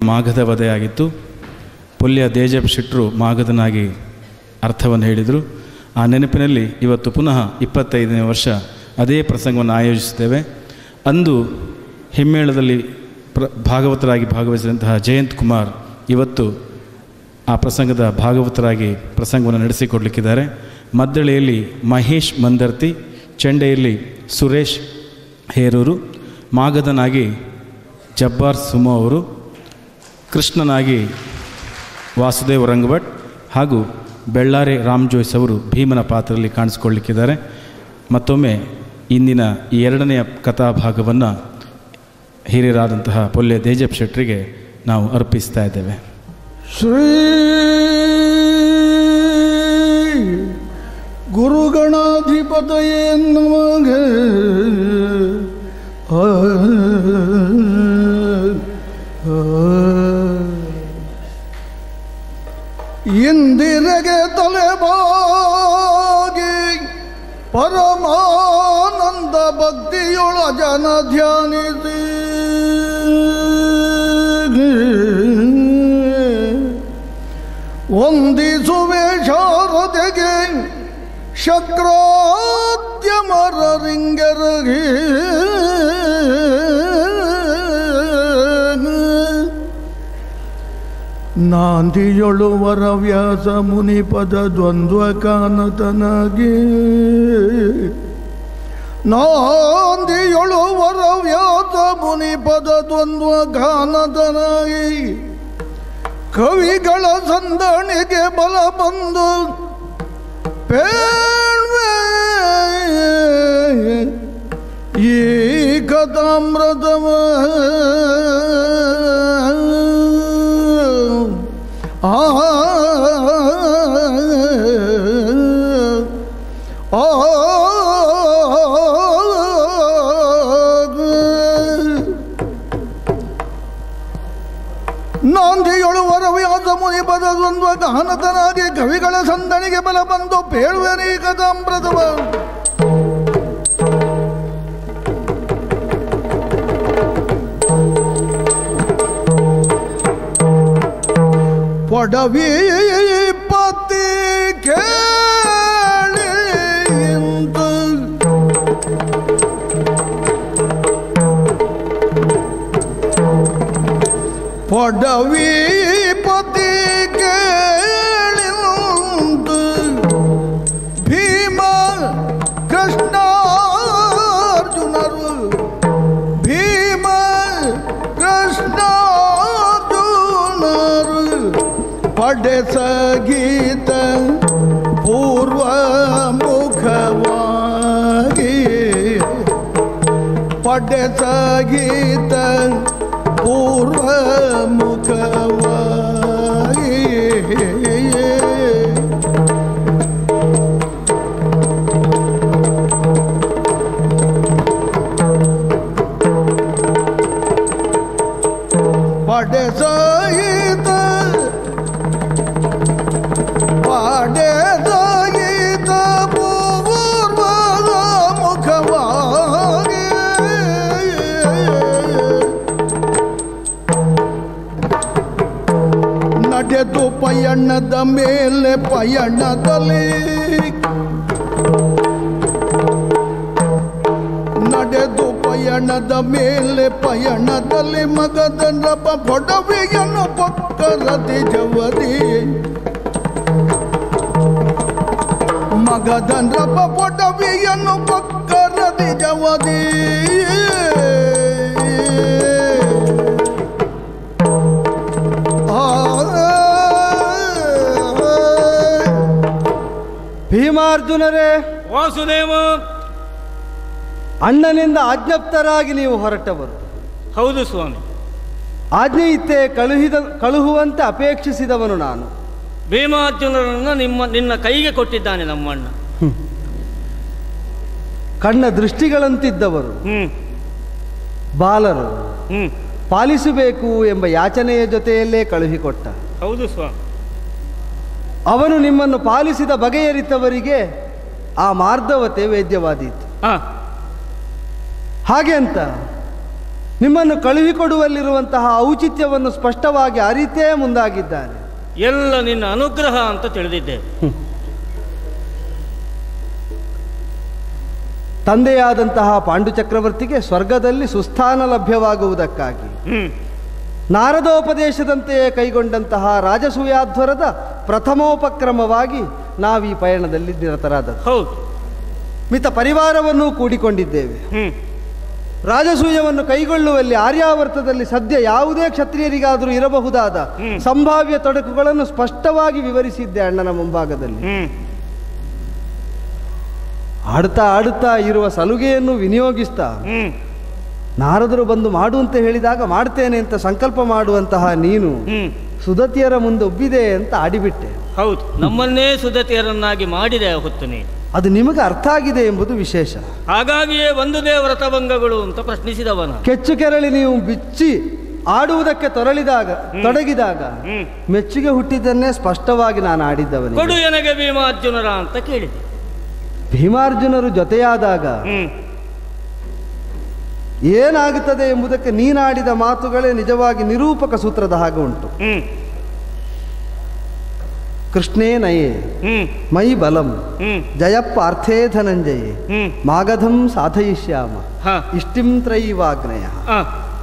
ಮಾಘದ ವಧೆಯಾಗಿತ್ತು ಪುಲ್ಯ ದೇಜಪ್ ಶೆಟ್ರು ಮಾಘದನಾಗಿ ಅರ್ಥವನ್ನು ಹೇಳಿದರು ಆ ನೆನಪಿನಲ್ಲಿ ಇವತ್ತು ಪುನಃ ಇಪ್ಪತ್ತೈದನೇ ವರ್ಷ ಅದೇ ಪ್ರಸಂಗವನ್ನು ಆಯೋಜಿಸುತ್ತೇವೆ ಅಂದು ಹಿಮ್ಮೇಳದಲ್ಲಿ ಪ್ರ ಭಾಗವತರಾಗಿ ಭಾಗವಹಿಸಿದಂತಹ ಜಯಂತ್ ಕುಮಾರ್ ಇವತ್ತು ಆ ಪ್ರಸಂಗದ ಭಾಗವತರಾಗಿ ಪ್ರಸಂಗವನ್ನು ನಡೆಸಿಕೊಡ್ಲಿಕ್ಕಿದ್ದಾರೆ ಮದ್ದಳೆಯಲ್ಲಿ ಮಹೇಶ್ ಮಂದರ್ತಿ ಚೆಂಡೆಯಲ್ಲಿ ಸುರೇಶ್ ಹೇರೂರು ಮಾಗದನಾಗಿ ಜಬ್ಬಾರ್ ಸುಮೋ ಅವರು ಕೃಷ್ಣನಾಗಿ ವಾಸುದೇವ್ ರಂಗಭಟ್ ಹಾಗೂ ಬೆಳ್ಳಾರೆ ರಾಮ್ ಜೋಯ್ಸ್ ಅವರು ಭೀಮನ ಪಾತ್ರದಲ್ಲಿ ಕಾಣಿಸ್ಕೊಳ್ಳಿಕ್ಕಿದ್ದಾರೆ ಮತ್ತೊಮ್ಮೆ ಇಂದಿನ ಈ ಎರಡನೆಯ ಕಥಾಭಾಗವನ್ನು ಹಿರಿಯರಾದಂತಹ ಪೊಲ್ಲೆ ತೇಜಪ್ ಶೆಟ್ಟರಿಗೆ ನಾವು ಅರ್ಪಿಸ್ತಾ ಇದ್ದೇವೆ ಶ್ರೀ ಗುರುಗಣಾಧಿಪತಯೇ ನಮಗ ಆ, ಆ. ಇಂದಿರೆಗೆ ತಲೆಬಾಗಿ ಪರಮಾನಂದ ಭಕ್ತಿಯೊಳ ಜನ ಧ್ಯಾನಿಸಿ ವಂದಿಸುವೆ ಶಾರದೆಗೆ ಶಕ್ರಾದ್ಯಮರರಿಂಗರಗಿ ನಾಂದಿಯೊಳುವರ ವ್ಯಾಸ ಮುನಿಪದ ದ್ವಂದ್ವ ಕಾನತನಾಗಿ ನಾಂದಿಯೊಳುವರ ವ್ಯಾಸ ಮುನಿಪದ ದ್ವಂದ್ವ ಗಾನತನಾಗಿ ಕವಿಗಳ ಸಂದಣಿಗೆ ಬಲ ಬಂದು ಪೇಳ್ವೆ ಈ ಕಥಾಮೃತವ ಆ ನಾಂದಿಯೊಳು ವರವ್ಯಾಸ ಮುನಿ ಪದದ್ವಂದ್ವ ಗಹನತನಾಗಿ ಕವಿಗಳ ಸಂದಣಿಗೆ ಬಲ ಬಂದು ಪೇಳುವನೇ ಕದಾಮೃತವ ಪಡವಿ ಪತಿ ಕೇಳಿ ಇಂದು ಪಡವಿ ಪತಿ ಕೇಳಿಂದು ಭೀಮ ಕೃಷ್ಣಾರ್ಜುನರು ಭೀಮ ಕೃಷ್ಣಾರ್ಜುನರು ಪಡೆಸ ಗೀತ ಪೂರ್ವ ಮುಖವಾಗಿ ಪಡೆಸ ಗೀತ ಪೂರ್ವ ಮುಖವಾಗಿ ಪಡೆಸ ಗೀತ ಪಡೆಸ ಗೀತ ಪೂರ್ವ ಮುಖವಾಗಿ ನಡೆದು ಪಯಣದ ಮೇಲೆ ಪಯಣದಲ್ಲಿ ನಡೆದು ಪಯಣದ ಮೇಲೆ ಪಯಣದಲ್ಲಿ ಮಗದನಪ ಪೊಡವೆಯನ್ನು ಪಕ್ಕರದಿ ಜವದಿ ಮಗದನಪ ಪೊಡವೆಯನ್ನು ಪಕ್ಕರದಿ ಜವದಿ ಭೀಮಾರ್ಜುನರೇ ವಾಸುದೇವ ಅಣ್ಣನಿಂದ ಆಜ್ಞಪ್ತರಾಗಿ ನೀವು ಹೊರಟವರು ಹೌದು ಸ್ವಾಮಿ ಆಜ್ಞೆ ಇತ್ತೇ ಕಳುಹಿದ ಕಳುಹುವಂತೆ ಅಪೇಕ್ಷಿಸಿದವನು ನಾನು ಭೀಮಾರ್ಜುನರನ್ನು ನಿಮ್ಮ ನಿನ್ನ ಕೈಗೆ ಕೊಟ್ಟಿದ್ದಾನೆ ನಮ್ಮಣ್ಣ ಕಣ್ಣ ದೃಷ್ಟಿಗಳಂತಿದ್ದವರು ಹ್ಮ್ ಬಾಲರು ಹ್ಮ್ ಪಾಲಿಸಬೇಕು ಎಂಬ ಯಾಚನೆಯ ಜೊತೆಯಲ್ಲೇ ಕಳುಹಿಕೊಟ್ಟ ಹೌದು ಸ್ವಾಮಿ ಅವನು ನಿಮ್ಮನ್ನು ಪಾಲಿಸಿದ ಬಗೆಯರಿತವರಿಗೆ ಆ ಮಾರ್ಧವತೆ ವೇದ್ಯವಾದೀತು ಹಾ ಹಾಗೆ ಅಂತ ನಿಮ್ಮನ್ನು ಕಳುಹಿಕೊಡುವಲ್ಲಿರುವಂತಹ ಔಚಿತ್ಯವನ್ನು ಸ್ಪಷ್ಟವಾಗಿ ಅರಿತೇ ಮುಂದಾಗಿದ್ದಾನೆ ಎಲ್ಲ ನಿನ್ನ ಅನುಗ್ರಹ ಅಂತ ತಿಳಿದಿದ್ದೆ ತಂದೆಯಾದಂತಹ ಪಾಂಡು ಚಕ್ರವರ್ತಿಗೆ ಸ್ವರ್ಗದಲ್ಲಿ ಸುಸ್ಥಾನ ಲಭ್ಯವಾಗುವುದಕ್ಕಾಗಿ ಹ್ಮ್ ನಾರದೋಪದೇಶದಂತೆಯೇ ಕೈಗೊಂಡಂತಹ ರಾಜಸೂಯಾಧ್ವರದ ಪ್ರಥಮೋಪಕ್ರಮವಾಗಿ ನಾವೀ ಪಯಣದಲ್ಲಿ ನಿರತರಾದದ್ದು ಹೌದು ಮಿತ ಪರಿವಾರವನ್ನು ಕೂಡಿಕೊಂಡಿದ್ದೇವೆ ಹ್ಮ್ ರಾಜಸೂಯವನ್ನು ಕೈಗೊಳ್ಳುವಲ್ಲಿ ಆರ್ಯಾವರ್ತದಲ್ಲಿ ಸದ್ಯ ಯಾವುದೇ ಕ್ಷತ್ರಿಯರಿಗಾದರೂ ಇರಬಹುದಾದ ಹ್ಮ್. ಸಂಭಾವ್ಯ ತೊಡಕುಗಳನ್ನು ಸ್ಪಷ್ಟವಾಗಿ ವಿವರಿಸಿದ್ದೆ ಅಣ್ಣನ ಮುಂಭಾಗದಲ್ಲಿ ಹ್ಮ್ ಆಡುತ್ತಾ ಆಡುತ್ತಾ ಇರುವ ಸಲುಗೆಯನ್ನು ವಿನಿಯೋಗಿಸ್ತಾ ಹ್ಮ್ ನಾರದರು ಬಂದು ಮಾಡು ಅಂತ ಹೇಳಿದಾಗ ಮಾಡ್ತೇನೆ ಅಂತ ಸಂಕಲ್ಪ ಮಾಡುವಂತಹ ನೀನು ಹ್ಮ್ ಸುದತಿಯರ ಮುಂದೆ ಒಬ್ಬಿದೆ ಅಂತ ಆಡಿಬಿಟ್ಟೆ ಹೌದು ನಮ್ಮನ್ನೇ ಸುದತಿಯರನ್ನಾಗಿ ಮಾಡಿದೆ ಆ ಹೊತ್ತು ನೀನು ಅದು ನಿಮಗೆ ಅರ್ಥ ಆಗಿದೆ ಎಂಬುದು ವಿಶೇಷ ಹಾಗಾಗಿಯೇ ಒಂದು ದೇವರ ತಭಂಗಗಳು ಅಂತ ಪ್ರಶ್ನಿಸಿದವನ ಕೆಚ್ಚು ಕೆರಳಿ ನೀವು ಬಿಚ್ಚಿ ಆಡುವುದಕ್ಕೆ ತೊರಳಿದಾಗ ತೊಡಗಿದಾಗ ಹ್ಮ್ ಮೆಚ್ಚುಗೆ ಹುಟ್ಟಿದ್ದನ್ನೇ ಸ್ಪಷ್ಟವಾಗಿ ನಾನು ಆಡಿದ್ದವನಿಗೆ ಕೊಡು ಎನಗೆ ಭೀಮಾರ್ಜುನರ ಅಂತ ಕೇಳಿದೆ ಭೀಮಾರ್ಜುನರು ಜೊತೆಯಾದಾಗ ಹ್ಮ್ ಏನಾಗುತ್ತದೆ ಎಂಬುದಕ್ಕೆ ನೀನಾಡಿದ ಮಾತುಗಳೇ ನಿಜವಾಗಿ ನಿರೂಪಕ ಸೂತ್ರದ ಹಾಗೆ ಉಂಟು ಹ್ಮ್ ಕೃಷ್ಣೇ ನಯೇ ಹ್ಮ್ ಮೈ ಬಲಂ ಹ್ಮ್ ಜಯಪ್ಪ ಅರ್ಥೇ ಧನಂಜಯೇ ಹ್ಮ್ ಮಾಗಧಂ ಸಾಧಯಿಷ್ಯಾಮ ಹ ಇಷ್ಟಿಂ ತ್ರೈವಾಗ್ನಯ ಹ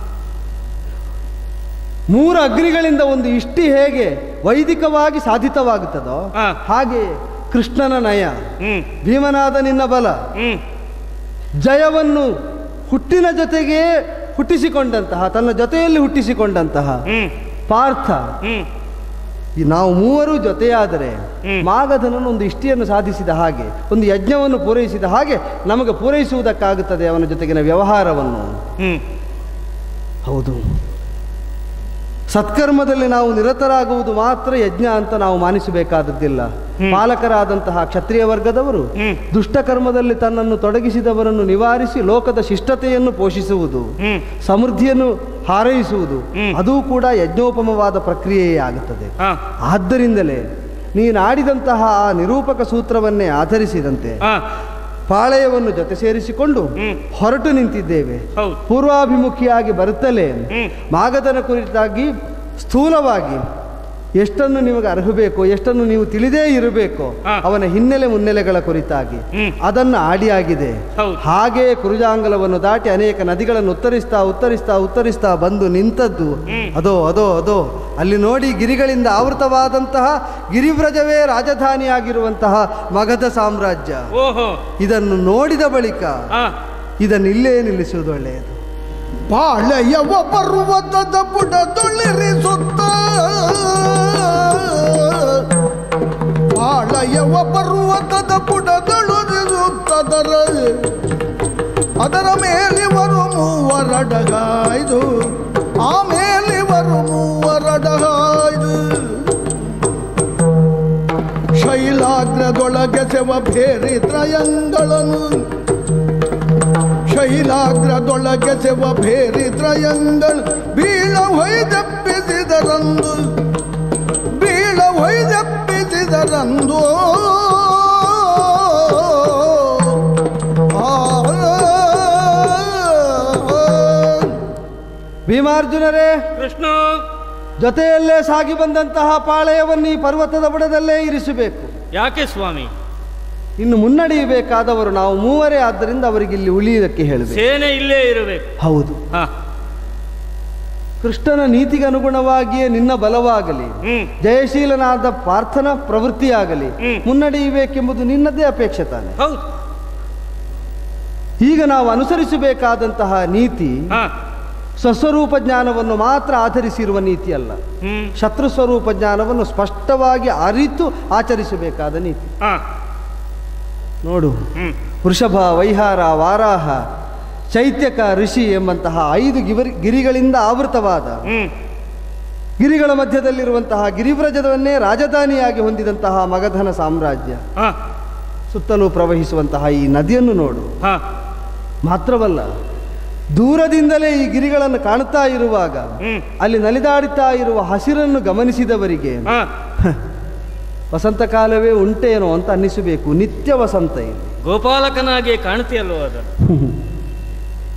ಮೂರು ಅಗ್ನಿಗಳಿಂದ ಒಂದು ಇಷ್ಟಿ ಹೇಗೆ ವೈದಿಕವಾಗಿ ಸಾಧಿತವಾಗುತ್ತದೋ ಹಾ. ಹಾಗೆ ಕೃಷ್ಣನ ನಯ ಹ್ಮ್ ಭೀಮನಾದ ನಿನ್ನ ಬಲ ಹ್ಮ್ ಜಯವನ್ನು ಹುಟ್ಟಿನ ಜೊತೆಗೆ ಹುಟ್ಟಿಸಿಕೊಂಡಂತಹ ತನ್ನ ಜೊತೆಯಲ್ಲಿ ಹುಟ್ಟಿಸಿಕೊಂಡಂತಹ ಹ್ಮ್ ಪಾರ್ಥ ಹ್ಮ್ ಈ ನಾವು ಮೂವರು ಜೊತೆಯಾದರೆ ಹ್ಮ್. ಮಾಗಧನನ್ನು ಒಂದು ಇಷ್ಟಿಯನ್ನು ಸಾಧಿಸಿದ ಹಾಗೆ ಒಂದು ಯಜ್ಞವನ್ನು ಪೂರೈಸಿದ ಹಾಗೆ ನಮಗೆ ಪೂರೈಸುವುದಕ್ಕಾಗುತ್ತದೆ ಅವನ ಜೊತೆಗಿನ ವ್ಯವಹಾರವನ್ನು ಹ್ಮ್ ಹೌದು ಸತ್ಕರ್ಮದಲ್ಲಿ ನಾವು ನಿರತರಾಗುವುದು ಮಾತ್ರ ಯಜ್ಞ ಅಂತ ನಾವು ಮಾನಿಸಬೇಕಾದದ್ದಿಲ್ಲ ಪಾಲಕರಾದಂತಹ ಕ್ಷತ್ರಿಯ ವರ್ಗದವರು ಹ್ಮ್. ದುಷ್ಟಕರ್ಮದಲ್ಲಿ ತನ್ನನ್ನು ತೊಡಗಿಸಿದವರನ್ನು ನಿವಾರಿಸಿ ಲೋಕದ ಶಿಷ್ಟತೆಯನ್ನು ಪೋಷಿಸುವುದು ಹ್ಮ್ ಸಮೃದ್ಧಿಯನ್ನು ಹಾರೈಸುವುದು ಹ್ಮ್. ಅದೂ ಕೂಡ ಯಜ್ಞೋಪಮವಾದ ಪ್ರಕ್ರಿಯೆಯೇ ಆಗುತ್ತದೆ ಹ ಆದ್ದರಿಂದಲೇ ನೀನಾಡಿದಂತಹ ಆ ನಿರೂಪಕ ಸೂತ್ರವನ್ನೇ ಆಧರಿಸಿದಂತೆ ಹ ಪಾಳೆಯವನ್ನು ಜೊತೆ ಸೇರಿಸಿಕೊಂಡು ಹ್ಮ್. ಹೊರಟು ನಿಂತಿದ್ದೇವೆ ಹೌದು ಪೂರ್ವಾಭಿಮುಖಿಯಾಗಿ ಬರುತ್ತಲೇ ಹ್ಮ್. ಮಾಗಧನ ಕುರಿತಾಗಿ ಸ್ಥೂಲವಾಗಿ ಎಷ್ಟನ್ನು ನಿಮಗೆ ಅರ್ಹಬೇಕು ಎಷ್ಟನ್ನು ನೀವು ತಿಳಿದೇ ಇರಬೇಕು ಹಾ. ಅವನ ಹಿನ್ನೆಲೆ ಮುನ್ನೆಲೆಗಳ ಕುರಿತಾಗಿ ಹ್ಮ್. ಅದನ್ನು ಆಡಿಯಾಗಿದೆ ಹೌದು. ಹಾಗೆ ಕುರುಜಾಂಗಲವನ್ನು ದಾಟಿ ಅನೇಕ ನದಿಗಳನ್ನು ಉತ್ತರಿಸ್ತಾ ಉತ್ತರಿಸ್ತಾ ಉತ್ತರಿಸ್ತಾ ಬಂದು ನಿಂತದ್ದು ಹ್ಮ್. ಅದೋ ಅದೋ ಅದೋ ಅಲ್ಲಿ ನೋಡಿ ಗಿರಿಗಳಿಂದ ಆವೃತವಾದಂತಹ ಗಿರಿವ್ರಜವೇ ರಾಜಧಾನಿಯಾಗಿರುವಂತಹ ಮಗಧ ಸಾಮ್ರಾಜ್ಯ ಓಹೋ ಇದನ್ನು ನೋಡಿದ ಬಳಿಕ ಹ ಇದನ್ನು ಇಲ್ಲೇ ನಿಲ್ಲಿಸುವುದು ಒಳ್ಳೆಯದು ಪಾಳೆಯವ ಪರ್ವತದ ಬುಡದೊಳಿರಿಸುತ್ತ ಪಾಳೆಯವ ಪರ್ವತದ ಬುಡದೊಳಿರಿಸುತ್ತದರ ಅದರ ಮೇಲಿವರು ಮೂವರಡಗಾಯ್ದು ಆಮೇಲಿವರು ಮೂವರಡಗಾಯ್ದು ಶೈಲಾಗ್ರದೊಳಗೆ ಸೆವ ಭೇರಿ ತ್ರಯಂಗಳನ್ನು ಶೈಲಾಗ್ರದೊಳಗೆ ಸೆವ ಭೇರಿ ತ್ರಯಂಗಳು ಬೀಳ ಹೊಯ್ದಪ್ಪಿಸಿದರಂದು ಬೀಳ ಹೊಯ್ದಪ್ಪಿಸಿದರಂದು ಭೀಮಾರ್ಜುನರೇ ಕೃಷ್ಣ ಜೊತೆಯಲ್ಲೇ ಸಾಗಿ ಬಂದಂತಹ ಪಾಳೆಯವನ್ನು ಈ ಪರ್ವತದ ಬುಡದಲ್ಲೇ ಇರಿಸಬೇಕು ಯಾಕೆ ಸ್ವಾಮಿ ಇನ್ನು ಮುನ್ನಡೆಯಬೇಕಾದವರು ನಾವು ಮೂವರೇ ಆದ್ದರಿಂದ ಅವರಿಗೆ ಇಲ್ಲಿ ಉಳಿಯುವುದಕ್ಕೆ ಹೇಳಬೇಕು ಸೇನೆ ಇಲ್ಲೇ ಇರಬೇಕು ಹೌದು ಹ ಕೃಷ್ಣನ ನೀತಿಗೆ ಅನುಗುಣವಾಗಿಯೇ ನಿನ್ನ ಬಲವಾಗಲಿ ಹ್ಮ್ ಜಯಶೀಲನಾದ ಪ್ರಾರ್ಥನಾ ಪ್ರವೃತ್ತಿಯಾಗಲಿ ಹ್ಮ್. ಮುನ್ನಡೆಯಬೇಕೆಂಬುದು ನಿನ್ನದೇ ಅಪೇಕ್ಷೆ ತಾನೆ ಹೌದು ಈಗ ನಾವು ಅನುಸರಿಸಬೇಕಾದಂತಹ ನೀತಿ ಹ ಸ್ವಸ್ವರೂಪ ಜ್ಞಾನವನ್ನು ಮಾತ್ರ ಆಧರಿಸಿರುವ ನೀತಿ ಅಲ್ಲ ಹ್ಮ್ ಶತ್ರು ಸ್ವರೂಪ ಜ್ಞಾನವನ್ನು ಸ್ಪಷ್ಟವಾಗಿ ಅರಿತು ಆಚರಿಸಬೇಕಾದ ನೀತಿ ಹ ನೋಡು ಹ್ಮ್ ವೃಷಭ ವೈಹಾರ ವಾರಾಹ ಚೈತ್ಯಕ ಋಷಿ ಎಂಬಂತಹ ಐದು ಗಿವರಿ ಗಿರಿಗಳಿಂದ ಆವೃತವಾದ ಹ್ಮ್ ಗಿರಿಗಳ ಮಧ್ಯದಲ್ಲಿರುವಂತಹ ಗಿರಿವ್ರಜವನ್ನೇ ರಾಜಧಾನಿಯಾಗಿ ಹೊಂದಿದಂತಹ ಮಗಧನ ಸಾಮ್ರಾಜ್ಯ ಹ ಸುತ್ತಲೂ ಪ್ರವಹಿಸುವಂತಹ ಈ ನದಿಯನ್ನು ನೋಡು ಹ ಮಾತ್ರವಲ್ಲ ದೂರದಿಂದಲೇ ಈ ಗಿರಿಗಳನ್ನು ಕಾಣುತ್ತಾ ಇರುವಾಗ ಹ್ಮ್ ಅಲ್ಲಿ ನಲಿದಾಡುತ್ತಾ ಇರುವ ಹಸಿರನ್ನು ಗಮನಿಸಿದವರಿಗೆ ಹ ವಸಂತ ಕಾಲವೇ ಉಂಟೇನೋ ಅಂತ ಅನ್ನಿಸಬೇಕು ನಿತ್ಯ ವಸಂತ ಇಲ್ಲಿ ಗೋಪಾಲಕನಾಗಿ ಕಾಣ್ತೀಯಲ್ವ ಅದು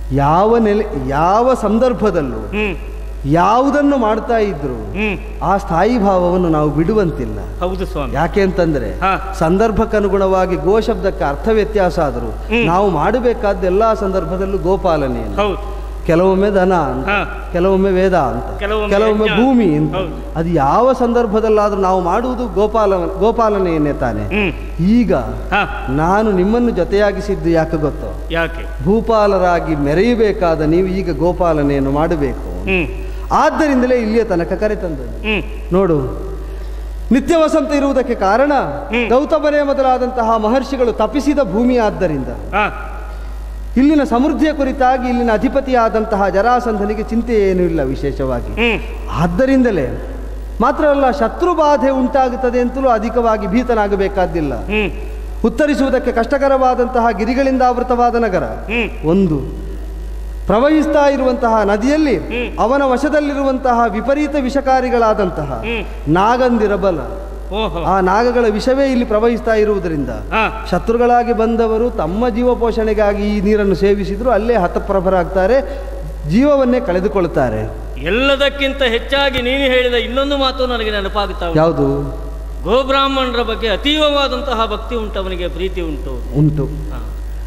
ಯಾವ ನೆಲೆ ಯಾವ ಸಂದರ್ಭದಲ್ಲೂ ಹ್ಮ್ ಯಾವುದನ್ನು ಮಾಡ್ತಾ ಇದ್ರು ಹ್ಮ್ ಆ ಸ್ಥಾಯಿ ಭಾವವನ್ನು ನಾವು ಬಿಡುವಂತಿಲ್ಲ ಹೌದು ಸ್ವಾಮಿ ಯಾಕೆ ಅಂತಂದ್ರೆ ಹಾ. ಸಂದರ್ಭಕ್ಕನುಗುಣವಾಗಿ ಗೋ ಶಬ್ದಕ್ಕೆ ಅರ್ಥ ವ್ಯತ್ಯಾಸ ಆದರೂ ನಾವು ಮಾಡಬೇಕಾದ ಎಲ್ಲಾ ಸಂದರ್ಭದಲ್ಲೂ ಗೋಪಾಲನೆ ಹೌದು ಕೆಲವೊಮ್ಮೆ ದನ ಅಂತ ಹಾ. ಕೆಲವೊಮ್ಮೆ ವೇದ ಅಂತ ಕೆಲವೊಮ್ಮೆ ಕೆಲವೊಮ್ಮೆ ಯಜ್ಞ. ಭೂಮಿ ಅಂತ ಹೌದು. ಅದು ಯಾವ ಸಂದರ್ಭದಲ್ಲಾದ್ರೂ ನಾವು ಮಾಡುವುದು ಗೋಪಾಲ ಗೋಪಾಲನೆಯನ್ನೇ ತಾನೆ ಹ್ಮ್ ಈಗ ಹಾ ನಾನು ನಿಮ್ಮನ್ನು ಜೊತೆಯಾಗಿಸಿದ್ದು ಯಾಕೆ ಗೊತ್ತೋ ಯಾಕೆ ಭೂಪಾಲರಾಗಿ ಮೆರೆಯಬೇಕಾದ ನೀವು ಈಗ ಗೋಪಾಲನೆಯನ್ನು ಮಾಡಬೇಕು ಹ್ಮ್ ಆದ್ದರಿಂದಲೇ ಇಲ್ಲಿಯ ತನಕ ಕರೆತಂದದ್ದು ಹ್ಮ್ ನೋಡು ನಿತ್ಯ ವಸಂತ ಇರುವುದಕ್ಕೆ ಕಾರಣ ಹ್ಮ್. ಗೌತಮನೇ ಮೊದಲಾದಂತಹ ಮಹರ್ಷಿಗಳು ತಪಿಸಿದ ಭೂಮಿ ಆದ್ದರಿಂದ ಹಾ ಇಲ್ಲಿನ ಸಮೃದ್ಧಿಯ ಕುರಿತಾಗಿ ಇಲ್ಲಿನ ಅಧಿಪತಿಯಾದಂತಹ ಜರಾಸಂಧನಿಗೆ ಚಿಂತೆ ಏನೂ ಇಲ್ಲ ವಿಶೇಷವಾಗಿ ಹ್ಮ್ ಆದ್ದರಿಂದಲೇ ಮಾತ್ರವಲ್ಲ ಶತ್ರು ಬಾಧೆ ಉಂಟಾಗುತ್ತದೆ ಅಂತಲೂ ಅಧಿಕವಾಗಿ ಭೀತನಾಗಬೇಕಾದ್ದಿಲ್ಲ ಹ್ಮ್ ಉತ್ತರಿಸುವುದಕ್ಕೆ ಕಷ್ಟಕರವಾದಂತಹ ಗಿರಿಗಳಿಂದ ಆವೃತವಾದ ನಗರ ಹ್ಮ್ ಒಂದು ಪ್ರವಹಿಸ್ತಾ ಇರುವಂತಹ ನದಿಯಲ್ಲಿ ಹ್ಮ್. ಅವನ ವಶದಲ್ಲಿರುವಂತಹ ವಿಪರೀತ ವಿಷಕಾರಿಗಳಾದಂತಹ ಹ್ಮ್. ನಾಗಂದಿರ ಬಲ ಓಹೋ ಆ ನಾಗಗಳ ವಿಷವೇ ಇಲ್ಲಿ ಪ್ರವಹಿಸ್ತಾ ಇರುವುದರಿಂದ ಹಾ ಶತ್ರುಗಳಾಗಿ ಬಂದವರು ತಮ್ಮ ಜೀವ ಪೋಷಣೆಗಾಗಿ ಈ ನೀರನ್ನು ಸೇವಿಸಿದ್ರು ಅಲ್ಲೇ ಹತಪ್ರಭರಾಗ್ತಾರೆ ಜೀವವನ್ನೇ ಕಳೆದುಕೊಳ್ತಾರೆ ಎಲ್ಲದಕ್ಕಿಂತ ಹೆಚ್ಚಾಗಿ ನೀನು ಹೇಳಿದ ಇನ್ನೊಂದು ಮಾತು ನನಗೆ ನೆನಪಾಗುತ್ತಾ ಉಂಟು. ಯಾವುದು ಗೋಬ್ರಾಹ್ಮಣರ ಬಗ್ಗೆ ಅತೀವವಾದಂತಹ ಭಕ್ತಿ ಉಂಟು ಅವನಿಗೆ ಪ್ರೀತಿ ಉಂಟು ಉಂಟು ಹಾ.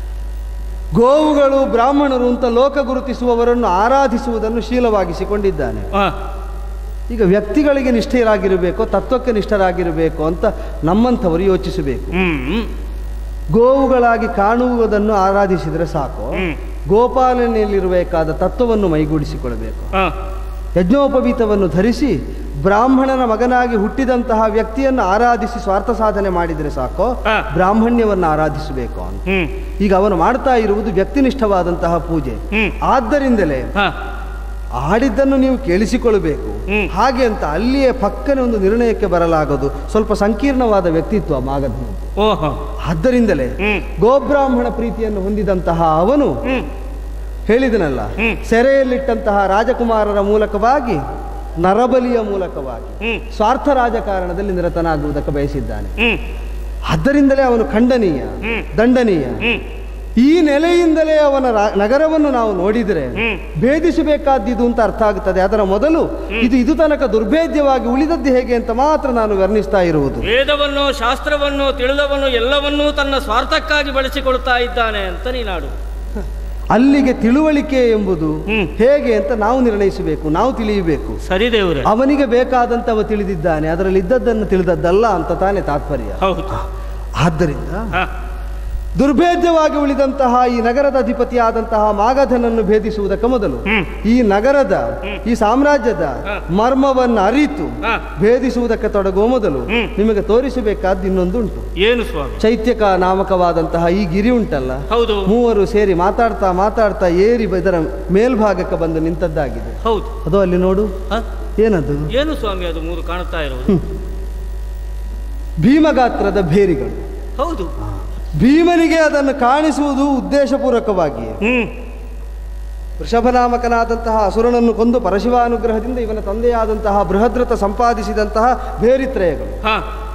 ಗೋವುಗಳು ಬ್ರಾಹ್ಮಣರು ಅಂತ ಲೋಕ ಗುರುತಿಸುವವರನ್ನು ಆರಾಧಿಸುವುದನ್ನು ಶೀಲವಾಗಿಸಿಕೊಂಡಿದ್ದಾನೆ ಹಾ ಈಗ ವ್ಯಕ್ತಿಗಳಿಗೆ ನಿಷ್ಠರಾಗಿರಬೇಕು ತತ್ವಕ್ಕೆ ನಿಷ್ಠರಾಗಿರಬೇಕು ಅಂತ ನಮ್ಮಂಥವರು ಯೋಚಿಸಬೇಕು ಹ್ಮ್ ಗೋವುಗಳಾಗಿ ಕಾಣುವುದನ್ನು ಆರಾಧಿಸಿದರೆ ಸಾಕು ಹ್ಮ್. ಗೋಪಾಲನೆಯಲ್ಲಿರಬೇಕಾದ ತತ್ವವನ್ನು ಮೈಗೂಡಿಸಿಕೊಳ್ಳಬೇಕು ಹಾ ಯಜ್ಞೋಪವೀತವನ್ನು ಧರಿಸಿ ಬ್ರಾಹ್ಮಣನ ಮಗನಾಗಿ ಹುಟ್ಟಿದಂತಹ ವ್ಯಕ್ತಿಯನ್ನು ಆರಾಧಿಸಿ ಸ್ವಾರ್ಥ ಸಾಧನೆ ಮಾಡಿದರೆ ಸಾಕು ಹಾ. ಬ್ರಾಹ್ಮಣ್ಯವನ್ನು ಆರಾಧಿಸಬೇಕು ಅಂತ ಹ್ಮ್ ಈಗ ಅವನು ಮಾಡ್ತಾ ಇರುವುದು ವ್ಯಕ್ತಿನಿಷ್ಠವಾದಂತಹ ಪೂಜೆ ಹ್ಮ್. ಆದ್ದರಿಂದಲೇ ಹಾ ಆಡಿದ್ದನ್ನು ನೀವು ಕೇಳಿಸಿಕೊಳ್ಳಬೇಕು ಹ್ಮ್. ಹಾಗೆ ಅಂತ ಅಲ್ಲಿಯೇ ಪಕ್ಕನೆ ಒಂದು ನಿರ್ಣಯಕ್ಕೆ ಬರಲಾಗೋದು ಸ್ವಲ್ಪ ಸಂಕೀರ್ಣವಾದ ವ್ಯಕ್ತಿತ್ವ ಮಾಗಧನದ್ದು ಓಹೋ ಆದ್ದರಿಂದಲೇ ಹ್ಮ್. ಗೋಬ್ರಾಹ್ಮಣ ಪ್ರೀತಿಯನ್ನು ಹೊಂದಿದಂತಹ ಅವನು ಹ್ಮ್ ಹೇಳಿದನಲ್ಲ ಹ್ಮ್. ಸೆರೆಯಲ್ಲಿಟ್ಟಂತಹ ರಾಜಕುಮಾರರ ಮೂಲಕವಾಗಿ ನರಬಲಿಯ ಮೂಲಕವಾಗಿ ಹ್ಮ್ ಸ್ವಾರ್ಥ ರಾಜಕಾರಣದಲ್ಲಿ ನಿರತನಾಗುವುದಕ್ಕೆ ಬಯಸಿದ್ದಾನೆ ಹ್ಮ್ ಆದ್ದರಿಂದಲೇ ಅವನು ಖಂಡನೀಯ ಹ್ಮ್. ದಂಡನೀಯ ಹ್ಮ್ ಈ ನೆಲೆಯಿಂದಲೇ ಅವನ ರಾ- ನಗರವನ್ನು ನಾವು ನೋಡಿದರೆ ಹ್ಮ್. ಭೇದಿಸಬೇಕಾದ್ದು ಅಂತ ಅರ್ಥ ಆಗುತ್ತದೆ ಅದರ ಮೊದಲು ಇದು ಇದು ತನಕ ದುರ್ಭೇದ್ಯವಾಗಿ ಉಳಿದದ್ದು ಹೇಗೆ ಅಂತ ಮಾತ್ರ ನಾನು ವರ್ಣಿಸ್ತಾ ಇರುವುದು ವೇದವನ್ನು ಶಾಸ್ತ್ರವನ್ನು ತಿಳಿದವನು ಎಲ್ಲವನ್ನೂ ತನ್ನ ಸ್ವಾರ್ಥಕ್ಕಾಗಿ ಬಳಸಿಕೊಳ್ತಾ ಇದ್ದಾನೆ ಅಂತ ನೀನಾಡು ಅಲ್ಲಿಗೆ ತಿಳುವಳಿಕೆ ಎಂಬುದು ಹ್ಮ್. ಹೇಗೆ ಅಂತ ನಾವು ನಿರ್ಣಯಿಸಬೇಕು ನಾವು ತಿಳಿಯಬೇಕು ಸರಿ ದೇವ್ರೆ ಅವನಿಗೆ ಬೇಕಾದಂತವ ತಿಳಿದಿದ್ದಾನೆ ಅದರಲ್ಲಿ ಇದ್ದದ್ದನ್ನು ತಿಳಿದದ್ದಲ್ಲ ಅಂತ ತಾನೇ ತಾತ್ಪರ್ಯ ಹೌದು ಆದ್ದರಿಂದ ಹಾ ದುರ್ಭೇದ್ಯವಾಗಿ ಉಳಿದಂತಹ ಈ ನಗರದ ಅಧಿಪತಿಯಾದಂತಹ ಮಾಗಧನನ್ನು ಭೇದಿಸುವುದಕ್ಕೆ ಮೊದಲು ಹ್ಮ್. ಈ ನಗರದ ಈ ಸಾಮ್ರಾಜ್ಯದ ಹ. ಮರ್ಮವನ್ನು ಅರಿತು ಹಾ ಭೇದಿಸುವುದಕ್ಕೆ ತೊಡಗುವ ಮೊದಲು ಹ್ಮ್. ನಿಮಗೆ ತೋರಿಸಬೇಕಾದ್ದು ಇನ್ನೊಂದುಂಟು ಏನು ಸ್ವಾಮಿ ಚೈತ್ಯಕ ನಾಮಕವಾದಂತಹ ಈ ಗಿರಿ ಉಂಟಲ್ಲ ಹೌದು ಮೂವರು ಸೇರಿ ಮಾತಾಡ್ತಾ ಮಾತಾಡ್ತಾ ಏರಿ ಇದರ ಮೇಲ್ಭಾಗಕ್ಕೆ ಬಂದು ನಿಂತದ್ದಾಗಿದೆ ಹೌದು ಅದು ಅಲ್ಲಿ ನೋಡು ಹ? ಏನದು ಏನು ಸ್ವಾಮಿ ಅದು ಮೂರು ಕಾಣುತ್ತಾ ಇರುವುದು ಭೀಮಗಾತ್ರದ ಭೇರಿಗಳು ಹೌದು ಭೀಮನಿಗೆ ಅದನ್ನು ಕಾಣಿಸುವುದು ಉದ್ದೇಶಪೂರ್ವಕವಾಗಿ ಹ್ಮ್ ವೃಷಭನಾಮಕನಾದಂತಹ ಅಸುರನನ್ನು ಕೊಂದು ಪರಶಿವಾನುಗ್ರಹದಿಂದ ಇವನ ತಂದೆಯಾದಂತಹ ಬೃಹದ್ರಥ ಸಂಪಾದಿಸಿದಂತಹ ಭೇರಿತ್ರಯಗಳು ಹಾ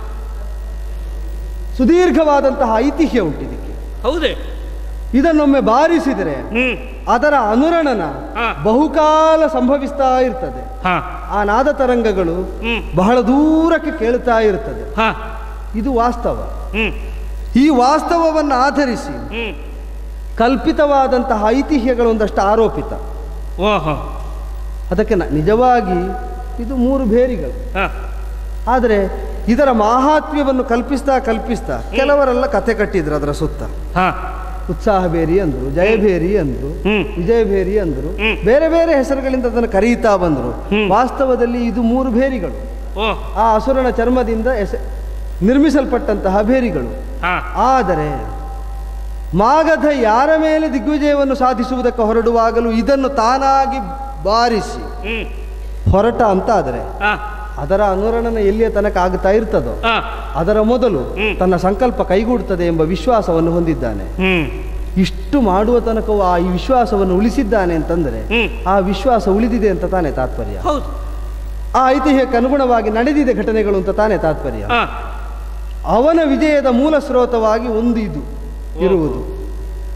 ಸುದೀರ್ಘವಾದಂತಹ ಐತಿಹ್ಯ ಉಂಟಿದಕ್ಕೆ ಹೌದೇ ಇದನ್ನೊಮ್ಮೆ ಬಾರಿಸಿದರೆ ಹ್ಮ್ ಅದರ ಅನುರಣನ ಹಾ. ಬಹುಕಾಲ ಸಂಭವಿಸ್ತಾ ಇರ್ತದೆ ಹಾ ಆ ನಾದ ತರಂಗಗಳು ಹ್ಮ್ ಬಹಳ ದೂರಕ್ಕೆ ಕೇಳ್ತಾ ಇರ್ತದೆ ಹಾ ಇದು ವಾಸ್ತವ ಹ್ಮ್ ಈ ವಾಸ್ತವವನ್ನು ಆಧರಿಸಿ ಹ್ಮ್ ಕಲ್ಪಿತವಾದಂತಹ ಐತಿಹ್ಯಗಳು ಒಂದಷ್ಟು ಆರೋಪಿತ ಓಹೋ ಅದಕ್ಕೆ ನ- ನಿಜವಾಗಿ ಇದು ಮೂರು ಭೇರಿಗಳು ಹಾ ಆದರೆ ಇದರ ಮಾಹಾತ್ಮ್ಯವನ್ನು ಕಲ್ಪಿಸ್ತಾ ಕಲ್ಪಿಸ್ತಾ ಕೆಲವರೆಲ್ಲ ಕತೆ ಕಟ್ಟಿದ್ರು ಅದರ ಸುತ್ತ ಹಾ ಉತ್ಸಾಹ ಬೇರಿ ಅಂದ್ರು ಜಯಭೇರಿ ಅಂದ್ರು ಹ್ಮ್. ವಿಜಯಭೇರಿ ಅಂದ್ರು ಹ್ಮ್. ಬೇರೆ ಬೇರೆ ಹೆಸರುಗಳಿಂದ ಅದನ್ನು ಕರೀತಾ ಬಂದರು ಹ್ಮ್. ವಾಸ್ತವದಲ್ಲಿ ಇದು ಮೂರು ಭೇರಿಗಳು ಓ ಆ ಅಸುರನ ಚರ್ಮದಿಂದ ಎಸೆ ನಿರ್ಮಿಸಲ್ಪಟ್ಟಂತಹ ಭೇರಿಗಳು ಹಾ ಆದರೆ ಮಾಗಧ ಯಾರ ಮೇಲೆ ದಿಗ್ವಿಜಯವನ್ನು ಸಾಧಿಸುವುದಕ್ಕೆ ಹೊರಡುವಾಗಲೂ ಇದನ್ನು ತಾನಾಗಿ ಬಾರಿಸಿ ಹ್ಮ್ ಹೊರಟ ಅಂತ ಆದರೆ ಹಾ ಅದರ ಅನುರಣನ ಎಲ್ಲಿಯ ತನಕ ಆಗ್ತಾ ಇರ್ತದೋ ಹಾ ಅದರ ಮೊದಲು ಹ್ಮ್. ತನ್ನ ಸಂಕಲ್ಪ ಕೈಗೂಡುತ್ತದೆ ಎಂಬ ವಿಶ್ವಾಸವನ್ನು ಹೊಂದಿದ್ದಾನೆ ಹ್ಮ್ ಇಷ್ಟು ಮಾಡುವ ತನಕವೂ ಆ ಈ ವಿಶ್ವಾಸವನ್ನು ಉಳಿಸಿದ್ದಾನೆ ಅಂತಂದರೆ ಹ್ಮ್. ಆ ವಿಶ್ವಾಸ ಉಳಿದಿದೆ ಅಂತ ತಾನೇ ತಾತ್ಪರ್ಯ ಹೌದು ಆ ಐತಿಹ್ಯಕ್ಕೆ ಅನುಗುಣವಾಗಿ ನಡೆದಿದೆ ಘಟನೆಗಳು ಅಂತ ತಾನೇ ತಾತ್ಪರ್ಯ ಹಾ ಅವನ ವಿಜಯದ ಮೂಲ ಸ್ರೋತವಾಗಿ ಒಂದು ಇದು ಇರುವುದು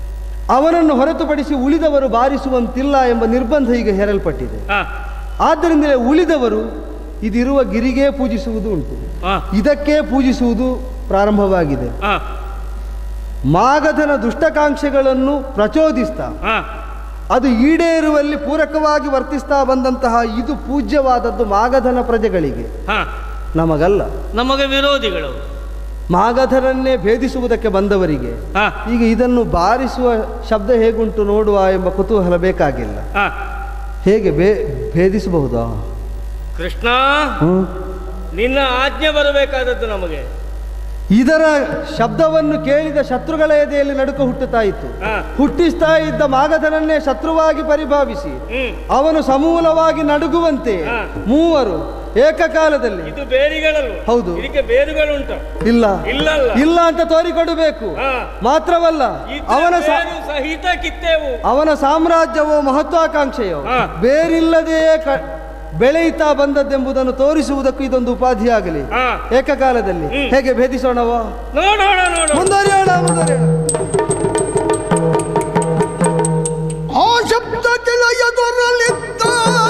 ಅವನನ್ನು ಹೊರತುಪಡಿಸಿ ಉಳಿದವರು ಬಾರಿಸುವಂತಿಲ್ಲ ಎಂಬ ನಿರ್ಬಂಧ ಈಗ ಹೇರಲ್ಪಟ್ಟಿದೆ ಹಾ ಆದ್ದರಿಂದಲೇ ಉಳಿದವರು ಇದಿರುವ ಗಿರಿಗೆ ಪೂಜಿಸುವುದು ಉಂಟು ಹಾ ಇದಕ್ಕೆ ಪೂಜಿಸುವುದು ಪ್ರಾರಂಭವಾಗಿದೆ ಹಾ ಮಾಗಧನ ದುಷ್ಟಕಾಂಕ್ಷೆಗಳನ್ನು ಪ್ರಚೋದಿಸ್ತಾ ಹಾ ಅದು ಈಡೇರುವಲ್ಲಿ ಪೂರಕವಾಗಿ ವರ್ತಿಸ್ತಾ ಬಂದಂತಹ ಇದು ಪೂಜ್ಯವಾದದ್ದು ಮಾಗಧನ ಪ್ರಜೆಗಳಿಗೆ ಹಾ ನಮಗಲ್ಲ ನಮಗೆ ವಿರೋಧಿಗಳು ಮಾಗಧರನ್ನೇ ಭೇದಿಸುವುದಕ್ಕೆ ಬಂದವರಿಗೆ ಹಾ ಈಗ ಇದನ್ನು ಬಾರಿಸುವ ಶಬ್ದ ಹೇಗುಂಟು ನೋಡುವ ಎಂಬ ಕುತೂಹಲ ಬೇಕಾಗಿಲ್ಲ ಹಾ ಹೇಗೆ ಭೇ ಭೇದಿಸಬಹುದಾ ಕೃಷ್ಣ ಹ್ಮ್. ನಿನ್ನ ಆಜ್ಞೆ ಬರಬೇಕಾದದ್ದು ನಮಗೆ ಇದರ ಶಬ್ದವನ್ನು ಕೇಳಿದ ಶತ್ರುಗಳ ಎದೆಯಲ್ಲಿ ನಡುಕ ಹುಟ್ಟುತ್ತಾ ಇತ್ತು ಹಾ. ಹುಟ್ಟಿಸ್ತಾ ಇದ್ದ ಮಾಗಧನನ್ನೇ ಶತ್ರುವಾಗಿ ಪರಿಭಾವಿಸಿ ಹ್ಮ್ ಅವನು ಸಮೂಲವಾಗಿ ನಡುಗುವಂತೆ ಹಾ. ಮೂವರು ಏಕಕಾಲದಲ್ಲಿ ಇದು ಬೇರಿಗಳಲ್ವ ಹೌದು. ಇದಕ್ಕೆ ಬೇರುಗಳುಂಟು ಇಲ್ಲ ಇಲ್ಲಲ್ಲ ಇಲ್ಲ ಅಂತ ತೋರಿಕೊಡಬೇಕು ಹಾ. ಮಾತ್ರವಲ್ಲ ಇದ್ರೆ ಅವನ ಸಾ- ಬೇರು ಸಹಿತ ಕಿತ್ತೇವು ಅವನ ಸಾಮ್ರಾಜ್ಯವೋ ಮಹತ್ವಾಕಾಂಕ್ಷೆಯೋ ಹಾ. ಬೇರಿಲ್ಲದೆಯೇ ಕ ಬೆಳೆಯುತ್ತಾ ಬಂದದ್ದೆಂಬುದನ್ನು ತೋರಿಸುವುದಕ್ಕೂ ಇದೊಂದು ಉಪಾಧಿಯಾಗಲಿ ಹಾ ಏಕಕಾಲದಲ್ಲಿ ಹ್ಮ್. ಹೇಗೆ ಭೇದಿಸೋಣವೋ ನೋಡೋಣ ನೋಡೋಣ ಮುಂದುವರಿಯೋಣ ಮುಂದುವರಿಯೋಣ ಆ ಶಬ್ದ ಕೆಳೆಯ ದೊರಲಿದ್ದ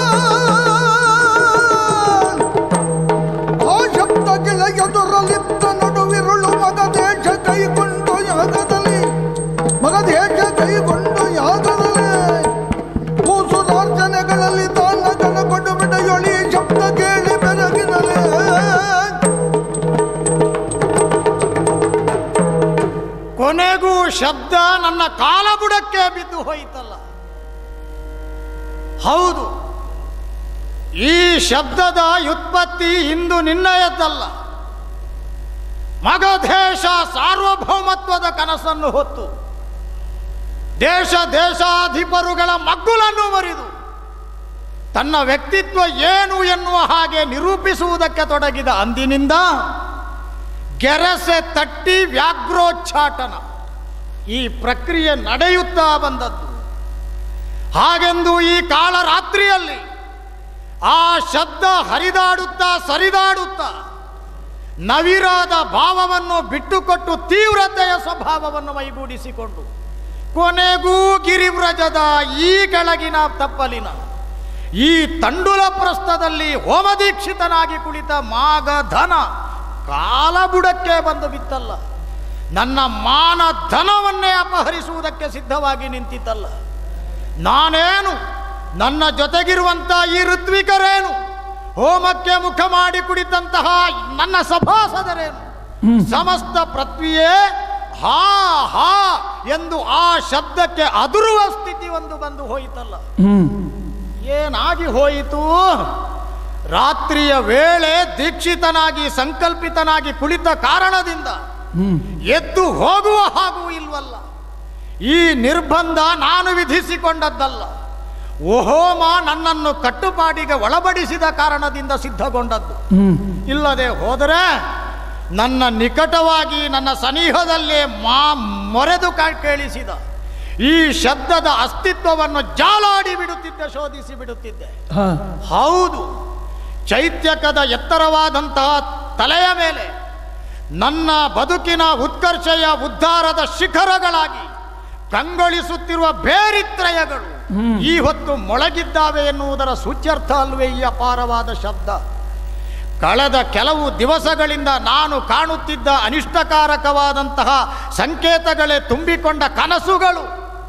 ಆ ಶಬ್ದ ಕೆಳೆಯ ದೊರಲಿದ್ದ ನಡುವಿರುಳು ಮಗ ದೇಶ ಕೈಗೊಂಡು ಯಾಗದಲ್ಲಿ ಮಗ ದೇಶ ಕೈಗೊಂಡು ಯಾಗದಲ್ಲಿ ಕೂಸುರಾರ್ಚನೆಗಳಲ್ಲಿ ತಾನ ಜನ ಕೊಡು ಬಿಡೆಯೊಳಿ ಶಬ್ದ ಕೇಳಿ ಬೆರಗಿನಲೇ ಕೊನೆಗೂ ಶಬ್ದ ನನ್ನ ಕಾಲಬುಡಕ್ಕೆ ಬಿದ್ದು ಹೋಯಿತಲ್ಲ ಹೌದು ಈ ಶಬ್ದದ ವ್ಯುತ್ಪತ್ತಿ ಇಂದು ನಿನ್ನಯದ್ದಲ್ಲ ಮಗಧೇಶ ಸಾರ್ವಭೌಮತ್ವದ ಕನಸನ್ನು ಹೊತ್ತು ದೇಶ ದೇಶಾಧಿಪರುಗಳ ಮಗ್ಗುಲನ್ನು ಮರಿದು ತನ್ನ ವ್ಯಕ್ತಿತ್ವ ಏನು ಎನ್ನುವ ಹಾಗೆ ನಿರೂಪಿಸುವುದಕ್ಕೆ ತೊಡಗಿದ ಅಂದಿನಿಂದ ಗೆರಸೆ ತಟ್ಟಿ ವ್ಯಾಘ್ರೋಚ್ಚಾಟನ ಈ ಪ್ರಕ್ರಿಯೆ ನಡೆಯುತ್ತಾ ಬಂದದ್ದು ಹಾಗೆಂದು ಈ ಕಾಳರಾತ್ರಿಯಲ್ಲಿ ಆ ಶಬ್ದ ಹರಿದಾಡುತ್ತಾ ಸರಿದಾಡುತ್ತಾ ನವಿರಾದ ಭಾವವನ್ನು ಬಿಟ್ಟುಕೊಟ್ಟು ತೀವ್ರತೆಯ ಸ್ವಭಾವವನ್ನು ಮೈಗೂಡಿಸಿಕೊಂಡು ಕೊನೆಗೂ ಗಿರಿವ್ರಜದ ಈ ಕೆಳಗಿನ ತಪ್ಪಲಿನ ಈ ತಂಡುಲ ಪ್ರಸ್ಥದಲ್ಲಿ ಹೋಮದೀಕ್ಷಿತನಾಗಿ ಕುಳಿತ ಮಾಗಧನ ಕಾಲಬುಡಕ್ಕೆ ಬಂದು ಬಿತ್ತಲ್ಲ ನನ್ನ ಮಾನ ಧನವನ್ನೇ ಅಪಹರಿಸುವುದಕ್ಕೆ ಸಿದ್ಧವಾಗಿ ನಿಂತಿತ್ತಲ್ಲ ನಾನೇನು ನನ್ನ ಜೊತೆಗಿರುವಂಥ ಈ ಋತ್ವಿಕರೇನು ಹೋಮಕ್ಕೆ ಮುಖ ಮಾಡಿ ಕುಳಿತಂತಹ ನನ್ನ ಸಭಾಸದರೇನು ಸಮಸ್ತ ಪೃಥ್ವಿಯೇ ಹಾ ಹಾ ಎಂದು ಆ ಶಬ್ದಕ್ಕೆ ಅದುರುವ ಸ್ಥಿತಿ ಒಂದು ಬಂದು ಹೋಯಿತಲ್ಲ ಏನಾಗಿ ಹೋಯಿತು ರಾತ್ರಿಯ ವೇಳೆ ದೀಕ್ಷಿತನಾಗಿ ಸಂಕಲ್ಪಿತನಾಗಿ ಕುಳಿತ ಕಾರಣದಿಂದ ಎದ್ದು ಹೋಗುವ ಹಾಗೂ ಇಲ್ವಲ್ಲ ಈ ನಿರ್ಬಂಧ ನಾನು ವಿಧಿಸಿಕೊಂಡದ್ದಲ್ಲ ಓಹೋಮ ನನ್ನನ್ನು ಕಟ್ಟುಪಾಡಿಗೆ ಒಳಪಡಿಸಿದ ಕಾರಣದಿಂದ ಸಿದ್ಧಗೊಂಡದ್ದು ಇಲ್ಲದೆ ಹೋದರೆ ನನ್ನ ನಿಕಟವಾಗಿ ನನ್ನ ಸನಿಹದಲ್ಲೇ ಮಾ ಮೊರೆದು ಕಾ- ಕೇಳಿಸಿದ ಈ ಶಬ್ದದ ಅಸ್ತಿತ್ವವನ್ನು ಜಾಲಾಡಿ ಬಿಡುತ್ತಿದ್ದೆ ಶೋಧಿಸಿ ಬಿಡುತ್ತಿದ್ದೆ ಹೌದು ಚೈತ್ಯಕದ ಎತ್ತರವಾದಂತಹ ತಲೆಯ ಮೇಲೆ ನನ್ನ ಬದುಕಿನ ಉತ್ಕರ್ಷೆಯ ಉದ್ಧಾರದ ಶಿಖರಗಳಾಗಿ ಕಂಗೊಳಿಸುತ್ತಿರುವ ಬೇರಿತ್ರಯಗಳು ಈ ಹೊತ್ತು ಮೊಳಗಿದ್ದಾವೆ ಎನ್ನುವುದರ ಸೂಚ್ಯರ್ಥ ಅಲ್ವೇ ಈ ಅಪಾರವಾದ ಶಬ್ದ ಕಳೆದ ಕೆಲವು ದಿವಸಗಳಿಂದ ನಾನು ಕಾಣುತ್ತಿದ್ದ ಅನಿಷ್ಟಕಾರಕವಾದಂತಹ ಸಂಕೇತಗಳೇ ತುಂಬಿಕೊಂಡ ಕನಸುಗಳು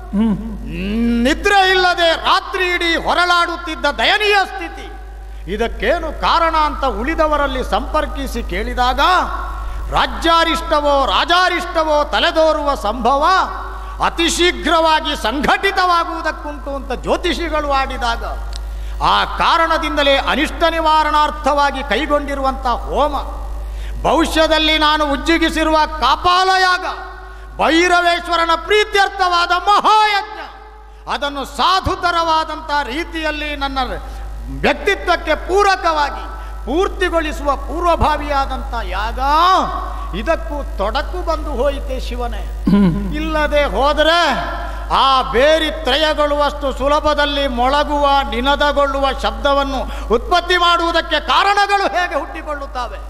ನಿದ್ರೆ ಇಲ್ಲದೆ ರಾತ್ರಿ ಇಡೀ ಹೊರಳಾಡುತ್ತಿದ್ದ ದಯನೀಯ ಸ್ಥಿತಿ ಇದಕ್ಕೇನು ಕಾರಣ ಅಂತ ಉಳಿದವರಲ್ಲಿ ಸಂಪರ್ಕಿಸಿ ಕೇಳಿದಾಗ ರಾಜ್ಯಾರಿಷ್ಟವೋ ರಾಜಾರಿಷ್ಟವೋ ತಲೆದೋರುವ ಸಂಭವ ಅತಿ ಶೀಘ್ರವಾಗಿ ಸಂಘಟಿತವಾಗುವುದಕ್ಕುಂಟು ಅಂತ ಜ್ಯೋತಿಷಿಗಳು ಆಡಿದಾಗ ಆ ಕಾರಣದಿಂದಲೇ ಅನಿಷ್ಟ ನಿವಾರಣಾರ್ಥವಾಗಿ ಕೈಗೊಂಡಿರುವಂಥ ಹೋಮ ಭವಿಷ್ಯದಲ್ಲಿ ನಾನು ಉಜ್ಜಿಗಿಸಿರುವ ಕಾಪಾಲಯಾಗ ಭೈರವೇಶ್ವರನ ಪ್ರೀತ್ಯರ್ಥವಾದ ಮಹಾಯಜ್ಞ ಅದನ್ನು ಸಾಧುತರವಾದಂಥ ರೀತಿಯಲ್ಲಿ ನನ್ನ ವ್ಯಕ್ತಿತ್ವಕ್ಕೆ ಪೂರಕವಾಗಿ ಪೂರ್ತಿಗೊಳಿಸುವ ಪೂರ್ವಭಾವಿಯಾದಂಥ ಯಾಗ ಇದಕ್ಕೂ ತೊಡಕು ಬಂದು ಹೋಯಿತೆ ಶಿವನೇ ಇಲ್ಲದೆ ಹೋದರೆ ಆ ಬೇರಿ ತ್ರಯಗೊಳ್ಳುವಷ್ಟು ಸುಲಭದಲ್ಲಿ ಮೊಳಗುವ ನಿನದಗೊಳ್ಳುವ ಶಬ್ದವನ್ನು ಉತ್ಪತ್ತಿ ಮಾಡುವುದಕ್ಕೆ ಕಾರಣಗಳು ಹೇಗೆ ಹುಟ್ಟಿಕೊಳ್ಳುತ್ತವೆ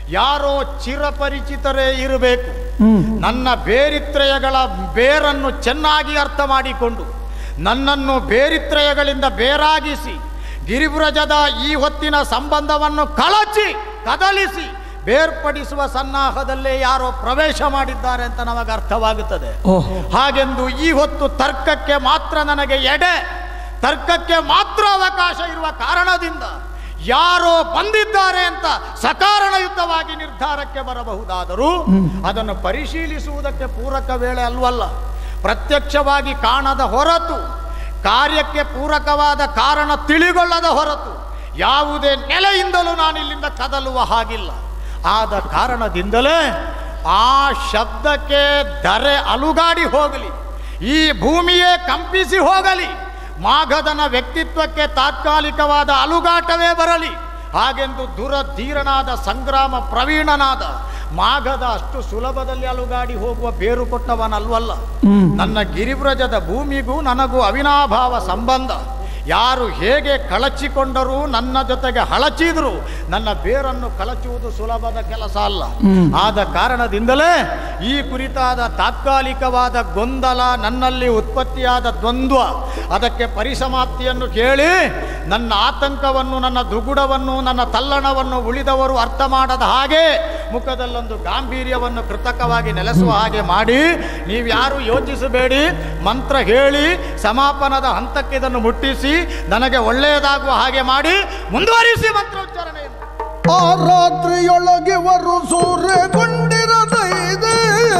ಯಾರೋ ಚಿರಪರಿಚಿತರೇ ಇರಬೇಕು ನನ್ನ ಬೇರಿತ್ರಯಗಳ ಬೇರನ್ನು ಚೆನ್ನಾಗಿ ಅರ್ಥ ಮಾಡಿಕೊಂಡು ನನ್ನನ್ನು ಬೇರಿತ್ರಯಗಳಿಂದ ಬೇರಾಗಿಸಿ ಗಿರಿಬ್ರಜದ ಈ ಹೊತ್ತಿನ ಸಂಬಂಧವನ್ನು ಕಳಚಿ ಕದಲಿಸಿ ಬೇರ್ಪಡಿಸುವ ಸನ್ನಾಹದಲ್ಲೇ ಯಾರೋ ಪ್ರವೇಶ ಮಾಡಿದ್ದಾರೆ ಅಂತ ನಮಗೆ ಅರ್ಥವಾಗುತ್ತದೆ ಹಾಗೆಂದು ಈ ಹೊತ್ತು ತರ್ಕಕ್ಕೆ ಮಾತ್ರ ನನಗೆ ಎಡೆ ತರ್ಕಕ್ಕೆ ಮಾತ್ರ ಅವಕಾಶ ಇರುವ ಕಾರಣದಿಂದ ಯಾರೋ ಬಂದಿದ್ದಾರೆ ಅಂತ ಸಕಾರಣಯುತವಾಗಿ ನಿರ್ಧಾರಕ್ಕೆ ಬರಬಹುದಾದರೂ ಅದನ್ನು ಪರಿಶೀಲಿಸುವುದಕ್ಕೆ ಪೂರಕ ವೇಳೆ ಅಲ್ವಲ್ಲ ಪ್ರತ್ಯಕ್ಷವಾಗಿ ಕಾಣದ ಹೊರತು ಕಾರ್ಯಕ್ಕೆ ಪೂರಕವಾದ ಕಾರಣ ತಿಳಿಗೊಳ್ಳದ ಹೊರತು ಯಾವುದೇ ನೆಲೆಯಿಂದಲೂ ನಾನು ಇಲ್ಲಿಂದ ಕದಲುವ ಹಾಗಿಲ್ಲ ಆದ ಕಾರಣದಿಂದಲೇ ಆ ಶಬ್ದಕ್ಕೆ ದರೆ ಅಲುಗಾಡಿ ಹೋಗಲಿ ಈ ಭೂಮಿಯೇ ಕಂಪಿಸಿ ಹೋಗಲಿ ಮಾಘದನ ವ್ಯಕ್ತಿತ್ವಕ್ಕೆ ತಾತ್ಕಾಲಿಕವಾದ ಅಲುಗಾಟವೇ ಬರಲಿ ಹಾಗೆಂದು ದುರಧೀರನಾದ ಸಂಗ್ರಾಮ ಪ್ರವೀಣನಾದ ಮಾಘದ ಅಷ್ಟು ಸುಲಭದಲ್ಲಿ ಅಲುಗಾಡಿ ಹೋಗುವ ಬೇರು ಕೊಟ್ಟವನಲ್ವಲ್ಲ ನನ್ನ ಗಿರಿವ್ರಜದ ಭೂಮಿಗೂ ನನಗೂ ಅವಿನಾಭಾವ ಸಂಬಂಧ ಯಾರು ಹೇಗೆ ಕಳಚಿಕೊಂಡರೂ ನನ್ನ ಜೊತೆಗೆ ಹಳಚಿದ್ರು ನನ್ನ ಬೇರನ್ನು ಕಳಚುವುದು ಸುಲಭದ ಕೆಲಸ ಅಲ್ಲ ಆದ ಕಾರಣದಿಂದಲೇ ಈ ಕುರಿತಾದ ತಾತ್ಕಾಲಿಕವಾದ ಗೊಂದಲ ನನ್ನಲ್ಲಿ ಉತ್ಪತ್ತಿಯಾದ ದ್ವಂದ್ವ ಅದಕ್ಕೆ ಪರಿಸಮಾಪ್ತಿಯನ್ನು ಕೇಳಿ ನನ್ನ ಆತಂಕವನ್ನು ನನ್ನ ದುಗುಡವನ್ನು ನನ್ನ ತಲ್ಲಣವನ್ನು ಉಳಿದವರು ಅರ್ಥ ಮಾಡದ ಹಾಗೆ ಮುಖದಲ್ಲೊಂದು ಗಾಂಭೀರ್ಯವನ್ನು ಕೃತಕವಾಗಿ ನೆಲೆಸುವ ಹಾಗೆ ಮಾಡಿ ನೀವ್ಯಾರು ಯೋಚಿಸಬೇಡಿ ಮಂತ್ರ ಹೇಳಿ ಸಮಾಪನದ ಹಂತಕ್ಕೆ ಇದನ್ನು ಮುಟ್ಟಿಸಿ ನನಗೆ ಒಳ್ಳೆಯದಾಗುವ ಹಾಗೆ ಮಾಡಿ ಮುಂದುವರಿಸಿ ಮಂತ್ರೋಚ್ಚಾರಣೆಯನ್ನು ಆ ರಾತ್ರಿಯೊಳಗಿವರು ಸೂರ್ಯಗೊಂಡಿರದೈದೆ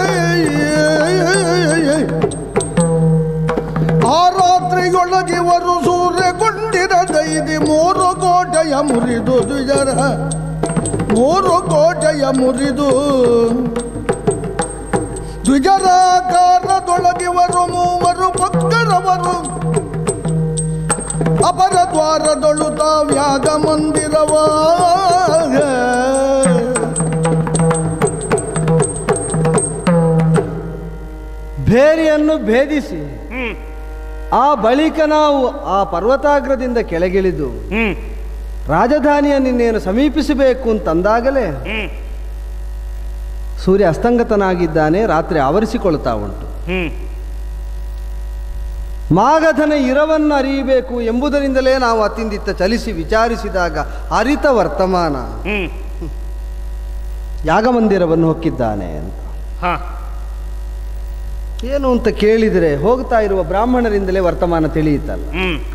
ಆ ರಾತ್ರಿಯೊಳಗಿವರು ಸೂರ್ಯಗೊಂಡಿರದೈದಿ ಮೂರು ಕೋಟೆಯ ಮುರಿದು ದ್ವಿಜರ ಮೂರು ಕೋಟೆಯ ಮುರಿದು ದ್ವಿಜರಾಕಾರದೊಳಗಿವರು ಮೂವರು ಭಕ್ತರವರು ಅಪರ ದ್ವಾರದೊಳು ತಾವ್ಯಾಗ ಮಂದಿರವ ಭೇರಿಯನ್ನು ಭೇದಿಸಿ ಆ ಬಳಿಕ ನಾವು ಆ ಪರ್ವತಾಗ್ರದಿಂದ ಕೆಳಗಿಳಿದು ರಾಜಧಾನಿಯನ್ನಿನ್ನೇನು ಸಮೀಪಿಸಬೇಕು ಅಂತಂದಾಗಲೇ ಸೂರ್ಯ ಅಸ್ತಂಗತನಾಗಿದ್ದಾನೆ ರಾತ್ರಿ ಆವರಿಸಿಕೊಳ್ತಾ ಉಂಟು ಮಾಗಧನ ಇರವನ್ನು ಅರಿಯಬೇಕು ಎಂಬುದರಿಂದಲೇ ನಾವು ಅತ್ತಿಂದಿತ್ತ ಚಲಿಸಿ ವಿಚಾರಿಸಿದಾಗ ಅರಿತ ವರ್ತಮಾನ ಯಾಗಮಂದಿರವನ್ನು ಹೊಕ್ಕಿದ್ದಾನೆ ಅಂತ ಏನು ಅಂತ ಕೇಳಿದರೆ ಹೋಗ್ತಾ ಇರುವ ಬ್ರಾಹ್ಮಣರಿಂದಲೇ ವರ್ತಮಾನ ತಿಳಿಯುತ್ತಲ್ಲ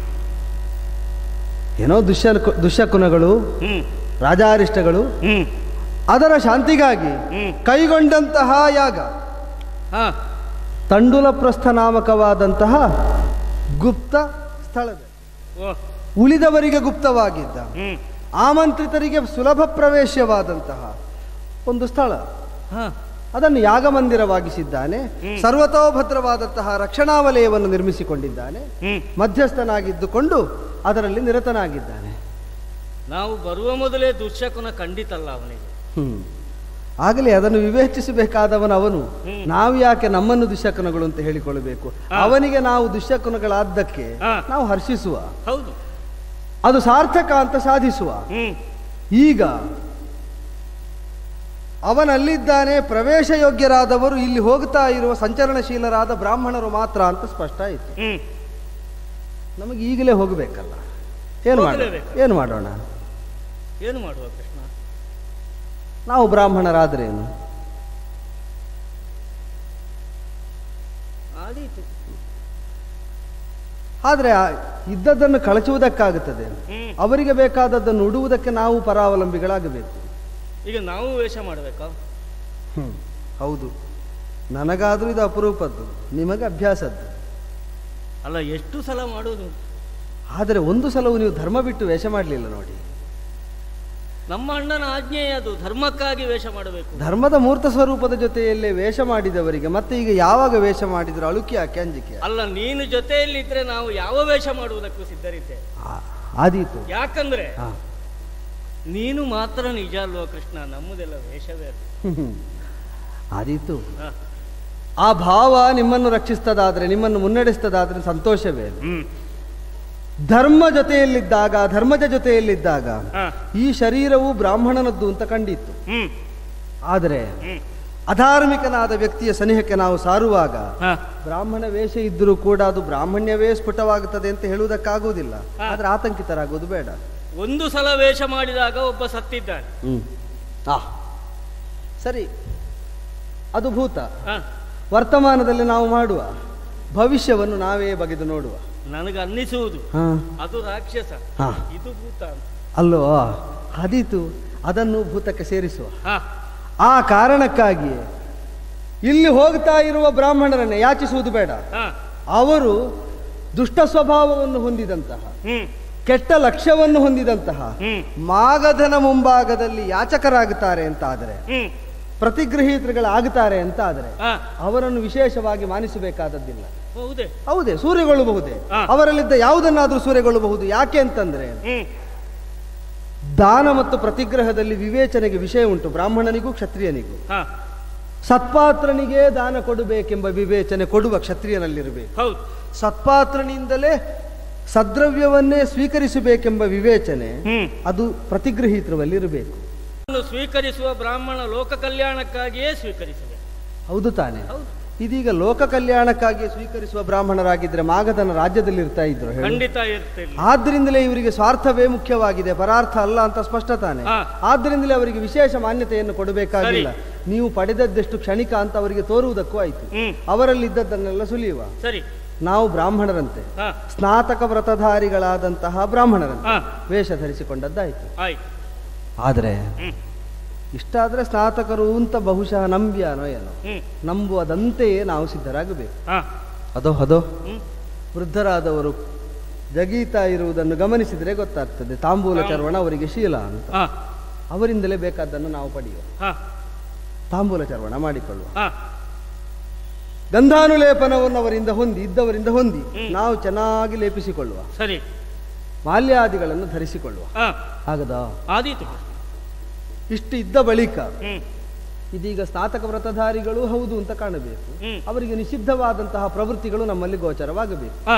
ಏನೋ ದುಶ್ಯ ದುಶ್ಯಕುನಗಳು ರಾಜಾರಿಷ್ಟಗಳು ಅದರ ಶಾಂತಿಗಾಗಿ ಕೈಗೊಂಡಂತಹ ಯಾಗ ಹಾ ತಂಡುಲ ಪ್ರಸ್ಥ ನಾಮಕವಾದಂತಹ ಗುಪ್ತ ಸ್ಥಳದಲ್ಲಿ ಓ ಉಳಿದವರಿಗೆ ಗುಪ್ತವಾಗಿದ್ದ ಹ್ಮ್ ಆಮಂತ್ರಿತರಿಗೆ ಸುಲಭ ಪ್ರವೇಶವಾದಂತಹ ಒಂದು ಸ್ಥಳ ಹಾ ಅದನ್ನು ಯಾಗಮಂದಿರವಾಗಿಸಿದ್ದಾನೆ ಸರ್ವತೋಭದ್ರವಾದಂತಹ ರಕ್ಷಣಾ ವಲಯವನ್ನು ನಿರ್ಮಿಸಿಕೊಂಡಿದ್ದಾನೆ ಹ್ಮ್ ಮಧ್ಯಸ್ಥನಾಗಿದ್ದುಕೊಂಡು ಅದರಲ್ಲಿ ನಿರತನಾಗಿದ್ದಾನೆ ನಾವು ಬರುವ ಮೊದಲೇ ದುಶ್ಶಕುನ ಖಂಡಿತಲ್ಲ ಅವನಿಗೆ ಹ್ಮ್ ಆಗಲೇ ಅದನ್ನು ವಿವೇಚಿಸಬೇಕಾದವನು ಅವನು ನಾವು ಯಾಕೆ ನಮ್ಮನ್ನು ದುಶ್ಯಕುನಗಳು ಅಂತ ಹೇಳಿಕೊಳ್ಳಬೇಕು ಅವನಿಗೆ ನಾವು ದುಶ್ಯಕುನಗಳಾದ್ದಕ್ಕೆ ಹಾ. ನಾವು ಹರ್ಷಿಸುವ ಹೌದು ಅದು ಸಾರ್ಥಕ ಅಂತ ಸಾಧಿಸುವ ಹ್ಮ್ ಈಗ ಅವನಲ್ಲಿದ್ದಾನೆ ಪ್ರವೇಶ ಯೋಗ್ಯರಾದವರು ಇಲ್ಲಿ ಹೋಗ್ತಾ ಇರುವ ಸಂಚರಣಶೀಲರಾದ ಬ್ರಾಹ್ಮಣರು ಮಾತ್ರ ಅಂತ ಸ್ಪಷ್ಟ ಆಯಿತು ಹ್ಮ್ ನಮಗೆ ಈಗಲೇ ಹೋಗಬೇಕಲ್ಲ ಏನು ಮಾಡೋಣ ಹೋಗ್ಲೇಬೇಕು. ಏನು ಮಾಡೋಣ ಏನು ಮಾಡುವ ಕೃಷ್ಣ ನಾವು ಬ್ರಾಹ್ಮಣರಾದ್ರೇನು ಆದೀತು ಆದರೆ ಆ ಇದ್ದದ್ದನ್ನು ಕಳಚುವುದಕ್ಕಾಗುತ್ತದೆ ಹ್ಮ್ ಅವರಿಗೆ ಬೇಕಾದದ್ದನ್ನು ಉಡುವುದಕ್ಕೆ ನಾವು ಪರಾವಲಂಬಿಗಳಾಗಬೇಕು ಈಗ ನಾವು ವೇಷ ಮಾಡಬೇಕಾ ಹ್ಮ್. ಹೌದು ನನಗಾದರೂ ಇದು ಅಪರೂಪದ್ದು ನಿಮಗೆ ಅಭ್ಯಾಸದ್ದು ಅಲ್ಲ ಎಷ್ಟು ಸಲ ಮಾಡೋದು ಆದರೆ ಒಂದು ಸಲವು ನೀವು ಧರ್ಮ ಬಿಟ್ಟು ವೇಷ ಮಾಡಲಿಲ್ಲ ನೋಡಿ ನಮ್ಮ ಅಣ್ಣನ ಆಜ್ಞೆ ಅದು ಧರ್ಮಕ್ಕಾಗಿ ವೇಷ ಮಾಡಬೇಕು ಧರ್ಮದ ಮೂರ್ತ ಸ್ವರೂಪದ ಜೊತೆಯಲ್ಲೇ ವೇಷ ಮಾಡಿದವರಿಗೆ ಮತ್ತೆ ಈಗ ಯಾವಾಗ ವೇಷ ಮಾಡಿದ್ರು ಅಳುಕಿ ಯಾಕೆ ಅಂಜಿಕೆ ಅಲ್ಲ ನೀನು ಜೊತೆಯಲ್ಲಿದ್ರೆ ನಾವು ಯಾವ ವೇಷ ಮಾಡುವುದಕ್ಕೂ ಸಿದ್ಧರಿದ್ದೇವೆ ಆ- ಆದೀತು ಯಾಕಂದ್ರೆ ಹಾ. ನೀನು ಮಾತ್ರ ನಿಜ ಅಲ್ವಾ ಕೃಷ್ಣ ನಮ್ಮದೆಲ್ಲ ವೇಷವೇ ಅದು ಹ್ಮ್. ಆದೀತು ಹಾ. ಆ ಭಾವ ನಿಮ್ಮನ್ನು ರಕ್ಷಿಸ್ತದಾದ್ರೆ ನಿಮ್ಮನ್ನು ಮುನ್ನಡೆಸ್ತದಾದ್ರೆ ಸಂತೋಷವೇ ಹ್ಮ್ ಧರ್ಮ ಜೊತೆಯಲ್ಲಿದ್ದಾಗ ಧರ್ಮದ ಜೊತೆಯಲ್ಲಿದ್ದಾಗ ಹಾ ಈ ಶರೀರವು ಬ್ರಾಹ್ಮಣನದ್ದು ಅಂತ ಕಂಡಿತ್ತು ಹ್ಮ್ ಆದರೆ ಹ್ಮ್ ಅಧಾರ್ಮಿಕನಾದ ವ್ಯಕ್ತಿಯ ಸನಿಹಕ್ಕೆ ನಾವು ಸಾರುವಾಗ ಹಾ ಬ್ರಾಹ್ಮಣ ವೇಷ ಇದ್ದರೂ ಕೂಡ ಅದು ಬ್ರಾಹ್ಮಣ್ಯವೇ ಸ್ಫುಟವಾಗುತ್ತದೆ ಅಂತ ಹೇಳುವುದಕ್ಕಾಗುವುದಿಲ್ಲ ಹಾ. ಆದರೆ ಆತಂಕಿತರಾಗುವುದು ಬೇಡ ಒಂದು ಸಲ ವೇಷ ಮಾಡಿದಾಗ ಒಬ್ಬ ಸತ್ತಿದ್ದಾನೆ ಹ್ಮ್ ಆ ಸರಿ ಅದು ಭೂತ ಹಾ ವರ್ತಮಾನದಲ್ಲಿ ನಾವು ಮಾಡುವ ಭವಿಷ್ಯವನ್ನು ನಾವೇ ಬಗೆದು ನೋಡುವ ನನಗೆ ಅನ್ನಿಸುವುದು ಹಾ ಅದು ರಾಕ್ಷಸ ಹಾ ಇದು ಭೂತ ಅಂತ ಅಲ್ಲೋ ಅದೀತು ಅದನ್ನು ಭೂತಕ್ಕೆ ಸೇರಿಸುವ ಹಾ ಆ ಕಾರಣಕ್ಕಾಗಿಯೇ ಇಲ್ಲಿ ಹೋಗ್ತಾ ಇರುವ ಬ್ರಾಹ್ಮಣರನ್ನೇ ಯಾಚಿಸುವುದು ಬೇಡ ಹಾ ಅವರು ದುಷ್ಟ ಸ್ವಭಾವವನ್ನು ಹೊಂದಿದಂತಹ ಹ್ಮ್ ಕೆಟ್ಟ ಲಕ್ಷ್ಯವನ್ನು ಹೊಂದಿದಂತಹ ಹ್ಮ್ ಮಾಗಧನ ಮುಂಭಾಗದಲ್ಲಿ ಯಾಚಕರಾಗುತ್ತಾರೆ ಅಂತ ಆದರೆ ಹ್ಮ್ ಪ್ರತಿಗೃಹೀತರುಗಳಾಗುತ್ತಾರೆ ಅಂತ ಆದರೆ ಹಾ ಅವರನ್ನು ವಿಶೇಷವಾಗಿ ಮಾನಿಸಬೇಕಾದದ್ದಿಲ್ಲ ಹೌದೇ ಹೌದೇ ಸೂರ್ಯಗೊಳ್ಳಬಹುದೇ ಹಾ. ಅವರಲ್ಲಿದ್ದ ಯಾವುದನ್ನಾದ್ರೂ ಸೂರ್ಯಗೊಳ್ಳಬಹುದು ಯಾಕೆ ಅಂತಂದ್ರೆ ಹ್ಮ್ ದಾನ ಮತ್ತು ಪ್ರತಿಗ್ರಹದಲ್ಲಿ ವಿವೇಚನೆಗೆ ವಿಷಯ ಉಂಟು ಬ್ರಾಹ್ಮಣನಿಗೂ ಕ್ಷತ್ರಿಯನಿಗೂ ಹಾ ಸತ್ಪಾತ್ರನಿಗೆ ದಾನ ಕೊಡಬೇಕೆಂಬ ವಿವೇಚನೆ ಕೊಡುವ ಕ್ಷತ್ರಿಯನಲ್ಲಿರಬೇಕು ಹೌದು ಸತ್ಪಾತ್ರನಿಂದಲೇ ಸದ್ರವ್ಯವನ್ನೇ ಸ್ವೀಕರಿಸಬೇಕೆಂಬ ವಿವೇಚನೆ ಹ್ಮ್ ಅದು ಪ್ರತಿಗೃಹೀತರಲ್ಲಿ ಇರಬೇಕು ಅದನ್ನು ಸ್ವೀಕರಿಸುವ ಬ್ರಾಹ್ಮಣ ಲೋಕ ಕಲ್ಯಾಣಕ್ಕಾಗಿಯೇ ಸ್ವೀಕರಿಸಬೇಕು ಹೌದು ತಾನೆ ಹೌದು ಇದೀಗ ಲೋಕ ಕಲ್ಯಾಣಕ್ಕಾಗಿ ಸ್ವೀಕರಿಸುವ ಬ್ರಾಹ್ಮಣರಾಗಿದ್ರೆ ಮಾಗಧನ ರಾಜ್ಯದಲ್ಲಿ ಇರ್ತಾ ಇದ್ರು ಹೇಳು. ಖಂಡಿತ ಇರ್ತಿಲ್ಲ ಆದ್ರಿಂದಲೇ ಇವರಿಗೆ ಸ್ವಾರ್ಥವೇ ಮುಖ್ಯವಾಗಿದೆ ಪರಾರ್ಥ ಅಲ್ಲ ಅಂತ ಸ್ಪಷ್ಟ ತಾನೆ ಹಾ. ಆದ್ರಿಂದಲೇ ಅವರಿಗೆ ವಿಶೇಷ ಮಾನ್ಯತೆಯನ್ನು ಕೊಡಬೇಕಾಗಿಲ್ಲ ನೀವು ಪಡೆದದ್ದೆಷ್ಟು ಕ್ಷಣಿಕ ಅಂತ ಅವರಿಗೆ ತೋರುವುದಕ್ಕೂ ಆಯ್ತು ಹ್ಮ್ ಅವರಲ್ಲಿದ್ದದ್ದನ್ನೆಲ್ಲ ಸುಲಿಯುವ ಸರಿ ನಾವು ಬ್ರಾಹ್ಮಣರಂತೆ ಹಾ ಸ್ನಾತಕ ವ್ರತಧಾರಿಗಳಾದಂತಹ ಬ್ರಾಹ್ಮಣರಂತೆ ಹಾ ವೇಷ ಧರಿಸಿಕೊಂಡದ್ದಾಯ್ತು ಆಯ್ತು ಆದರೆ ಹ್ಮ್ ಇಷ್ಟಾದ್ರೆ ಸ್ನಾತಕರು ಅಂತ ಬಹುಶಃ ನಂಬ್ಯಾನೋ ಏನೋ ಹ್ಮ್ ನಂಬುವುದಂತೆಯೇ ನಾವು ಸಿದ್ಧರಾಗಬೇಕು ಹಾ ಅದೋ ಅದೋ ಹ್ಮ್ ವೃದ್ಧರಾದವರು ಜಗೀತಾ ಇರುವುದನ್ನು ಗಮನಿಸಿದರೆ ಗೊತ್ತಾಗ್ತದೆ ತಾಂಬೂಲ ಚರ್ವಣ ಅವರಿಗೆ ಶೀಲ ಅಂತ ಹಾ ಅವರಿಂದಲೇ ಬೇಕಾದ್ದನ್ನು ನಾವು ಪಡೆಯುವ ಹಾ ತಾಂಬೂಲ ಚರ್ವಣ ಮಾಡಿಕೊಳ್ಳುವ ಹಾ ಗಂಧಾನುಲೇಪನವನ್ನು ಅವರಿಂದ ಹೊಂದಿ ಇದ್ದವರಿಂದ ಹೊಂದಿ ಹ್ಮ್. ನಾವು ಚೆನ್ನಾಗಿ ಲೇಪಿಸಿಕೊಳ್ಳುವ ಸರಿ ಮಾಲ್ಯಾದಿಗಳನ್ನು ಧರಿಸಿಕೊಳ್ಳುವ ಹಾ ಆಗದ ಆದೀತು ಇಷ್ಟು ಇದ್ದ ಬಳಿಕ ಹ್ಮ್ ಇದೀಗ ಸ್ನಾತಕ ವ್ರತಧಾರಿಗಳು ಹೌದು ಅಂತ ಕಾಣಬೇಕು ಹ್ಮ್ ಅವರಿಗೆ ನಿಷಿದ್ಧವಾದಂತಹ ಪ್ರವೃತ್ತಿಗಳು ನಮ್ಮಲ್ಲಿ ಗೋಚರವಾಗಬೇಕು ಹಾ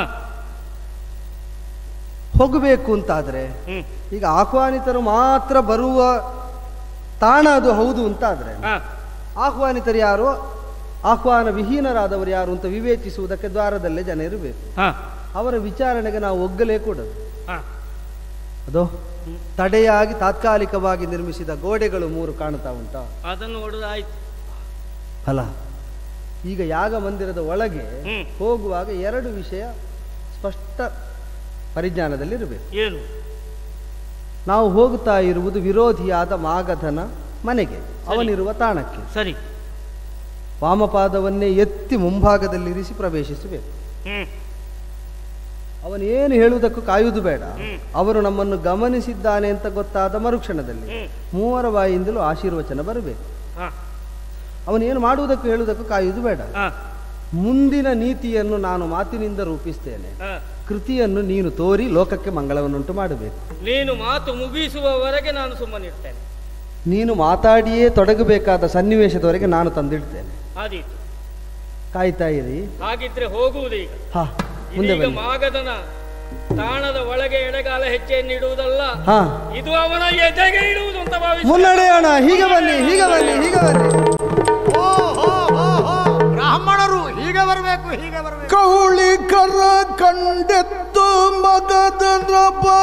ಹೋಗಬೇಕು ಅಂತಾದ್ರೆ ಹ್ಮ್ ಈಗ ಆಹ್ವಾನಿತರು ಮಾತ್ರ ಬರುವ ತಾಣ ಅದು ಹೌದು ಅಂತಾದ್ರೆ ಹಾ ಆಹ್ವಾನಿತರು ಯಾರು ಆಹ್ವಾನ ವಿಹೀನರಾದವರು ಯಾರು ಅಂತ ವಿವೇಚಿಸುವುದಕ್ಕೆ ದ್ವಾರದಲ್ಲೇ ಜನ ಇರಬೇಕು ಹಾ ಅವರ ವಿಚಾರಣೆಗೆ ನಾವು ಒಗ್ಗಲೇ ಕೂಡದು ಹಾ ಅದು ತಡೆಯಾಗಿ ತಾತ್ಕಾಲಿಕವಾಗಿ ನಿರ್ಮಿಸಿದ ಗೋಡೆಗಳು ಮೂರು ಕಾಣ್ತಾ ಉಂಟಾ ಅದನ್ನು ಹೊಡೆದಾಯ್ತು ಅಲ್ಲ ಈಗ ಯಾಗ ಮಂದಿರದ ಒಳಗೆ ಹ್ಮ್. ಹೋಗುವಾಗ ಎರಡು ವಿಷಯ ಸ್ಪಷ್ಟ ಪರಿಜ್ಞಾನದಲ್ಲಿರಬೇಕು ಏನು ನಾವು ಹೋಗುತ್ತಾ ಇರುವುದು ವಿರೋಧಿಯಾದ ಮಾಗಧನ ಮನೆಗೆ ಅವನಿರುವ ತಾಣಕ್ಕೆ ಸರಿ ವಾಮಪಾದವನ್ನೇ ಎತ್ತಿ ಮುಂಭಾಗದಲ್ಲಿರಿಸಿ ಪ್ರವೇಶಿಸಬೇಕು ಹ್ಮ್ ಅವನೇನು ಹೇಳುವುದಕ್ಕೂ ಕಾಯುವುದು ಬೇಡ ಹ್ಮ್. ಅವರು ನಮ್ಮನ್ನು ಗಮನಿಸಿದ್ದಾನೆ ಅಂತ ಗೊತ್ತಾದ ಮರುಕ್ಷಣದಲ್ಲಿ ಹ್ಮ್ ಮೂವರ ಬಾಯಿಂದಲೂ ಆಶೀರ್ವಚನ ಬರಬೇಕು ಹಾ ಅವನೇನು ಮಾಡುವುದಕ್ಕೂ ಹೇಳುವುದಕ್ಕೂ ಕಾಯುವುದು ಬೇಡ ಹಾ ಮುಂದಿನ ನೀತಿಯನ್ನು ನಾನು ಮಾತಿನಿಂದ ರೂಪಿಸ್ತೇನೆ ಹಾ ಕೃತಿಯನ್ನು ನೀನು ತೋರಿ ಲೋಕಕ್ಕೆ ಮಂಗಳವನ್ನುಂಟು ಮಾಡಬೇಕು ನೀನು ಮಾತು ಮುಗಿಸುವವರೆಗೆ ನಾನು ಸುಮ್ಮನಿರ್ತೇನೆ ನೀನು ಮಾತಾಡಿಯೇ ತೊಡಗಬೇಕಾದ ಸನ್ನಿವೇಶದವರೆಗೆ ನಾನು ತಂದಿಡ್ತೇನೆ ಆದೀತು ಕಾಯ್ತಾ ಇರಿ ಹಾಗಿದ್ರೆ ಹೋಗುವುದು ಈಗ ಹಾ ಮುಂದೆ ಇದೀಗ ಬನ್ನಿ ಮಾಗದನ ತಾಣದ ಒಳಗೆ ಎಡಗಾಲ ಹೆಜ್ಜೆಯನ್ನು ಇಡುವುದಲ್ಲ ಹಾ ಇದು ಅವನ ಎದೆಗೆ ಇಡುವುದು ಅಂತ ಭಾವಿಸಿ ಮುನ್ನಡೆಯೋಣ ಹೀಗೆ ಬನ್ನಿ ಹೀಗೆ ಬನ್ನಿ ಹೀಗೆ ಬನ್ನಿ ಓ ಹೋ ಹೋ ಹೋ ಬ್ರಾಹ್ಮಣರು ಹೀಗೆ ಬರಬೇಕು ಹೀಗೆ ಬರಬೇಕು ಕೌಳಿಕರ ಕಂಡೆತ್ತು ಮಗದನ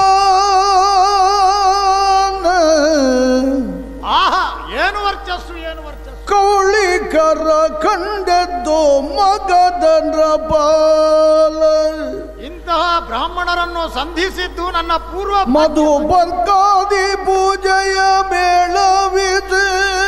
ಆಹಾ ಏನು ವರ್ಚಸ್ಸು ಏನು ವರ್ಚಸ್ಸು ಕೌಳಿಕರ ಕಂಡೆದ್ದು ಮಗದನ ಬಾಲ ಇಂತಹ ಬ್ರಾಹ್ಮಣರನ್ನು ಸಂಧಿಸಿದ್ದು ನನ್ನ ಪೂರ್ವ ಮಧು ಬಂಕಾದಿ ಪೂಜೆಯ ಮೇಳವಿದೆ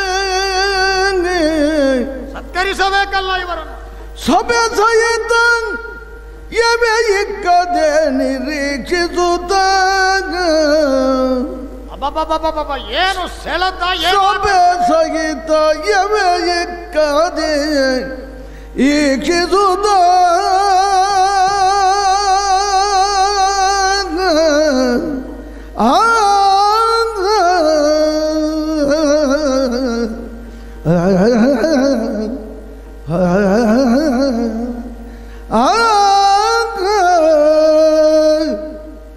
ಸತ್ಕರಿಸಬೇಕಲ್ಲ ಇವರನ್ನು ಸಭೆ ಸಹಿತ ಎವೆ ಇಕ್ಕದೆ ನಿರೀಕ್ಷಿಸುತ್ತಾಗ ಅಬ್ಬಬ್ಬಬ್ಬಬ್ಬಬ್ಬ, ಏನು ಸೆಳೆತ ಏನು ಸಭೆ ಸಹಿತ ಎವೆ ಇಕ್ಕದೆ ಈಕ್ಷಿಸುತ್ತ ಆ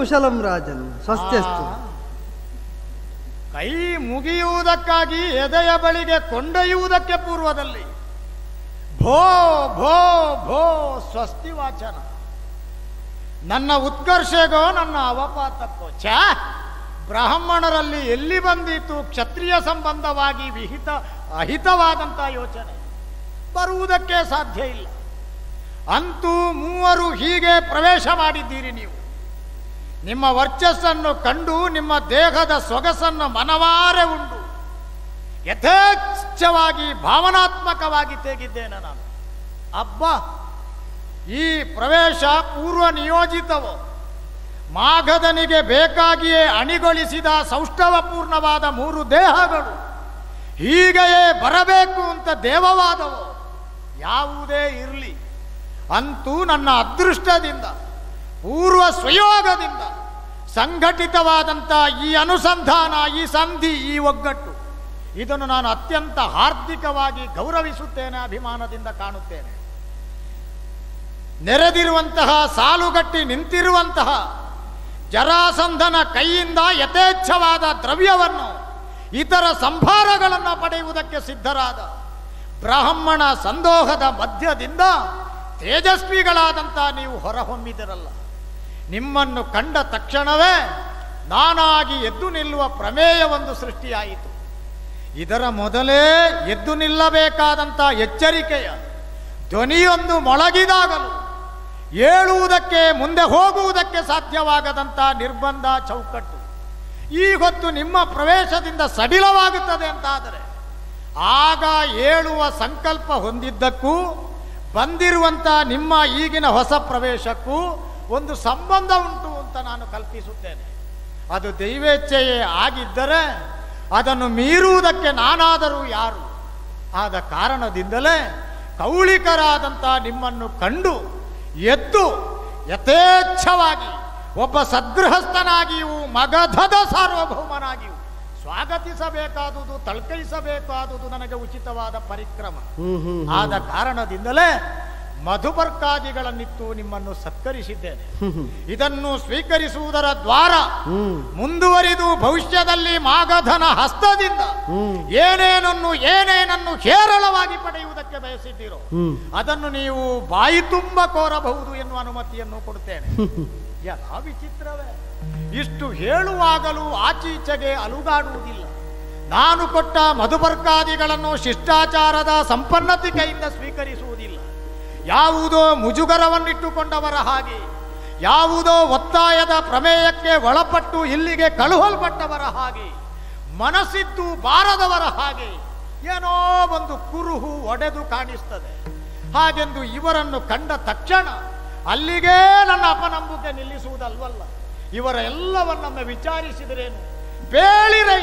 ಕುಶಲಂ ರಾಜನ್ ಸ್ವಸ್ತ್ಯಸ್ತು ಆ. ಕೈ ಮುಗಿಯುವುದಕ್ಕಾಗಿ ಎದೆಯ ಬಳಿಗೆ ಕೊಂಡೊಯ್ಯುವುದಕ್ಕೆ ಪೂರ್ವದಲ್ಲಿ ಭೋ ಭೋ ಭೋ ಸ್ವಸ್ತಿ ವಾಚನ ನನ್ನ ಉತ್ಕರ್ಷೆಗೋ ನನ್ನ ಅವಪಾತಕ್ಕೋ ಛ ಬ್ರಾಹ್ಮಣರಲ್ಲಿ ಎಲ್ಲಿ ಬಂದಿತ್ತು ಕ್ಷತ್ರಿಯ ಸಂಬಂಧವಾಗಿ ವಿಹಿತ ಅಹಿತವಾದಂಥ ಯೋಚನೆ ಬರುವುದಕ್ಕೆ ಸಾಧ್ಯ ಇಲ್ಲ ಅಂತೂ ಮೂವರು ಹೀಗೆ ಪ್ರವೇಶ ಮಾಡಿದ್ದೀರಿ ನೀವು ನಿಮ್ಮ ವರ್ಚಸ್ಸನ್ನು ಕಂಡು ನಿಮ್ಮ ದೇಹದ ಸೊಗಸನ್ನು ಮನವಾರೆ ಉಂಡು ಯಥೇಚ್ಛವಾಗಿ ಭಾವನಾತ್ಮಕವಾಗಿ ತೆಗಿದ್ದೇನೆ ನಾನು ಅಬ್ಬ ಈ ಪ್ರವೇಶ ಪೂರ್ವ ನಿಯೋಜಿತವೋ ಮಾಘದನಿಗೆ ಬೇಕಾಗಿಯೇ ಅಣಿಗೊಳಿಸಿದ ಸೌಷ್ಠವಪೂರ್ಣವಾದ ಮೂರು ದೇಹಗಳು ಹೀಗೆಯೇ ಬರಬೇಕು ಅಂತ ದೇವವಾದವು ಯಾವುದೇ ಇರಲಿ ಅಂತೂ ನನ್ನ ಅದೃಷ್ಟದಿಂದ ಪೂರ್ವ ಸ್ವಯೋಗದಿಂದ ಸಂಘಟಿತವಾದಂಥ ಈ ಅನುಸಂಧಾನ ಈ ಸಂಧಿ ಈ ಒಗ್ಗಟ್ಟು ಇದನ್ನು ನಾನು ಅತ್ಯಂತ ಹಾರ್ದಿಕವಾಗಿ ಗೌರವಿಸುತ್ತೇನೆ ಅಭಿಮಾನದಿಂದ ಕಾಣುತ್ತೇನೆ ನೆರೆದಿರುವಂತಹ ಸಾಲುಗಟ್ಟಿ ನಿಂತಿರುವಂತಹ ಜರಾಸಂಧನ ಕೈಯಿಂದ ಯಥೇಚ್ಛವಾದ ದ್ರವ್ಯವನ್ನು ಇತರ ಸಂಭಾರಗಳನ್ನು ಪಡೆಯುವುದಕ್ಕೆ ಸಿದ್ಧರಾದ ಬ್ರಾಹ್ಮಣ ಸಂದೋಹದ ಮಧ್ಯದಿಂದ ತೇಜಸ್ವಿಗಳಾದಂಥ ನೀವು ಹೊರಹೊಮ್ಮಿದಿರಲ್ಲ ನಿಮ್ಮನ್ನು ಕಂಡ ತಕ್ಷಣವೇ ನಾನಾಗಿ ಎದ್ದು ನಿಲ್ಲುವ ಪ್ರಮೇಯವೊಂದು ಸೃಷ್ಟಿಯಾಯಿತು ಇದರ ಮೊದಲೇ ಎದ್ದು ನಿಲ್ಲಬೇಕಾದಂಥ ಎಚ್ಚರಿಕೆಯ ಧ್ವನಿಯೊಂದು ಮೊಳಗಿದಾಗಲು ಏಳುವುದಕ್ಕೆ ಮುಂದೆ ಹೋಗುವುದಕ್ಕೆ ಸಾಧ್ಯವಾಗದಂಥ ನಿರ್ಬಂಧ ಚೌಕಟ್ಟು ಈ ಹೊತ್ತು ನಿಮ್ಮ ಪ್ರವೇಶದಿಂದ ಸಡಿಲವಾಗುತ್ತದೆ ಅಂತಾದರೆ ಆಗ ಏಳುವ ಸಂಕಲ್ಪ ಹೊಂದಿದ್ದಕ್ಕೂ ಬಂದಿರುವಂಥ ನಿಮ್ಮ ಈಗಿನ ಹೊಸ ಪ್ರವೇಶಕ್ಕೂ ಒಂದು ಸಂಬಂಧ ಉಂಟು ಅಂತ ನಾನು ಕಲ್ಪಿಸುತ್ತೇನೆ ಅದು ದೈವೇಚ್ಛೆಯೇ ಆಗಿದ್ದರೆ ಅದನ್ನು ಮೀರುವುದಕ್ಕೆ ನಾನಾದರೂ ಯಾರು ಆದ ಕಾರಣದಿಂದಲೇ ಕೌಳಿಕರಾದಂಥ ನಿಮ್ಮನ್ನು ಕಂಡು ಎದ್ದು ಯಥೇಚ್ಛವಾಗಿ ಒಬ್ಬ ಸದ್ಗೃಹಸ್ಥನಾಗಿಯೂ ಮಗಧದ ಸಾರ್ವಭೌಮನಾಗಿಯೂ ಸ್ವಾಗತಿಸಬೇಕಾದುದು ತಳ್ಕೈಸಬೇಕಾದುದು ನನಗೆ ಉಚಿತವಾದ ಪರಿಕ್ರಮ ಹ್ಮ್ ಹ್ಮ್ ಆದ ಕಾರಣದಿಂದಲೇ ಮಧುಪರ್ಕಾದಿಗಳನ್ನಿತ್ತು ನಿಮ್ಮನ್ನು ಸತ್ಕರಿಸಿದ್ದೇನೆ ಇದನ್ನು ಸ್ವೀಕರಿಸುವುದರ ದ್ವಾರ ಹ್ಮ್ ಮುಂದುವರಿದು ಭವಿಷ್ಯದಲ್ಲಿ ಮಾಗಧನ ಹಸ್ತದಿಂದ ಹ್ಮ್. ಏನೇನನ್ನು ಏನೇನನ್ನು ಹೇರಳವಾಗಿ ಪಡೆಯುವುದಕ್ಕೆ ಬಯಸಿದ್ದೀರೋ ಹ್ಮ್ ಅದನ್ನು ನೀವು ಬಾಯಿ ತುಂಬ ಕೋರಬಹುದು ಎನ್ನುವ ಅನುಮತಿಯನ್ನು ಕೊಡುತ್ತೇನೆ ಎಲ್ಲ ವಿಚಿತ್ರವೇ ಇಷ್ಟು ಹೇಳುವಾಗಲೂ ಆಚೀಚೆಗೆ ಅಲುಗಾಡುವುದಿಲ್ಲ ನಾನು ಕೊಟ್ಟ ಮಧುಪರ್ಕಾದಿಗಳನ್ನು ಶಿಷ್ಟಾಚಾರದ ಸಂಪನ್ನತಿ ಕೈಯಿಂದ ಸ್ವೀಕರಿಸುವುದಿಲ್ಲ ಯಾವುದೋ ಮುಜುಗರವನ್ನಿಟ್ಟುಕೊಂಡವರ ಹಾಗೆ ಯಾವುದೋ ಒತ್ತಾಯದ ಪ್ರಮೇಯಕ್ಕೆ ಒಳಪಟ್ಟು ಇಲ್ಲಿಗೆ ಕಳುಹಲ್ಪಟ್ಟವರ ಹಾಗೆ ಮನಸ್ಸಿದ್ದು ಬಾರದವರ ಹಾಗೆ ಏನೋ ಒಂದು ಕುರುಹು ಒಡೆದು ಕಾಣಿಸ್ತದೆ ಹಾಗೆಂದು ಇವರನ್ನು ಕಂಡ ತಕ್ಷಣ ಅಲ್ಲಿಗೇ ನನ್ನ ಅಪನಂಬಿಕೆ ನಿಲ್ಲಿಸುವುದಲ್ವಲ್ಲ ಇವರ ಎಲ್ಲವನ್ನೊಮ್ಮೆ ವಿಚಾರಿಸಿದರೇನು ಬೇಳಿರೈ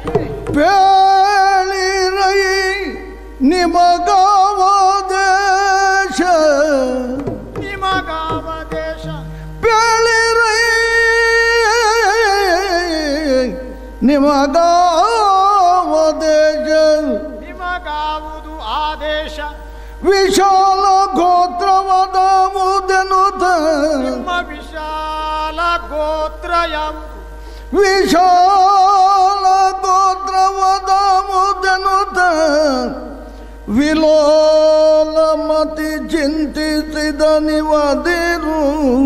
ಬೇಳಿರೈ ನಿಮಗಾವ ದೇಶ ನಿಮಗಾವ ದೇಶ ಬೇಳಿರೈ ನಿಮಗಾವ ದೇಶ ನಿಮಗಾವುದು ಆದೇಶ ವಿಶಾಲ ಗೋತ್ರವದ ಮುದನುತ ನಿಮ್ಮ ವಿಶಾಲ ಗೋತ್ರ ಯಾವುದು ವಿಶಾಲ ಗೋತ್ರವದ ಮುದನುತ ವಿಲೋಲಮತಿ ಚಿಂತಿಸಿದ ನಿವದಿರು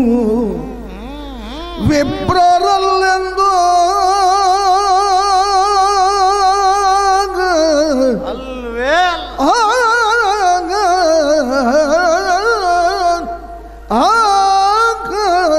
ವಿಪ್ರರಲ್ಲೆಂದು ಅಲ್ವೇ ಅಲ್ಲ ಆಗ ಆಗ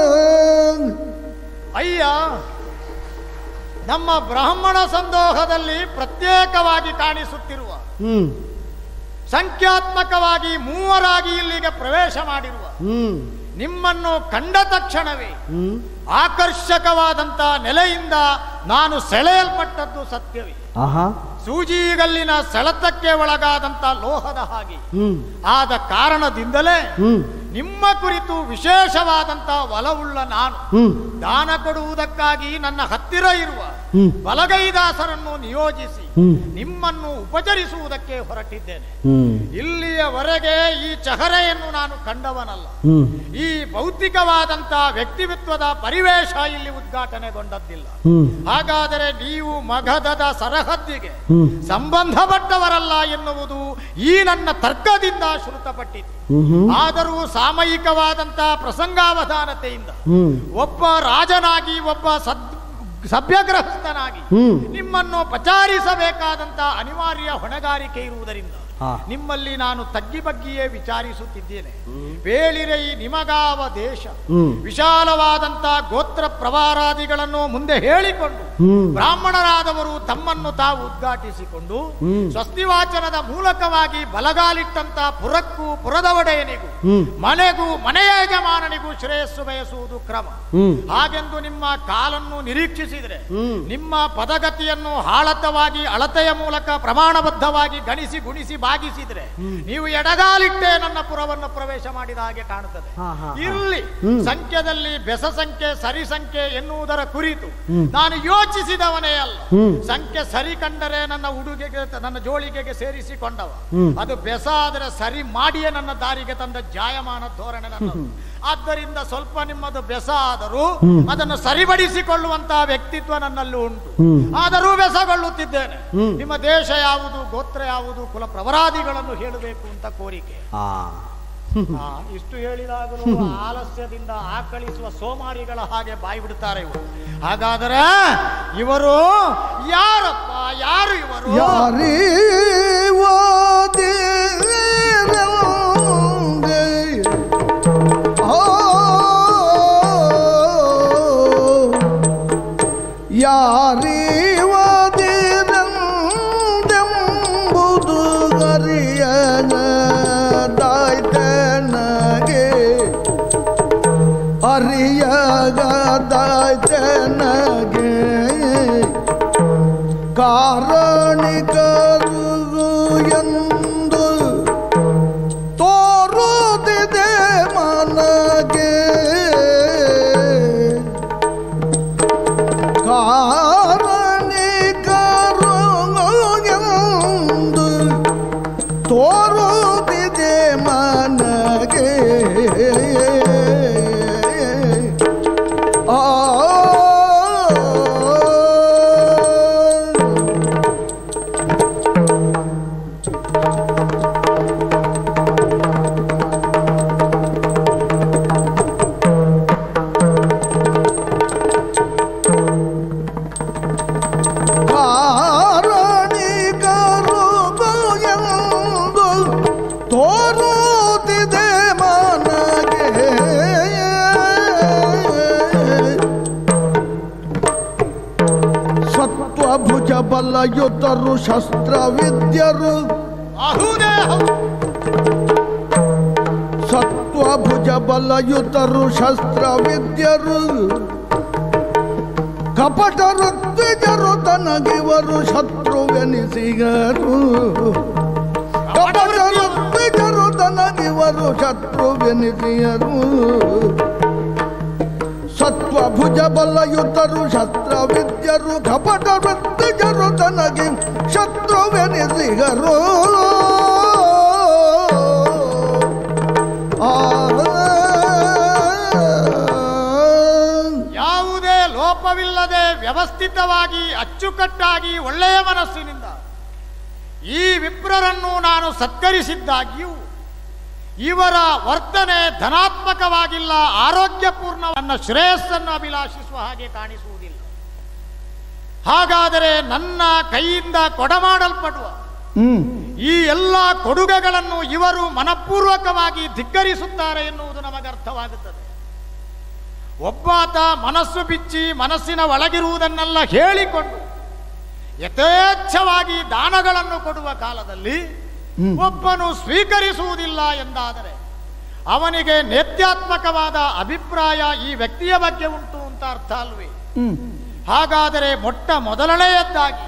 ಅಯ್ಯ ನಮ್ಮ ಬ್ರಾಹ್ಮಣ ಸಂದೋಹದಲ್ಲಿ ಪ್ರತ್ಯೇಕವಾಗಿ ಕಾಣಿಸುತ್ತಿರುವ ಹ್ಮ್ ಸಂಖ್ಯಾತ್ಮಕವಾಗಿ ಮೂವರಾಗಿ ಇಲ್ಲಿಗೆ ಪ್ರವೇಶ ಮಾಡಿರುವ ಹ್ಮ್ ನಿಮ್ಮನ್ನು ಕಂಡ ತಕ್ಷಣವೇ ಹ್ಮ್ ಆಕರ್ಷಕವಾದಂಥ ನೆಲೆಯಿಂದ ನಾನು ಸೆಳೆಯಲ್ಪಟ್ಟದ್ದು ಸತ್ಯವೇ ಆಹಾ ಸೂಜಿಗಲ್ಲಿನ ಸೆಳೆತಕ್ಕೆ ಒಳಗಾದಂತ ಲೋಹದ ಹಾಗೆ ಹ್ಮ್ ಆದ ಕಾರಣದಿಂದಲೇ ಹ್ಮ್ ನಿಮ್ಮ ಕುರಿತು ವಿಶೇಷವಾದಂತ ಒಲವುಳ್ಳ ನಾನು ಹ್ಮ್ ದಾನ ಕೊಡುವುದಕ್ಕಾಗಿ ನನ್ನ ಹತ್ತಿರ ಇರುವ ಹ್ಮ್ ಬಲಗೈದಾಸರನ್ನು ನಿಯೋಜಿಸಿ ಹ್ಮ್ ನಿಮ್ಮನ್ನು ಉಪಚರಿಸುವುದಕ್ಕೆ ಹೊರಟಿದ್ದೇನೆ ಹ್ಮ್ ಇಲ್ಲಿಯವರೆಗೆ ಈ ಚಹರೆಯನ್ನು ನಾನು ಕಂಡವನಲ್ಲ ಹ್ಮ್ ಈ ಭೌತಿಕವಾದಂತ ವ್ಯಕ್ತಿತ್ವದ ಪರಿವೇಶ ಇಲ್ಲಿ ಉದ್ಘಾಟನೆಗೊಂಡದ್ದಿಲ್ಲ ಹ್ಮ್ ಹಾಗಾದರೆ ನೀವು ಮಗಧದ ಸರಹದ್ದಿಗೆ ಹ್ಮ್ ಸಂಬಂಧಪಟ್ಟವರಲ್ಲ ಎನ್ನುವುದು ಈ ನನ್ನ ತರ್ಕದಿಂದ ಶ್ರುತಪಟ್ಟಿತು ಹ್ಮ್ ಹ್ಮ್ ಆದರೂ ಸಾಮಯಿಕವಾದಂತ ಪ್ರಸಂಗಾವಧಾನತೆಯಿಂದ ಹ್ಮ್ ಒಬ್ಬ ರಾಜನಾಗಿ ಒಬ್ಬ ಸದ್ ಸಭ್ಯಗ್ರಹಸ್ಥನಾಗಿ ಹ್ಮ್ ನಿಮ್ಮನ್ನು ಪಚಾರಿಸಬೇಕಾದಂತ ಅನಿವಾರ್ಯ ಹೊಣೆಗಾರಿಕೆ ಇರುವುದರಿಂದ ಹಾ. ನಿಮ್ಮಲ್ಲಿ ನಾನು ತಗ್ಗಿ ಬಗ್ಗಿಯೇ ವಿಚಾರಿಸುತ್ತಿದ್ದೇನೆ ಬೇಳಿರೈ ನಿಮಗಾವ ದೇಶ ಹ್ಮ್ ವಿಶಾಲವಾದಂತ ಗೋತ್ರ ಪ್ರವಾರಾದಿಗಳನ್ನು ಮುಂದೆ ಹೇಳಿಕೊಂಡು ಹ್ಮ್ ಬ್ರಾಹ್ಮಣರಾದವರು ತಮ್ಮನ್ನು ತಾವು ಉದ್ಘಾಟಿಸಿಕೊಂಡು ಹ್ಮ್. ಸ್ವಸ್ತಿವಾಚನದ ಮೂಲಕವಾಗಿ ಬಲಗಾಲಿಟ್ಟಂತ ಪುರಕ್ಕೂ ಪುರದ ಒಡೆಯನಿಗೂ ಹ್ಮ್ ಮನೆಗೂ ಮನೆಯ ಯಜಮಾನನಿಗೂ ಶ್ರೇಯಸ್ಸು ಬಯಸುವುದು ಕ್ರಮ ಹ್ಮ್ ಹಾಗೆಂದು ನಿಮ್ಮ ಕಾಲನ್ನು ನಿರೀಕ್ಷಿಸಿದರೆ ಹ್ಮ್. ನಿಮ್ಮ ಪದಗತಿಯನ್ನು ಹಾಳತವಾಗಿ ಅಳತೆಯ ಮೂಲಕ ಪ್ರಮಾಣಬದ್ಧವಾಗಿ ಗಣಿಸಿ ಗುಣಿಸಿ ಭಾಗಿಸಿದ್ರೆ ನೀವು ಎಡಗಾಲಿಟ್ಟೆ ನನ್ನ ಪುರವನ್ನು ಪ್ರವೇಶ ಮಾಡಿದ ಹಾಗೆ ಕಾಣುತ್ತದೆ ಹಾ, ಹಾ, ಹಾ. ಇಲ್ಲಿ ಹ್ಮ್. ಸಂಖ್ಯೆದಲ್ಲಿ ಬೆಸ ಸಂಖ್ಯೆ ಸರಿ ಸಂಖ್ಯೆ ಎನ್ನುವುದರ ಕುರಿತು ಹ್ಮ್. ನಾನು ಯೋಚಿಸಿದವನೇ ಅಲ್ಲ ಹ್ಮ್. ಸಂಖ್ಯೆ ಸರಿ ಕಂಡರೆ ನನ್ನ ಉಡುಗೆಗೆ ನನ್ನ ಜೋಳಿಗೆಗೆ ಸೇರಿಸಿಕೊಂಡವ ಹ್ಮ್. ಅದು ಬೆಸ ಆದರೆ ಸರಿ ಮಾಡಿಯೇ ನನ್ನ ದಾರಿಗೆ ತಂದ ಜಾಯಮಾನ ಧೋರಣೆ ನನ್ನದು ಆದ್ದರಿಂದ ಸ್ವಲ್ಪ ನಿಮ್ಮದು ಬೆಸ ಆದರೂ ಹ್ಮ್. ಅದನ್ನು ಸರಿಪಡಿಸಿಕೊಳ್ಳುವಂತಹ ವ್ಯಕ್ತಿತ್ವ ನನ್ನಲ್ಲಿ ಉಂಟು ಹ್ಮ್. ಆದರೂ ಬೆಸಗೊಳ್ಳುತ್ತಿದ್ದೇನೆ ಹ್ಮ್. ನಿಮ್ಮ ದೇಶ ಯಾವುದು ಗೋತ್ರ ಯಾವುದು ಕುಲ ಪ್ರವರಾದಿಗಳನ್ನು ಹೇಳಬೇಕು ಅಂತ ಕೋರಿಕೆ ಆ ಆ, ಇಷ್ಟು ಹೇಳಿದಾಗಲೂ ಆಲಸ್ಯದಿಂದ ಆಕಳಿಸುವ ಸೋಮಾರಿಗಳ ಹಾಗೆ ಬಾಯಿ ಬಿಡುತ್ತಾರೆ ಇವರು ಹಾಗಾದರೆ ಇವರು ಯಾರಪ್ಪ ಯಾರು ಇವರು ಯಾರೀವಾದಿರಂದೆ ಆ ಯಾರೀವಾದಿರಂದೆಂಬುದು ಅರಿಯನದಾಯ್ತನಗೆ ಅರಿಯಗದಾಯ್ತನಗೆ ಕಾರಣಿಕರು ಎಂದು ತೋರುತ್ತಿದೆ ಮನಗೆ ಕಾರಣಿಕರು ಎಂದು ತೋರುತ್ತಿದೆ ಮನಗೆ ಆ ಕಾರಣಿಕರು ಎಂದು ತೋರುತ್ತಿದೆ ಮನಗೆ ಸತ್ವಭುಜ ಬಲಯುತರು ಶಸ್ತ್ರವಿದ್ಯರು ಅಹುದೇ ಹೌದು. ಸತ್ವಭುಜ ಬಲಯುತರು ಶಸ್ತ್ರವಿದ್ಯರು ಕಪಟ ಋತ್ವಿಜರು ತನಗಿವರು ಶತ್ರುವೆನಿಸಿಗರು ಕಪಟ ಋತ್ವಿಜರು ತನಗಿವರು ಶತ್ರುವೆನಿಸಿಯರು ಸತ್ವಭುಜ ಬಲಯುತರು ಶಸ್ತ್ರವಿದ್ಯರು ಕಪಟ ವೃತ್ತಿಜರು ತನಗೆ ಶತ್ರುವೆನಿಸಿಗರು ಆ ಯಾವುದೇ ಲೋಪವಿಲ್ಲದೆ ವ್ಯವಸ್ಥಿತವಾಗಿ ಅಚ್ಚುಕಟ್ಟಾಗಿ ಒಳ್ಳೆಯ ಮನಸ್ಸಿನಿಂದ ಈ ವಿಪ್ರರನ್ನು ನಾನು ಸತ್ಕರಿಸಿದ್ದಾಗಿಯೂ ಇವರ ವರ್ತನೆ ಧನಾತ್ಮಕವಾಗಿಲ್ಲ ಆರೋಗ್ಯಪೂರ್ಣ ನನ್ನ ಶ್ರೇಯಸ್ಸನ್ನು ಅಭಿಲಾಷಿಸುವ ಹಾಗೆ ಕಾಣಿಸುವುದಿಲ್ಲ ಹಾಗಾದರೆ ನನ್ನ ಕೈಯಿಂದ ಕೊಡಮಾಡಲ್ಪಡುವ ಹ್ಮ್ ಈ ಎಲ್ಲ ಕೊಡುಗೆಗಳನ್ನು ಇವರು ಮನಪೂರ್ವಕವಾಗಿ ಧಿಕ್ಕರಿಸುತ್ತಾರೆ ಎನ್ನುವುದು ನಮಗೆ ಅರ್ಥವಾಗುತ್ತದೆ ಒಬ್ಬಾತ ಮನಸ್ಸು ಬಿಚ್ಚಿ ಮನಸ್ಸಿನ ಒಳಗಿರುವುದನ್ನೆಲ್ಲ ಹೇಳಿಕೊಂಡು ಯಥೇಚ್ಛವಾಗಿ ದಾನಗಳನ್ನು ಕೊಡುವ ಕಾಲದಲ್ಲಿ ಒಬ್ಬನು ಸ್ವೀಕರಿಸುವುದಿಲ್ಲ ಎಂದಾದರೆ ಅವನಿಗೆ ನೇತ್ಯಾತ್ಮಕವಾದ ಅಭಿಪ್ರಾಯ ಈ ವ್ಯಕ್ತಿಯ ಬಗ್ಗೆ ಉಂಟು ಅಂತ ಅರ್ಥ ಅಲ್ವೇ ಹ್ಮ್ ಹಾಗಾದರೆ ಮೊಟ್ಟ ಮೊದಲನೆಯದ್ದಾಗಿ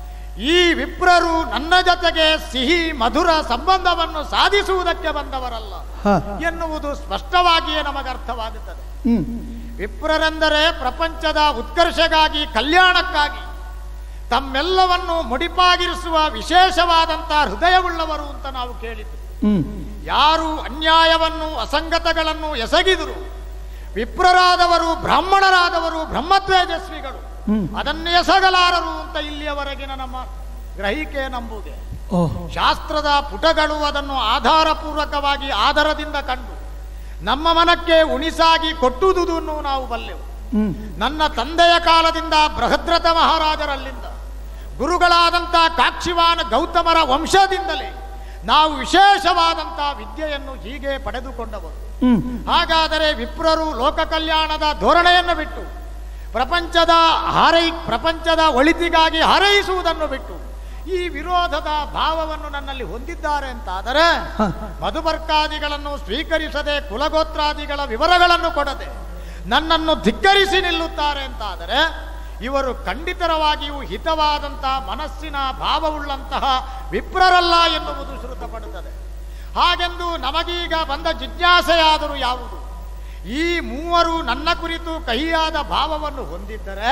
ಈ ವಿಪ್ರರು ನನ್ನ ಜೊತೆಗೆ ಸಿಹಿ ಮಧುರ ಸಂಬಂಧವನ್ನು ಸಾಧಿಸುವುದಕ್ಕೆ ಬಂದವರಲ್ಲ ಹ. ಎನ್ನುವುದು ಸ್ಪಷ್ಟವಾಗಿಯೇ ನಮಗೆ ಅರ್ಥವಾಗುತ್ತದೆ ಹ್ಮ್ ವಿಪ್ರರೆಂದರೆ ಪ್ರಪಂಚದ ಉತ್ಕರ್ಷಗಾಗಿ ಕಲ್ಯಾಣಕ್ಕಾಗಿ ತಮ್ಮೆಲ್ಲವನ್ನು ಮುಡಿಪಾಗಿರಿಸುವ ವಿಶೇಷವಾದಂತಹ ಹೃದಯವುಳ್ಳವರು ಅಂತ ನಾವು ಕೇಳಿದ್ದು ಹ್ಮ್ ಯಾರು ಅನ್ಯಾಯವನ್ನು ಅಸಂಗತಗಳನ್ನು ಎಸಗಿದರು ವಿಪ್ರರಾದವರು ಬ್ರಾಹ್ಮಣರಾದವರು ಬ್ರಹ್ಮತೇಜಸ್ವಿಗಳು ಹ್ಮ್. ಅದನ್ನು ಎಸಗಲಾರರು ಅಂತ ಇಲ್ಲಿಯವರೆಗಿನ ನಮ್ಮ ಗ್ರಹಿಕೆ ನಂಬುವುದೇ ಓಹ್ ಶಾಸ್ತ್ರದ ಪುಟಗಳು ಅದನ್ನು ಆಧಾರಪೂರ್ವಕವಾಗಿ ಆಧಾರದಿಂದ ಕಂಡು ನಮ್ಮ ಮನಕ್ಕೆ ಉಣಿಸಾಗಿ ಕೊಟ್ಟುದುದನ್ನು ನಾವು ಬಲ್ಲೆವು ಹ್ಮ್ ನನ್ನ ತಂದೆಯ ಕಾಲದಿಂದ ಬೃಹದ್ರಥ ಮಹಾರಾಜರಲ್ಲಿಂದ ಗುರುಗಳಾದಂಥ ಕಾಕ್ಷಿವಾನ ಗೌತಮರ ವಂಶದಿಂದಲೇ ನಾವು ವಿಶೇಷವಾದಂಥ ವಿದ್ಯೆಯನ್ನು ಹೀಗೆ ಪಡೆದುಕೊಂಡವರು ಹ್ಮ್ ಹಾಗಾದರೆ ವಿಪ್ರರು ಲೋಕ ಕಲ್ಯಾಣದ ಧೋರಣೆಯನ್ನು ಬಿಟ್ಟು ಪ್ರಪಂಚದ ಹಾರೈ ಪ್ರಪಂಚದ ಒಳಿತಿಗಾಗಿ ಹಾರೈಸುವುದನ್ನು ಬಿಟ್ಟು ಈ ವಿರೋಧದ ಭಾವವನ್ನು ನನ್ನಲ್ಲಿ ಹೊಂದಿದ್ದಾರೆ ಅಂತಾದರೆ ಹ. ಮಧುಬರ್ಕಾದಿಗಳನ್ನು ಸ್ವೀಕರಿಸದೆ ಕುಲಗೋತ್ರಾದಿಗಳ ವಿವರಗಳನ್ನು ಕೊಡದೆ ನನ್ನನ್ನು ಧಿಕ್ಕರಿಸಿ ನಿಲ್ಲುತ್ತಾರೆ ಅಂತಾದರೆ ಇವರು ಖಂಡಿತರವಾಗಿಯೂ ಹಿತವಾದಂತಹ ಮನಸ್ಸಿನ ಭಾವವುಳ್ಳಂತಹ ವಿಪ್ರರಲ್ಲ ಎನ್ನುವುದು ಶ್ರುತಪಡುತ್ತದೆ ಹಾಗೆಂದು ನಮಗೀಗ ಬಂದ ಜಿಜ್ಞಾಸೆಯಾದರೂ ಯಾವುದು ಈ ಮೂವರು ನನ್ನ ಕುರಿತು ಕಹಿಯಾದ ಭಾವವನ್ನು ಹೊಂದಿದ್ದರೆ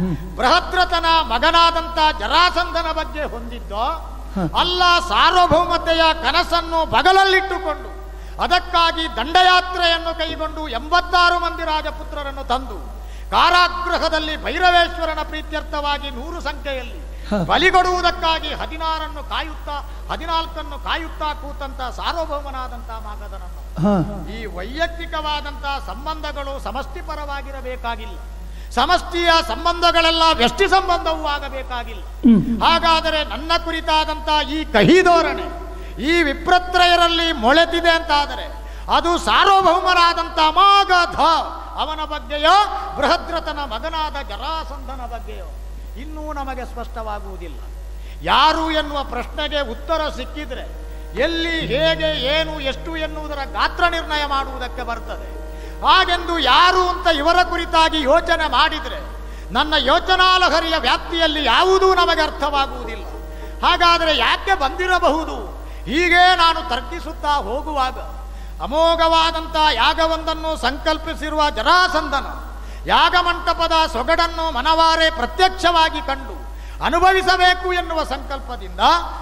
ಬೃಹದ್ರತನ ಮಗನಾದಂಥ ಜರಾಸಂಧನ ಬಗ್ಗೆ ಹೊಂದಿದ್ದೋ ಅಲ್ಲ ಸಾರ್ವಭೌಮತೆಯ ಕನಸನ್ನು ಬಗಲಲ್ಲಿಟ್ಟುಕೊಂಡು ಅದಕ್ಕಾಗಿ ದಂಡಯಾತ್ರೆಯನ್ನು ಕೈಗೊಂಡು ಎಂಬತ್ತಾರು ಮಂದಿ ರಾಜಪುತ್ರರನ್ನು ತಂದು ಕಾರಾಗೃಹದಲ್ಲಿ ಭೈರವೇಶ್ವರನ ಪ್ರೀತ್ಯರ್ಥವಾಗಿ ನೂರು ಸಂಖ್ಯೆಯಲ್ಲಿ ಬಲಿಗೊಡುವುದಕ್ಕಾಗಿ ಹದಿನಾರನ್ನು ಕಾಯುತ್ತಾ ಹದಿನಾಲ್ಕನ್ನು ಕಾಯುತ್ತಾ ಕೂತಂತ ಸಾರ್ವಭೌಮನಾದಂಥ ಮಾಗದನನ್ನು ಹ ಈ ವೈಯಕ್ತಿಕವಾದಂತಹ ಸಂಬಂಧಗಳು ಸಮಷ್ಟಿಪರವಾಗಿರಬೇಕಾಗಿಲ್ಲ ಸಮಷ್ಟಿಯ ಸಂಬಂಧಗಳೆಲ್ಲ ವ್ಯಷ್ಟಿ ಸಂಬಂಧವೂ ಆಗಬೇಕಾಗಿಲ್ಲ ಹಾಗಾದರೆ ನನ್ನ ಕುರಿತಾದಂತಹ ಈ ಕಹಿ ಧೋರಣೆ ಈ ವಿಪ್ರತ್ರಯರಲ್ಲಿ ಮೊಳೆತಿದೆ ಅಂತಾದರೆ ಅದು ಸಾರ್ವಭೌಮರಾದಂಥ ಮಾಗಧ ಅವನ ಬಗ್ಗೆಯೋ ಬೃಹದ್ರತನ ಮಗನಾದ ಜರಾಸಂಧನ ಬಗ್ಗೆಯೋ ಇನ್ನೂ ನಮಗೆ ಸ್ಪಷ್ಟವಾಗುವುದಿಲ್ಲ ಯಾರು ಎನ್ನುವ ಪ್ರಶ್ನೆಗೆ ಉತ್ತರ ಸಿಕ್ಕಿದ್ರೆ ಎಲ್ಲಿ ಹೇಗೆ ಏನು ಎಷ್ಟು ಎನ್ನುವುದರ ಗಾತ್ರ ನಿರ್ಣಯ ಮಾಡುವುದಕ್ಕೆ ಬರ್ತದೆ ಹಾಗೆಂದು ಯಾರು ಅಂತ ಇವರ ಕುರಿತಾಗಿ ಯೋಚನೆ ಮಾಡಿದರೆ ನನ್ನ ಯೋಚನಾಲಹರಿಯ ವ್ಯಾಪ್ತಿಯಲ್ಲಿ ಯಾವುದೂ ನಮಗೆ ಅರ್ಥವಾಗುವುದಿಲ್ಲ ಹಾಗಾದರೆ ಯಾಕೆ ಬಂದಿರಬಹುದು ಹೀಗೆ ನಾನು ತರ್ಕಿಸುತ್ತಾ ಹೋಗುವಾಗ ಅಮೋಘವಾದಂಥ ಯಾಗವೊಂದನ್ನು ಸಂಕಲ್ಪಿಸಿರುವ ಜರಾಸಂಧನ ಯಾಗಮಂಟಪದ ಸೊಗಡನ್ನು ಮನವಾರೆ ಪ್ರತ್ಯಕ್ಷವಾಗಿ ಕಂಡು ಅನುಭವಿಸಬೇಕು ಎನ್ನುವ ಸಂಕಲ್ಪದಿಂದ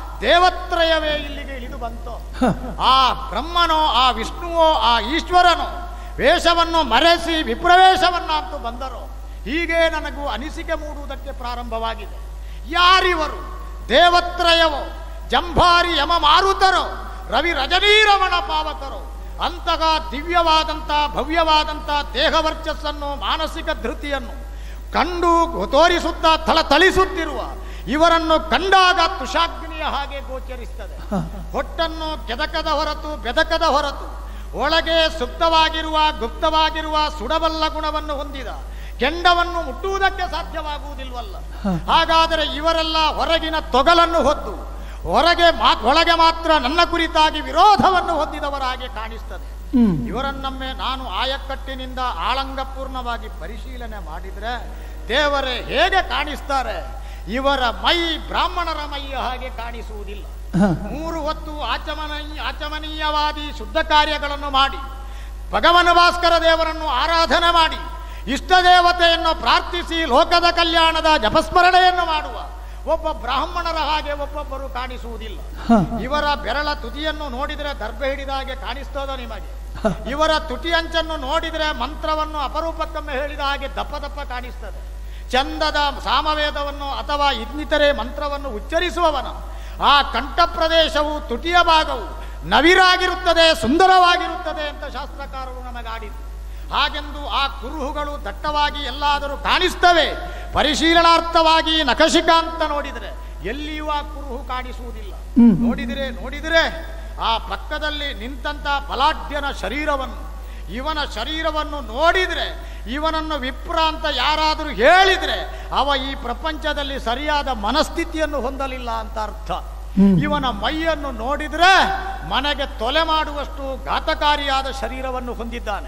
ದೇವತ್ರಯವೇ ಇಲ್ಲಿಗೆ ಇಳಿದು ಬಂತು ಆ ಬ್ರಹ್ಮನೋ ಆ ವಿಷ್ಣುವೋ ಆ ಈಶ್ವರನೋ ವೇಷವನ್ನು ಮರೆಸಿ ವಿಪ್ರವೇಶವನ್ನಂತೂ ಬಂದರೋ ಹೀಗೆ ನನಗೂ ಅನಿಸಿಕೆ ಮೂಡುವುದಕ್ಕೆ ಪ್ರಾರಂಭವಾಗಿದೆ ಯಾರಿವರು ದೇವತ್ರಯವೋ ಜಂಭಾರಿ ಯಮ ಮಾರುತರೋ ರವಿ ರಜನೀರಮಣ ಪಾವಕರೋ ಅಂತಹ ದಿವ್ಯವಾದಂಥ ಭವ್ಯವಾದಂಥ ದೇಹವರ್ಚಸ್ಸನ್ನು ಮಾನಸಿಕ ಧೃತಿಯನ್ನು ಕಂಡು ತೋರಿಸುತ್ತಾ ಥಳಥಳಿಸುತ್ತಿರುವ ಇವರನ್ನು ಕಂಡಾಗ ತುಷಾಗ್ನಿಯ ಹಾಗೆ ಗೋಚರಿಸ್ತದೆ ಹೊಟ್ಟನ್ನು ಕೆದಕದ ಹೊರತು ಬೆದಕದ ಹೊರತು ಒಳಗೆ ಸುಪ್ತವಾಗಿರುವ ಗುಪ್ತವಾಗಿರುವ ಸುಡಬಲ್ಲ ಗುಣವನ್ನು ಹೊಂದಿದ ಕೆಂಡವನ್ನು ಮುಟ್ಟುವುದಕ್ಕೆ ಸಾಧ್ಯವಾಗುವುದಿಲ್ವಲ್ಲ ಹಾಗಾದರೆ ಇವರೆಲ್ಲ ಹೊರಗಿನ ತೊಗಲನ್ನು ಹೊತ್ತು ಹೊರಗೆ ಮಾ ಒಳಗೆ ಮಾತ್ರ ನನ್ನ ಕುರಿತಾಗಿ ವಿರೋಧವನ್ನು ಹೊಂದಿದವರಾಗಿ ಕಾಣಿಸ್ತದೆ ಇವರನ್ನೊಮ್ಮೆ ನಾನು ಆಯಕ್ಕಟ್ಟಿನಿಂದ ಆಳಂಗಪೂರ್ಣವಾಗಿ ಪರಿಶೀಲನೆ ಮಾಡಿದರೆ ದೇವರೇ ಹೇಗೆ ಕಾಣಿಸ್ತಾರೆ ಇವರ ಮೈ ಬ್ರಾಹ್ಮಣರ ಮೈಯ ಹಾಗೆ ಕಾಣಿಸುವುದಿಲ್ಲ ಮೂರು ಹೊತ್ತು ಆಚಮನೀಯ ಆಚಮನೀಯವಾದಿ ಶುದ್ಧ ಕಾರ್ಯಗಳನ್ನು ಮಾಡಿ ಭಗವನ ಭಾಸ್ಕರ ದೇವರನ್ನು ಆರಾಧನೆ ಮಾಡಿ ಇಷ್ಟ ದೇವತೆಯನ್ನು ಪ್ರಾರ್ಥಿಸಿ ಲೋಕದ ಕಲ್ಯಾಣದ ಜಪಸ್ಮರಣೆಯನ್ನು ಮಾಡುವ ಒಬ್ಬ ಬ್ರಾಹ್ಮಣರ ಹಾಗೆ ಒಬ್ಬೊಬ್ಬರು ಕಾಣಿಸುವುದಿಲ್ಲ ಇವರ ಬೆರಳ ತುದಿಯನ್ನು ನೋಡಿದರೆ ದರ್ಭೆ ಹಿಡಿದ ಹಾಗೆ ಕಾಣಿಸ್ತದ ನಿಮಗೆ ಇವರ ತುಟಿ ಅಂಚನ್ನು ನೋಡಿದರೆ ಮಂತ್ರವನ್ನು ಅಪರೂಪಕ್ಕೊಮ್ಮೆ ಹೇಳಿದ ಹಾಗೆ ದಪ್ಪ ದಪ್ಪ ಕಾಣಿಸ್ತದೆ ಚಂದದ ಸಾಮವೇದವನ್ನು ಅಥವಾ ಇನ್ನಿತರೆ ಮಂತ್ರವನ್ನು ಉಚ್ಚರಿಸುವವನ ಆ ಕಂಠ ಪ್ರದೇಶವು ತುಟಿಯ ಭಾಗವು ನವಿರಾಗಿರುತ್ತದೆ ಸುಂದರವಾಗಿರುತ್ತದೆ ಅಂತ ಶಾಸ್ತ್ರಕಾರರು ನಮಗಾಡಿದ್ದು ಹಾಗೆಂದು ಆ ಕುರುಹುಗಳು ದಟ್ಟವಾಗಿ ಎಲ್ಲಾದರೂ ಕಾಣಿಸ್ತವೆ ಪರಿಶೀಲನಾರ್ಥವಾಗಿ ನಖಶಿಕ ಅಂತ ನೋಡಿದರೆ ಎಲ್ಲಿಯೂ ಆ ಕುರುಹು ಕಾಣಿಸುವುದಿಲ್ಲ ನೋಡಿದರೆ ನೋಡಿದರೆ ಆ ಪಕ್ಕದಲ್ಲಿ ನಿಂತಂತ ಬಲಾಢ್ಯನ ಶರೀರವನ್ನು ಇವನ ಶರೀರವನ್ನು ನೋಡಿದರೆ ಇವನನ್ನು ವಿಪ್ರ ಅಂತ ಯಾರಾದರೂ ಹೇಳಿದರೆ ಅವ ಈ ಪ್ರಪಂಚದಲ್ಲಿ ಸರಿಯಾದ ಮನಸ್ಥಿತಿಯನ್ನು ಹೊಂದಲಿಲ್ಲ ಅಂತ ಅರ್ಥ ಇವನ ಮೈಯನ್ನು ನೋಡಿದರೆ ಮನೆಗೆ ತೊಲೆ ಮಾಡುವಷ್ಟು ಘಾತಕಾರಿಯಾದ ಶರೀರವನ್ನು ಹೊಂದಿದ್ದಾನೆ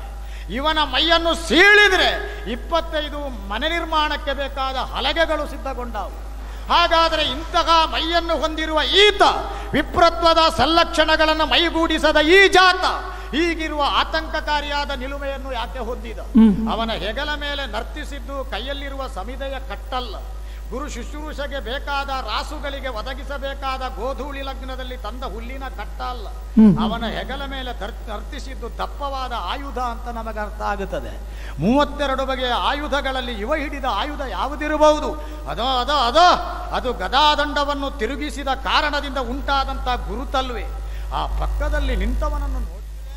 ಇವನ ಮೈಯನ್ನು ಸೀಳಿದ್ರೆ ಇಪ್ಪತ್ತೈದು ಮನೆ ನಿರ್ಮಾಣಕ್ಕೆ ಬೇಕಾದ ಹಲಗೆಗಳು ಸಿದ್ಧಗೊಂಡವು ಹಾಗಾದರೆ ಇಂತಹ ಮೈಯನ್ನು ಹೊಂದಿರುವ ಈತ ವಿಪ್ರತ್ವದ ಸಲ್ಲಕ್ಷಣಗಳನ್ನು ಮೈಗೂಡಿಸದ ಈ ಜಾತ ಹೀಗಿರುವ ಆತಂಕಕಾರಿಯಾದ ನಿಲುಮೆಯನ್ನು ಯಾಕೆ ಹೊಂದಿದ ಅವನ ಹೆಗಲ ಮೇಲೆ ನರ್ತಿಸಿದ್ದು ಕೈಯಲ್ಲಿರುವ ಸಮಿದೆಯ ಕಟ್ಟಲ್ಲ ಗುರು ಶುಶ್ರೂಷೆಗೆ ಬೇಕಾದ ರಾಸುಗಳಿಗೆ ಒದಗಿಸಬೇಕಾದ ಗೋಧೂಳಿ ಲಗ್ನದಲ್ಲಿ ತಂದ ಹುಲ್ಲಿನ ಕಟ್ಟ ಅಲ್ಲ ಅವನ ಹೆಗಲ ಮೇಲೆ ಧರ್- ನರ್ತಿಸಿದ್ದು ದಪ್ಪವಾದ ಆಯುಧ ಅಂತ ನಮಗೆ ಅರ್ಥ ಆಗುತ್ತದೆ ಮೂವತ್ತೆರಡು ಬಗೆಯ ಆಯುಧಗಳಲ್ಲಿ ಇವ ಹಿಡಿದ ಆಯುಧ ಯಾವುದಿರಬಹುದು ಅದೋ ಅದೋ ಅದೋ ಅದು ಗದಾದಂಡವನ್ನು ತಿರುಗಿಸಿದ ಕಾರಣದಿಂದ ಉಂಟಾದಂತ ಗುರುತಲ್ವೇ ಆ ಪಕ್ಕದಲ್ಲಿ ನಿಂತವನನ್ನು ನೋಡಿದ್ರೆ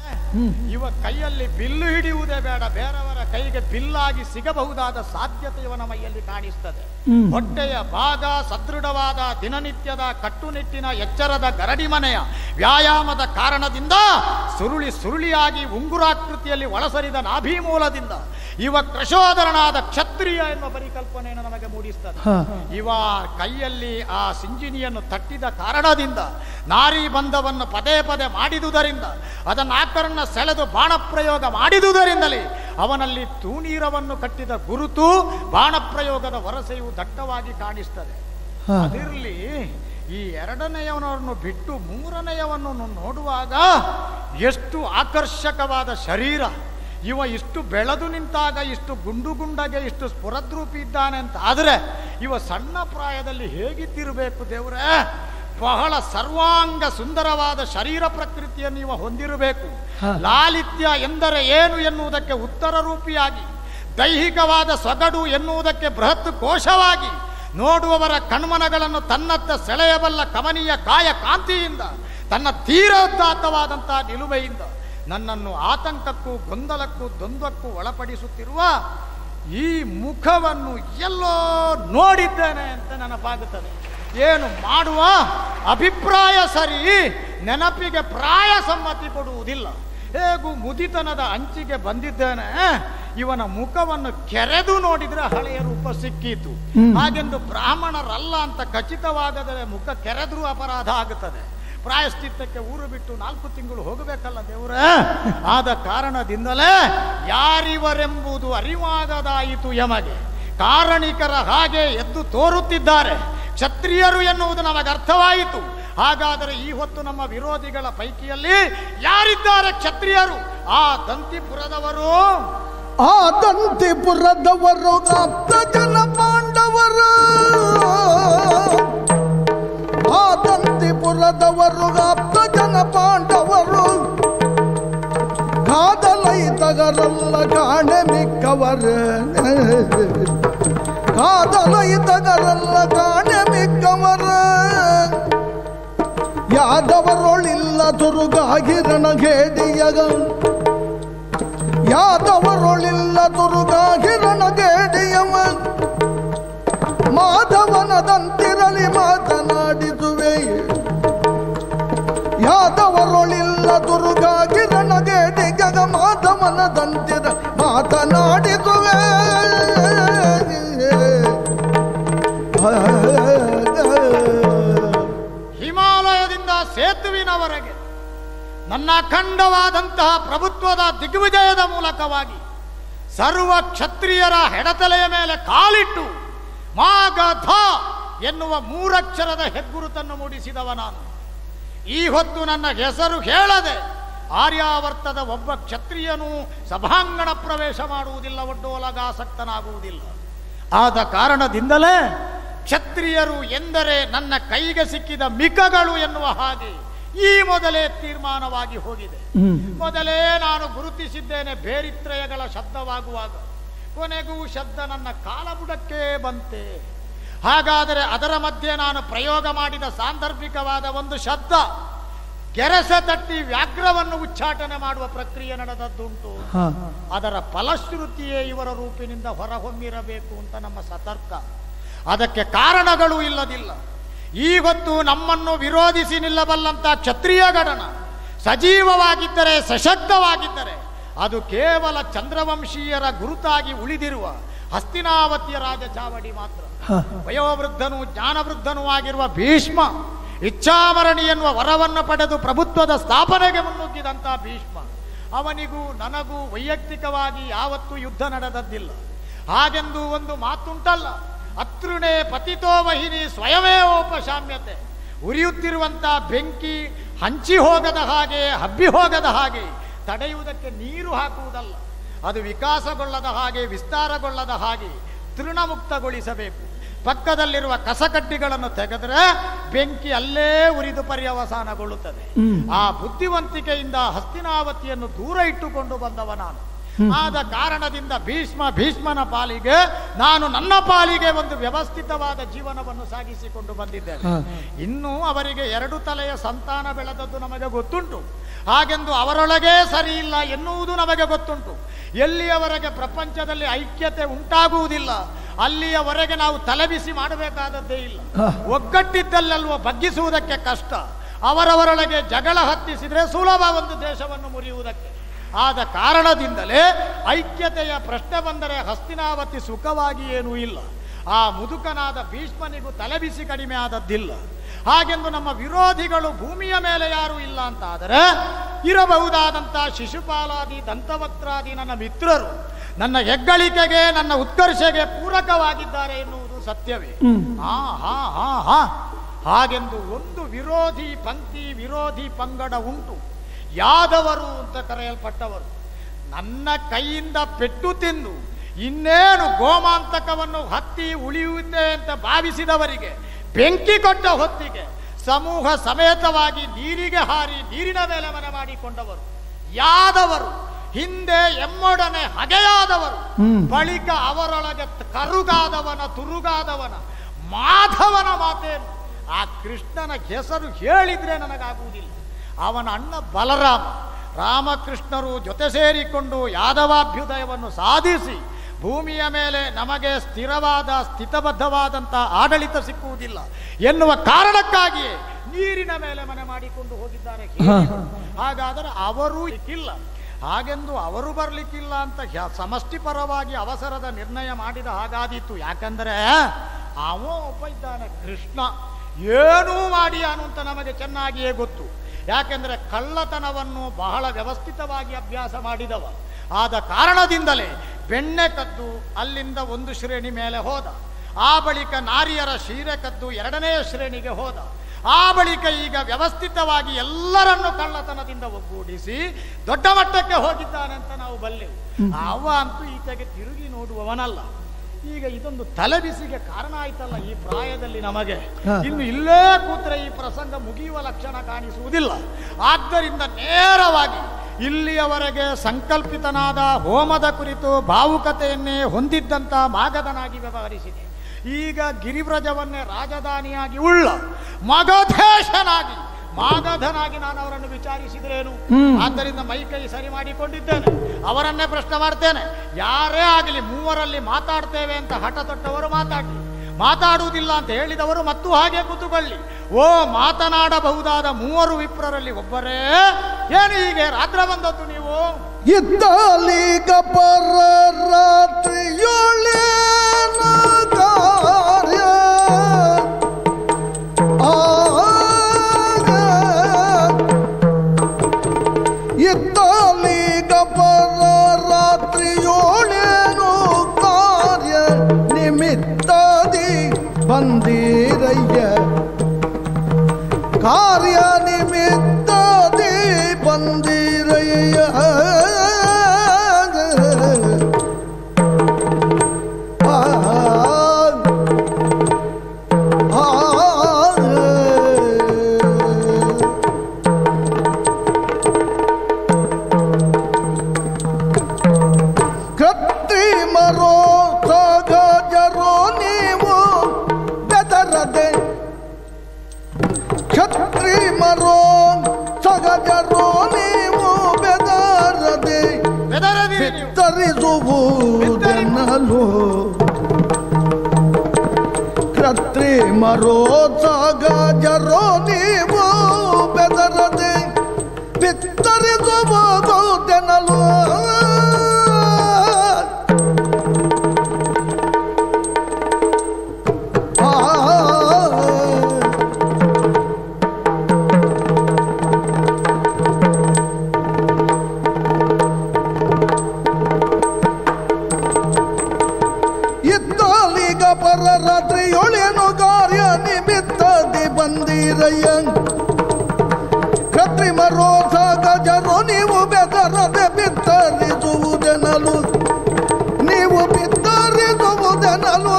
ಇವ ಕೈಯಲ್ಲಿ ಬಿಲ್ಲು ಹಿಡಿಯುವುದೇ ಬೇಡ ಬೇರೆಯವರ ಕೈಗೆ ಬಿಲ್ಲಾಗಿ ಸಿಗಬಹುದಾದ ಸಾಧ್ಯತೆ ಇವನ ಮೈಯಲ್ಲಿ ಕಾಣಿಸ್ತದೆ ಹೊಟ್ಟೆಯ ಭಾಗ ಸದೃಢವಾದ ದಿನನಿತ್ಯದ ಕಟ್ಟುನಿಟ್ಟಿನ ಎಚ್ಚರದ ಗರಡಿ ಮನೆಯ ವ್ಯಾಯಾಮದ ಕಾರಣದಿಂದ ಸುರುಳಿ ಸುರುಳಿಯಾಗಿ ಉಂಗುರಾಕೃತಿಯಲ್ಲಿ ಒಳಸರಿದ ನಾಭಿಮೂಲದಿಂದ ಇವ ಕೃಶೋಧರನಾದ ಕ್ಷತ್ರಿಯ ಎನ್ನುವ ಪರಿಕಲ್ಪನೆಯನ್ನು ನಮಗೆ ಮೂಡಿಸ್ತದೆ ಇವ ಕೈಯಲ್ಲಿ ಆ ಸಿಂಜಿನಿಯನ್ನು ತಟ್ಟಿದ ಕಾರಣದಿಂದ ನಾರಿ ಬಂಧವನ್ನು ಪದೇ ಪದೇ ಮಾಡಿದುದರಿಂದ ಅದನ್ನು ಆಕರನ್ನ ಸೆಳೆದು ಬಾಣ ಪ್ರಯೋಗ ಮಾಡಿದುದರಿಂದಲೇ ಅವನಲ್ಲಿ ತೂನೀರವನ್ನು ಕಟ್ಟಿದ ಗುರುತು ಬಾಣ ಪ್ರಯೋಗದ ವರಸೆಯು ದಟ್ಟವಾಗಿ ಕಾಣಿಸ್ತದೆ ಅದಿರಲಿ ಈ ಎರಡನೆಯವನನ್ನು ಬಿಟ್ಟು ಮೂರನೆಯವನನ್ನು ನೋಡುವಾಗ ಎಷ್ಟು ಆಕರ್ಷಕವಾದ ಶರೀರ ಇವ ಇಷ್ಟು ಬೆಳೆದು ನಿಂತಾಗ ಇಷ್ಟು ಗುಂಡು ಗುಂಡಗೆ ಇಷ್ಟು ಸ್ಫುರದ್ರೂಪಿ ಇದ್ದಾನೆ ಅಂತ ಆದರೆ ಇವ ಸಣ್ಣ ಪ್ರಾಯದಲ್ಲಿ ಹೇಗಿದ್ದಿರಬೇಕು ದೇವ್ರೆ ಬಹಳ ಸರ್ವಾಂಗ ಸುಂದರವಾದ ಶರೀರ ಪ್ರಕೃತಿಯನ್ನು ಇವ ಹೊಂದಿರಬೇಕು ಲಾಲಿತ್ಯ ಎಂದರೆ ಏನು ಎನ್ನುವುದಕ್ಕೆ ಉತ್ತರ ರೂಪಿಯಾಗಿ ದೈಹಿಕವಾದ ಸೊಗಡು ಎನ್ನುವುದಕ್ಕೆ ಬೃಹತ್ ಕೋಶವಾಗಿ ನೋಡುವವರ ಕಣ್ಮನಗಳನ್ನು ತನ್ನತ್ತ ಸೆಳೆಯಬಲ್ಲ ಕಮನೀಯ ಕಾಯ ಕಾಂತಿಯಿಂದ ತನ್ನ ತೀರೋದಾತ್ತವಾದಂತಹ ನಿಲುಮೆಯಿಂದ ನನ್ನನ್ನು ಆತಂಕಕ್ಕೂ ಗೊಂದಲಕ್ಕೂ ದ್ವಂದ್ವಕ್ಕೂ ಒಳಪಡಿಸುತ್ತಿರುವ ಈ ಮುಖವನ್ನು ಎಲ್ಲೋ ನೋಡಿದ್ದೇನೆ ಅಂತ ನೆನಪಾಗುತ್ತದೆ ಏನು ಮಾಡುವ ಅಭಿಪ್ರಾಯ ಸರಿ ನೆನಪಿಗೆ ಪ್ರಾಯ ಸಮ್ಮತಿ ಕೊಡುವುದಿಲ್ಲ ಹೇಗೂ ಮುದಿತನದ ಅಂಚಿಗೆ ಬಂದಿದ್ದೇನೆ ಇವನ ಮುಖವನ್ನು ಕೆರೆದು ನೋಡಿದ್ರೆ ಹಳೆಯ ರೂಪ ಸಿಕ್ಕೀತು ಹಾಗೆಂದು ಬ್ರಾಹ್ಮಣರಲ್ಲ ಅಂತ ಖಚಿತವಾಗದರೆ ಮುಖ ಕೆರೆದ್ರೂ ಅಪರಾಧ ಆಗುತ್ತದೆ ಪ್ರಾಯಶ್ಚಿತ್ತಕ್ಕೆ ಊರು ಬಿಟ್ಟು ನಾಲ್ಕು ತಿಂಗಳು ಹೋಗಬೇಕಲ್ಲ ದೇವರೇ ಆದ ಕಾರಣದಿಂದಲೇ ಯಾರಿವರೆಂಬುದು ಅರಿವಾಗದಾಯಿತು ಯಮಗೆ ಕಾರಣಿಕರ ಹಾಗೆ ಎದ್ದು ತೋರುತ್ತಿದ್ದಾರೆ ಕ್ಷತ್ರಿಯರು ಎನ್ನುವುದು ನಮಗೆ ಅರ್ಥವಾಯಿತು ಹಾಗಾದರೆ ಈ ಹೊತ್ತು ನಮ್ಮ ವಿರೋಧಿಗಳ ಪೈಕಿಯಲ್ಲಿ ಯಾರಿದ್ದಾರೆ ಕ್ಷತ್ರಿಯರು ಆ ದಂತಿಪುರದವರು ಆ ದಂತಿಪುರದವರು ಆಪ್ತ ಜನ ಪಾಂಡವರು ಆ ದಂತಿಪುರದವರು ಆಪ್ತ ಜನ ಪಾಂಡವರು ಕಾದಲೈ ತಗರಲ್ಲ ಕಾಣೆ ಮಿಕ್ಕವರು ಕಾದಲೈ ತಗರಲ್ಲ ಕಾಣೆ ಮಿಕ್ಕವರು ಯಾದವರೊಳಿಲ್ಲ ದುರ್ಗಾಗಿರಣಗೇಡಿಯಗ ಯಾದವರೊಳಿಲ್ಲ ದುರ್ಗಾಗಿರಣಗೇಡಿಯವ ಮಾಧವನದಂತಿರಲಿ ಮಾತನಾಡಿದುವೆ ಯಾದವರೊಳಿಲ್ಲ ದುರ್ಗಾಗಿರಣಗೇಡಿಯಗ ಮಾಧವನದಂತಿರ ಮಾತನಾಡಿದುವೆ ಹಿಮಾಲಯದಿಂದ ಸೇತುವಿನವರೆಗೆ ನನ್ನ ಅಖಂಡವಾದಂತಹ ಪ್ರಭುತ್ವದ ದಿಗ್ವಿಜಯದ ಮೂಲಕವಾಗಿ ಸರ್ವ ಕ್ಷತ್ರಿಯರ ಹೆಡತಲೆಯ ಮೇಲೆ ಕಾಲಿಟ್ಟು ಮಾಗಧ ಎನ್ನುವ ಮೂರಕ್ಷರದ ಹೆಗ್ಗುರುತನ್ನು ಮೂಡಿಸಿದವ ನಾನು ಈ ಹೊತ್ತು ನನ್ನ ಹೆಸರು ಹೇಳದೆ ಆರ್ಯಾವರ್ತದ ಒಬ್ಬ ಕ್ಷತ್ರಿಯನು ಸಭಾಂಗಣ ಪ್ರವೇಶ ಮಾಡುವುದಿಲ್ಲ ಒಡ್ಡೋಲಗಾಸಕ್ತನಾಗುವುದಿಲ್ಲ ಆದ ಕಾರಣದಿಂದಲೇ ಕ್ಷತ್ರಿಯರು ಎಂದರೆ ನನ್ನ ಕೈಗೆ ಸಿಕ್ಕಿದ ಮಿಕಗಳು ಎನ್ನುವ ಹಾಗೆ ಈ ಮೊದಲೇ ತೀರ್ಮಾನವಾಗಿ ಹೋಗಿದೆ ಮೊದಲೇ ನಾನು ಗುರುತಿಸಿದ್ದೇನೆ ಬೇರಿತ್ರಯಗಳ ಶಬ್ದವಾಗುವಾಗ ಕೊನೆಗೂ ಶಬ್ದ ನನ್ನ ಕಾಲಬುಡಕ್ಕೆ ಬಂತೆ ಹಾಗಾದರೆ ಅದರ ಮಧ್ಯೆ ನಾನು ಪ್ರಯೋಗ ಮಾಡಿದ ಸಾಂದರ್ಭಿಕವಾದ ಒಂದು ಶಬ್ದ ಗೆರಸೆ ತಟ್ಟಿ ವ್ಯಾಘ್ರವನ್ನು ಉಚ್ಚಾಟನೆ ಮಾಡುವ ಪ್ರಕ್ರಿಯೆ ನಡೆದದ್ದುಂಟು ಅದರ ಫಲಶ್ರುತಿಯೇ ಇವರ ರೂಪಿನಿಂದ ಹೊರಹೊಮ್ಮಿರಬೇಕು ಅಂತ ನಮ್ಮ ಸತರ್ಕ ಅದಕ್ಕೆ ಕಾರಣಗಳು ಇಲ್ಲದಿಲ್ಲ ಇವತ್ತು ನಮ್ಮನ್ನು ವಿರೋಧಿಸಿ ನಿಲ್ಲಬಲ್ಲಂತ ಕ್ಷತ್ರಿಯ ಗಣನ ಸಜೀವವಾಗಿದ್ದರೆ ಸಶಕ್ತವಾಗಿದ್ದರೆ ಅದು ಕೇವಲ ಚಂದ್ರವಂಶೀಯರ ಗುರುತಾಗಿ ಉಳಿದಿರುವ ಹಸ್ತಿನಾವತಿಯ ರಾಜ ಚಾವಡಿ ಮಾತ್ರ ವಯೋವೃದ್ಧನು ಜ್ಞಾನವೃದ್ಧನೂ ಆಗಿರುವ ಭೀಷ್ಮ ಇಚ್ಛಾಮರಣಿ ಎನ್ನುವ ವರವನ್ನು ಪಡೆದು ಪ್ರಭುತ್ವದ ಸ್ಥಾಪನೆಗೆ ಮುನ್ನುಗ್ಗಿದಂತ ಭೀಷ್ಮ ಅವನಿಗೂ ನನಗೂ ವೈಯಕ್ತಿಕವಾಗಿ ಯಾವತ್ತೂ ಯುದ್ಧ ನಡೆದದ್ದಿಲ್ಲ ಹಾಗೆಂದು ಒಂದು ಮಾತುಂಟಲ್ಲ ಅತೃಣೆ ಪತಿತೋ ವಹಿನಿ ಸ್ವಯಮೇವೋಪಶಾಮ್ಯತೆ ಉರಿಯುತ್ತಿರುವಂಥ ಬೆಂಕಿ ಹಂಚಿ ಹೋಗದ ಹಾಗೆ ಹಬ್ಬಿ ಹೋಗದ ಹಾಗೆ ತಡೆಯುವುದಕ್ಕೆ ನೀರು ಹಾಕುವುದಲ್ಲ ಅದು ವಿಕಾಸಗೊಳ್ಳದ ಹಾಗೆ ವಿಸ್ತಾರಗೊಳ್ಳದ ಹಾಗೆ ತೃಣಮುಕ್ತಗೊಳಿಸಬೇಕು ಪಕ್ಕದಲ್ಲಿರುವ ಕಸಕಡ್ಡಿಗಳನ್ನು ತೆಗೆದರೆ ಬೆಂಕಿ ಅಲ್ಲೇ ಉರಿದು ಪರ್ಯವಸಾನಗೊಳ್ಳುತ್ತದೆ ಆ ಬುದ್ಧಿವಂತಿಕೆಯಿಂದ ಹಸ್ತಿನಾವತಿಯನ್ನು ದೂರ ಇಟ್ಟುಕೊಂಡು ಬಂದವ ನಾನು ಆದ ಕಾರಣದಿಂದ ಭೀಷ್ಮ ಭೀಷ್ಮನ ಪಾಲಿಗೆ ನಾನು ನನ್ನ ಪಾಲಿಗೆ ಒಂದು ವ್ಯವಸ್ಥಿತವಾದ ಜೀವನವನ್ನು ಸಾಗಿಸಿಕೊಂಡು ಬಂದಿದ್ದೇನೆ ಇನ್ನು ಅವರಿಗೆ ಎರಡು ತಲೆಯ ಸಂತಾನ ಬೆಳೆದದ್ದು ನಮಗೆ ಗೊತ್ತುಂಟು ಹಾಗೆಂದು ಅವರೊಳಗೇ ಸರಿ ಇಲ್ಲ ಎನ್ನುವುದು ನಮಗೆ ಗೊತ್ತುಂಟು ಎಲ್ಲಿಯವರೆಗೆ ಪ್ರಪಂಚದಲ್ಲಿ ಐಕ್ಯತೆ ಉಂಟಾಗುವುದಿಲ್ಲ ಅಲ್ಲಿಯವರೆಗೆ ನಾವು ತಲೆಬಿಸಿ ಮಾಡಬೇಕಾದದ್ದೇ ಇಲ್ಲ ಒಗ್ಗಟ್ಟಿದ್ದಲ್ಲಲ್ವ ಬಗ್ಗಿಸುವುದಕ್ಕೆ ಕಷ್ಟ ಅವರವರೊಳಗೆ ಜಗಳ ಹತ್ತಿಸಿದ್ರೆ ಸುಲಭ ಒಂದು ದೇಶವನ್ನು ಮುರಿಯುವುದಕ್ಕೆ ಆದ ಕಾರಣದಿಂದಲೇ ಐಕ್ಯತೆಯ ಪ್ರಶ್ನೆ ಬಂದರೆ ಹಸ್ತಿನಾವತಿ ಸುಖವಾಗಿ ಏನೂ ಇಲ್ಲ ಆ ಮುದುಕನಾದ ಭೀಷ್ಮನಿಗೂ ತಲೆಬಿಸಿ ಕಡಿಮೆ ಆದದ್ದಿಲ್ಲ ಹಾಗೆಂದು ನಮ್ಮ ವಿರೋಧಿಗಳು ಭೂಮಿಯ ಮೇಲೆ ಯಾರೂ ಇಲ್ಲ ಅಂತ ಆದರೆ ಇರಬಹುದಾದಂಥ ಶಿಶುಪಾಲಾದಿ ದಂತವಕ್ರಾದಿ ನನ್ನ ಮಿತ್ರರು ನನ್ನ ಹೆಗ್ಗಳಿಕೆಗೆ ನನ್ನ ಉತ್ಕರ್ಷೆಗೆ ಪೂರಕವಾಗಿದ್ದಾರೆ ಎನ್ನುವುದು ಸತ್ಯವೇ ಹಾ ಹಾ ಹಾ ಹಾ ಹಾಗೆಂದು ಒಂದು ವಿರೋಧಿ ಪಂಕ್ತಿ ವಿರೋಧಿ ಪಂಗಡ ಉಂಟು ಯಾದವರು ಅಂತ ಕರೆಯಲ್ಪಟ್ಟವರು ನನ್ನ ಕೈಯಿಂದ ಪೆಟ್ಟು ತಿಂದು ಇನ್ನೇನು ಗೋಮಾಂತಕವನ್ನು ಹತ್ತಿ ಉಳಿಯುತ್ತೆ ಅಂತ ಭಾವಿಸಿದವರಿಗೆ ಬೆಂಕಿ ಕೊಟ್ಟ ಹೊತ್ತಿಗೆ ಸಮೂಹ ಸಮೇತವಾಗಿ ನೀರಿಗೆ ಹಾರಿ ನೀರಿನ ಮೇಲೆ ಮನೆ ಮಾಡಿಕೊಂಡವರು ಯಾದವರು ಹಿಂದೆ ಎಮ್ಮೊಡನೆ ಹಗೆಯಾದವರು ಬಳಿಕ ಅವರೊಳಗೆ ತ- ಕರುಗಾದವನ ತುರುಗಾದವನ ಮಾಧವನ ಮಾತೇನು ಆ ಕೃಷ್ಣನ ಹೆಸರು ಹೇಳಿದ್ರೆ ನನಗಾಗುವುದಿಲ್ಲ ಅವನ ಅಣ್ಣ ಬಲರಾಮ ರಾಮಕೃಷ್ಣರು ಜೊತೆ ಸೇರಿಕೊಂಡು ಯಾದವಾಭ್ಯುದಯವನ್ನು ಸಾಧಿಸಿ ಭೂಮಿಯ ಮೇಲೆ ನಮಗೆ ಸ್ಥಿರವಾದ ಸ್ಥಿತಬದ್ಧವಾದಂಥ ಆಡಳಿತ ಸಿಕ್ಕುವುದಿಲ್ಲ ಎನ್ನುವ ಕಾರಣಕ್ಕಾಗಿಯೇ ನೀರಿನ ಮೇಲೆ ಮನೆ ಮಾಡಿಕೊಂಡು ಹೋಗಿದ್ದಾರೆ ಹೇಗೆ? ಹಾಗಾದರೆ ಅವರು ಇಲ್ಲ ಹಾಗೆಂದು ಅವರು ಬರಲಿಕ್ಕಿಲ್ಲ ಅಂತ ಯ- ಸಮಷ್ಟಿ ಪರವಾಗಿ ಅವಸರದ ನಿರ್ಣಯ ಮಾಡಿದ ಹಾಗಾದೀತು ಯಾಕಂದರೆ ಅವ ಒಬ್ಬ ಇದ್ದಾನೆ ಕೃಷ್ಣ ಏನೂ ಮಾಡಿಯಾನು ಅಂತ ನಮಗೆ ಚೆನ್ನಾಗಿಯೇ ಗೊತ್ತು ಯಾಕೆಂದರೆ ಕಳ್ಳತನವನ್ನು ಬಹಳ ವ್ಯವಸ್ಥಿತವಾಗಿ ಅಭ್ಯಾಸ ಮಾಡಿದವ ಆದ ಕಾರಣದಿಂದಲೇ ಬೆಣ್ಣೆ ಕದ್ದು ಅಲ್ಲಿಂದ ಒಂದು ಶ್ರೇಣಿ ಮೇಲೆ ಹೋದ ಆ ಬಳಿಕ ನಾರಿಯರ ಸೀರೆ ಕದ್ದು ಎರಡನೆಯ ಶ್ರೇಣಿಗೆ ಹೋದ ಆ ಬಳಿಕ ಈಗ ವ್ಯವಸ್ಥಿತವಾಗಿ ಎಲ್ಲರನ್ನು ಕಳ್ಳತನದಿಂದ ಒಗ್ಗೂಡಿಸಿ ದೊಡ್ಡ ಮಟ್ಟಕ್ಕೆ ಹೋಗಿದ್ದಾನೆ ಅಂತ ನಾವು ಬಲ್ಲೆವು ಅವ ಅಂತೂ ಈಚೆಗೆ ತಿರುಗಿ ನೋಡುವವನಲ್ಲ ಈಗ ಇದೊಂದು ತಲೆಬಿಸಿಗೆ ಕಾರಣ ಆಯ್ತಲ್ಲ ಈ ಪ್ರಾಯದಲ್ಲಿ ನಮಗೆ ಇನ್ನು ಇಲ್ಲೇ ಕೂತ್ರೆ ಈ ಪ್ರಸಂಗ ಮುಗಿಯುವ ಲಕ್ಷಣ ಕಾಣಿಸುವುದಿಲ್ಲ ಆದ್ದರಿಂದ ನೇರವಾಗಿ ಇಲ್ಲಿಯವರೆಗೆ ಸಂಕಲ್ಪಿತನಾದ ಹೋಮದ ಕುರಿತು ಭಾವುಕತೆಯನ್ನೇ ಹೊಂದಿದ್ದಂಥ ಮಾಗಧನಾಗಿ ವ್ಯವಹರಿಸಿದೆ ಈಗ ಗಿರಿವ್ರಜವನ್ನೇ ರಾಜಧಾನಿಯಾಗಿ ಉಳ್ಳ ಮಗಧೇಶನಾಗಿ ಮಾಗಧನಾಗಿ ನಾನು ಅವರನ್ನು ವಿಚಾರಿಸಿದ್ರೇನು ಆದ್ದರಿಂದ ಮೈ ಕೈ ಸರಿ ಮಾಡಿಕೊಂಡಿದ್ದೇನೆ ಅವರನ್ನೇ ಪ್ರಶ್ನೆ ಮಾಡ್ತೇನೆ ಯಾರೇ ಆಗಲಿ ಮೂವರಲ್ಲಿ ಮಾತಾಡ್ತೇವೆ ಅಂತ ಹಠ ತೊಟ್ಟವರು ಮಾತಾಡಲಿ ಮಾತಾಡುವುದಿಲ್ಲ ಅಂತ ಹೇಳಿದವರು ಮತ್ತು ಹಾಗೆ ಕೂತುಕೊಳ್ಳಿ ಓ ಮಾತನಾಡಬಹುದಾದ ಮೂವರು ವಿಪ್ರರಲ್ಲಿ ಒಬ್ಬರೇ ಏನು ಹೀಗೆ ರಾತ್ರ ಬಂದದ್ದು ನೀವು ಇದ್ದಾಲೀಗ ಪರ ರಾತ್ರಿಯೊಳೇನ ಕಾರ್ಯ ಆಗ ಇದ್ದಾಲೀಗ ಪರ ರಾತ್ರಿಯೊಳೇನು ಕಾರ್ಯ ನಿಮಿತ್ತದಿ ಬಂದಿರಯ್ಯ ಕಾರ್ಯ ನಿಮಿತ್ತದಿ ಬಂದಿರಯ್ಯ ಆ, ಆ, ಕೃತ್ರಿಮರೋ ಸಹಜರೋ ನೀವು ಬೆದರದೆ ಕ್ಷತ್ರಿಮರೋ ಸಹಜರೋ ನೀವು ಬೆದರದೆ ಬೆದರದಿರಿ ನೀವು ಬಿತ್ತರಿಸುವುದೆನ್ನಲು ಕೃತ್ರಿಮರೋ ಸಹಜರೋ ನೀವು ಬೆದರದೆ ಬಿತ್ತರಿಸುವುದೆನ್ನಲು ಆ ಬಿಡುವಿರಯ್ಯ ಕೃತ್ರಿಮರೋ ಗಜರು ನೀವು ಬೆದರದೆ ಬಿತ್ತರಿಸುವುದೆನಲು ನೀವು ಬಿತ್ತರಿಸುವುದೆನಲು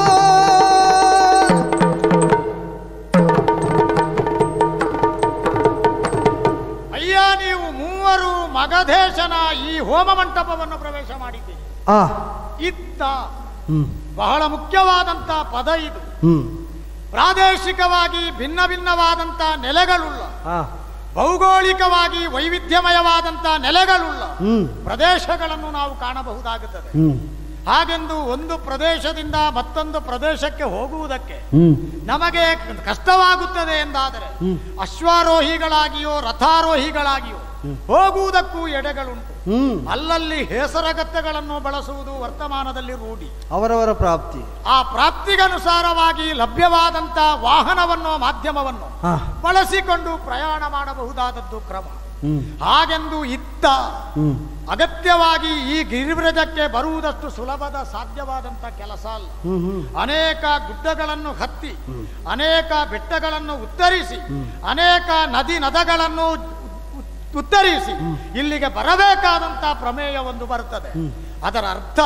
ಅಯ್ಯ ನೀವು ಮೂವರು ಮಗಧೇಶನ ಈ ಹೋಮ ಮಂಟಪವನ್ನು ಪ್ರವೇಶ ಮಾಡಿದ್ದೀರಿ ಆ ಇತ್ತ ಹ್ಮ್ ಬಹಳ ಮುಖ್ಯವಾದಂತ ಪದ ಇದು ಹ್ಮ್ ಪ್ರಾದೇಶಿಕವಾಗಿ ಭಿನ್ನ ಭಿನ್ನವಾದಂತ ನೆಲೆಗಳುಳ್ಳ ಆ ಭೌಗೋಳಿಕವಾಗಿ ವೈವಿಧ್ಯಮಯವಾದಂತ ನೆಲೆಗಳುಳ್ಳ ಹ್ಮ್ ಪ್ರದೇಶಗಳನ್ನು ನಾವು ಕಾಣಬಹುದಾಗುತ್ತದೆ ಹ್ಮ್ ಹಾಗೆಂದು ಒಂದು ಪ್ರದೇಶದಿಂದ ಮತ್ತೊಂದು ಪ್ರದೇಶಕ್ಕೆ ಹೋಗುವುದಕ್ಕೆ ಹ್ಮ್ ನಮಗೆ ಕಷ್ಟವಾಗುತ್ತದೆ ಎಂದಾದರೆ ಅಶ್ವಾರೋಹಿಗಳಾಗಿಯೋ ರಥಾರೋಹಿಗಳಾಗಿಯೋ ಹೋಗುವುದಕ್ಕೂ ಎಡೆಗಳುಂಟು ಹ್ಮ್ ಅಲ್ಲಲ್ಲಿ ಹೇಸರಗತ್ತೆಗಳನ್ನು ಬಳಸುವುದು ವರ್ತಮಾನದಲ್ಲಿ ರೂಢಿ ಅವರವರ ಪ್ರಾಪ್ತಿ ಆ ಪ್ರಾಪ್ತಿಗನುಸಾರವಾಗಿ ಲಭ್ಯವಾದಂತ ವಾಹನವನ್ನು ಮಾಧ್ಯಮವನ್ನು ಹಾ ಬಳಸಿಕೊಂಡು ಪ್ರಯಾಣ ಮಾಡಬಹುದಾದದ್ದು ಕ್ರಮ ಹ್ಮ್ ಹಾಗೆಂದು ಇತ್ತ ಹ್ಮ್ ಅಗತ್ಯವಾಗಿ ಈ ಗಿರಿವ್ರಜಕ್ಕೆ ಬರುವುದಷ್ಟು ಸುಲಭದ ಸಾಧ್ಯವಾದಂತ ಕೆಲಸ ಅಲ್ಲ ಹ್ಮ್ ಹ್ಮ್ ಅನೇಕ ಗುಡ್ಡಗಳನ್ನು ಹತ್ತಿ ಅನೇಕ ಬೆಟ್ಟಗಳನ್ನು ಉತ್ತರಿಸಿ ಅನೇಕ ನದಿ ನದಗಳನ್ನು ಉ- ಉತ್ತರಿಸಿ ಇಲ್ಲಿಗೆ ಬರಬೇಕಾದಂತ ಪ್ರಮೇಯ ಒಂದು ಬರ್ತದೆ ಅದರ ಅರ್ಥ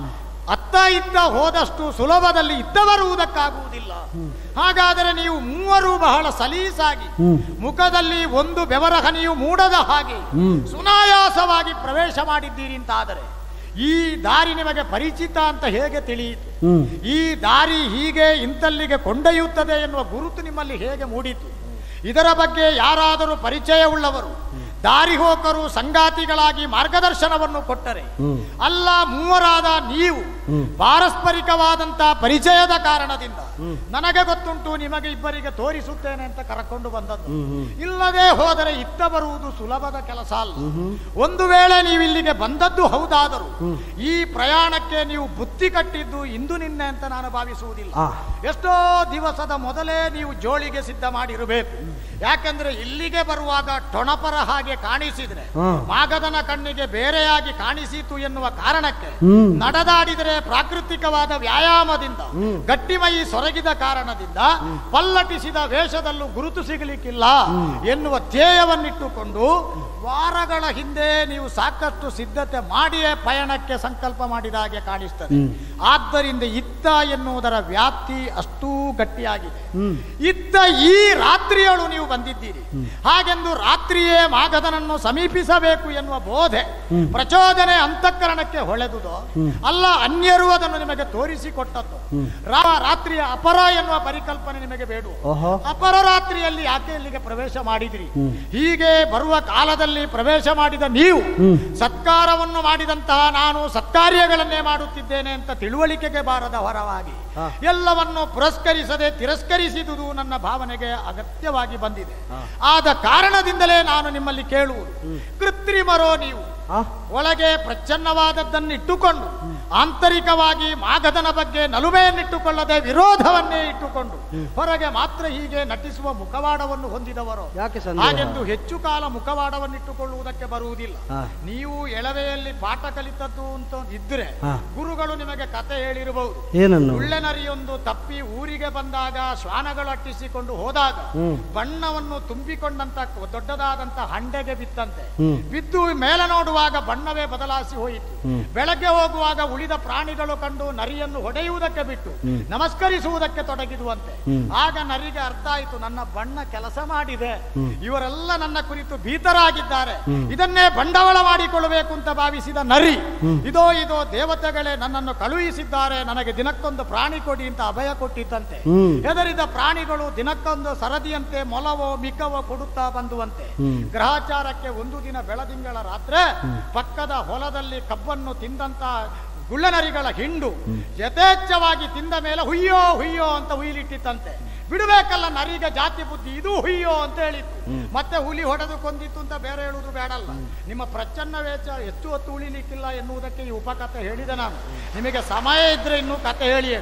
ಅತ್ತ ಇತ್ತ ಹೋದಷ್ಟು ಸುಲಭದಲ್ಲಿ ಇತ್ತ ಬರುವುದಕ್ಕಾಗುವುದಿಲ್ಲ ಹಾಗಾದರೆ ನೀವು ಮೂವರು ಬಹಳ ಸಲೀಸಾಗಿ ಮುಖದಲ್ಲಿ ಒಂದು ಬೆವರ ಹನಿಯು ಮೂಡದ ಹಾಗೆ ಸುನಾಯಾಸವಾಗಿ ಪ್ರವೇಶ ಮಾಡಿದ್ದೀರಿ ಅಂತಾದರೆ ಈ ದಾರಿ ನಿಮಗೆ ಪರಿಚಿತ ಅಂತ ಹೇಗೆ ತಿಳಿಯಿತು ಹ್ಮ್ ಈ ದಾರಿ ಹೀಗೆ ಇಂತಲ್ಲಿಗೆ ಕೊಂಡೊಯ್ಯುತ್ತದೆ ಎನ್ನುವ ಗುರುತು ನಿಮ್ಮಲ್ಲಿ ಹೇಗೆ ಮೂಡಿತು ಇದರ ಬಗ್ಗೆ ಯಾರಾದರೂ ಪರಿಚಯವುಳ್ಳವರು ದಾರಿ ಹೋಕರು ಸಂಗಾತಿಗಳಾಗಿ ಮಾರ್ಗದರ್ಶನವನ್ನು ಕೊಟ್ಟರೆ ಅಲ್ಲ ಮೂವರಾದ ನೀವು ಪಾರಸ್ಪರಿಕವಾದಂತ ಪರಿಚಯದ ಕಾರಣದಿಂದ ನನಗೆ ಗೊತ್ತುಂಟು ನಿಮಗೆ ಇಬ್ಬರಿಗೆ ತೋರಿಸುತ್ತೇನೆ ಅಂತ ಕರಕೊಂಡು ಬಂದದ್ದು ಇಲ್ಲದೆ ಹೋದರೆ ಇತ್ತ ಬರುವುದು ಸುಲಭದ ಕೆಲಸ ಅಲ್ಲ ಒಂದು ವೇಳೆ ನೀವು ಇಲ್ಲಿಗೆ ಬಂದದ್ದು ಹೌದಾದರೂ ಈ ಪ್ರಯಾಣಕ್ಕೆ ನೀವು ಬುತ್ತಿ ಕಟ್ಟಿದ್ದು ಇಂದು ನಿನ್ನೆ ಅಂತ ನಾನು ಭಾವಿಸುವುದಿಲ್ಲ ಆ. ಎಷ್ಟೋ ದಿವಸದ ಮೊದಲೇ ನೀವು ಜೋಳಿಗೆ ಸಿದ್ಧ ಮಾಡಿರಬೇಕು ಯಾಕಂದ್ರೆ ಇಲ್ಲಿಗೆ ಬರುವಾಗ ಟೊಣಪರ ಹಾಗೆ ಕಾಣಿಸಿದ್ರೆ ಹ್ಮ್. ಮಾಗದನ ಕಣ್ಣಿಗೆ ಬೇರೆಯಾಗಿ ಕಾಣಿಸಿತು ಎನ್ನುವ ಕಾರಣಕ್ಕೆ ಹ್ಮ್. ನಡೆದಾಡಿದರೆ ಪ್ರಾಕೃತಿಕವಾದ ವ್ಯಾಯಾಮದಿಂದ ಗಟ್ಟಿಮೈ ಸೊರಗಿದ ಕಾರಣದಿಂದ ಪಲ್ಲಟಿಸಿದ ವೇಷದಲ್ಲೂ ಗುರುತು ಸಿಗಲಿಕ್ಕಿಲ್ಲ ಎನ್ನುವ ಧ್ಯೇಯವನ್ನಿಟ್ಟುಕೊಂಡು ವಾರಗಳ ಹಿಂದೆ ನೀವು ಸಾಕಷ್ಟು ಸಿದ್ಧತೆ ಮಾಡಿಯೇ ಪಯಣಕ್ಕೆ ಸಂಕಲ್ಪ ಮಾಡಿದ ಹಾಗೆ ಕಾಣಿಸ್ತದೆ ಆದ್ದರಿಂದ ಇತ್ತ ಎನ್ನುವುದರ ವ್ಯಾಪ್ತಿ ಅಷ್ಟೂ ಗಟ್ಟಿಯಾಗಿದೆ ಇತ್ತ ಈ ರಾತ್ರಿಯಳು ನೀವು ಬಂದಿದ್ದೀರಿ ಹಾಗೆಂದು ರಾತ್ರಿಯೇ ಮಾಗದನನ್ನು ಸಮೀಪಿಸಬೇಕು ಎನ್ನುವ ಬೋಧೆ ಪ್ರಚೋದನೆ ಅಂತಃಕರಣಕ್ಕೆ ಹೊಳೆದುದು ಅಲ್ಲ ಅನ್ಯರು ಅದನ್ನು ನಿಮಗೆ ತೋರಿಸಿಕೊಟ್ಟದ್ದು ರಾ- ರಾತ್ರಿಯ ಅಪರ ಎನ್ನುವ ಪರಿಕಲ್ಪನೆ ನಿಮಗೆ ಬೇಡ ಓಹೋ ಅಪರ ರಾತ್ರಿಯಲ್ಲಿ ಯಾಕೆ ಇಲ್ಲಿಗೆ ಪ್ರವೇಶ ಮಾಡಿದಿರಿ ಹೀಗೆ ಬರುವ ಕಾಲದಲ್ಲಿ ಪ್ರವೇಶ ಮಾಡಿದ ನೀವು ಸತ್ಕಾರವನ್ನು ಮಾಡಿದಂತಹ ನಾನು ಸತ್ಕಾರ್ಯಗಳನ್ನೇ ಮಾಡುತ್ತಿದ್ದೇನೆ ಅಂತ ತಿಳುವಳಿಕೆಗೆ ಬಾರದ ಹೊರವಾಗಿ ಎಲ್ಲವನ್ನು ಪುರಸ್ಕರಿಸದೆ ತಿರಸ್ಕರಿಸಿದುದು ನನ್ನ ಭಾವನೆಗೆ ಅಗತ್ಯವಾಗಿ ಬಂದಿದೆ ಆದ ಕಾರಣದಿಂದಲೇ ನಾನು ನಿಮ್ಮಲ್ಲಿ ಕೇಳುವುದು ಕೃತ್ರಿಮರೋ ನೀವು ಆ ಒಳಗೆ ಪ್ರಚ್ಛನ್ನವಾದದ್ದನ್ನು ಇಟ್ಟುಕೊಂಡು ಆಂತರಿಕವಾಗಿ ಮಾಗದನ ಬಗ್ಗೆ ನಲುಮೆಯನ್ನಿಟ್ಟುಕೊಳ್ಳದೆ ವಿರೋಧವನ್ನೇ ಇಟ್ಟುಕೊಂಡು ಹೊರಗೆ ಮಾತ್ರ ಹೀಗೆ ನಟಿಸುವ ಮುಖವಾಡವನ್ನು ಹೊಂದಿದವರು ಯಾಕೆ ಸಂದೇಹ? ಹಾಗೆಂದು ಹೆಚ್ಚು ಕಾಲ ಮುಖವಾಡವನ್ನಿಟ್ಟುಕೊಳ್ಳುವುದಕ್ಕೆ ಬರುವುದಿಲ್ಲ ಹಾ. ನೀವು ಎಳವೆಯಲ್ಲಿ ಪಾಠ ಕಲಿತದ್ದು ಅಂತ ಇದ್ರೆ ಹಾ. ಗುರುಗಳು ನಿಮಗೆ ಕತೆ ಹೇಳಿರಬಹುದು ಏನನ್ನು ಉಳ್ಳೆನರಿಯೊಂದು ತಪ್ಪಿ ಊರಿಗೆ ಬಂದಾಗ ಶ್ವಾನಗಳು ಅಟ್ಟಿಸಿಕೊಂಡು ಹೋದಾಗ ಹ್ಮ್. ಬಣ್ಣವನ್ನು ತುಂಬಿಕೊಂಡಂತ ಕ- ದೊಡ್ಡದಾದಂತ ಹಂಡೆಗೆ ಬಿತ್ತಂತೆ ಹ್ಮ್. ಬಿದ್ದು ಮೇಲೆ ನೋಡುವಾಗ ಬಣ್ಣವೇ ಬದಲಾಯಿಸಿ ಹೋಯಿತು ಬೆಳಗ್ಗೆ ಹೋಗುವಾಗ ಉಳಿದ ಪ್ರಾಣಿಗಳು ಕಂಡು ನರಿಯನ್ನು ಹೊಡೆಯುವುದಕ್ಕೆ ಬಿಟ್ಟು ನಮಸ್ಕರಿಸುವುದಕ್ಕೆ ತೊಡಗಿದುವಂತೆ ಆಗ ನರಿಗೆ ಅರ್ಥ ಆಯಿತು ನನ್ನ ಬಣ್ಣ ಕೆಲಸ ಮಾಡಿದೆ ಇವರೆಲ್ಲ ನನ್ನ ಕುರಿತು ಭೀತರಾಗಿದ್ದಾರೆ ಇದನ್ನೇ ಬಂಡವಾಳ ಮಾಡಿಕೊಳ್ಳಬೇಕು ಅಂತ ಭಾವಿಸಿದ ನರಿ ಇದೋ ಇದೋ ದೇವತೆಗಳೇ ನನ್ನನ್ನು ಕಳುಹಿಸಿದ್ದಾರೆ ನನಗೆ ದಿನಕ್ಕೊಂದು ಪ್ರಾಣಿ ಕೊಡಿ ಅಂತ ಅಭಯ ಕೊಟ್ಟಿದ್ದಂತೆ ಹೆದರಿದ ಪ್ರಾಣಿಗಳು ದಿನಕ್ಕೊಂದು ಸರದಿಯಂತೆ ಮೊಲವೋ ಮಿಕ್ಕವೋ ಕೊಡುತ್ತಾ ಬಂದುವಂತೆ ಗ್ರಹಚಾರಕ್ಕೆ ಒಂದು ದಿನ ಬೆಳದಿಂಗಳ ರಾತ್ರಿ ಪಕ್ಕದ ಹೊಲದಲ್ಲಿ ಕಬ್ಬನ್ನು ತಿಂದಂತ ಗುಳ್ಳನರಿಗಳ ಹಿಂಡು ಯಥೇಚ್ಛವಾಗಿ ತಿಂದ ಮೇಲೆ ಹುಯ್ಯೋ ಹುಯ್ಯೋ ಅಂತ ಹುಯ್ಲಿಟ್ಟಿತ್ತಂತೆ ಬಿಡಬೇಕಲ್ಲ ನರಿಗೆ ಜಾತಿ ಬುದ್ಧಿ ಇದು ಹುಯ್ಯೋ ಅಂತ ಹೇಳಿತ್ತು ಮತ್ತೆ ಹುಲಿ ಹೊಡೆದು ಕೊಂದಿತ್ತು ಅಂತ ಬೇರೆ ಹೇಳುವುದು ಬೇಡಲ್ಲ ನಿಮ್ಮ ಪ್ರಚನ್ನ ವೇಚ ಹೆಚ್ಚು ಹೊತ್ತು ಉಳಿಲಿಕ್ಕಿಲ್ಲ ಎನ್ನುವುದಕ್ಕೆ ಈ ಉಪಕಥೆ ಹೇಳಿದೆ ನಾನು ನಿಮಗೆ ಸಮಯ ಇದ್ರೆ ಇನ್ನೂ ಕತೆ ಹೇಳಿ ಹೇಳಿ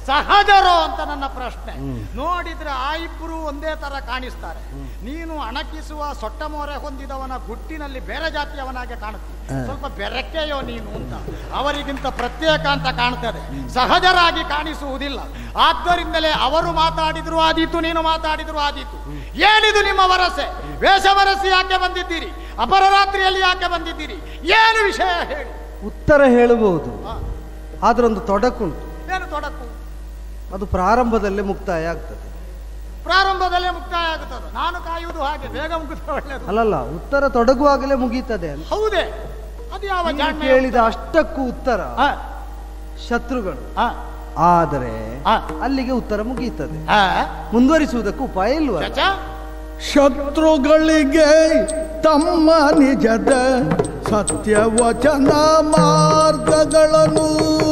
ಸಹಜರೋ ಅಂತ ನನ್ನ ಪ್ರಶ್ನೆ ನೋಡಿದ್ರೆ ಆ ಇಬ್ಬರು ಒಂದೇ ತರ ಕಾಣಿಸ್ತಾರೆ ನೀನು ಅಣಕಿಸುವ ಸೊಟ್ಟ ಮೋರೆ ಹೊಂದಿದವನ ಗುಟ್ಟಿನಲ್ಲಿ ಬೇರೆ ಜಾತಿಯವನಾಗೆ ಕಾಣುತ್ತಿ ಸ್ವಲ್ಪ ಬೆರಕೆಯೋ ನೀನು ಅಂತ ಅವರಿಗಿಂತ ಪ್ರತ್ಯೇಕ ಅಂತ ಕಾಣ್ತದೆ ಸಹಜರಾಗಿ ಕಾಣಿಸುವುದಿಲ್ಲ ಆದ್ದರಿಂದಲೇ ಅವರು ಮಾತಾಡಿದ್ರು ಆದೀತು ನೀನು ಮಾತಾಡಿದ್ರು ಆದೀತು ಏನಿದು ನಿಮ್ಮ ವರಸೆ ವೇಷವರಸಿ ಯಾಕೆ ಬಂದಿದ್ದೀರಿ ಅಪರರಾತ್ರಿಯಲ್ಲಿ ಯಾಕೆ ಬಂದಿದ್ದೀರಿ ಏನು ವಿಷಯ ಹೇಳಿ ಉತ್ತರ ಹೇಳಬಹುದು ಆ, ಆದ್ರೊಂದು ತೊಡಕುಂಟು ಏನು ತೊಡಕು ಅದು ಪ್ರಾರಂಭದಲ್ಲೇ ಮುಕ್ತಾಯ ಆಗ್ತದೆ ಪ್ರಾರಂಭದಲ್ಲೇ ಮುಕ್ತಾಯ ಆಗುತ್ತದೆ ನಾನು ಕಾಯುವುದು ಹಾಗೆ ಬೇಗ ಮುಗಿದ್ರೆ ಒಳ್ಳೆಯದು ಅಲ್ಲಲ್ಲ ಉತ್ತರ ತೊಡಗುವಾಗಲೇ ಮುಗೀತದೆ ಅಂತ ಹೌದೇ ಅದು ಯಾವ ನೀನು ಜಾಣ್ಮೆ ಕೇಳಿದ ಅಷ್ಟಕ್ಕೂ ಉತ್ತರ ಆ, ಶತ್ರುಗಳು ಆ, ಆದರೆ ಆ, ಅಲ್ಲಿಗೆ ಉತ್ತರ ಮುಗೀತದೆ ಆ, ಮುಂದುವರಿಸುವುದಕ್ಕೂ ಉಪಾಯ ಇಲ್ವ ಚಚ? ಶತ್ರುಗಳಿಗೆ ತಮ್ಮ ನಿಜದ ಸತ್ಯವಚನ ಮಾರ್ಗಗಳನ್ನು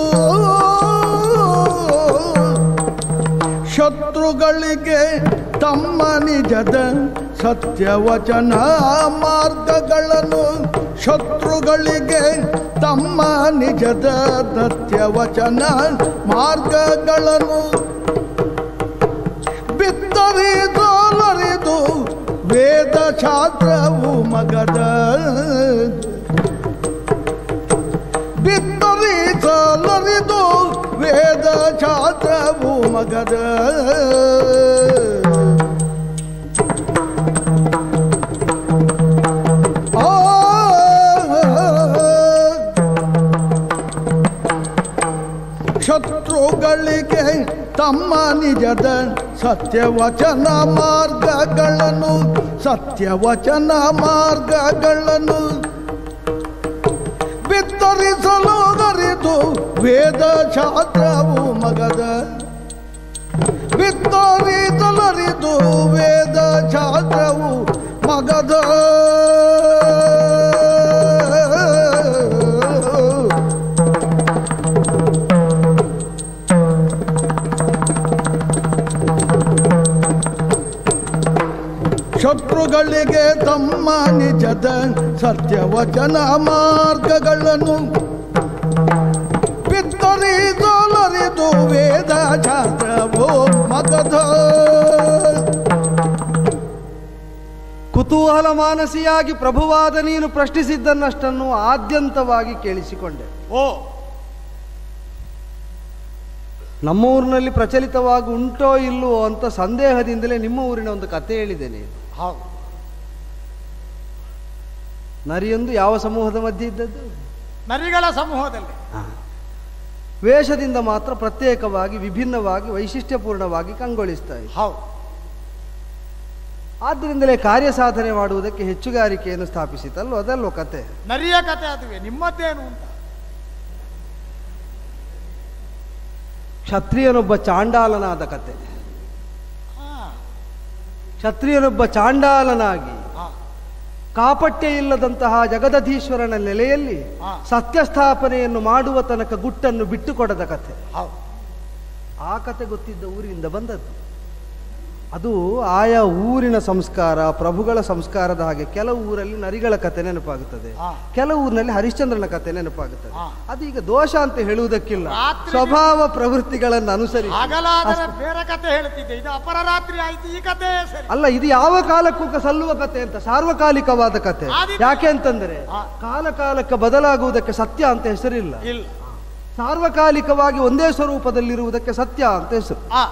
ಶತ್ರುಗಳಿಗೆ ತಮ್ಮ ನಿಜದ ಸತ್ಯವಚನ ಮಾರ್ಗಗಳನ್ನು ಶತ್ರುಗಳಿಗೆ ತಮ್ಮ ನಿಜದ ಸತ್ಯವಚನ ಮಾರ್ಗಗಳನ್ನು ಬಿತ್ತರಿದು ವೇದ ಶಾಸ್ತ್ರವು ಮಗದ ಬಿತ್ತರಿಸಲರಿದು ವೇದ ಶಾಸ್ತ್ರವು ಮಗದ ಆ ಶತ್ರುಗಳಿಗೆ ತಮ್ಮ ನಿಜದ ಸತ್ಯವಚನ ಮಾರ್ಗಗಳನ್ನು ಸತ್ಯವಚನ ಮಾರ್ಗಗಳನ್ನು ಬಿತ್ತರಿಸಲು ಗರಿದು ವೇದ ಶಾಸ್ತ್ರವು ಮಗದ ಬಿತ್ತರಿಸಲರಿದು ವೇದ ಶಾಸ್ತ್ರವು ಮಗದ ಶತ್ರುಗಳಿಗೆ ತಮ್ಮ ನಿಜದ ಸತ್ಯವಚನ ಮಾರ್ಗಗಳನ್ನು ಬಿತ್ತರಿದೊಲರಿದು ವೇದ ಶಾಸ್ತ್ರವೋ ಮಗದ ಕುತೂಹಲ ಮಾನಸಿಯಾಗಿ ಪ್ರಭುವಾದ ನೀನು ಪ್ರಶ್ನಿಸಿದ್ದನ್ನಷ್ಟನ್ನು ಆದ್ಯಂತವಾಗಿ ಕೇಳಿಸಿಕೊಂಡೆ ಓ ನಮ್ಮ ಊರಿನಲ್ಲಿ ಪ್ರಚಲಿತವಾಗಿ ಉಂಟೋ ಇಲ್ಲವೋ ಅಂತ ಸಂದೇಹದಿಂದಲೇ ನಿಮ್ಮ ಊರಿನ ಒಂದು ಕತೆ ಹೇಳಿದ್ದೇನೆ ಹೌದು ನರಿಯೊಂದು ಯಾವ ಸಮೂಹದ ಮಧ್ಯೆ ಇದ್ದದ್ದು ನರಿಗಳ ಸಮೂಹದಲ್ಲಿ ವೇಷದಿಂದ ಮಾತ್ರ ಪ್ರತ್ಯೇಕವಾಗಿ ವಿಭಿನ್ನವಾಗಿ ವೈಶಿಷ್ಟ್ಯಪೂರ್ಣವಾಗಿ ಕಂಗೊಳಿಸ್ತಾ ಇದೆ ಹೌದು ಆದ್ದರಿಂದಲೇ ಕಾರ್ಯ ಸಾಧನೆ ಮಾಡುವುದಕ್ಕೆ ಹೆಚ್ಚುಗಾರಿಕೆಯನ್ನು ಸ್ಥಾಪಿಸಿತಲ್ವ ಅದಲ್ವ ಕತೆ ನರಿಯ ಕತೆ ಅದುವೆ ನಿಮ್ಮದ್ದೇನು ಅಂತ ಕ್ಷತ್ರಿಯನೊಬ್ಬ ಚಾಂಡಾಲನಾದ ಕತೆ ಹಾ, ಕ್ಷತ್ರಿಯನೊಬ್ಬ ಚಾಂಡಾಲನಾಗಿ ಹಾ, ಕಾಪಟ್ಯ ಇಲ್ಲದಂತಹ ಜಗದಧೀಶ್ವರನ ನೆಲೆಯಲ್ಲಿ ಹಾ. ಸತ್ಯಸ್ಥಾಪನೆಯನ್ನು ಮಾಡುವ ತನಕ ಗುಟ್ಟನ್ನು ಬಿಟ್ಟುಕೊಡದ ಕಥೆ ಹೌದು ಆ ಕತೆ ಗೊತ್ತಿದ್ದ ಊರಿನಿಂದ ಬಂದದ್ದು ಅದು ಆಯಾ ಊರಿನ ಸಂಸ್ಕಾರ ಪ್ರಭುಗಳ ಸಂಸ್ಕಾರದ ಹಾಗೆ ಕೆಲವು ಊರಲ್ಲಿ ನರಿಗಳ ಕತೆ ನೆನಪಾಗುತ್ತದೆ ಹಾ. ಕೆಲವು ಊರಿನಲ್ಲಿ ಹರಿಶ್ಚಂದ್ರನ ಕತೆ ನೆನಪಾಗುತ್ತದೆ ಹಾ. ಅದು ಈಗ ದೋಷ ಅಂತ ಹೇಳುವುದಕ್ಕಿಲ್ಲ ರಾತ್ರಿ- ಸ್ವಭಾವ ಪ್ರವೃತ್ತಿಗಳನ್ನು ಅನುಸರಿಸಿ ಹಗಲಾದರೆ ಬೇರೆ ಕತೆ ಹೇಳ್ತಿದ್ದೆ ಇದು ಅಪರರಾತ್ರಿ ಆಯ್ತು ಈ ಕತೆ ಸರಿ ಅಲ್ಲ ಇದು ಯಾವ ಕಾಲಕ್ಕೂ ಕ- ಸಲ್ಲುವ ಕತೆ ಅಂತ ಸಾರ್ವಕಾಲಿಕವಾದ ಕತೆ ಆದೀತು. ಯಾಕೆ ಅಂತಂದ್ರೆ ಹಾ. ಕಾಲ ಕಾಲಕ್ಕೆ ಬದಲಾಗುವುದಕ್ಕೆ ಸತ್ಯ ಅಂತ ಹೆಸರಿಲ್ಲ ಇಲ್ಲ ಸಾರ್ವಕಾಲಿಕವಾಗಿ ಒಂದೇ ಸ್ವರೂಪದಲ್ಲಿರುವುದಕ್ಕೆ ಸತ್ಯ ಅಂತ ಹೆಸರು ಆ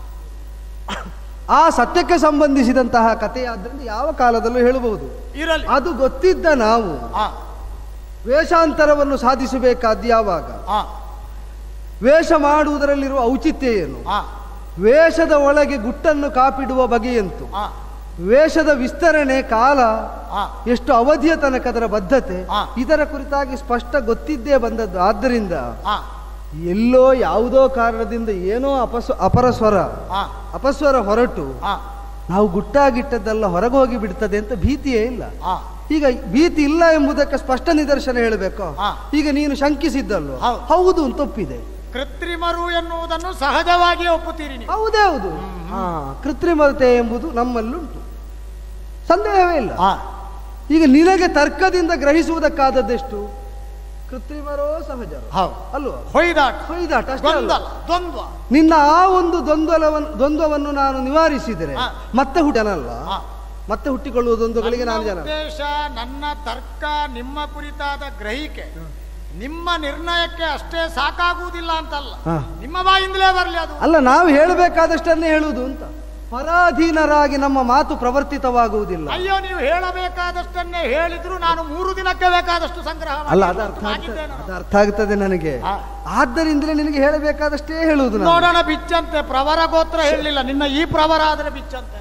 ಆ ಸತ್ಯಕ್ಕೆ ಸಂಬಂಧಿಸಿದಂತಹ ಕಥೆಯಾದ್ರಿಂದ ಯಾವ ಕಾಲದಲ್ಲೂ ಹೇಳಬಹುದು ಇರಲಿ ಅದು ಗೊತ್ತಿದ್ದ ನಾವು ಆ ವೇಷಾಂತರವನ್ನು ಸಾಧಿಸಬೇಕಾದ ಯಾವಾಗ ಆ ವೇಷ ಮಾಡುವುದರಲ್ಲಿರುವ ಔಚಿತ್ಯ ಏನು ಆ ವೇಷದ ಒಳಗೆ ಗುಟ್ಟನ್ನು ಕಾಪಿಡುವ ಬಗೆಯಂತು ಆ ವೇಷದ ವಿಸ್ತರಣೆ ಕಾಲ ಆ ಎಷ್ಟು ಅವಧಿಯ ತನಕ ಅದರ ಬದ್ಧತೆ ಆ. ಇದರ ಕುರಿತಾಗಿ ಸ್ಪಷ್ಟ ಗೊತ್ತಿದ್ದೇ ಬಂದದ್ದು ಆದ್ದರಿಂದ ಆ ಎಲ್ಲೋ ಯಾವುದೋ ಕಾರಣದಿಂದ ಏನೋ ಅಪಸ್ವ ಅಪರಸ್ವರ ಆ ಅಪಸ್ವರ ಹೊರಟು ಆ ನಾವು ಗುಟ್ಟಾಗಿಟ್ಟದ್ದೆಲ್ಲ ಹೊರಗೆ ಹೋಗಿ ಬಿಡ್ತದೆ ಅಂತ ಭೀತಿಯೇ ಇಲ್ಲ ಆ ಈಗ ಭೀತಿ ಇಲ್ಲ ಎಂಬುದಕ್ಕೆ ಸ್ಪಷ್ಟ ನಿದರ್ಶನ ಹೇಳಬೇಕು ಹಾ. ಈಗ ನೀನು ಶಂಕಿಸಿದ್ದಲ್ವ ಹೌದು. ಹೌದು ಅಂತ ಒಪ್ಪಿದೆ ಕೃತ್ರಿಮರು ಎನ್ನುವುದನ್ನು ಸಹಜವಾಗಿಯೇ ಒಪ್ಪುತ್ತೀರಿ ನೀವು ಹೌದೇ ಹೌದು ಹಾ ಕೃತ್ರಿಮತೆ ಎಂಬುದು ನಮ್ಮಲ್ಲುಂಟು ಸಂದೇಹವೇ ಇಲ್ಲ ಆ ಈಗ ನಿನಗೆ ತರ್ಕದಿಂದ ಗ್ರಹಿಸುವುದಕ್ಕಾದದ್ದೆಷ್ಟು ಕೃತ್ರಿಮರೋ ಸಹಜರು ಹೌದು ಅಲ್ವಾ ಹೊಯ್ದಾಟ ಹೊಯ್ದಾಟ ಅಷ್ಟೇ ಅಲ್ವಾ? ಗೊಂದಲ ದ್ವಂದ್ವ ನಿನ್ನ ಆ ಒಂದು ದ್ವಂದ್ವವನ್ನು ದ್ವಂದ್ವವನ್ನು ನಾನು ನಿವಾರಿಸಿದರೆ ಹಾ. ಮತ್ತೆ ಹುಟ್ಟನಲ್ವಾ ಹಾ. ಮತ್ತೆ ಹುಟ್ಟಿಕೊಳ್ಳುವ ದ್ವಂದ್ವಗಳಿಗೆ ನಾನು ನನ್ನ ಜನ ಉದ್ದೇಶ ನನ್ನ ತರ್ಕ ನಿಮ್ಮ ಕುರಿತಾದ ಗ್ರಹಿಕೆ ನಿಮ್ಮ ನಿರ್ಣಯಕ್ಕೆ ಅಷ್ಟೇ ಸಾಕಾಗುವುದಿಲ್ಲ ಅಂತಲ್ಲ ಹಾ. ನಿಮ್ಮ ಬಾಯಿಂದಲೇ ಬರಲಿ ಅದು ಅಲ್ಲ ನಾವು ಹೇಳಬೇಕಾದಷ್ಟನ್ನೇ ಹೇಳುವುದು ಅಂತ ಪರಾಧೀನರಾಗಿ ನಮ್ಮ ಮಾತು ಪ್ರವರ್ತಿತವಾಗುವುದಿಲ್ಲ ಅಯ್ಯೋ ನೀವು ಹೇಳಬೇಕಾದಷ್ಟನ್ನೇ ಹೇಳಿದ್ರು ನಾನು ಮೂರು ದಿನಕ್ಕೆ ಬೇಕಾದಷ್ಟು ಸಂಗ್ರಹ ಮಾಡಿ ಅಲ್ಲ ಅದು ಅರ್ಥ ಆಗಿದ್ದೆ ಆಗ್ತದೆ ನಾನು. ಅದು ಅರ್ಥ ಆಗ್ತದೆ ನನಗೆ ಹಾ. ಆದ್ದರಿಂದಲೇ ನಿನಗೆ ಹೇಳಬೇಕಾದಷ್ಟೇ ಹೇಳುವುದು ನಾನು. ನೋಡೋಣ ಬಿಚ್ಚಂತೆ ಪ್ರವರ ಗೋತ್ರ ಹೇಳಲಿಲ್ಲ ನಿನ್ನ ಈ ಪ್ರವರ ಆದ್ರೆ ಬಿಚ್ಚಂತೆ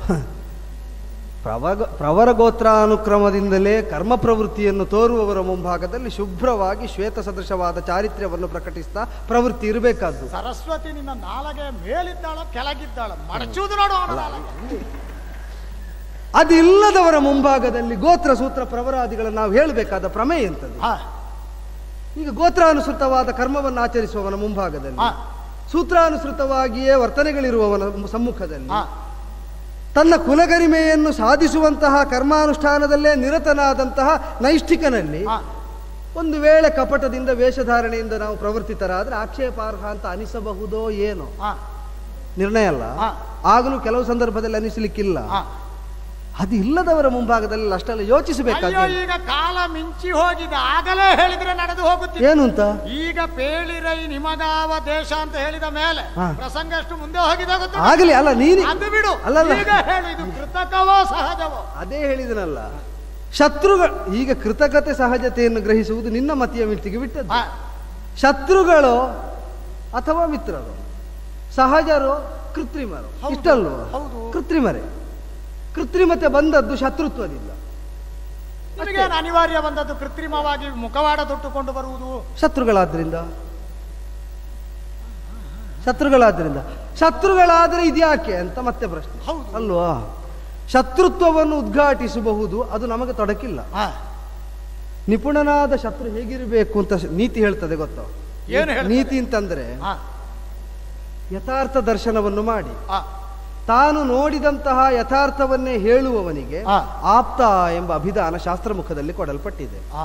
ಪ್ರವಗ ಪ್ರವರ ಗೋತ್ರಾನುಕ್ರಮದಿಂದಲೇ ಕರ್ಮ ಪ್ರವೃತ್ತಿಯನ್ನು ತೋರುವವರ ಮುಂಭಾಗದಲ್ಲಿ ಶುಭ್ರವಾಗಿ ಶ್ವೇತ ಸದೃಶವಾದ ಚಾರಿತ್ರ್ಯವನ್ನು ಪ್ರಕಟಿಸ್ತಾ ಪ್ರವೃತ್ತಿ ಇರಬೇಕಾದ್ದು ಸರಸ್ವತಿ ನಿನ್ನ ನಾಲಗೆ ಮೇಲಿದ್ದಾಳ ಕೆಳಗಿದ್ದಾಳ ಮಡಚುವುದು ನೋಡು ಅವನ ನಾಲಗೆ. ಅದಿಲ್ಲದವರ ಮುಂಭಾಗದಲ್ಲಿ ಗೋತ್ರ ಸೂತ್ರ ಪ್ರವರಾದಿಗಳನ್ನು ನಾವು ಹೇಳಬೇಕಾದ ಪ್ರಮೇಯ ಎಂತದ್ದು ಹಾ, ಈಗ ಗೋತ್ರಾನುಸೃತವಾದ ಕರ್ಮವನ್ನು ಆಚರಿಸುವವನ ಮುಂಭಾಗದಲ್ಲಿ ಹಾ, ಸೂತ್ರಾನುಸೃತವಾಗಿಯೇ ವರ್ತನೆಗಳಿರುವವನ ಸಮ್ಮುಖದಲ್ಲಿ ಹಾ. ತನ್ನ ಕುಲಗರಿಮೆಯನ್ನು ಸಾಧಿಸುವಂತಹ ಕರ್ಮಾನುಷ್ಠಾನದಲ್ಲೇ ನಿರತನಾದಂತಹ ನೈಷ್ಠಿಕನಲ್ಲಿ ಹಾ. ಒಂದು ವೇಳೆ ಕಪಟದಿಂದ ವೇಷಧಾರಣೆಯಿಂದ ನಾವು ಪ್ರವರ್ತಿತರಾದ್ರೆ ಆಕ್ಷೇಪಾರ್ಹ ಅಂತ ಅನಿಸಬಹುದೋ ಏನೋ ಹಾ, ನಿರ್ಣಯ ಅಲ್ಲ ಹಾ. ಆಗಲೂ ಕೆಲವು ಸಂದರ್ಭದಲ್ಲಿ ಅನಿಸಲಿಕ್ಕಿಲ್ಲ ಹಾ. ಅದು ಇಲ್ಲದವರ ಮುಂಭಾಗದಲ್ಲಿ ಅಷ್ಟೆಲ್ಲ ಅಯ್ಯೋ ಯೋಚಿಸಬೇಕಾಗಿ ಈಗ ಕಾಲ ಮಿಂಚಿ ಹೋಗಿದೆ ಆಗಲೇ ಹೇಳಿದ್ರೆ ನಡೆದು ಹೋಗುತ್ತಿದೆ ಏನು ಅಂತ ಈಗ ಪೇಳಿರೈ ನಿಮಗಾವ ದೇಶ ಅಂತ ಹೇಳಿದ ಮೇಲೆ ಹಾ. ಪ್ರಸಂಗ ಎಷ್ಟು ಮುಂದೆ ಹೋಗಿದೆ ಗೊತ್ತಾ? ಆಗಲಿ ಅಲ್ಲ ನೀನು ಅದು ಬಿಡು ಅಲ್ಲಲ್ಲ. ಈಗ ಹೇಳು ಇದು ಕೃತಕವೋ ಸಹಜವೋ ಅದೇ ಹೇಳಿದನಲ್ಲ ಶತ್ರುಗಳು ಈಗ ಕೃತಕತೆ ಸಹಜತೆಯನ್ನು ಗ್ರಹಿಸುವುದು ನಿನ್ನ ಮತಿಯ ಮಿತಿಗೆ ಬಿಟ್ಟದ್ದು ಹಾ, ಶತ್ರುಗಳು ಅಥವಾ ಮಿತ್ರರು ಸಹಜರು ಕೃತ್ರಿಮರು ಹೌದು, ಇಷ್ಟಲ್ವ ಹೌದು. ಕೃತ್ರಿಮರೇ ಕೃತ್ರಿಮತೆ ಬಂದದ್ದು ಶತ್ರುತ್ವದಿಂದ ನಿಮಗೇನು ಅನಿವಾರ್ಯ ಬಂದದ್ದು ಕೃತ್ರಿಮವಾಗಿ ಮುಖವಾಡ ತೊಟ್ಟುಕೊಂಡು ಬರುವುದು ಶತ್ರುಗಳಾದ್ರಿಂದ ಶತ್ರುಗಳಾದ್ರಿಂದ ಶತ್ರುಗಳಾದ್ರೆ ಇದ್ಯಾಕೆ ಅಂತ ಮತ್ತೆ ಪ್ರಶ್ನೆ ಹೌದು. ಅಲ್ವಾ ಶತ್ರುತ್ವವನ್ನು ಉದ್ಘಾಟಿಸಬಹುದು ಅದು ನಮಗೆ ತೊಡಕಿಲ್ಲ ಹಾ, ನಿಪುಣನಾದ ಶತ್ರು ಹೇಗಿರಬೇಕು ಅಂತ ಶ- ನೀತಿ ಹೇಳ್ತದೆ ಗೊತ್ತಾ ಏನು ಹೇಳ್ತದೆ? ನೀತಿ ಅಂತಂದ್ರೆ ಹಾ, ಯಥಾರ್ಥ ದರ್ಶನವನ್ನು ಮಾಡಿ ಹಾ, ತಾನು ನೋಡಿದಂತಹ ಯಥಾರ್ಥವನ್ನೇ ಹೇಳುವವನಿಗೆ ಹಾ. ಆಪ್ತ ಎಂಬ ಅಭಿಧಾನ ಶಾಸ್ತ್ರಮುಖದಲ್ಲಿ ಕೊಡಲ್ಪಟ್ಟಿದೆ ಹಾ.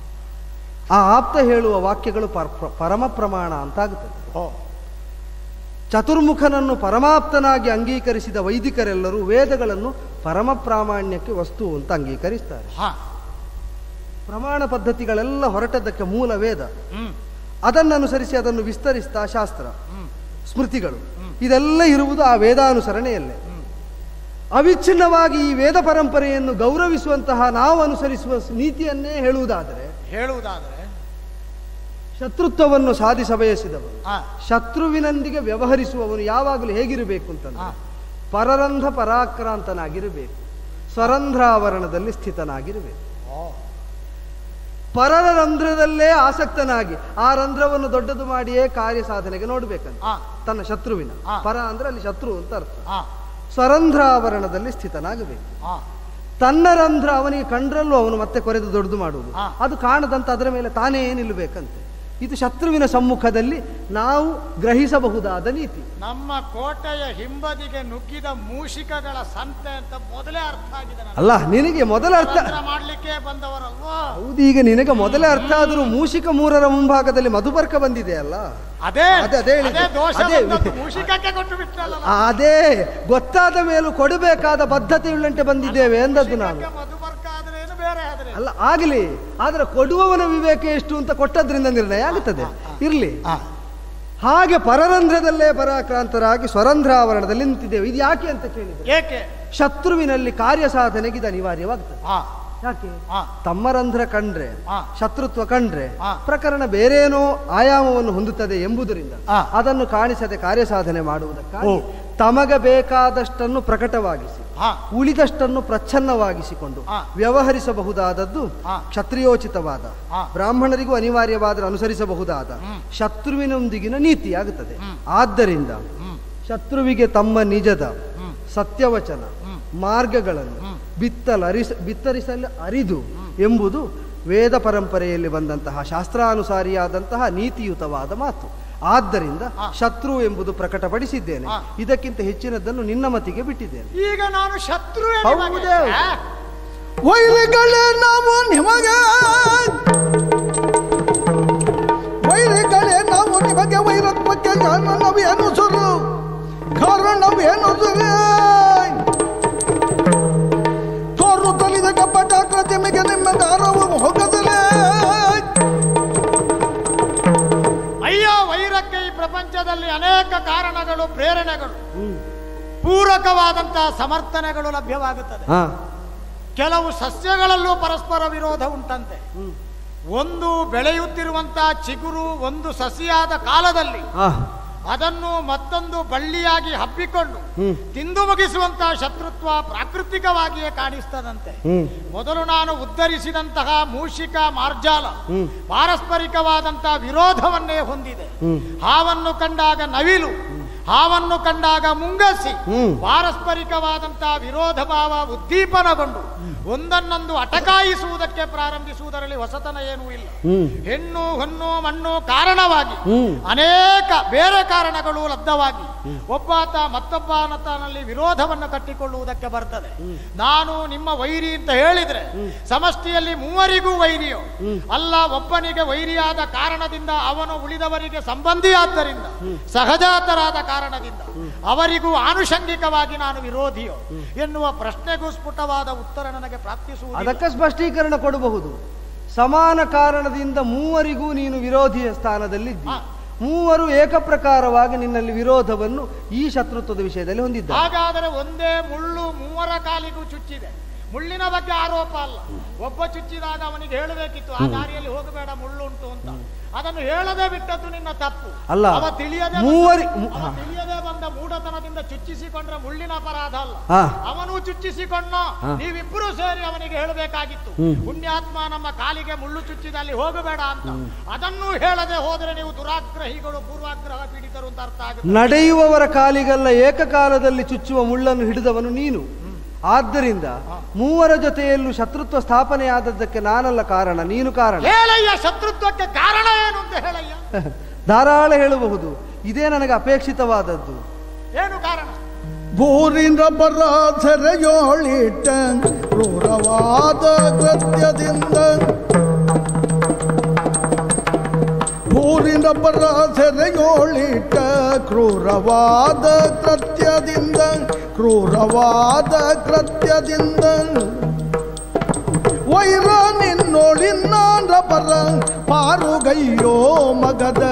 ಆ ಆಪ್ತ ಹೇಳುವ ವಾಕ್ಯಗಳು ಪರ- ಪ್ರ- ಪರಮ ಪ್ರಮಾಣ ಅಂತಾಗುತ್ತದೆ ಓ, ಚತುರ್ಮುಖನನ್ನು ಪರಮಾಪ್ತನಾಗಿ ಅಂಗೀಕರಿಸಿದ ವೈದಿಕರೆಲ್ಲರೂ ವೇದಗಳನ್ನು ಪರಮ ಪ್ರಾಮಾಣ್ಯಕ್ಕೆ ವಸ್ತು ಅಂತ ಅಂಗೀಕರಿಸ್ತಾರೆ ಹಾ, ಪ್ರಮಾಣ ಪದ್ಧತಿಗಳೆಲ್ಲ ಹೊರಟದ್ದಕ್ಕೆ ಮೂಲ ವೇದ ಹ್ಮ್, ಅದನ್ನು ಅನುಸರಿಸಿ ಅದನ್ನು ವಿಸ್ತರಿಸ್ತಾ ಶಾಸ್ತ್ರ ಹ್ಮ್, ಸ್ಮೃತಿಗಳು ಇದೆಲ್ಲ ಇರುವುದು ಆ ವೇದಾನುಸರಣೆಯಲ್ಲೇ ಅವಿಚ್ಛಿನ್ನವಾಗಿ ಈ ವೇದ ಪರಂಪರೆಯನ್ನು ಗೌರವಿಸುವಂತಹ ನಾವು ಅನುಸರಿಸುವ ಸ್- ನೀತಿಯನ್ನೇ ಹೇಳುವುದಾದರೆ ಹೇಳುವುದಾದ್ರೆ ಶತ್ರುತ್ವವನ್ನು ಸಾಧಿಸ ಬಯಸಿದವನು ಹಾ, ಶತ್ರುವಿನೊಂದಿಗೆ ವ್ಯವಹರಿಸುವವನು ಯಾವಾಗಲೂ ಹೇಗಿರಬೇಕು ಅಂತಂದ್ರೆ ಹಾ. ಪರರಂಧ್ರ ಪರಾಕ್ರಾಂತನಾಗಿರಬೇಕು ಸ್ವರಂಧ್ರಾವರಣದಲ್ಲಿ ಸ್ಥಿತನಾಗಿರಬೇಕು ಓ, ಪರರ ರಂಧ್ರದಲ್ಲೇ ಆಸಕ್ತನಾಗಿ ಆ ರಂಧ್ರವನ್ನು ದೊಡ್ಡದು ಮಾಡಿಯೇ ಕಾರ್ಯ ಸಾಧನೆಗೆ ನೋಡ್ಬೇಕಂತ ಹಾ, ತನ್ನ ಶತ್ರುವಿನ ಹಾ. ಪರ ಅಂದ್ರೆ ಅಲ್ಲಿ ಶತ್ರು ಅಂತ ಅರ್ಥ ಹಾ, ಸ್ವರಂಧ್ರಾವರಣದಲ್ಲಿ ಸ್ಥಿತನಾಗಬೇಕು ಹಾ, ತನ್ನ ರಂಧ್ರ ಅವನಿಗೆ ಕಂಡ್ರಲ್ಲೂ ಅವನು ಮತ್ತೆ ಕೊರೆದು ದೊಡ್ಡದು ಮಾಡುವುದು ಹಾ. ಅದು ಕಾಣದಂತ ಅದರ ಮೇಲೆ ತಾನೇ ನಿಲ್ಲಬೇಕಂತೆ ಇದು ಶತ್ರುವಿನ ಸಮ್ಮುಖದಲ್ಲಿ ನಾವು ಗ್ರಹಿಸಬಹುದಾದ ನೀತಿ ನಮ್ಮ ಕೋಟೆಯ ಹಿಂಬದಿಗೆ ನುಗ್ಗಿದ ಮೂಷಿಕಗಳ ಸಂತೆ ಅಂತ ಮೊದಲೇ ಅರ್ಥ ಆಗಿದೆ ನನಗೆ. ಅಲ್ಲ ನಿನಗೆ ಮೊದಲ ಅರ್ಥ ತಂತ್ರ ಮಾಡ್ಲಿಕ್ಕೆ ಬಂದವರಲ್ವಾ ಹೌದು ಈಗ ನಿನಗೆ ಮೊದಲ ಅರ್ಥ ಆದರೂ ಮೂಷಿಕ ಮೂರರ ಮುಂಭಾಗದಲ್ಲಿ ಮಧುಪರ್ಕ ಬಂದಿದೆ ಅಲ್ಲ ಅದೇ ಅದೇ- ಅದೇ ಹೇಳಿದ್ದು. ಅದೇ ದೋಷ ಅದೇ ಬಂದದ್ದು ಮೂಷಿಕಕ್ಕೆ ಕೊಟ್ಟು ಬಿಟ್ಟಲ್ಲ ಅದೇ ಗೊತ್ತಾದ ಮೇಲೂ ಕೊಡಬೇಕಾದ ಬದ್ಧತೆಯುಳ್ಳಂತೆ ಬಂದಿದ್ದೇವೆ ಎಂದದ್ದು ನಾನು ಮಧುಬರ್ಕ ಆದ್ರೆ ಏನು ಬೇರೆ ಆದ್ರೆ ಅಲ್ಲ ಆಗಲಿ ಆದ್ರೆ ಕೊಡುವವನ ವಿವೇಕ ಎಷ್ಟು ಅಂತ ಕೊಟ್ಟದ್ರಿಂದ ನಿರ್ಣಯ ಆಗುತ್ತದೆ ಇರ್ಲಿ ಹಾಗೆ ಪರರಂಧ್ರದಲ್ಲೇ ಪರಾಕ್ರಾಂತರಾಗಿ ಸ್ವರಂಧ್ರಾವರಣದಲ್ಲಿ ನಿಂತಿದ್ದೇವೆ ಇದು ಯಾಕೆ ಅಂತ ಕೇಳಿದ್ರೆ ಏಕೆ ಶತ್ರುವಿನಲ್ಲಿ ಕಾರ್ಯ ಸಾಧನೆಗೆ ಇದು ಅನಿವಾರ್ಯವಾಗ್ತದೆ ಹಾ ಯಾಕೆ ಹಾ ತಮ್ಮ ರಂಧ್ರ ಕಂಡ್ರೆ ಹಾ. ಶತ್ರುತ್ವ ಕಂಡ್ರೆ ಹಾ. ಪ್ರಕರಣ ಬೇರೇನೋ ಆಯಾಮವನ್ನು ಹೊಂದುತ್ತದೆ ಎಂಬುದರಿಂದ ಹಾ. ಅದನ್ನು ಕಾಣಿಸದೆ ಕಾರ್ಯಸಾಧನೆ ಮಾಡುವುದಕ್ಕಾಗಿ ಓ. ತಮಗೆ ಬೇಕಾದಷ್ಟನ್ನು ಪ್ರಕಟವಾಗಿಸಿ ಹಾ ಉಳಿದಷ್ಟನ್ನು ಪ್ರಚ್ಛನ್ನವಾಗಿಸಿಕೊಂಡು ಹಾ. ವ್ಯವಹರಿಸಬಹುದಾದದ್ದು ಹಾ. ಕ್ಷತ್ರಿಯೋಚಿತವಾದ ಹಾ. ಬ್ರಾಹ್ಮಣರಿಗೂ ಅನಿವಾರ್ಯವಾದರೆ ಅನುಸರಿಸಬಹುದಾದ ಶತ್ರುವಿನೊಂದಿಗಿನ ನೀತಿಯಾಗುತ್ತದೆ ಆದ್ದರಿಂದ ಶತ್ರುವಿಗೆ ತಮ್ಮ ನಿಜದ ಸತ್ಯವಚನ ಮಾರ್ಗಗಳನ್ನು ಬಿತ್ತಲರಿಸ ಬಿತ್ತರಿಸಲು ಅರಿದು ಎಂಬುದು ವೇದ ಪರಂಪರೆಯಲ್ಲಿ ಬಂದಂತಹ ಶಾಸ್ತ್ರಾನುಸಾರಿಯಾದಂತಹ ನೀತಿಯುತವಾದ ಮಾತು ಆದ್ದರಿಂದ ಶತ್ರು ಎಂಬುದು ಪ್ರಕಟಪಡಿಸಿದ್ದೇನೆ ಹಾ. ಇದಕ್ಕಿಂತ ಹೆಚ್ಚಿನದನ್ನು ನಿನ್ನ ಮತಿಗೆ ಬಿಟ್ಟಿದ್ದೇನೆ ಈಗ ನಾನು ಶತ್ರು ಹೌದೇ. ವೈಲಿಗಳೇ ನಾವು ನಿಮಗೆ ವೈರಿಗಳೇ ನಾವು ನಿಮಗೆ ವೈರತ್ವಕ್ಕೆ ಕಾರಣವೇನು ಸುರು ಕಾರಣವೇನು ಸುರೇ ತೋರು ತಲಿದ ಕಪ್ಪಟ ಪ್ರತಿಮೆಗೆ ನಿಮ್ಮ ದಾರವು ಹೋಗದಲೇ ಅಯ್ಯೋ ವೈರಕ್ಕೆ ಈ ಪ್ರಪಂಚದಲ್ಲಿ ಅನೇಕ ಕಾರಣಗಳು ಪ್ರೇರಣೆಗಳು ಪೂರಕವಾದಂತಹ ಸಮರ್ಥನೆಗಳು ಲಭ್ಯವಾಗುತ್ತದೆ ಹಾ ಕೆಲವು ಸಸ್ಯಗಳಲ್ಲೂ ಪರಸ್ಪರ ವಿರೋಧ ಉಂಟಂತೆ ಒಂದು ಬೆಳೆಯುತ್ತಿರುವಂತಹ ಚಿಗುರು ಒಂದು ಸಸಿಯಾದ ಕಾಲದಲ್ಲಿ ಹಾ ಅದನ್ನು ಮತ್ತೊಂದು ಬಳ್ಳಿಯಾಗಿ ಹಬ್ಬಿಕೊಂಡು ಹ್ಮ್. ತಿಂದು ಮುಗಿಸುವಂತಹ ಶತ್ರುತ್ವ ಪ್ರಾಕೃತಿಕವಾಗಿಯೇ ಕಾಣಿಸ್ತದಂತೆ ಹ್ಮ್ ಮೊದಲು ನಾನು ಉದ್ಧರಿಸಿದಂತಹ ಮೂಷಿಕ ಮಾರ್ಜಾಲ ಹ್ಮ್. ಪಾರಸ್ಪರಿಕವಾದಂತಹ ವಿರೋಧವನ್ನೇ ಹೊಂದಿದೆ ಹ್ಮ್. ಹಾವನ್ನು ಕಂಡಾಗ ನವಿಲು ಹಾವನ್ನು ಕಂಡಾಗ ಮುಂಗಸಿ ಹ್ಮ್. ಪಾರಸ್ಪರಿಕವಾದಂತಹ ವಿರೋಧ ಭಾವ ಉದ್ದೀಪನಗೊಂಡು ಒಂದನ್ನೊಂದು ಅಟಕಾಯಿಸುವುದಕ್ಕೆ ಪ್ರಾರಂಭಿಸುವುದರಲ್ಲಿ ಹೊಸತನ ಏನೂ ಇಲ್ಲ ಹ್ಮ್ ಹೆಣ್ಣು ಹೊನ್ನು ಮಣ್ಣು ಕಾರಣವಾಗಿ ಹ್ಮ್. ಅನೇಕ ಬೇರೆ ಕಾರಣಗಳು ಲಬ್ಧವಾಗಿ ಒಬ್ಬಾತ ಮತ್ತೊಬ್ಬಾತನಲ್ಲಿ ವಿರೋಧವನ್ನು ಕಟ್ಟಿಕೊಳ್ಳುವುದಕ್ಕೆ ಬರ್ತದೆ ನಾನು ನಿಮ್ಮ ವೈರಿ ಅಂತ ಹೇಳಿದ್ರೆ ಸಮಷ್ಟಿಯಲ್ಲಿ ಮೂವರಿಗೂ ವೈರಿಯೋ ಅಲ್ಲ ಒಬ್ಬನಿಗೆ ವೈರಿಯಾದ ಕಾರಣದಿಂದ ಅವನು ಉಳಿದವರಿಗೆ ಸಂಬಂಧಿಯಾದ್ದರಿಂದ ಸಹಜಾತರಾದ ಕಾರಣದಿಂದ ಅವರಿಗೂ ಆನುಷಂಗಿಕವಾಗಿ ನಾನು ವಿರೋಧಿಯೋ ಎನ್ನುವ ಪ್ರಶ್ನೆಗೂ ಸ್ಫುಟವಾದ ಉತ್ತರ ನನಗೆ ಪ್ರಾಪ್ತಿಸುವುದಿಲ್ಲ ಅದಕ್ಕೆ ಸ್ಪಷ್ಟೀಕರಣ ಕೊಡಬಹುದು ಸಮಾನ ಕಾರಣದಿಂದ ಮೂವರಿಗೂ ನೀನು ವಿರೋಧಿಯ ಸ್ಥಾನದಲ್ಲಿದ್ದಿ ಹಾ. ಮೂವರು ಏಕಪ್ರಕಾರವಾಗಿ ನಿನ್ನಲ್ಲಿ ವಿರೋಧವನ್ನು ಈ ಶತ್ರುತ್ವದ ವಿಷಯದಲ್ಲಿ ಹೊಂದಿದ್ದಾರೆ ಹಾಗಾದರೆ ಒಂದೇ ಮುಳ್ಳು ಮೂವರ ಕಾಲಿಗೂ ಚುಚ್ಚಿದೆ ಮುಳ್ಳಿನ ಬಗ್ಗೆ ಆರೋಪ ಅಲ್ಲ ಒಬ್ಬ ಚುಚ್ಚಿದಾಗ ಅವನಿಗೆ ಹೇಳಬೇಕಿತ್ತು ಆ ದಾರಿಯಲ್ಲಿ ಹೋಗಬೇಡ ಮುಳ್ಳು ಉಂಟು ಅಂತ ಅದನ್ನು ಹೇಳದೆ ಬಿಟ್ಟದ್ದು ನಿನ್ನ ತಪ್ಪು ಅಲ್ಲ, ಅವ ತಿಳಿಯದೆ ಮೂವರಿ- ಬಂದ- ಮು- ಅವ ಹಾ. ತಿಳಿಯದೆ ಬಂದ ಮೂಢತನದಿಂದ ಚುಚ್ಚಿಸಿಕೊಂಡ್ರೆ ಮುಳ್ಳಿನ ಅಪರಾಧ ಅಲ್ಲ ಹಾ. ಅವನು ಚುಚ್ಚಿಸಿಕೊಂಡ ಹಾ. ನೀವಿಬ್ಬರು ಸೇರಿ ಅವನಿಗೆ ಹೇಳಬೇಕಾಗಿತ್ತು ಪುಣ್ಯಾತ್ಮ ನಮ್ಮ ಕಾಲಿಗೆ ಮುಳ್ಳು ಚುಚ್ಚಿದ ಅಲ್ಲಿ ಹೋಗಬೇಡ ಅಂತ ಅದನ್ನು ಹೇಳದೆ ಹೋದರೆ ನೀವು ದುರಾಗ್ರಹಿಗಳು ಪೂರ್ವಾಗ್ರಹ ಪೀಡಿತರು ಅಂತ ಅರ್ಥ ಆಗುತ್ತೆ ನಡೆಯುವವರ ಕಾಲಿಗೆಲ್ಲ ಏಕಕಾಲದಲ್ಲಿ ಚುಚ್ಚುವ ಮುಳ್ಳನ್ನು ಹಿಡಿದವನು ನೀನು ಆದ್ದರಿಂದ ಮೂವರ ಜೊತೆಯಲ್ಲೂ ಶತ್ರುತ್ವ ಸ್ಥಾಪನೆಯಾದದ್ದಕ್ಕೆ ನಾನಲ್ಲ ಕಾರಣ ನೀನು ಕಾರಣ ಹೇಳಯ್ಯ ಶತ್ರುತ್ವಕ್ಕೆ ಕಾರಣ ಏನು ಅಂತ ಹೇಳಯ್ಯ ಧಾರಾಳ ಹೇಳಬಹುದು ಇದೇ ನನಗೆ ಅಪೇಕ್ಷಿತವಾದದ್ದು ಏನು ಕಾರಣ ಭೂರಿನ ಪರಾಧರೆಯೋಳಿಟ್ಟ ಕ್ರೂರವಾದ ಕೃತ್ಯದಿಂದ ಭೂರಿನ ಪರಾಧರೆಯೋಳಿಟ್ಟ ಕ್ರೂರವಾದ ಕೃತ್ಯದಿಂದ ಕ್ರೂರವಾದ ಕೃತ್ಯದಿಂದ ವೈರ ನಿನ್ನೋಳಿನ್ನಾಂದ್ರ ಪರ ಪಾರುಗಯ್ಯೋ ಮಗದ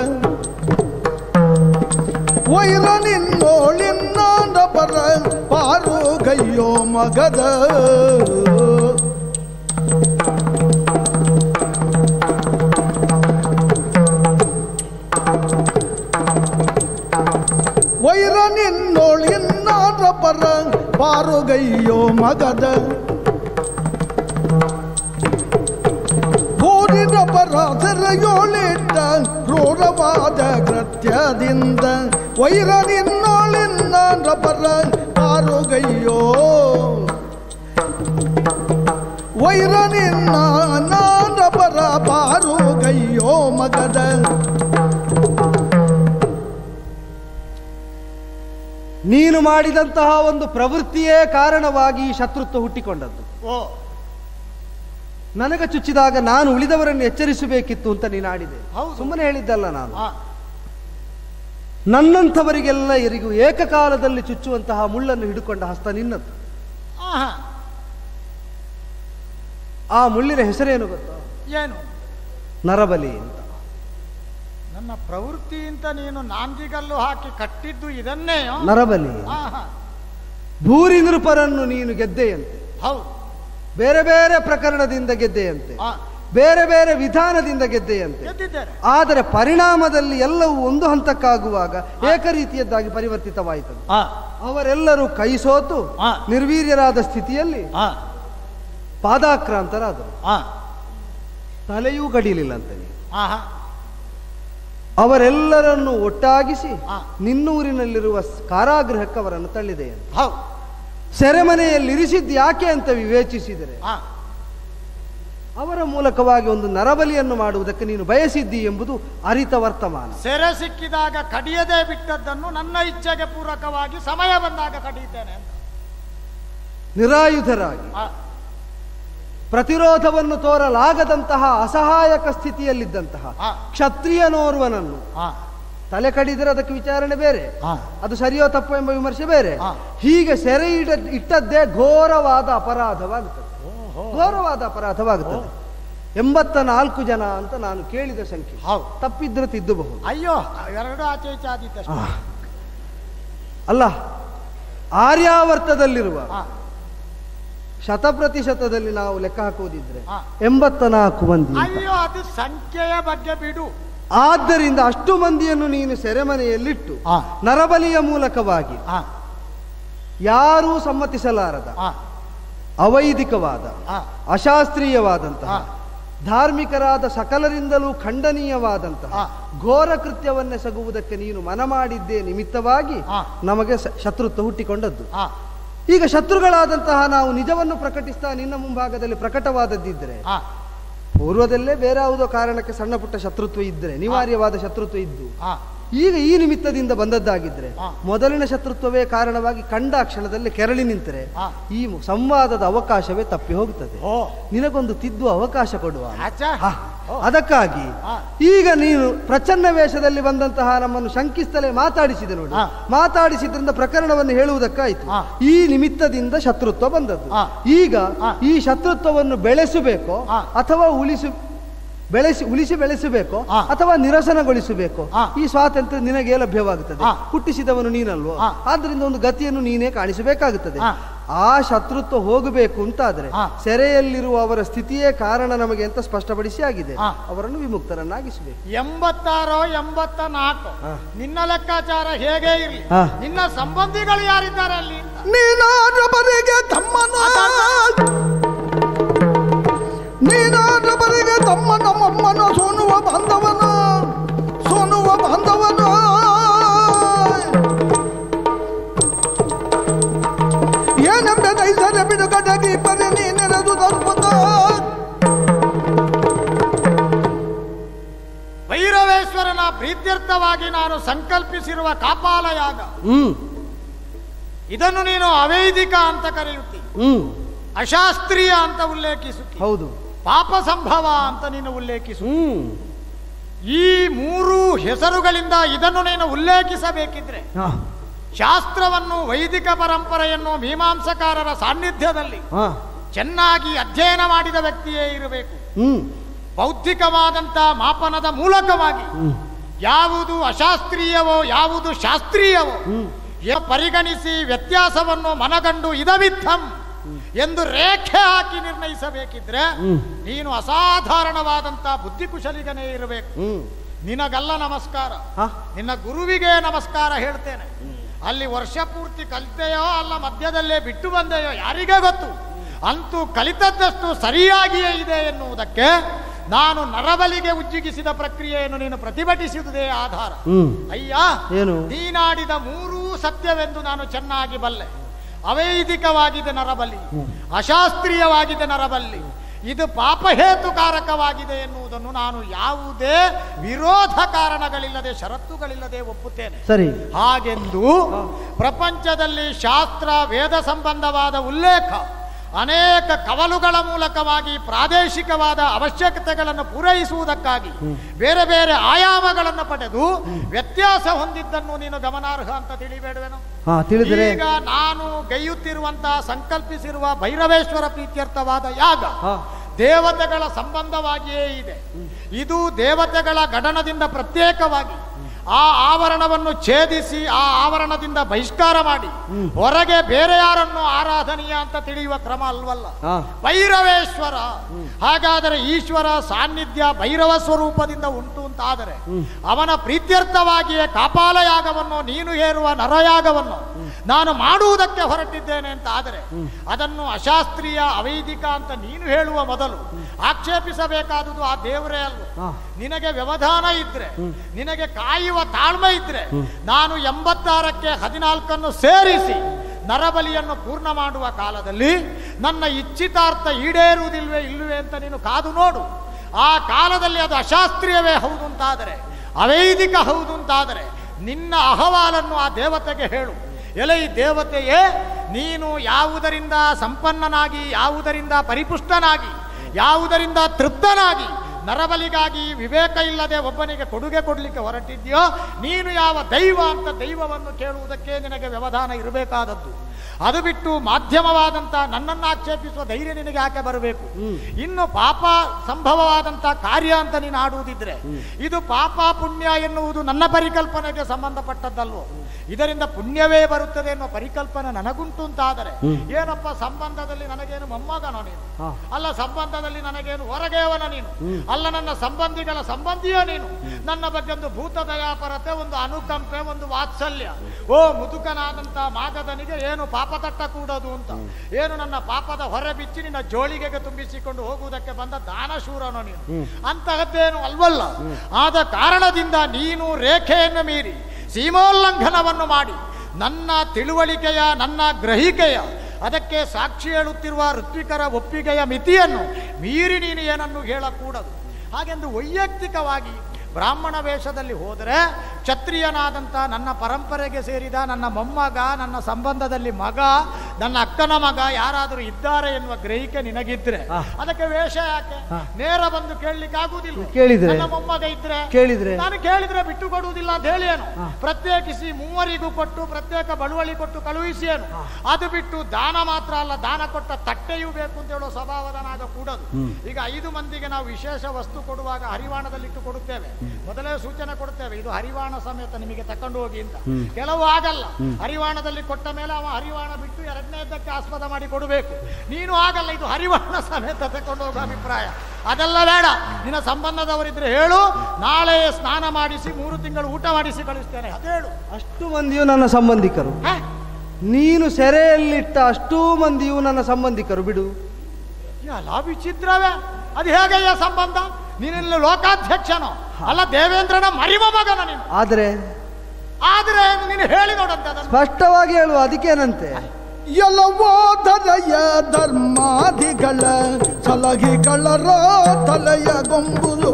ವೈರ ನಿನ್ನೋಳಿನ್ನಾಂದ ಪರ ಪಾರುಗಯ್ಯೋ ಮಗದ ವೈರ ನಿನ್ನೋಳಿನ್ನಾಂದ್ರ ಪರ ಪಾರುಗಯ್ಯೋ ಮಗದ ಭೂರಿನ ಪರಾಧರೆಯೋಳಿಟ್ಟ ಕ್ರೂರವಾದ ಕೃತ್ಯದಿಂದ ವೈರ ನಿನ್ನೋಳಿನ್ನ ಪರ ಪಾರುಗಯ್ಯೋ ವೈರ ನಿನ್ನ ನಾನ ಪರ ಪಾರುಗಯ್ಯೋ ಮಗದ ನೀನು ಮಾಡಿದಂತಹ ಒಂದು ಪ್ರವೃತ್ತಿಯೇ ಕಾರಣವಾಗಿ ಈ ಶತ್ರುತ್ವ ಹುಟ್ಟಿಕೊಂಡದ್ದು ಓ ನನಗೆ ಚುಚ್ಚಿದಾಗ ನಾನು ಉಳಿದವರನ್ನು ಎಚ್ಚರಿಸಬೇಕಿತ್ತು ಅಂತ ನೀನು ಆಡಿದೆ ಹೌದು. ಸುಮ್ಮನೆ ಹೇಳಿದ್ದಲ್ಲ ನಾನು ಆ, ನನ್ನಂಥವರಿಗೆಲ್ಲ ಎರಿಗೂ ಏಕಕಾಲದಲ್ಲಿ ಚುಚ್ಚುವಂತಹ ಮುಳ್ಳನ್ನು ಹಿಡ್ಕೊಂಡ ಹಸ್ತ ನಿನ್ನದ್ದು ಆಹಾ, ಆ ಮುಳ್ಳಿನ ಹೆಸರೇನು ಗೊತ್ತಾ ಏನು ನರಬಲಿ ಅಂತ ನನ್ನ ಪ್ರವೃತ್ತಿ ಅಂತ ನೀನು ನಾಂದಿಗಲ್ಲು ಹಾಕಿ ಕಟ್ಟಿದ್ದು ಇದನ್ನೇಯೋ ನರಬಲಿ ಆಹಾ, ಭೂರಿ ನೃಪರನ್ನು ನೀನು ಗೆದ್ದೆಯಂತೆ ಹೌದು ಬೇರೆ ಬೇರೆ ಪ್ರಕರಣದಿಂದ ಗೆದ್ದೆಯಂತೆ ಆ, ಬೇರೆ ಬೇರೆ ವಿಧಾನದಿಂದ ಗೆದ್ದೆಯಂತೆ ಗೆದ್ದಿದ್ದೇನೆ ಆದರೆ ಪರಿಣಾಮದಲ್ಲಿ ಎಲ್ಲವೂ ಒಂದು ಹಂತಕ್ಕಾಗುವಾಗ ಏಕರೀತಿಯದ್ದಾಗಿ ಪರಿವರ್ತಿತವಾಯಿತದು ಆ, ಅವರೆಲ್ಲರೂ ಕೈ ಸೋತು ಆ. ನಿರ್ವೀರ್ಯರಾದ ಸ್ಥಿತಿಯಲ್ಲಿ ಆ, ಪಾದಾಕ್ರಾಂತರಾದರು ಆ, ತಲೆಯೂ ಕಡಿಲಿಲ್ಲ ಅಂತ ನೀವು ಆಹಾ, ಅವರೆಲ್ಲರನ್ನು ಒಟ್ಟಾಗಿಸಿ ಆ. ನಿನ್ನೂರಿನಲ್ಲಿರುವ ಸ್- ಕಾರಾಗೃಹಕ್ಕೆ ಅವರನ್ನು ತಳ್ಳಿದೆಯಂತೆ ಹೌದು ಸೆರೆಮನೆಯಲ್ಲಿ ಇರಿಸಿದ್ದು ಯಾಕೆ ಅಂತ ವಿವೇಚಿಸಿದರೆ ಆ, ಅವರ ಮೂಲಕವಾಗಿ ಒಂದು ನರಬಲಿಯನ್ನು ಮಾಡುವುದಕ್ಕೆ ನೀನು ಬಯಸಿದ್ದಿ ಎಂಬುದು ಅರಿತ ವರ್ತಮಾನ ಸೆರೆ ಸಿಕ್ಕಿದಾಗ ಕಡಿಯದೇ ಬಿಟ್ಟದ್ದನ್ನು ನನ್ನ ಇಚ್ಛೆಗೆ ಪೂರಕವಾಗಿ ಸಮಯ ಬಂದಾಗ ಕಡಿಯುತ್ತೇನೆ ಅಂತ ನಿರಾಯುಧರಾಗಿ ಆ, ಪ್ರತಿರೋಧವನ್ನು ತೋರಲಾಗದಂತಹ ಅಸಹಾಯಕ ಸ್ಥಿತಿಯಲ್ಲಿದ್ದಂತಹ ಹಾ. ಕ್ಷತ್ರಿಯನೋರ್ವನನ್ನು ಹಾ ತಲೆ ಕಡಿದರೆ ಅದಕ್ಕೆ ವಿಚಾರಣೆ ಬೇರೆ ಹಾ. ಅದು ಸರಿಯೋ ತಪ್ಪು ಎಂಬ ವಿಮರ್ಶೆ ಬೇರೆ ಹಾ. ಹೀಗೆ ಸೆರೆ ಇಡ ಇಟ್ಟದ್ದೇ ಘೋರವಾದ ಅಪರಾಧವಾಗುತ್ತದೆ ಘೋರವಾದ ಅಪರಾಧವಾಗುತ್ತದೆ ಎಂಬತ್ತ ನಾಲ್ಕು ಜನ ಅಂತ ನಾನು ಕೇಳಿದ ಸಂಖ್ಯೆ ಹೌದು ತಪ್ಪಿದ್ರೆ ತಿದ್ದಬಹುದು ಅಯ್ಯೋ ಎರಡು ಆಚೆ ಈಚೆ ಆದಿದ್ದಷ್ಟೇ ಅಲ್ಲ ಆರ್ಯಾವರ್ತದಲ್ಲಿರುವ ಹಾ ಶತಪ್ರತಿಶತದಲ್ಲಿ ನಾವು ಲೆಕ್ಕ ಹಾಕುವುದಿದ್ರೆ ಹಾ. ಎಂಬತ್ತ ನಾಲ್ಕು ಮಂದಿ ಅಂತ. ಅಯ್ಯೋ ಅದು ಸಂಖ್ಯೆಯ ಬಗ್ಗೆ ಬಿಡು ಆದ್ದರಿಂದ ಅಷ್ಟು ಮಂದಿಯನ್ನು ನೀನು ಸೆರೆಮನೆಯಲ್ಲಿಟ್ಟು ಹಾ. ನರಬಲಿಯ ಮೂಲಕವಾಗಿ ಹಾ ಯಾರೂ ಸಮ್ಮತಿಸಲಾರದ ಹಾ ಅವೈದಿಕವಾದ ಹಾ ಅಶಾಸ್ತ್ರೀಯವಾದಂತಹ ಹಾ. ಧಾರ್ಮಿಕರಾದ ಸಕಲರಿಂದಲೂ ಖಂಡನೀಯವಾದಂತಹ ಹಾ. ಘೋರ ಕೃತ್ಯವನ್ನೆಸಗುವುದಕ್ಕೆ ನೀನು ಮನ ಮಾಡಿದ್ದೇ ನಿಮಿತ್ತವಾಗಿ ಹಾ. ನಮಗೆ ಸ- ಶತ್ರುತ್ವ ಹುಟ್ಟಿಕೊಂಡದ್ದು ಹಾ ಈಗ ಶತ್ರುಗಳಾದಂತಹ ನಾವು ನಿಜವನ್ನು ಪ್ರಕಟಿಸ್ತಾ ನಿನ್ನ ಮುಂಭಾಗದಲ್ಲಿ ಪ್ರಕಟವಾದದ್ದಿದ್ರೆ ಹಾ ಪೂರ್ವದಲ್ಲೇ ಬೇರೆ ಯಾವುದೋ ಕಾರಣಕ್ಕೆ ಸಣ್ಣ ಪುಟ್ಟ ಶತ್ರುತ್ವ ಇದ್ರೆ ನಿವಾರ್ಯವಾದ ಶತ್ರುತ್ವ ಇದ್ದು ಹಾ ಈಗ ಈ ನಿಮಿತ್ತದಿಂದ ಬಂದದ್ದಾಗಿದ್ರೆ ಹಾ. ಮೊದಲಿನ ಶತ್ರುತ್ವವೇ ಕಾರಣವಾಗಿ ಕಂಡ ಕ್ಷಣದಲ್ಲಿ ಕೆರಳಿ ನಿಂತರೆ ಹಾ. ಈ ಸಂವಾದದ ಅವಕಾಶವೇ ತಪ್ಪಿ ಹೋಗುತ್ತದೆ ಓ ನಿನಗೊಂದು ತಿದ್ದುವ ಅವಕಾಶ ಕೊಡುವ ಆಚ ಹಾ. ಅದಕ್ಕಾಗಿ ಹಾ. ಈಗ ನೀನು ಪ್ರಚನ್ನ ವೇಷದಲ್ಲಿ ಬಂದಂತಹ ನಮ್ಮನ್ನು ಶಂಕಿಸ್ತಲೇ ಮಾತಾಡಿಸಿದೆ ನೋಡಿ ಹಾ. ಮಾತಾಡಿಸಿದ್ರಿಂದ ಪ್ರಕರಣವನ್ನು ಹೇಳುವುದಕ್ಕಾಯ್ತು ಹಾ. ಈ ನಿಮಿತ್ತದಿಂದ ಶತ್ರುತ್ವ ಬಂದದ್ದು ಹಾ. ಈಗ ಹಾ. ಈ ಶತ್ರುತ್ವವನ್ನು ಬೆಳೆಸಬೇಕೋ ಹಾ. ಅಥವಾ ಉಳಿಸು ಬೆಳೆಸಿ ಉಳಿಸಿ ಬೆಳೆಸಬೇಕೋ ಹಾ. ಅಥವಾ ನಿರಸನಗೊಳಿಸಬೇಕೋ ಹಾ. ಈ ಸ್ವಾತಂತ್ರ್ಯ ನಿನಗೆ ಲಭ್ಯವಾಗುತ್ತದೆ ಹಾ. ಹುಟ್ಟಿಸಿದವನು ನೀನಲ್ವೋ ಹಾ. ಆದ್ರಿಂದ ಒಂದು ಗತಿಯನ್ನು ನೀನೇ ಕಾಣಿಸಬೇಕಾಗುತ್ತದೆ ಹಾ. ಆ ಶತ್ರುತ್ವ ಹೋಗಬೇಕು ಅಂತಾದ್ರೆ ಹಾ. ಸೆರೆಯಲ್ಲಿರುವ ಅವರ ಸ್ಥಿತಿಯೇ ಕಾರಣ ನಮಗೆ ಅಂತ ಸ್ಪಷ್ಟಪಡಿಸಿ ಆಗಿದೆ ಹಾ. ಅವರನ್ನು ವಿಮುಕ್ತರನ್ನಾಗಿಸಬೇಕು ಎಂಬತ್ತಾರೋ ಎಂಬತ್ತ ನಾಲ್ಕು ಹಾ. ನಿನ್ನ ಲೆಕ್ಕಾಚಾರ ಹೇಗೆ ಇರ್ಲಿ ಹಾ. ನಿನ್ನ ಸಂಬಂಧಿಗಳು ಯಾರಿದ್ದಾರೆ ಅಲ್ಲಿ ಅಂತ ನೀನಾದ ಬರಿಗೆ ತಮ್ಮನ ನೀನಾದ ಬರಿಗೆ ತಮ್ಮ ನಮ್ಮಮ್ಮನ ಸೋನುವ ಬಾಂಧವನ ಸೋನುವ ಬಾಂಧವನ ಏನೆಂಬೆ ನೈಸರೆ ಬಿಡುಗಡೆಗೆ ಬರೆ ನೀನೆರೆದು ತರ್ಪದ ಭೈರವೇಶ್ವರನ ಪ್ರೀತ್ಯರ್ಥವಾಗಿ ನಾನು ಸಂಕಲ್ಪಿಸಿರುವ ಕಾಪಾಲಯಾಗ ಹ್ಮ್ ಇದನ್ನು ನೀನು ಅವೈದಿಕ ಅಂತ ಕರೆಯುತ್ತಿ ಹ್ಮ್ ಅಶಾಸ್ತ್ರೀಯ ಅಂತ ಉಲ್ಲೇಖಿಸುತ್ತಿ ಹೌದು ಪಾಪ ಸಂಭವ ಅಂತ ನೀನು ಉಲ್ಲೇಖಿಸು ಹ್ಮ್ ಈ ಮೂರು ಹೆಸರುಗಳಿಂದ ಇದನ್ನು ನೀನು ಉಲ್ಲೇಖಿಸಬೇಕಿದ್ರೆ ಹಾ ಶಾಸ್ತ್ರವನ್ನು ವೈದಿಕ ಪರಂಪರೆಯನ್ನು ಮೀಮಾಂಸಕಾರರ ಸಾನ್ನಿಧ್ಯದಲ್ಲಿ ಹಾ ಚೆನ್ನಾಗಿ ಅಧ್ಯಯನ ಮಾಡಿದ ವ್ಯಕ್ತಿಯೇ ಇರಬೇಕು ಹ್ಮ್ ಬೌದ್ಧಿಕವಾದಂಥ ಮಾಪನದ ಮೂಲಕವಾಗಿ ಯಾವುದು ಅಶಾಸ್ತ್ರೀಯವೋ ಯಾವುದು ಶಾಸ್ತ್ರೀಯವೋ ಎ- ಪರಿಗಣಿಸಿ ವ್ಯತ್ಯಾಸವನ್ನು ಮನಗಂಡು ಇದವಿತ್ತಂ ಎಂದು ರೇಖೆ ಹಾಕಿ ನಿರ್ಣಯಿಸಬೇಕಿದ್ರೆ ನೀನು ಅಸಾಧಾರಣವಾದಂಥ ಬುದ್ಧಿಕುಶಲಿಗನೇ ಇರಬೇಕು ಹ್ಮ್ ನಿನಗಲ್ಲ ನಮಸ್ಕಾರ ಹಾ ನಿನ್ನ ಗುರುವಿಗೆ ನಮಸ್ಕಾರ ಹೇಳ್ತೇನೆ ಅಲ್ಲಿ ವರ್ಷ ಪೂರ್ತಿ ಕಲಿತೆಯೋ ಅಲ್ಲ ಮಧ್ಯದಲ್ಲೇ ಬಿಟ್ಟು ಬಂದೆಯೋ ಯಾರಿಗೇ ಗೊತ್ತು ಅಂತೂ ಕಲಿತದ್ದಷ್ಟು ಸರಿಯಾಗಿಯೇ ಇದೆ ಎನ್ನುವುದಕ್ಕೆ ನಾನು ನರಬಲಿಗೆ ಉಜ್ಜಿಗಿಸಿದ ಪ್ರಕ್ರಿಯೆಯನ್ನು ನೀನು ಪ್ರತಿಭಟಿಸಿದುದೇ ಆಧಾರ ಹ್ಮ್ ಅಯ್ಯ ಏನು? ನೀನಾಡಿದ ಮೂರೂ ಸತ್ಯವೆಂದು ನಾನು ಚೆನ್ನಾಗಿ ಬಲ್ಲೆ ಅವೈದಿಕವಾಗಿದೆ ನರಬಲಿ ಅಶಾಸ್ತ್ರೀಯವಾಗಿದೆ ನರಬಲಿ ಇದು ಪಾಪಹೇತುಕಾರಕವಾಗಿದೆ ಎನ್ನುವುದನ್ನು ನಾನು ಯಾವುದೇ ವಿರೋಧ ಕಾರಣಗಳಿಲ್ಲದೆ ಷರತ್ತುಗಳಿಲ್ಲದೆ ಒಪ್ಪುತ್ತೇನೆ ಸರಿ ಹಾಗೆಂದು ಪ್ರಪಂಚದಲ್ಲಿ ಶಾಸ್ತ್ರ ವೇದ ಸಂಬಂಧವಾದ ಉಲ್ಲೇಖ ಅನೇಕ ಕವಲುಗಳ ಮೂಲಕವಾಗಿ ಪ್ರಾದೇಶಿಕವಾದ ಅವಶ್ಯಕತೆಗಳನ್ನು ಪೂರೈಸುವುದಕ್ಕಾಗಿ ಬೇರೆ ಬೇರೆ ಆಯಾಮಗಳನ್ನು ಪಡೆದು ವ್ಯತ್ಯಾಸ ಹೊಂದಿದ್ದನ್ನು ನೀನು ಗಮನಾರ್ಹ ಅಂತ ತಿಳಿಬೇಡವೇನು ಹಾ ತಿಳಿದರೆ ಈಗ ನಾನು ಗೈಯುತ್ತಿರುವಂತಹ ಸಂಕಲ್ಪಿಸಿರುವ ಭೈರವೇಶ್ವರ ಪ್ರೀತ್ಯರ್ಥವಾದ ಯಾಗ ಹಾ ದೇವತೆಗಳ ಸಂಬಂಧವಾಗಿಯೇ ಇದೆ ಇದು ದೇವತೆಗಳ ಗಡನದಿಂದ ಪ್ರತ್ಯೇಕವಾಗಿ ಆ ಆವರಣವನ್ನು ಛೇದಿಸಿ ಆ ಆವರಣದಿಂದ ಬಹಿಷ್ಕಾರ ಮಾಡಿ ಹೊರಗೆ ಬೇರೆ ಯಾರನ್ನು ಆರಾಧನೀಯ ಅಂತ ತಿಳಿಯುವ ಕ್ರಮ ಅಲ್ವಲ್ಲ ಹಾ ಭೈರವೇಶ್ವರ ಹಾಗಾದರೆ ಈಶ್ವರ ಸಾನ್ನಿಧ್ಯ ಭೈರವ ಸ್ವರೂಪದಿಂದ ಉಂಟು ಅಂತಾದರೆ ಅವನ ಪ್ರೀತ್ಯರ್ಥವಾಗಿಯೇ ಕಾಪಾಲಯಾಗವನ್ನು ನೀನು ಹೇರುವ ನರಯಾಗವನ್ನು ನಾನು ಮಾಡುವುದಕ್ಕೆ ಹೊರಟಿದ್ದೇನೆ ಅಂತ ಆದರೆ ಅದನ್ನು ಅಶಾಸ್ತ್ರೀಯ ಅವೈದಿಕ ಅಂತ ನೀನು ಹೇಳುವ ಮೊದಲು ಆಕ್ಷೇಪಿಸಬೇಕಾದುದು ಆ ದೇವರೇ ಅಲ್ವ ಹಾ ನಿನಗೆ ವ್ಯವಧಾನ ಇದ್ರೆ ನಿನಗೆ ಕಾಯುವ ತಾಳ್ಮೆ ಇದ್ರೆ ನಾನು ಎಂಬತ್ತಾರಕ್ಕೆ ಹದಿನಾಲ್ಕನ್ನು ಸೇರಿಸಿ ನರಬಲಿಯನ್ನು ಪೂರ್ಣ ಮಾಡುವ ಕಾಲದಲ್ಲಿ ನನ್ನ ಇಚ್ಛಿತಾರ್ಥ ಈಡೇರುವುದಿಲ್ವೇ ಇಲ್ಲವೇ ಅಂತ ನೀನು ಕಾದು ನೋಡು ಆ ಕಾಲದಲ್ಲಿ ಅದು ಅಶಾಸ್ತ್ರೀಯವೇ ಹೌದು ಅಂತಾದರೆ ಅವೈದಿಕ ಹೌದು ಅಂತಾದರೆ ನಿನ್ನ ಅಹವಾಲನ್ನು ಆ ದೇವತೆಗೆ ಹೇಳು ಎಲೆ ಈ ದೇವತೆಯೇ ನೀನು ಯಾವುದರಿಂದ ಸಂಪನ್ನನಾಗಿ ಯಾವುದರಿಂದ ಪರಿಪುಷ್ಟನಾಗಿ ಯಾವುದರಿಂದ ತೃಪ್ತನಾಗಿ ನರಬಲಿಗಾಗಿ ವಿವೇಕ ಇಲ್ಲದೆ ಒಬ್ಬನಿಗೆ ಕೊಡುಗೆ ಕೊಡಲಿಕ್ಕೆ ಹೊರಟಿದ್ಯೋ ನೀನು ಯಾವ ದೈವ ಅಂತ ದೈವವನ್ನು ಕೇಳುವುದಕ್ಕೆ ನಿನಗೆ ವ್ಯವಧಾನ ಇರಬೇಕಾದದ್ದು ಅದು ಬಿಟ್ಟು ಮಾಧ್ಯಮವಾದಂಥ ನನ್ನನ್ನು ಆಕ್ಷೇಪಿಸುವ ಧೈರ್ಯ ನಿನಗೆ ಯಾಕೆ ಬರಬೇಕು ಇನ್ನು ಪಾಪ ಸಂಭವವಾದಂಥ ಕಾರ್ಯ ಅಂತ ನೀನು ಆಡುವುದಿದ್ರೆ ಇದು ಪಾಪ ಪುಣ್ಯ ಎನ್ನುವುದು ನನ್ನ ಪರಿಕಲ್ಪನೆಗೆ ಸಂಬಂಧಪಟ್ಟದ್ದಲ್ವೋ ಇದರಿಂದ ಪುಣ್ಯವೇ ಬರುತ್ತದೆ ಎನ್ನುವ ಪರಿಕಲ್ಪನೆ ನನಗುಂಟು ಅಂತಾದರೆ ಏನಪ್ಪ ಸಂಬಂಧದಲ್ಲಿ ನನಗೇನು ಮೊಮ್ಮಗನೋ ನೀನು ಹಾ. ಅಲ್ಲ ಸಂಬಂಧದಲ್ಲಿ ನನಗೇನು ಹೊರಗೆಯವನ ನೀನು ಅಲ್ಲ ನನ್ನ ಸಂಬಂಧಿಗಳ ಸಂಬಂಧಿಯೋ ನೀನು ನನ್ನ ಬಗ್ಗೆ ಒಂದು ಭೂತ ದಯಾಪರತೆ ಒಂದು ಅನುಕಂಪೆ ಒಂದು ವಾತ್ಸಲ್ಯ ಓ ಮುದುಕನಾದಂತ ಮಾಗದನಿಗೆ ಏನು ಪಾಪ ತಟ್ಟ ಕೂಡೋದು ಅಂತ ಏನು ನನ್ನ ಪಾಪದ ಹೊರೆ ಬಿಚ್ಚಿ ನಿನ್ನ ಜೋಳಿಗೆಗೆ ತುಂಬಿಸಿಕೊಂಡು ಹೋಗುವುದಕ್ಕೆ ಬಂದ ದಾನಶೂರನೋ ನೀನು ಅಂತಹದ್ದೇನು ಅಲ್ವಲ್ಲ ಆದ ಕಾರಣದಿಂದ ನೀನು ರೇಖೆಯನ್ನು ಮೀರಿ ಸೀಮೋಲ್ಲಂಘನವನ್ನು ಮಾಡಿ ನನ್ನ ತಿಳುವಳಿಕೆಯ ನನ್ನ ಗ್ರಹಿಕೆಯ ಅದಕ್ಕೆ ಸಾಕ್ಷಿ ಹೇಳುತ್ತಿರುವ ಋತ್ವಿಕರ ಒಪ್ಪಿಗೆಯ ಮಿತಿಯನ್ನು ಮೀರಿ ನೀನು ಏನನ್ನು ಹೇಳಕೂಡದು ಹಾಗೆಂದು ವೈಯಕ್ತಿಕವಾಗಿ ಬ್ರಾಹ್ಮಣ ವೇಷದಲ್ಲಿ ಹೋದರೆ ಕ್ಷತ್ರಿಯನಾದಂಥ ನನ್ನ ಪರಂಪರೆಗೆ ಸೇರಿದ ನನ್ನ ಮೊಮ್ಮಗ ನನ್ನ ಸಂಬಂಧದಲ್ಲಿ ಮಗ ನನ್ನ ಅಕ್ಕನ ಮಗ ಯಾರಾದರೂ ಇದ್ದಾರೆ ಎನ್ನುವ ಗ್ರಹಿಕೆ ನಿನಗಿದ್ರೆ ಹಾ. ಅದಕ್ಕೆ ವೇಷ ಯಾಕೆ ಹಾ. ನೇರ ಬಂದು ಕೇಳಲಿಕ್ಕೆ ಆಗುವುದಿಲ್ಲ ಕೇಳಿದ್ರೆ? ನನ್ನ ಮೊಮ್ಮಗ ಇದ್ರೆ ಕೇಳಿದ್ರೆ? ನಾನು ಕೇಳಿದ್ರೆ ಬಿಟ್ಟು ಕೊಡುವುದಿಲ್ಲ ಅಂತ ಹೇಳಿ ಏನು ಪ್ರತ್ಯೇಕಿಸಿ ಮೂವರಿಗೂ ಕೊಟ್ಟು ಪ್ರತ್ಯೇಕ ಬಳುವಳಿ ಕೊಟ್ಟು ಕಳುಹಿಸಿ ಏನು ಅದು ಬಿಟ್ಟು ದಾನ ಮಾತ್ರ ಅಲ್ಲ ದಾನ ಕೊಟ್ಟ ತಟ್ಟೆಯೂ ಬೇಕು ಅಂತ ಹೇಳೋ ಸ್ವಭಾವದನಾಗ ಕೂಡದು ಈಗ ಐದು ಮಂದಿಗೆ ನಾವು ವಿಶೇಷ ವಸ್ತು ಕೊಡುವಾಗ ಹರಿವಾಣದಲ್ಲಿಟ್ಟು ಕೊಡುತ್ತೇವೆ ಮೊದಲೇ ಸೂಚನೆ ಕೊಡುತ್ತೇವೆ ಇದು ಹರಿವಾಣ ಸಮೇತ ನಿಮಗೆ ತಕೊಂಡು ಹೋಗಿ ಅಂತ ಕೆಲವು ಆಗಲ್ಲ ಹರಿವಾಣದಲ್ಲಿ ಕೊಟ್ಟ ಮೇಲೆ ಅವ ಹರಿವಾಣ ಬಿಟ್ಟು ಎರಡನೇದಕ್ಕೆ ಆಸ್ಪದ ಮಾಡಿ ಕೊಡಬೇಕು ನೀನು ಆಗಲ್ಲ ಇದು ಹರಿವಾಣ ಸಮೇತ ತಕೊಂಡು ಹೋಗೋ ಅಭಿಪ್ರಾಯ ಅದೆಲ್ಲ ಬೇಡ ನಿನ್ನ ಸಂಬಂಧದವರಿದ್ರೆ ಹೇಳು ನಾಳೆ ಸ್ನಾನ ಮಾಡಿಸಿ ಮೂರು ತಿಂಗಳು ಊಟ ಮಾಡಿಸಿ ಕಳಿಸ್ತೇನೆ ಅದೇಳು ಅಷ್ಟು ಮಂದಿಯು ನನ್ನ ಸಂಬಂಧಿಕರು ಹೇ? ನೀನು ಸೆರೆಯಲ್ಲಿಟ್ಟ ಅಷ್ಟೂ ಮಂದಿಯು ನನ್ನ ಸಂಬಂಧಿಕರು ಬಿಡು ಎಲ್ಲ ವಿಚಿತ್ರವೇ ಅದು ಹೇಗಯ್ಯ ಸಂಬಂಧ ನೀನಿಲ್ಲಿ ಲೋಕಾಧ್ಯಕ್ಷನೋ ಅಲ್ಲ ದೇವೇಂದ್ರನ ಮರಿಮ ಮಗನ ನೀನು ಆದರೆ ಆದ್ರೆ ನೀನು ಹೇಳಿ ನೋಡಂತ ಅದನ್ನು. ಸ್ಪಷ್ಟವಾಗಿ ಹೇಳುವ ಅದಕ್ಕೇನಂತೆ ಎಲ್ಲವೋ ತಲೆಯ ಧರ್ಮಾದಿಗಳ ಸಲಹಿಗಳರ ತಲೆಯ ಗೊಂಬುಲು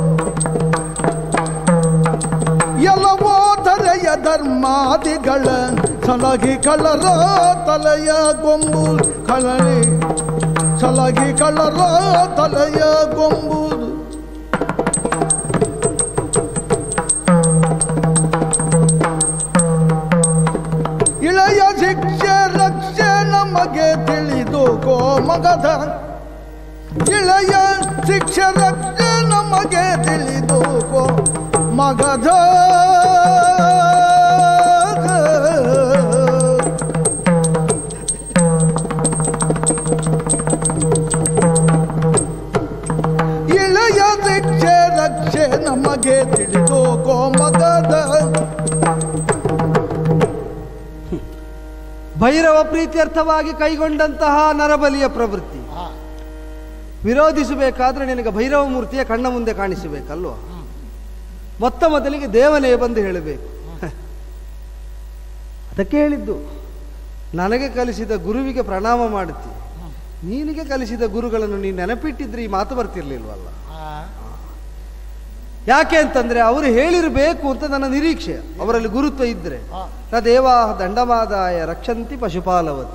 ಎಲ್ಲವೋ ತಲೆಯ ಧರ್ಮಾದಿಗಳ ಸಲಹಿಗಳರ ತಲೆಯ ಗೊಂಬು ಕಳರಿ ಸಲಹಿಗಳರ ತಲೆಯ ಗೊಂಬುದು ಇಳೆಯ ಶಿಕ್ಷೆ ರಕ್ಷೆ ನಮಗೆ ತಿಳಿದು ಕೋ ಮಗದ ಇಳೆಯ ಶಿಕ್ಷೆ ರಕ್ಷೆ ನಮಗೆ ತಿಳಿದು ಕೋ ಮಗದ ಇಳೆಯ ಶಿಕ್ಷೆ ರಕ್ಷೆ ನಮಗೆ ತಿಳಿದು ಕೋ ಮಗದ ಭೈರವ ಪ್ರೀತ್ಯರ್ಥವಾಗಿ ಕೈಗೊಂಡಂತಹ ನರಬಲಿಯ ಪ್ರವೃತ್ತಿ ಹಾ. ವಿರೋಧಿಸಬೇಕಾದ್ರೆ ನಿನಗೆ ಭೈರವ ಮೂರ್ತಿಯ ಕಣ್ಣ ಮುಂದೆ ಕಾಣಿಸಬೇಕಲ್ವ ಮೊತ್ತ ಮೊದಲಿಗೆ ದೇವನೇ ಬಂದು ಹೇಳಬೇಕು ಅದಕ್ಕೆ ಹೇಳಿದ್ದು ನನಗೆ ಕಲಿಸಿದ ಗುರುವಿಗೆ ಪ್ರಣಾಮ ಮಾಡುತ್ತಿ ನೀನಿಗೆ ಕಲಿಸಿದ ಗುರುಗಳನ್ನು ನೀನು ನೆನಪಿಟ್ಟಿದ್ರೆ ಈ ಮಾತು ಬರ್ತಿರ್ಲಿಲ್ವಲ್ಲ ಹಾ. ಯಾಕೆ ಅಂತಂದ್ರೆ ಅವರು ಹೇಳಿರಬೇಕು ಅಂತ ನನ್ನ ನಿರೀಕ್ಷೆ ಅವರಲ್ಲಿ ಗುರುತ್ವ ಇದ್ರೆ ಹಾ. ನ ದೇವಾ ದಂಡಮಾದಾಯ ರಕ್ಷಂತಿ ಪಶುಪಾಲವತ್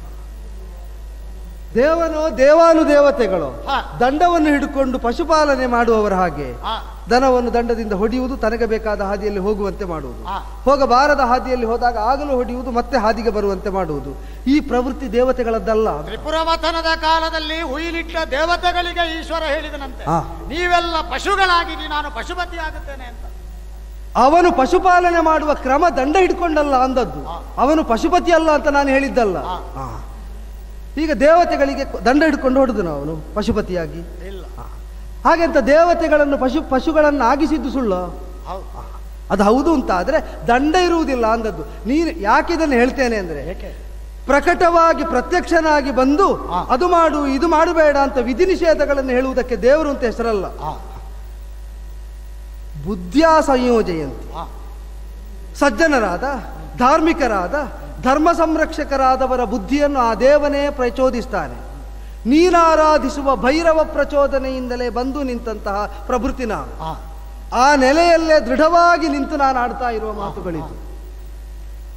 ದೇವನೋ ದೇವಾನು ದೇವತೆಗಳು ಹಾ. ದಂಡವನ್ನು ಹಿಡ್ಕೊಂಡು ಪಶುಪಾಲನೆ ಮಾಡುವವರ ಹಾಗೆ ಹಾ. ದನವನ್ನು ದಂಡದಿಂದ ಹೊಡೆಯುವುದು ತನಗೆ ಬೇಕಾದ ಹಾದಿಯಲ್ಲಿ ಹೋಗುವಂತೆ ಮಾಡುವುದು ಹಾ. ಹೋಗಬಾರದ ಹಾದಿಯಲ್ಲಿ ಹೋದಾಗ ಆಗಲೂ ಹೊಡೆಯುವುದು ಮತ್ತೆ ಹಾದಿಗೆ ಬರುವಂತೆ ಮಾಡುವುದು ಈ ಪ್ರವೃತ್ತಿ ದೇವತೆಗಳದ್ದಲ್ಲ ತ್ರಿಪುರ ಮಥನದ ಕಾಲದಲ್ಲಿ ಹುಯಿಲಿಟ್ಟ ದೇವತೆಗಳಿಗೆ ಈಶ್ವರ ಹೇಳಿದನಂತೆ ಹಾ. ನೀವೆಲ್ಲ ಪಶುಗಳಾಗಿರಿ ನಾನು ಪಶುಪತಿ ಆಗುತ್ತೇನೆ ಅಂತ ಅವನು ಪಶುಪಾಲನೆ ಮಾಡುವ ಕ್ರಮ ದಂಡ ಹಿಡ್ಕೊಂಡಲ್ಲ ಅಂದದ್ದು ಹಾ. ಅವನು ಪಶುಪತಿ ಅಲ್ಲ ಅಂತ ನಾನು ಹೇಳಿದ್ದಲ್ಲ ಹಾ. ಹಾ. ಈಗ ದೇವತೆಗಳಿಗೆ ದಂಡ ಹಿಡ್ಕೊಂಡು ಹೊಡೆದನು ಅವನು ಪಶುಪತಿಯಾಗಿ ಇಲ್ಲ ಹಾಗೆಂತ ದೇವತೆಗಳನ್ನು ಪಶು ಪಶುಗಳನ್ನು ಆಗಿಸಿದ್ದು ಸುಳ್ಳು ಹೌದು ಅದು ಹೌದು ಅಂತ ಆದ್ರೆ ದಂಡ ಇರುವುದಿಲ್ಲ ಅಂದದ್ದು ನೀನು ಯಾಕೆ ಇದನ್ನು ಹೇಳ್ತೇನೆ ಅಂದ್ರೆ ಏಕೆ ಪ್ರಕಟವಾಗಿ ಪ್ರತ್ಯಕ್ಷನಾಗಿ ಬಂದು ಹಾ. ಅದು ಮಾಡು ಇದು ಮಾಡಬೇಡ ಅಂತ ವಿಧಿ ನಿಷೇಧಗಳನ್ನು ಹೇಳುವುದಕ್ಕೆ ದೇವರು ಅಂತ ಹೆಸರಲ್ಲ ಹಾ ಬುದ್ಧಿಯ ಸಂಯೋಜಯಂತಿ ಹಾ ಸಜ್ಜನರಾದ ಧಾರ್ಮಿಕರಾದ ಧರ್ಮ ಸಂರಕ್ಷಕರಾದವರ ಬುದ್ಧಿಯನ್ನು ಆ ದೇವನೇ ಪ್ರಚೋದಿಸ್ತಾನೆ ನೀನಾರಾಧಿಸುವ ಭೈರವ ಪ್ರಚೋದನೆಯಿಂದಲೇ ಬಂದು ನಿಂತಹ ಪ್ರಭೃತಿ ನಾನು ಹಾ ಆ ನೆಲೆಯಲ್ಲೇ ದೃಢವಾಗಿ ನಿಂತು ನಾನು ಆಡ್ತಾ ಇರುವ ಮಾತುಗಳಿದು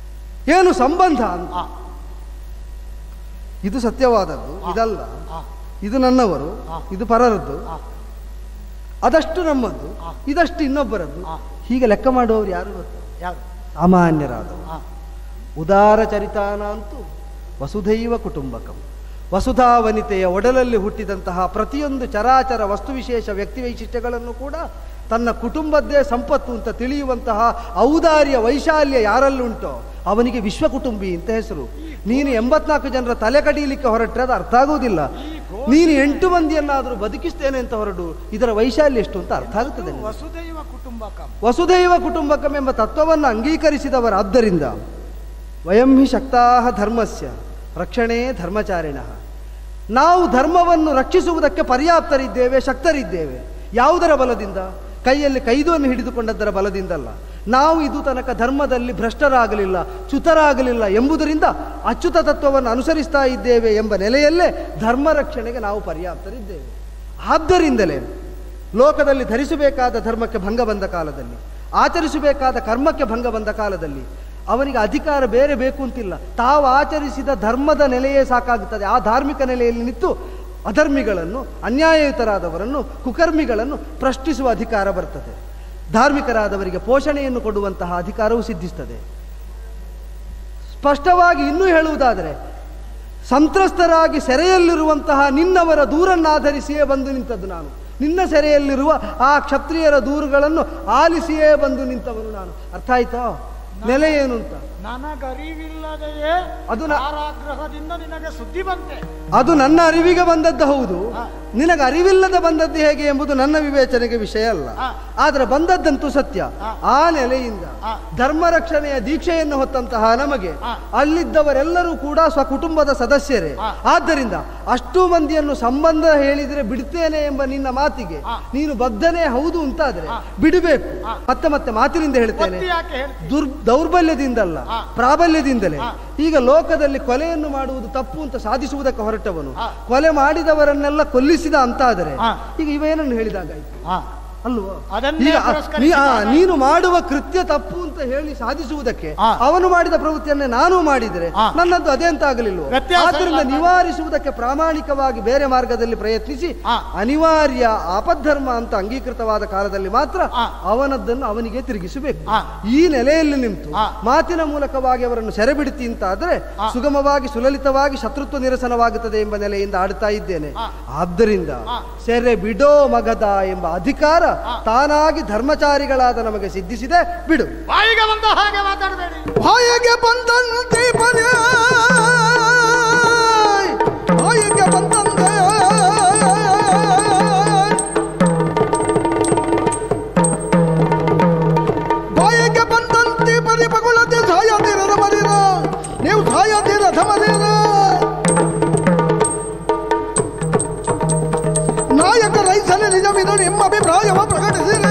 ಏನು ಸಂಬಂಧ ಅಂತ ಹಾ ಇದು ಸತ್ಯವಾದದ್ದು ಇದಲ್ಲ ಹಾ ಇದು ನನ್ನವರು ಹಾ. ಇದು ಪರರದ್ದು ಹಾ. ಅದಷ್ಟು ನಮ್ಮದ್ದು ಹಾ. ಇದಷ್ಟು ಇನ್ನೊಬ್ಬರದ್ದು ಹಾ. ಹೀಗೆ ಲೆಕ್ಕ ಮಾಡುವವರು ಯಾರು ಗೊತ್ತಾ ಯಾರು ಸಾಮಾನ್ಯರಾದವರು ಹಾ. ಉದಾರ ಚರಿತಾನ ಅಂತೂ ವಸುಧೈವ ಕುಟುಂಬಕಂ ವಸುಧಾ ವನಿತೆಯ ಒಡಲಲ್ಲಿ ಹುಟ್ಟಿದಂತಹ ಪ್ರತಿಯೊಂದು ಚರಾಚರ ವಸ್ತು ವಿಶೇಷ ವ್ಯಕ್ತಿ ವೈಶಿಷ್ಟ್ಯಗಳನ್ನು ಕೂಡ ತನ್ನ ಕುಟುಂಬದ್ದೇ ಸಂಪತ್ತು ಅಂತ ತಿಳಿಯುವಂತಹ ಔದಾರ್ಯ ವೈಶಾಲ್ಯ ಯಾರಲ್ಲುಂಟೋ ಅವನಿಗೆ ವಿಶ್ವ ಕುಟುಂಬಿ ಅಂತ ಹೆಸರು ನೀನು ಎಂಬತ್ನಾಲ್ಕು ಜನರ ತಲೆ ಕಡಿಯಲಿಕ್ಕೆ ಹೊರಟ್ರೆ ಅದು ಅರ್ಥ ಆಗುವುದಿಲ್ಲ ನೀನು ಎಂಟು ಮಂದಿಯನ್ನಾದರೂ ಬದುಕಿಸ್ತೇನೆ ಅಂತ ಹೊರಡು ಇದರ ವೈಶಾಲ್ಯ ಎಷ್ಟು ಅಂತ ಅರ್ಥ ಆಗುತ್ತದೆ ನಿನಗೆ. ವಸುದೈವ ಕುಟುಂಬಕಂ ವಸುದೈವ ಕುಟುಂಬಕಂ ಎಂಬ ತತ್ವವನ್ನು ಅಂಗೀಕರಿಸಿದವರಾದ್ದರಿಂದ ವಯಂ ಹಿ ಶಕ್ತಾ ಧರ್ಮಸ್ಯ ರಕ್ಷಣೆ ಧರ್ಮಚಾರಿಣ ನಾವು ಧರ್ಮವನ್ನು ರಕ್ಷಿಸುವುದಕ್ಕೆ ಪರ್ಯಾಪ್ತರಿದ್ದೇವೆ ಶಕ್ತರಿದ್ದೇವೆ ಯಾವುದರ ಬಲದಿಂದ ಕೈಯಲ್ಲಿ ಕೈದುವನ್ನು ಹಿಡಿದುಕೊಂಡದ್ದರ ಬಲದಿಂದಲ್ಲ ನಾವು ಇದು ತನಕ ಧರ್ಮದಲ್ಲಿ ಭ್ರಷ್ಟರಾಗಲಿಲ್ಲ ಚ್ಯುತರಾಗಲಿಲ್ಲ ಎಂಬುದರಿಂದ ಅಚ್ಯುತ ತತ್ವವನ್ನು ಅನುಸರಿಸ್ತಾ ಇದ್ದೇವೆ ಎಂಬ ನೆಲೆಯಲ್ಲೇ ಧರ್ಮ ರಕ್ಷಣೆಗೆ ನಾವು ಪರ್ಯಾಪ್ತರಿದ್ದೇವೆ ಆದ್ದರಿಂದಲೇ ಲೋಕದಲ್ಲಿ ಧರಿಸಬೇಕಾದ ಧರ್ಮಕ್ಕೆ ಭಂಗ ಬಂದ ಕಾಲದಲ್ಲಿ ಆಚರಿಸಬೇಕಾದ ಕರ್ಮಕ್ಕೆ ಭಂಗ ಬಂದ ಕಾಲದಲ್ಲಿ ಅವನಿಗೆ ಅಧಿಕಾರ ಬೇರೆ ಬೇಕು ಅಂತಿಲ್ಲ ತಾವು ಆಚರಿಸಿದ ಧರ್ಮದ ನೆಲೆಯೇ ಸಾಕಾಗುತ್ತದೆ ಆ ಧಾರ್ಮಿಕ ನೆಲೆಯಲ್ಲಿ ನಿಂತು ಅಧರ್ಮಿಗಳನ್ನು ಅನ್ಯಾಯಯುತರಾದವರನ್ನು ಕುಕರ್ಮಿಗಳನ್ನು ಪ್ರಶ್ನಿಸುವ ಅಧಿಕಾರ ಬರ್ತದೆ ಧಾರ್ಮಿಕರಾದವರಿಗೆ ಪೋಷಣೆಯನ್ನು ಕೊಡುವಂತಹ ಅಧಿಕಾರವು ಸಿದ್ಧಿಸ್ತದೆ ಸ್ಪಷ್ಟವಾಗಿ ಇನ್ನೂ ಹೇಳುವುದಾದರೆ ಸಂತ್ರಸ್ತರಾಗಿ ಸೆರೆಯಲ್ಲಿರುವಂತಹ ನಿನ್ನವರ ದೂರನ್ನಾಧರಿಸಿಯೇ ಬಂದು ನಿಂತದ್ದು ನಾನು ನಿನ್ನ ಸೆರೆಯಲ್ಲಿರುವ ಆ ಕ್ಷತ್ರಿಯರ ದೂರುಗಳನ್ನು ಆಲಿಸಿಯೇ ಬಂದು ನಿಂತವನು ನಾನು ಅರ್ಥ ಆಯ್ತಾ ನೆಲೆ ಏನು ಅಂತ ನನಗರಿವಿಲ್ಲದೆಯೇ ಅದು ನ- ಕಾರಾಗೃಹದಿಂದ ನಿನಗೆ ಸುದ್ದಿ ಬಂತೆ ಅದು ನನ್ನ ಅರಿವಿಗೆ ಬಂದದ್ದು ಹೌದು ಹಾ. ನಿನಗೆ ಅರಿವಿಲ್ಲದ ಬಂದದ್ದು ಹೇಗೆ ಎಂಬುದು ನನ್ನ ವಿವೇಚನೆಗೆ ವಿಷಯ ಅಲ್ಲ ಹಾ. ಆದರೆ ಬಂದದ್ದಂತೂ ಸತ್ಯ ಹಾ. ಆ ನೆಲೆಯಿಂದ ಹಾ. ಧರ್ಮ ರಕ್ಷಣೆಯ ದೀಕ್ಷೆಯನ್ನು ಹೊತ್ತಂತಹ ನಮಗೆ ಹಾ. ಅಲ್ಲಿದ್ದವರೆಲ್ಲರೂ ಕೂಡ ಸ್ವಕುಟುಂಬದ ಸದಸ್ಯರೇ ಹಾ. ಆದ್ದರಿಂದ ಅಷ್ಟು ಮಂದಿಯನ್ನು ಸಂಬಂಧ ಹೇಳಿದರೆ ಬಿಡ್ತೇನೆ ಎಂಬ ನಿನ್ನ ಮಾತಿಗೆ ಹಾ. ನೀನು ಬದ್ಧನೇ ಹೌದು ಅಂತಾದ್ರೆ ಹಾ. ಬಿಡಬೇಕು ಹಾ. ಮತ್ತೆ ಮತ್ತೆ ಮಾತಿನಿಂದ ಹೇಳ್ತೇನೆ ಒತ್ತಿ ಯಾಕೆ ಹೇಳ್ತಿ ದುರ್ ದೌರ್ಬಲ್ಯದಿಂದಲ್ಲ ಹಾ. ಪ್ರಾಬಲ್ಯದಿಂದಲೇ ಹಾ. ಈಗ ಲೋಕದಲ್ಲಿ ಕೊಲೆಯನ್ನು ಮಾಡುವುದು ತಪ್ಪು ಅಂತ ಸಾಧಿಸುವುದಕ್ಕೆ ಹೊರಟವನು ಹಾ. ಕೊಲೆ ಮಾಡಿದವರನ್ನೆಲ್ಲ ಕೊಲ್ಲಿಸಿದ ಅಂತಾದರೆ ಹಾ. ಈಗ ಇವ ಏನನ್ನು ಹೇಳಿದಾಗಾಯ್ತು ಹಾ ಅಲ್ವಾ ಅದನ್ನೇ ಈಗ ಆ- ಪುರಸ್ಕರಿಸಿ ನೀ- ಆ, ಮಾತಾಡಿ. ನೀನು ಮಾಡುವ ಕೃತ್ಯ ತಪ್ಪು ಅಂತ ಹೇಳಿ ಸಾಧಿಸುವುದಕ್ಕೆ ಹಾ. ಅವನು ಮಾಡಿದ ಪ್ರವೃತ್ತಿಯನ್ನೇ ನಾನು ಮಾಡಿದರೆ ಹಾ. ನನ್ನದು ಅದೇ ಅಂತ ಆಗಲಿಲ್ವ ವ್ಯತ್ಯಾಸ ಆದ್ದರಿಂದ ಇಲ್ಲ. ನಿವಾರಿಸುವುದಕ್ಕೆ ಪ್ರಾಮಾಣಿಕವಾಗಿ ಬೇರೆ ಮಾರ್ಗದಲ್ಲಿ ಪ್ರಯತ್ನಿಸಿ ಹಾ. ಅನಿವಾರ್ಯ ಆಪದ್ಧರ್ಮ ಅಂತ ಅಂಗೀಕೃತವಾದ ಕಾಲದಲ್ಲಿ ಮಾತ್ರ ಹಾ. ಅವನದ್ದನ್ನು ಅವನಿಗೆ ತಿರುಗಿಸಬೇಕು ಹಾ. ಈ ನೆಲೆಯಲ್ಲಿ ನಿಂತು ಹಾ. ಮಾತಿನ ಮೂಲಕವಾಗಿ ಅವರನ್ನು ಸೆರೆ ಬಿಡ್ತಿ ಅಂತ ಆದ್ರೆ ಹಾ. ಸುಗಮವಾಗಿ ಸುಲಲಿತವಾಗಿ ಶತ್ರುತ್ವ ನಿರಸನವಾಗುತ್ತದೆ ಎಂಬ ನೆಲೆಯಿಂದ ಆಡ್ತಾ ಇದ್ದೇನೆ ಹಾ. ಆದ್ದರಿಂದ ಹಾ. ಸೆರೆ ಬಿಡೋ ಮಗದ ಎಂಬ ಅಧಿಕಾರ ಹಾ. ತಾನಾಗಿ ಧರ್ಮಚಾರಿಗಳಾದ ನಮಗೆ ಸಿದ್ಧಿಸಿದೆ ಬಿಡು ಬಾಯಿಗೆ ಬಂದ ಹಾಗೆ ಮಾತಾಡಬೇಡಿ ಬಾಯಿಗೆ ಬಂದಂತೆ ಬರೆ ಬಾಯಿಗೆ ಬಂದಂತೆ ಬಾಯಿಗೆ ಬಂದಂತೆ ಬರಿ ಬಗುಳತೆ ಸಾಯದಿರದ ಮರಿರ ನೀವು ಸಾಯದಿರದ ಮರಿರ ನಾಯಕ ರೈಸನ ನಿಜವಿದು ನಿಮ್ಮ ಅಭಿಪ್ರಾಯವ ಪ್ರಕಟಿಸಿರಿ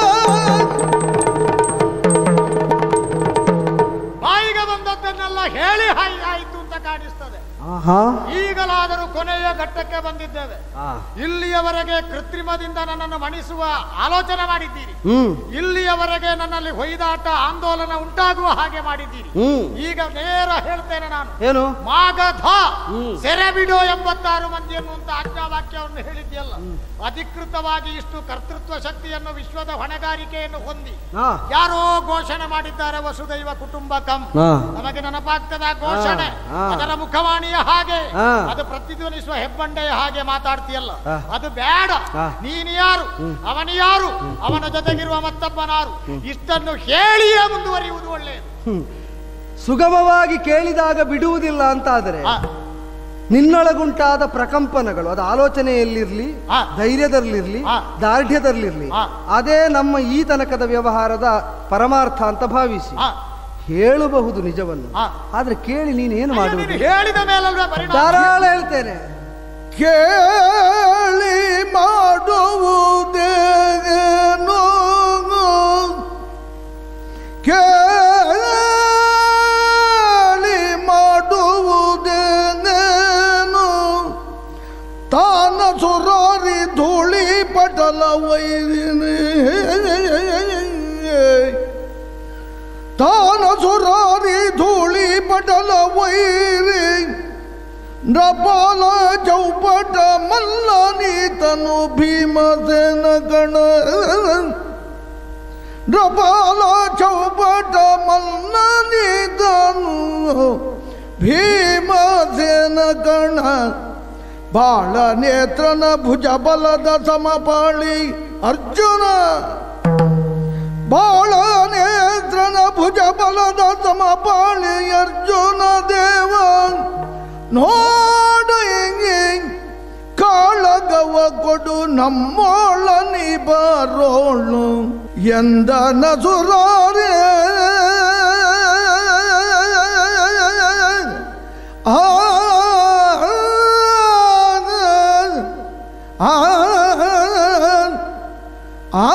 ಬಾಯಿಗೆ ಬಂದದ್ದನ್ನೆಲ್ಲ ಹೇಳಿ ಹಾಯಿ ಆಯಿತು ಅಂತ ಕಾಣಿಸ್ತದೆ ಆಹಾ ಈಗಲಾದರೂ ಕೊನೆಯ ಘಟ್ಟಕ್ಕೆ ಬಂದಿದ್ದೇವೆ ಆ. ಇಲ್ಲಿಯವರೆಗೆ ಕೃತ್ರಿಮದಿಂದ ನನ್ನನ್ನು ಮಣಿಸುವ ಆಲೋಚನೆ ಮಾಡಿದ್ದೀರಿ ಹ್ಮ್ ಇಲ್ಲಿಯವರೆಗೆ ನನ್ನಲ್ಲಿ ಹೊಯ್ದಾಟ ಆಂದೋಲನ ಉಂಟಾಗುವ ಹಾಗೆ ಮಾಡಿದ್ದೀರಿ ಹ್ಮ್ ಈಗ ನೇರ ಹೇಳ್ತೇನೆ ನಾನು ಏನು ಮಾಗಧ ಹ್ಮ್. ಸೆರೆ ಬಿಡು ಎಂಬತ್ತಾರು ಮಂದಿ ಎನ್ನುವಂತ ಆಜ್ಞಾವಾಕ್ಯವನ್ನು ಹೇಳಿದ್ಯಲ್ಲ ಅಧಿಕೃತವಾಗಿ ಇಷ್ಟು ಕರ್ತೃತ್ವ ಶಕ್ತಿಯನ್ನು ವಿಶ್ವದ ಹೊಣೆಗಾರಿಕೆಯನ್ನು ಹೊಂದಿ ಹಾ ಯಾರೋ ಘೋಷಣೆ ಮಾಡಿದ್ದಾರೆ ವಸುದೈವ ಕುಟುಂಬಕಂ ಹಾ. ನಮಗೆ ನೆನಪಾಗ್ತದ ಆ ಘೋಷಣೆ ಹಾ. ಅದರ ಮುಖವಾಣಿಯ ಹಾಗೆ ಹಾ. ಅದು ಪ್ರತಿಧ್ವನಿಸುವ ಹೆಬ್ಬಂಡೆಯ ಹಾಗೆ ಮಾತಾಡ್ತೀಯಲ್ಲ ಹಾ. ಅದು ಬೇಡ ಹಾ. ನೀನು ಯಾರು ಅವನು ಯಾರು ಅವನ ಜೊತೆಗಿರುವ ಮತ್ತೊಬ್ಬನಾರು ಇಷ್ಟನ್ನು ಹೇಳಿಯೇ ಮುಂದುವರಿಯುವುದು ಒಳ್ಳೆಯದು ಹ್ಮ್. ಸುಗಮವಾಗಿ ಕೇಳಿದಾಗ ಬಿಡುವುದಿಲ್ಲ ಅಂತಾದರೆ ಹಾ. ನಿನ್ನೊಳಗುಂಟಾದ ಪ್ರಕಂಪನಗಳು ಅದು ಆಲೋಚನೆಯಲ್ಲಿರ್ಲಿ ಹಾ. ಧೈರ್ಯದಲ್ಲಿರ್ಲಿ ಹಾ. ದಾರ್ಢ್ಯದಲ್ಲಿರ್ಲಿ ಹಾ. ಅದೇ ನಮ್ಮ ಈ ತನಕದ ವ್ಯವಹಾರದ ಪರಮಾರ್ಥ ಅಂತ ಭಾವಿಸಿ ಹಾ. ಹೇಳಬಹುದು ನಿಜವನ್ನು ಹಾ. ಆದ್ರೆ ಕೇಳಿ ನೀನು ಏನು ಅಯ್ಯೋ, ಮಾಡುವುದು ನೀನು ಹೇಳಿದ ಮೇಲಲ್ವೇ ಪರಿಣಾಮ ಧಾರಾಳ ಹೇಳ್ತೇನೆ ಕೇಳಿ ಮಾಡುವುದೇನು ಕೇಳಿ ಮಾಡುವುದೇನೇನು ತಾನ ಸುರಾರಿ ಧೂಳಿ ಪಟಲ ವೈರಿನಿ ತಾನ ಸುರಾರಿ ಧೂಳಿ ಪಟಲ ವೈರಿ ನಪಾಲ ಚೌಪಟ ಮಲ್ಲ ನೀತನು ಭೀಮಸೇನ ಗಣ ನಪಾಲ ಚೌಪಟ ಮಲ್ಲ ನೀತನು ಭೀಮಸೇನ ಗಣ ಬಾಳ ನೇತ್ರನ ಭುಜ ಬಲದ ಸಮಪಾಳಿ ಅರ್ಜುನ ಬಾಳ ನೇತ್ರನ ಭುಜ ಬಲದ ಸಮಪಾಳಿ ಅರ್ಜುನ ದೇವ ನೋಡ ಕಾಳಗವ ಕೊಡು ನಮ್ಮೋಳ ನೀ ಬರೋಳು ಎಂದ ನಸುರಾರೆ ಆ ಆ ಆ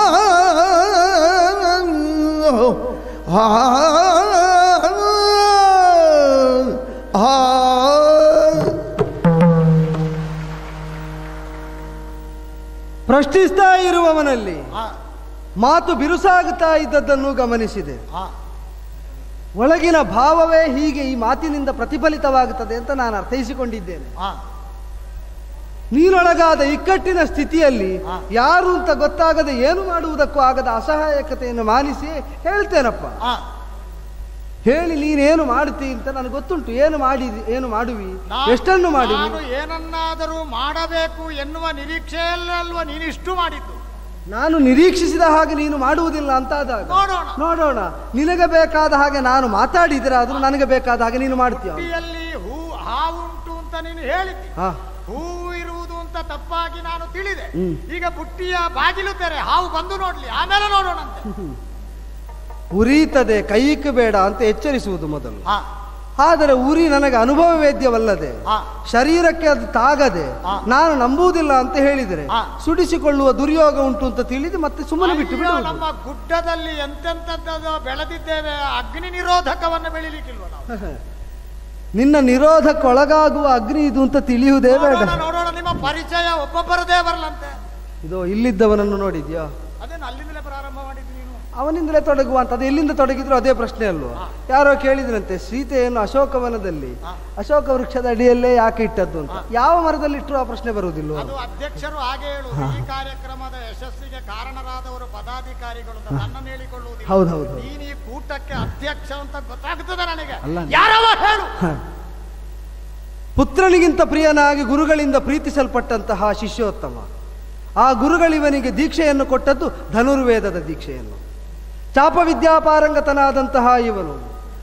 ಪ್ರಶ್ನಿಸ್ತಾ ಇರುವವನಲ್ಲಿ ಆ, ಮಾತು ಬಿರುಸಾಗುತ್ತಾ ಇದ್ದದ್ದನ್ನು ಗಮನಿಸಿದೆ ಆ, ಒಳಗಿನ ಭಾವವೇ ಹೀಗೆ ಈ ಮಾತಿನಿಂದ ಪ್ರತಿಫಲಿತವಾಗುತ್ತದೆ ಅಂತ ನಾನು ಅರ್ಥೈಸಿಕೊಂಡಿದ್ದೇನೆ ಆ, ನೀನೊಳಗಾದ ಇಕ್ಕಟ್ಟಿನ ಸ್ಥಿತಿಯಲ್ಲಿ ಹಾ. ಯಾರು ಅಂತ ಗೊತ್ತಾಗದೆ ಏನು ಮಾಡುವುದಕ್ಕೂ ಆಗದ ಅಸಹಾಯಕತೆಯನ್ನು ಮಾನಿಸಿ ಹೇಳ್ತೇನಪ್ಪ ಆ. ಹೇಳಿ ನೀನೇನು ಮಾಡುತ್ತಿ ಅಂತ ನನಗೆ ಗೊತ್ತುಂಟು ಏನು ಮಾಡಿ ಏನು ಮಾಡುವಿ ನಾ- ಎಷ್ಟನ್ನು ಮಾಡುವಿ ನಾನು ಏನನ್ನಾದರೂ ಮಾಡಬೇಕು ಎನ್ನುವ ನಿರೀಕ್ಷೆಯಲ್ಲಲ್ವ ನೀನಿಷ್ಟು ಮಾಡಿದ್ದು ನಾನು ನಿರೀಕ್ಷಿಸಿದ ಹಾಗೆ ನೀನು ಮಾಡುವುದಿಲ್ಲ ಅಂತಾದಾಗ ನೋಡೋಣ ನೋಡೋಣ ನಿನಗೆ ಬೇಕಾದ ಹಾಗೆ ನಾನು ಮಾತಾಡಿದರೆ ಆದ್ರೂ ನನಗೆ ಬೇಕಾದ ಹಾಗೆ ನೀನು ಮಾಡ್ತೀಯ ಬುಟ್ಟಿಯಲ್ಲಿ ಹೂ ಹಾವುಂಟು ಅಂತ ನೀನು ಹೇಳಿದ್ದಿ ಹಾ ಹೂವು ಇರುವುದು ಅಂತ ತಪ್ಪಾಗಿ ನಾನು ತಿಳಿದೆ ಹ್ಮ್. ಈಗ ಬುಟ್ಟಿಯ ಬಾಗಿಲು ತೆರೆ ಹಾವು ಬಂದು ನೋಡ್ಲಿ ಆಮೇಲೆ ನೋಡೋಣಂತೆ ಉರಿಯುತ್ತದೆ ಕೈಕ್ಕೆ ಬೇಡ ಅಂತ ಎಚ್ಚರಿಸುವುದು ಮೊದಲು ಹಾ ಆದರೆ ಉರಿ ನನಗೆ ಅನುಭವ ವೇದ್ಯವಲ್ಲದೆ ಹಾ ಶರೀರಕ್ಕೆ ಅದು ತಾಗದೆ ಹಾ. ನಾನು ನಂಬುವುದಿಲ್ಲ ಅಂತ ಹೇಳಿದರೆ ಹಾ. ಸುಡಿಸಿಕೊಳ್ಳುವ ದುರ್ಯೋಗ ಉಂಟು ಅಂತ ತಿಳಿದು ಮತ್ತೆ ಸುಮ್ಮನೆ ಬಿಟ್ಟು ಅಯ್ಯೋ, ಬಿಡುವುದು ನಮ್ಮ ಗುಡ್ಡದಲ್ಲಿ ಎಂತೆಂತದ್ದು ಬೆಳೆದಿದ್ದೇವೆ ಅಗ್ನಿ ನಿರೋಧಕವನ್ನು ಬೆಳಿಲಿಕ್ಕಿಲ್ವ ನಾವು ನಿನ್ನ ನಿರೋಧಕ್ಕೊಳಗಾಗುವ ಅಗ್ನಿ ಇದು ಅಂತ ತಿಳಿಯುವುದೇ ಬೇಡ ನೋಡೋಣ ನೋಡೋಣ ನಿಮ್ಮ ಪರಿಚಯ ಒಬ್ಬೊಬ್ಬರದೇ ಬರಲಂತೆ ಇದು ಇಲ್ಲಿದ್ದವನನ್ನು ನೋಡಿದ್ಯಾ ಅದೇನು ಅಲ್ಲಿಂದಲೇ ಪ್ರಾರಂಭ ಮಾಡಿದ್ದು ನೀನು ಅವನಿಂದಲೇ ತೊಡಗುವಂತ ಅದು ಎಲ್ಲಿಂದ ತೊಡಗಿದ್ರು ಅದೇ ಪ್ರಶ್ನೆ ಅಲ್ವಾ ಯಾರೋ ಕೇಳಿದ್ರಂತೆ ಸೀತೆಯನ್ನು ಅಶೋಕವನದಲ್ಲಿ ಅಶೋಕ ವೃಕ್ಷದ ಅಡಿಯಲ್ಲೇ ಯಾಕೆ ಇಟ್ಟದ್ದು ಅಂತ ಯಾವ ಮರದಲ್ಲಿ ಇಟ್ಟರು ಆ ಪ್ರಶ್ನೆ ಬರುವುದಿಲ್ಲ ಅದು ಅಧ್ಯಕ್ಷರು ಹಾಗೆ ಹೇಳು ಈ ಕಾರ್ಯಕ್ರಮದ ಯಶಸ್ಸಿಗೆ ಕಾರಣರಾದವರು ಪದಾಧಿಕಾರಿಗಳು ಅಂತ ನನ್ನನ್ನು ಹೇಳಿಕೊಳ್ಳುವುದಿಲ್ಲ ಹೌದು ಹೌದು ಹೌದು. ನೀನು ಈ ಕೂಟಕ್ಕೆ ಅಧ್ಯಕ್ಷ ಅಂತ ಗೊತ್ತಾಗ್ತದೆ ನನಗೆ ಅಲ್ಲ. ಯಾರವ ಹೇಳು ಪುತ್ರನಿಗಿಂತ ಪ್ರಿಯನಾಗಿ ಗುರುಗಳಿಂದ ಪ್ರೀತಿಸಲ್ಪಟ್ಟಂತಹ ಶಿಷ್ಯೋತ್ತಮ ಆ ಗುರುಗಳಿವನಿಗೆ ದೀಕ್ಷೆಯನ್ನು ಕೊಟ್ಟದ್ದು ಧನುರ್ವೇದದ ದೀಕ್ಷೆಯನ್ನು ಚಾಪವಿದ್ಯಾಪಾರಂಗತನಾದಂತಹ ಇವನು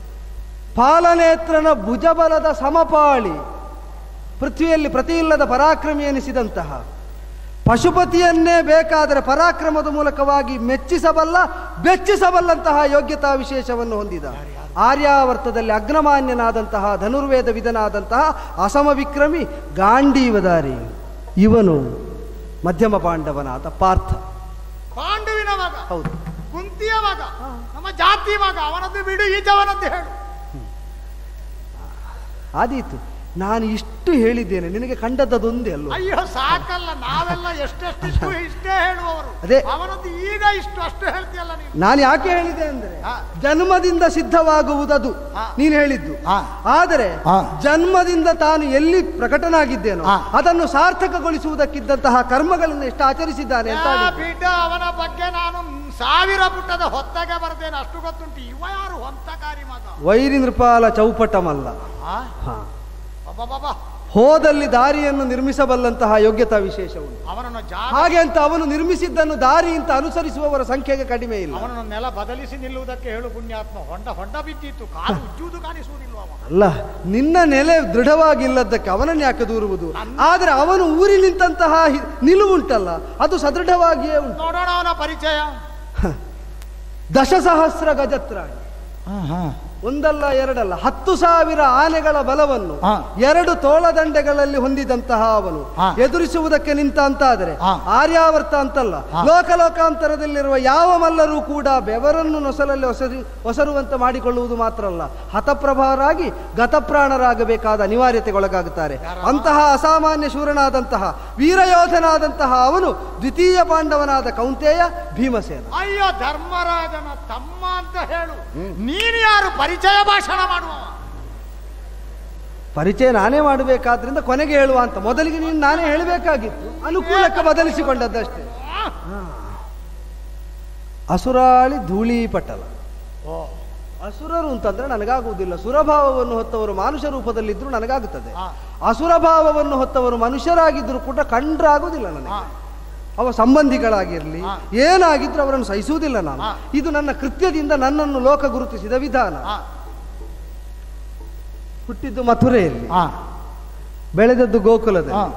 ಪಾಲನೇತ್ರನ ಭುಜಬಲದ ಸಮಪಾಳಿ ಪೃಥ್ವಿಯಲ್ಲಿ ಪ್ರತಿಯಿಲ್ಲದ ಪರಾಕ್ರಮಿ ಎನಿಸಿದಂತಹ ಪಶುಪತಿಯನ್ನೇ ಬೇಕಾದರೆ ಪರಾಕ್ರಮದ ಮೂಲಕವಾಗಿ ಮೆಚ್ಚಿಸಬಲ್ಲ ಬೆಚ್ಚಿಸಬಲ್ಲಂತಹ ಯೋಗ್ಯತಾ ವಿಶೇಷವನ್ನು ಹೊಂದಿದ ಆರ್ಯಾವರ್ತದಲ್ಲಿ ಅಗ್ರಮಾನ್ಯನಾದಂತಹ ಧನುರ್ವೇದ ವಿಧನಾದಂತಹ ಅಸಮ ವಿಕ್ರಮಿ ಗಾಂಡೀವದಾರಿ ಇವನು ಮಧ್ಯಮ ಪಾಂಡವನಾದ ಪಾರ್ಥ ಪಾಂಡುವಿನ ಮಗ ಹೌದು ಕುಂತಿಯ ಮಗ ನಮ್ಮ ಜಾತಿ ಮಗ ಅವನದ್ದು ಬಿಡು ಈಜವನದ್ದು ಹೇಳು ಆದೀತು ನಾನು ಇಷ್ಟು ಹೇಳಿದ್ದೇನೆ ನಿನಗೆ ಕಂಡದ್ದದೊಂದೇ ಅಲ್ವ ಅಯ್ಯೋ ಸಾಕಲ್ಲ ನಾವೆಲ್ಲ ಎಷ್ಟೆಷ್ಟಿಷ್ಟು ಇಷ್ಟೇ ಹೇಳುವವರು ಅದೇ. ಅವನದ್ದು ಈಗ ಇಷ್ಟು ಅಷ್ಟು ಹೇಳ್ತೀಯಲ್ಲ ನೀನು ನಾನು ಯಾಕೆ ಹೇಳಿದೆ ಅಂದ್ರೆ ಹಾ. ಜನ್ಮದಿಂದ ಸಿದ್ಧವಾಗುವುದದು ಹಾ. ನೀನು ಹೇಳಿದ್ದು ಹಾ. ಆದರೆ ಹಾ. ಜನ್ಮದಿಂದ ತಾನು ಎಲ್ಲಿ ಪ್ರಕಟನಾಗಿದ್ದೇನೋ ಹಾ. ಅದನ್ನು ಸಾರ್ಥಕಗೊಳಿಸುವುದಕ್ಕಿದ್ದಂತಹ ಕರ್ಮಗಳನ್ನು ಎಷ್ಟು ಆಚರಿಸಿದ್ದಾನೆ ಅಂತ ಆ ಆಡಿದ್ದು. ಬಿಡ ಅವನ ಬಗ್ಗೆ ನಾನು ಸಾವಿರ ಪುಟದ ಹೊತ್ತಗೆ ಬರ್ತೇನೆ ಅಷ್ಟು ಗೊತ್ತುಂಟು ಇವ ಯಾರು ಹೊಂತಕಾರಿ ಮಗ ವೈರಿ ನೃಪಾಲ ಚೌಪಟಮಲ್ಲ ಆ? ಹಾ. ಅಬ್ಬಬ್ಬಬ್ಬ. ಹೋದಲ್ಲಿ ದಾರಿಯನ್ನು ನಿರ್ಮಿಸಬಲ್ಲಂತಹ ಯೋಗ್ಯತಾ ವಿಶೇಷವು ಅವನನ್ನು ಜಾಗ ಹಾಗೆ ಅಂತ ಅವನು ನಿರ್ಮಿಸಿದ್ದನ್ನು ದಾರಿ ಅಂತ ಅನುಸರಿಸುವವರ ಸಂಖ್ಯೆಗೆ ಕಡಿಮೆ ಇಲ್ಲ ಅವನನ್ನು ನೆಲ ಬದಲಿಸಿ ನಿಲ್ಲುವುದಕ್ಕೆ ಹೇಳು ಪುಣ್ಯಾತ್ಮ ಹೊಂಡ ಹೊಂಡ ಬಿದ್ದಿತ್ತು ಕಾಲು ಉಜ್ಜುವುದು ಕಾಣಿಸುವುದಿಲ್ವ ಅವ ಅಲ್ಲ ನಿನ್ನ ನೆಲೆ ದೃಢವಾಗಿಲ್ಲದಕ್ಕೆ ಅವನನ್ನು ಯಾಕೆ ದೂರುವುದು ಆದರೆ ಅವನು ಊರಿ ನಿಂತಹ ಹಿ- ನಿಲುವುಂಟಲ್ಲ ಅದು ಸದೃಢವಾಗಿಯೇ ಉಂಟು ನೋಡೋಣ ಅವನ ಪರಿಚಯ ದಶಸಹಸ್ರ ಗಜತ್ರಾಣಿ ಒಂದಲ್ಲ ಎರಡಲ್ಲ ಹತ್ತು ಸಾವಿರ ಆನೆಗಳ ಬಲವನ್ನು ಹಾ. ಎರಡು ತೋಳದಂಡೆಗಳಲ್ಲಿ ಹೊಂದಿದಂತಹ ಅವನು ಹಾ. ಎದುರಿಸುವುದಕ್ಕೆ ನಿಂತ ಅಂತಾದರೆ ಹಾ. ಆರ್ಯಾವರ್ತ ಅಂತಲ್ಲ ಲೋಕಲೋಕಾಂತರದಲ್ಲಿರುವ ಯಾವ ಮಲ್ಲರೂ ಕೂಡ ಬೆವರನ್ನು ನೊಸಲಲ್ಲಿ ಒಸರಿ ಒಸರುವಂತೆ ಮಾಡಿಕೊಳ್ಳುವುದು ಮಾತ್ರ ಅಲ್ಲ ಹತಪ್ರಭಾವರಾಗಿ ಗತಪ್ರಾಣರಾಗಬೇಕಾದ ಅನಿವಾರ್ಯತೆಗೊಳಗಾಗುತ್ತಾರೆ ಅಂತಹ ಅಸಾಮಾನ್ಯ ಶೂರನಾದಂತಹ ವೀರಯೋಧನಾದಂತಹ ಅವನು ದ್ವಿತೀಯ ಪಾಂಡವನಾದ ಕೌಂತೆಯ ಭೀಮಸೇನ ಅಯ್ಯೋ ಧರ್ಮರಾಜನ ತಮ್ಮ ಅಂತ ಹೇಳು ನೀನು ಯಾರು ಪರಿಚಯ ಭಾಷಣ ಮಾಡುವವ ಪರಿಚಯ ನಾನೇ ಮಾಡಬೇಕಾದ್ರಿಂದ ಕೊನೆಗೆ ಹೇಳುವ ಅಂತ ಮೊದಲಿಗೆ ನೀನು ನಾನೇ ಹೇಳಬೇಕಾಗಿತ್ತು ಅನುಕೂಲಕ್ಕೆ ಬದಲಿಸಿಕೊಂಡದ್ದಷ್ಟೇ ಹಾ. ಅಸುರಾಳಿ ಧೂಳೀಪಟಲ ಓ ಅಸುರರು ಅಂತಂದ್ರೆ ನನಗಾಗುವುದಿಲ್ಲ ಸುರಭಾವವನ್ನು ಹೊತ್ತವರು ಮಾನುಷ ರೂಪದಲ್ಲಿದ್ದರೂ ನನಗಾಗುತ್ತದೆ ಹಾ. ಅಸುರಭಾವವನ್ನು ಹೊತ್ತವರು ಮನುಷ್ಯರಾಗಿದ್ದರೂ ಕೂಡ ಕಂಡ್ರಾಗುವುದಿಲ್ಲ ನನಗೆ ಹಾ. ಅವ ಸಂಬಂಧಿಗಳಾಗಿರಲಿ ಹಾ. ಏನಾಗಿದ್ರೂ ಅವರನ್ನು ಸಹಿಸುವುದಿಲ್ಲ ನಾನು ಹಾ. ಇದು ನನ್ನ ಕೃತ್ಯದಿಂದ ನನ್ನನ್ನು ಲೋಕ ಗುರುತಿಸಿದ ವಿಧಾನ ಹಾ ಹುಟ್ಟಿದ್ದು ಮಥುರೆಯಲ್ಲಿ ಹಾ ಬೆಳೆದದ್ದು ಗೋಕುಲದಲ್ಲಿ ಹಾ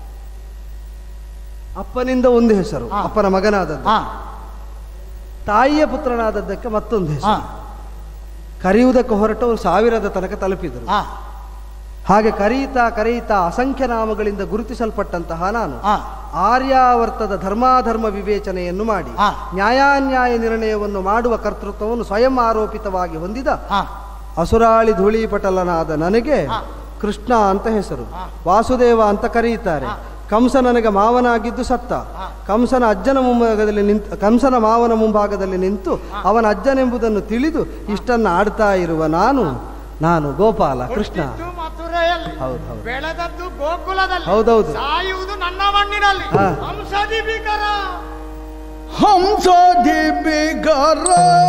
ಅಪ್ಪನಿಂದ ಒಂದು ಹೆಸರು ಹಾ. ಅಪ್ಪನ ಮಗನಾದದ್ದು ಹಾ ತಾಯಿಯ ಪುತ್ರನಾದದ್ದಕ್ಕೆ ಮತ್ತೊಂದು ಹಾ ಹೆಸರು ಕರೆಯುವುದಕ್ಕೆ ಹೊರಟವರು ಸಾವಿರದ ತನಕ ತಲುಪಿದರು ಹಾ ಹಾಗೆ ಕರೆಯುತ್ತಾ ಕರೆಯುತ್ತಾ ಅಸಂಖ್ಯ ನಾಮಗಳಿಂದ ಗುರುತಿಸಲ್ಪಟ್ಟಂತಹ ನಾನು ಹಾ ಆರ್ಯಾವರ್ತದ ಧರ್ಮಾಧರ್ಮ ವಿವೇಚನೆಯನ್ನು ಮಾಡಿ ಹಾ. ನ್ಯಾಯಾನ್ಯಾಯ ನಿರ್ಣಯವನ್ನು ಮಾಡುವ ಕರ್ತೃತ್ವವನ್ನು ಸ್ವಯಂ ಆರೋಪಿತವಾಗಿ ಹೊಂದಿದ ಹಾ ಅಸುರಾಳಿ ಧೂಳೀಪಟಲನಾದ ನನಗೆ ಹಾ. ಕೃಷ್ಣ ಅಂತ ಹೆಸರು ಹಾ. ವಾಸುದೇವ ಅಂತ ಕರೆಯುತ್ತಾರೆ ಹಾ. ಕಂಸ ನನಗೆ ಮಾವನಾಗಿದ್ದು ಸತ್ತ ಹಾ. ಕಂಸನ ಅಜ್ಜನ ಮುಂಭಾಗದಲ್ಲಿ ನಿಂತು ಕಂಸನ ಮಾವನ ಮುಂಭಾಗದಲ್ಲಿ ನಿಂತು ಅವನ ಅಜ್ಜನೆಂಬುದನ್ನು ತಿಳಿದು ಇಷ್ಟನ್ನು ಆಡ್ತಾ ಇರುವ ನಾನು ನಾನು ಗೋಪಾಲ ಕೃಷ್ಣ ಹುಟ್ಟಿದ್ದು ಮಥುರೆಯಲ್ಲಿ ಹೌದು, ಹೌದು. ಬೆಳೆದದ್ದು ಗೋಕುಲದಲ್ಲಿ ಹೌದೌದು. ಸಾಯುವುದು ನನ್ನ ಮಣ್ಣಿನಲ್ಲಿ ಹಾ. ಹಂಸದಿ ಭೀಕರ ಹಂಸ ದಿಬಿಗರ